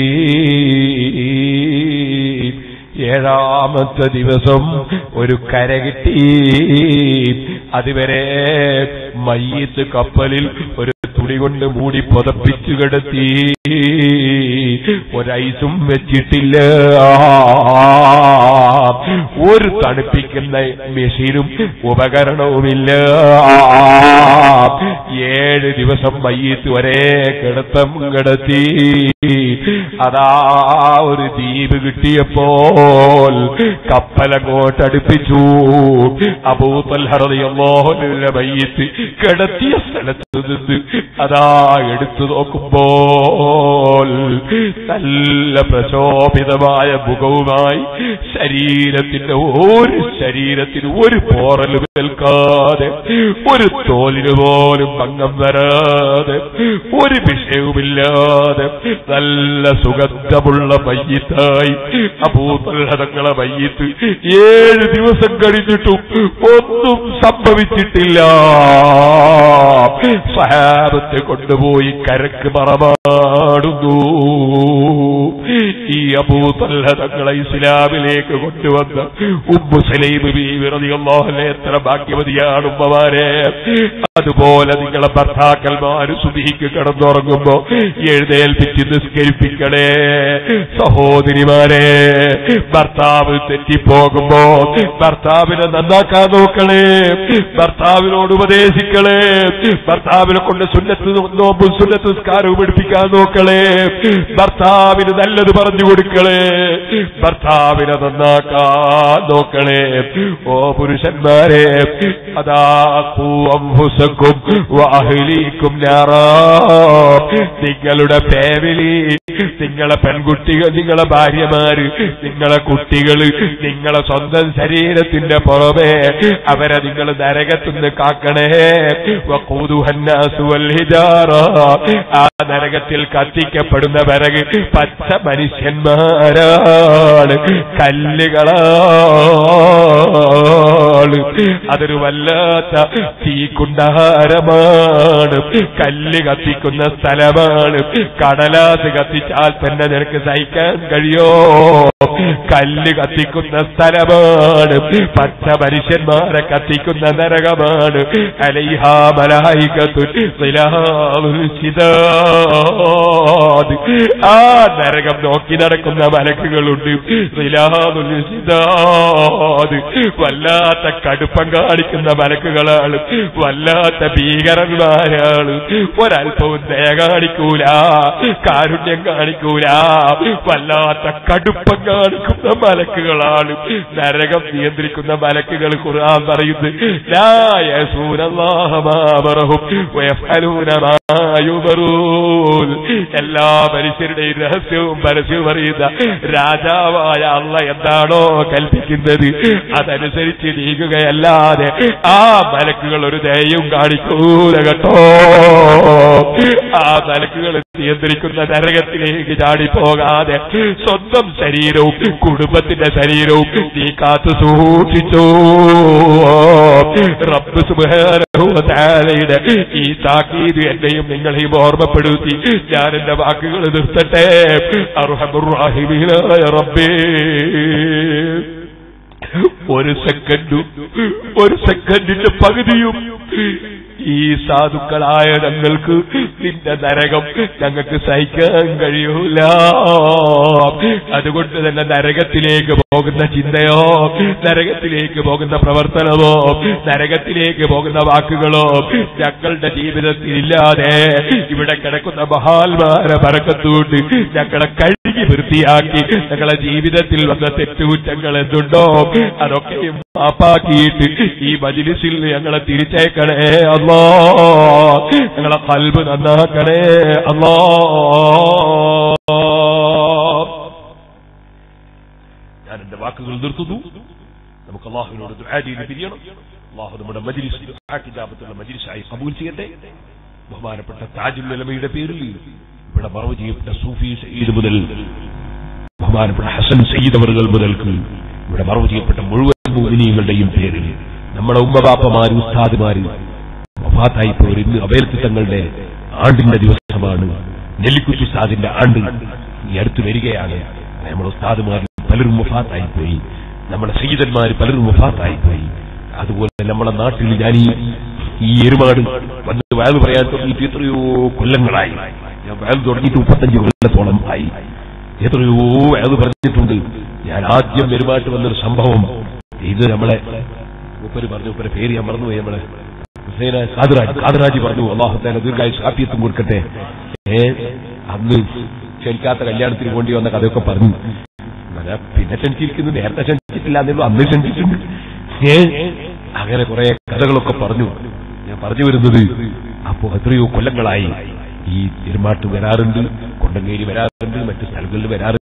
ഏഴാമത്തെ ദിവസം ഒരു കര കിട്ടി അതുവരെ മയ്യത്ത് കപ്പലിൽ ഒരു തുണി കൊണ്ട് മൂടി പുതപ്പിച്ചു കിടത്തി ഒരൈസും വെച്ചിട്ടില്ല ഒരു തണുപ്പിക്കുന്ന മെഷീനും ഉപകരണവുമില്ല ഏഴ് ദിവസം മയ്യത്ത് ഒരേ കിടത്തം കിടത്തി അതാ ഒരു ദ്വീപ് കിട്ടിയപ്പോൾ കപ്പലങ്ങോട്ടടുപ്പിച്ചു അബൂത്തൽഹറിയമോഹനുടെ മയ്യത്ത് കിടത്തിയ സ്ഥലത്ത് നിന്ന് അതാ എടുത്തു നോക്കുമ്പോൾ നല്ല പ്രശോഭിതമായ മുഖവുമായി ശരീരത്തിന്റെ ഒരു ശരീരത്തിന് ഒരു പോറലും ഏൽക്കാതെ ഒരു തോലിന് പോലും ഭംഗം വരാതെ ഒരു വിഷയവുമില്ലാതെ നല്ല സുഗന്ധമുള്ള മയ്യത്തായി അഭൂതങ്ങളെ മയ്യത്ത് ഏഴ് ദിവസം കഴിഞ്ഞിട്ടും ഒന്നും സംഭവിച്ചിട്ടില്ല സഹാബത്തെ കൊണ്ടുപോയി കരക്ക് മറമാടുന്നു ഈ അബൂതല്ല തങ്ങളെ ഇസ്ലാമിലേക്ക് കൊണ്ടുവന്ന ഉമ്മു സലൈബ് ബീവിറതിയല്ലാഹുലെ എത്ര ഭാഗ്യവതിയാണ് ഉമ്മമാരെ അതുപോലെ നിങ്ങളെ ഭർത്താക്കന്മാര് സുബിക്ക് കിടന്നുറങ്ങുമ്പോ എഴുന്നേൽപ്പിച്ച് നിസ്കരിപ്പിക്കണേ സഹോദരിമാരെ ഭർത്താവ് തെറ്റിപ്പോകുമ്പോ ഭർത്താവിനെ നന്നാക്കാൻ നോക്കണേ ഭർത്താവിനോട് ഉപദേശിക്കളേ ഭർത്താവിനെ കൊണ്ട് സുന്നത്ത് നോമ്പും സുന്നത്ത് നിസ്കാരവും പഠിപ്പിക്കാൻ നോക്കളേ ഭർത്താവിന് നല്ലത് പറഞ്ഞു കൊടുക്കളേ ഭർത്താവിനെ നന്നാക്കാൻ നോക്കളേ ഓ പുരുഷന്മാരെ അതാ പൂവംഹുസക്കും വാഹിലിക്കും ഞാറാ നിങ്ങളുടെ ഫാമിലി നിങ്ങളെ പെൺകുട്ടികൾ നിങ്ങളെ ഭാര്യമാര് നിങ്ങളെ കുട്ടികള് നിങ്ങളെ സ്വന്തം ശരീരത്തിന്റെ പുറമെ അവരെ നിങ്ങൾ നരകത്തുനിന്ന് കാക്കണേ വഖൂദുഹന്നാസു വൽ ഹിജാറ. ആ നരകത്തിൽ കത്തിക്കപ്പെടുന്ന വിറക് പച്ച മനുഷ്യന്മാരാണ് കല്ലുകളാണ് ഹാള് അതൊരു വല്ലാത്ത തീക്കുണ്ടാരമാണ് കല്ല് കത്തിക്കുന്ന സ്ഥലമാണ് കടലാസ് കത്തിച്ചാൽ തന്നെ നിനക്ക് സഹിക്കാൻ കഴിയോ കല്ല് കത്തിക്കുന്ന സ്ഥലമാണ് പച്ച മനുഷ്യന്മാരെ കത്തിക്കുന്ന നരകമാണ് അലൈഹാ മലായികത്തു സിലാവുൽ ശിദാദ്. ആ നരകം നോക്കി നടക്കുന്ന മലക്കുകളുണ്ട് സിലാവുൽ ശിദാദ്. വല്ലാത്ത കടുപ്പം കാണിക്കുന്ന മലക്കുകളാണ് വല്ലാത്ത ഭീകരന്മാരാണ് ഒരല്പവും ദയ കാണിക്കൂല കാരുണ്യം കാണിക്കൂല വല്ലാത്ത കടുപ്പം കാണിക്കുന്ന മലക്കുകളാണ് നരകം നിയന്ത്രിക്കുന്ന മലക്കുകൾ ഖുർആൻ പറയുന്നു ലാ യസൂനല്ലാഹ മാ അമറഹും വയഫ്അലൂന മാ യുമറൂൻ എല്ലാ മനുഷ്യരുടെയും രഹസ്യവും പരസ്യവും അറിയുന്ന രാജാവായ അള്ള എന്താണോ കൽപ്പിക്കുന്നത് അതനുസരിച്ച് നീങ്ങുകയല്ലാതെ ആ മലക്കുകൾ ഒരു ദയയും കാണിക്കൂല കേട്ടോ ആ മലക്കുകൾ നിയന്ത്രിക്കുന്ന നരകത്തിലേക്ക് ചാടിപ്പോകാതെ സ്വന്തം ശരീരവും കുടുംബത്തിന്റെ ശരീരവും നീ കാത്തു സൂക്ഷിച്ചു റബ്ബ് സുബാനയുടെ ഈ താക്കീത് എന്നെയും നിങ്ങളെയും ഓർമ്മപ്പെടുത്തി ഞാൻ എന്റെ വാക്കുകൾ നിർത്തട്ടെ അർഹമുറാഹിമീനായ റബ്ബേ ഒരു സെക്കൻഡും ഒരു സെക്കൻഡിന്റെ പകുതിയും ഈ സാധുക്കളായ ഞങ്ങൾക്ക് നിന്റെ നരകം ഞങ്ങൾക്ക് സഹിക്കാൻ കഴിയൂല അതുകൊണ്ട് തന്നെ നരകത്തിലേക്ക് പോകുന്ന ചിന്തയോ നരകത്തിലേക്ക് പോകുന്ന പ്രവർത്തനമോ നരകത്തിലേക്ക് പോകുന്ന വാക്കുകളോ ഞങ്ങളുടെ ജീവിതത്തിൽ ഇല്ലാതെ ഇവിടെ കിടക്കുന്ന മഹാത്മാരെ പറക്കത്തുകൊണ്ട് ഞങ്ങളെ കഴുകി വൃത്തിയാക്കി ഞങ്ങളെ ജീവിതത്തിൽ വന്ന തെറ്റുകുറ്റങ്ങൾ എന്തുണ്ടോ അതൊക്കെയും മാപ്പാക്കിയിട്ട് ഈ മജിലിസിൽ ഞങ്ങളെ തിരിച്ചേക്കണേ അല്ലോ ഞങ്ങളെ കൽബ് നന്നാക്കണേ അല്ലോ ഞാൻ എന്റെ വാക്കുകൾ നിർത്തുന്നു നമുക്ക് അള്ളാഹുവിനോട് ദുആ ചെയ്ത് പിരിയണം അള്ളാഹു നമ്മുടെ മജിലിസ് കിതാബത്തുള്ള മജിലിസായി കബൂൽ ചെയ്യട്ടെ ബഹുമാനപ്പെട്ട താജുൽ ഉലമയുടെ പേരിൽ ഇവിടെ മറവ് ചെയ്യപ്പെട്ട സൂഫി സയ്യിദ് മുതൽ ബഹുമാനപ്പെട്ട ഹസൻ സയ്യിദ് അവറുകൾ മുതൽക്ക് ഇവിടെ മറവ് ചെയ്യപ്പെട്ട മുഴുവൻ മോഹിനികളുടെയും പേരിൽ നമ്മുടെ ഉമ്മബാപ്പമാര് ഉസ്താദുമാര് വഫാത്തായി പോയി ഇന്ന് അഭയർത്തി തങ്ങളുടെ ആണ്ടിന്റെ ദിവസമാണ് നെല്ലിക്കുത്തി ഉസ്താദിന്റെ ആണ്ട് ഈ അടുത്ത് വരികയാണ് നമ്മുടെ ഉസ്താദുമാരിൽ പലരും വഫാത്തായി പോയി നമ്മുടെ സയ്യിദന്മാർ പലരും വഫാത്തായി പോയി അതുപോലെ നമ്മുടെ നാട്ടിൽ ഞാൻ ഈ ഈ എരുമാട് വന്ന് വയത് പറയാൻ തുടങ്ങിയിട്ട് എത്രയോ കൊല്ലങ്ങളായി ഞാൻ വയത് തുടങ്ങിയിട്ട് മുപ്പത്തഞ്ച് കൊല്ലത്തോളം ആയി എത്രയോ വയത് പറഞ്ഞിട്ടുണ്ട് ഞാൻ ആദ്യം പെരുമാട്ട് വന്നൊരു സംഭവം ഇത് നമ്മളെ മൂപ്പര് പറഞ്ഞു മൂപ്പരെ പേര് ഞാൻ മറന്നുപോയി നമ്മളെ ഹുസൈന കാതറാജ് കാതറാജി പറഞ്ഞു അള്ളാഹുത്തേനെ ദീർഘായുസ് കാപ്പിയത്തും കൊടുക്കട്ടെ ഏ അന്ന് ക്ഷണിക്കാത്ത കല്യാണത്തിന് വേണ്ടി വന്ന കഥയൊക്കെ പറഞ്ഞു അങ്ങനെ പിന്നെ ക്ഷണിച്ചിരിക്കുന്നു നേരത്തെ ക്ഷണിച്ചിട്ടില്ല എന്നുള്ളൂ അന്ന് ക്ഷണിച്ചിട്ടുണ്ട് ഏ അങ്ങനെ കുറെ കഥകളൊക്കെ പറഞ്ഞു ഞാൻ പറഞ്ഞു വരുന്നത് അപ്പോ എത്രയോ കൊല്ലങ്ങളായി ഈ തിരുമാട്ട് വരാറുണ്ട് കൊണ്ടങ്കേരി വരാറുണ്ട് മറ്റു സ്ഥലങ്ങളിൽ വരാറുണ്ട്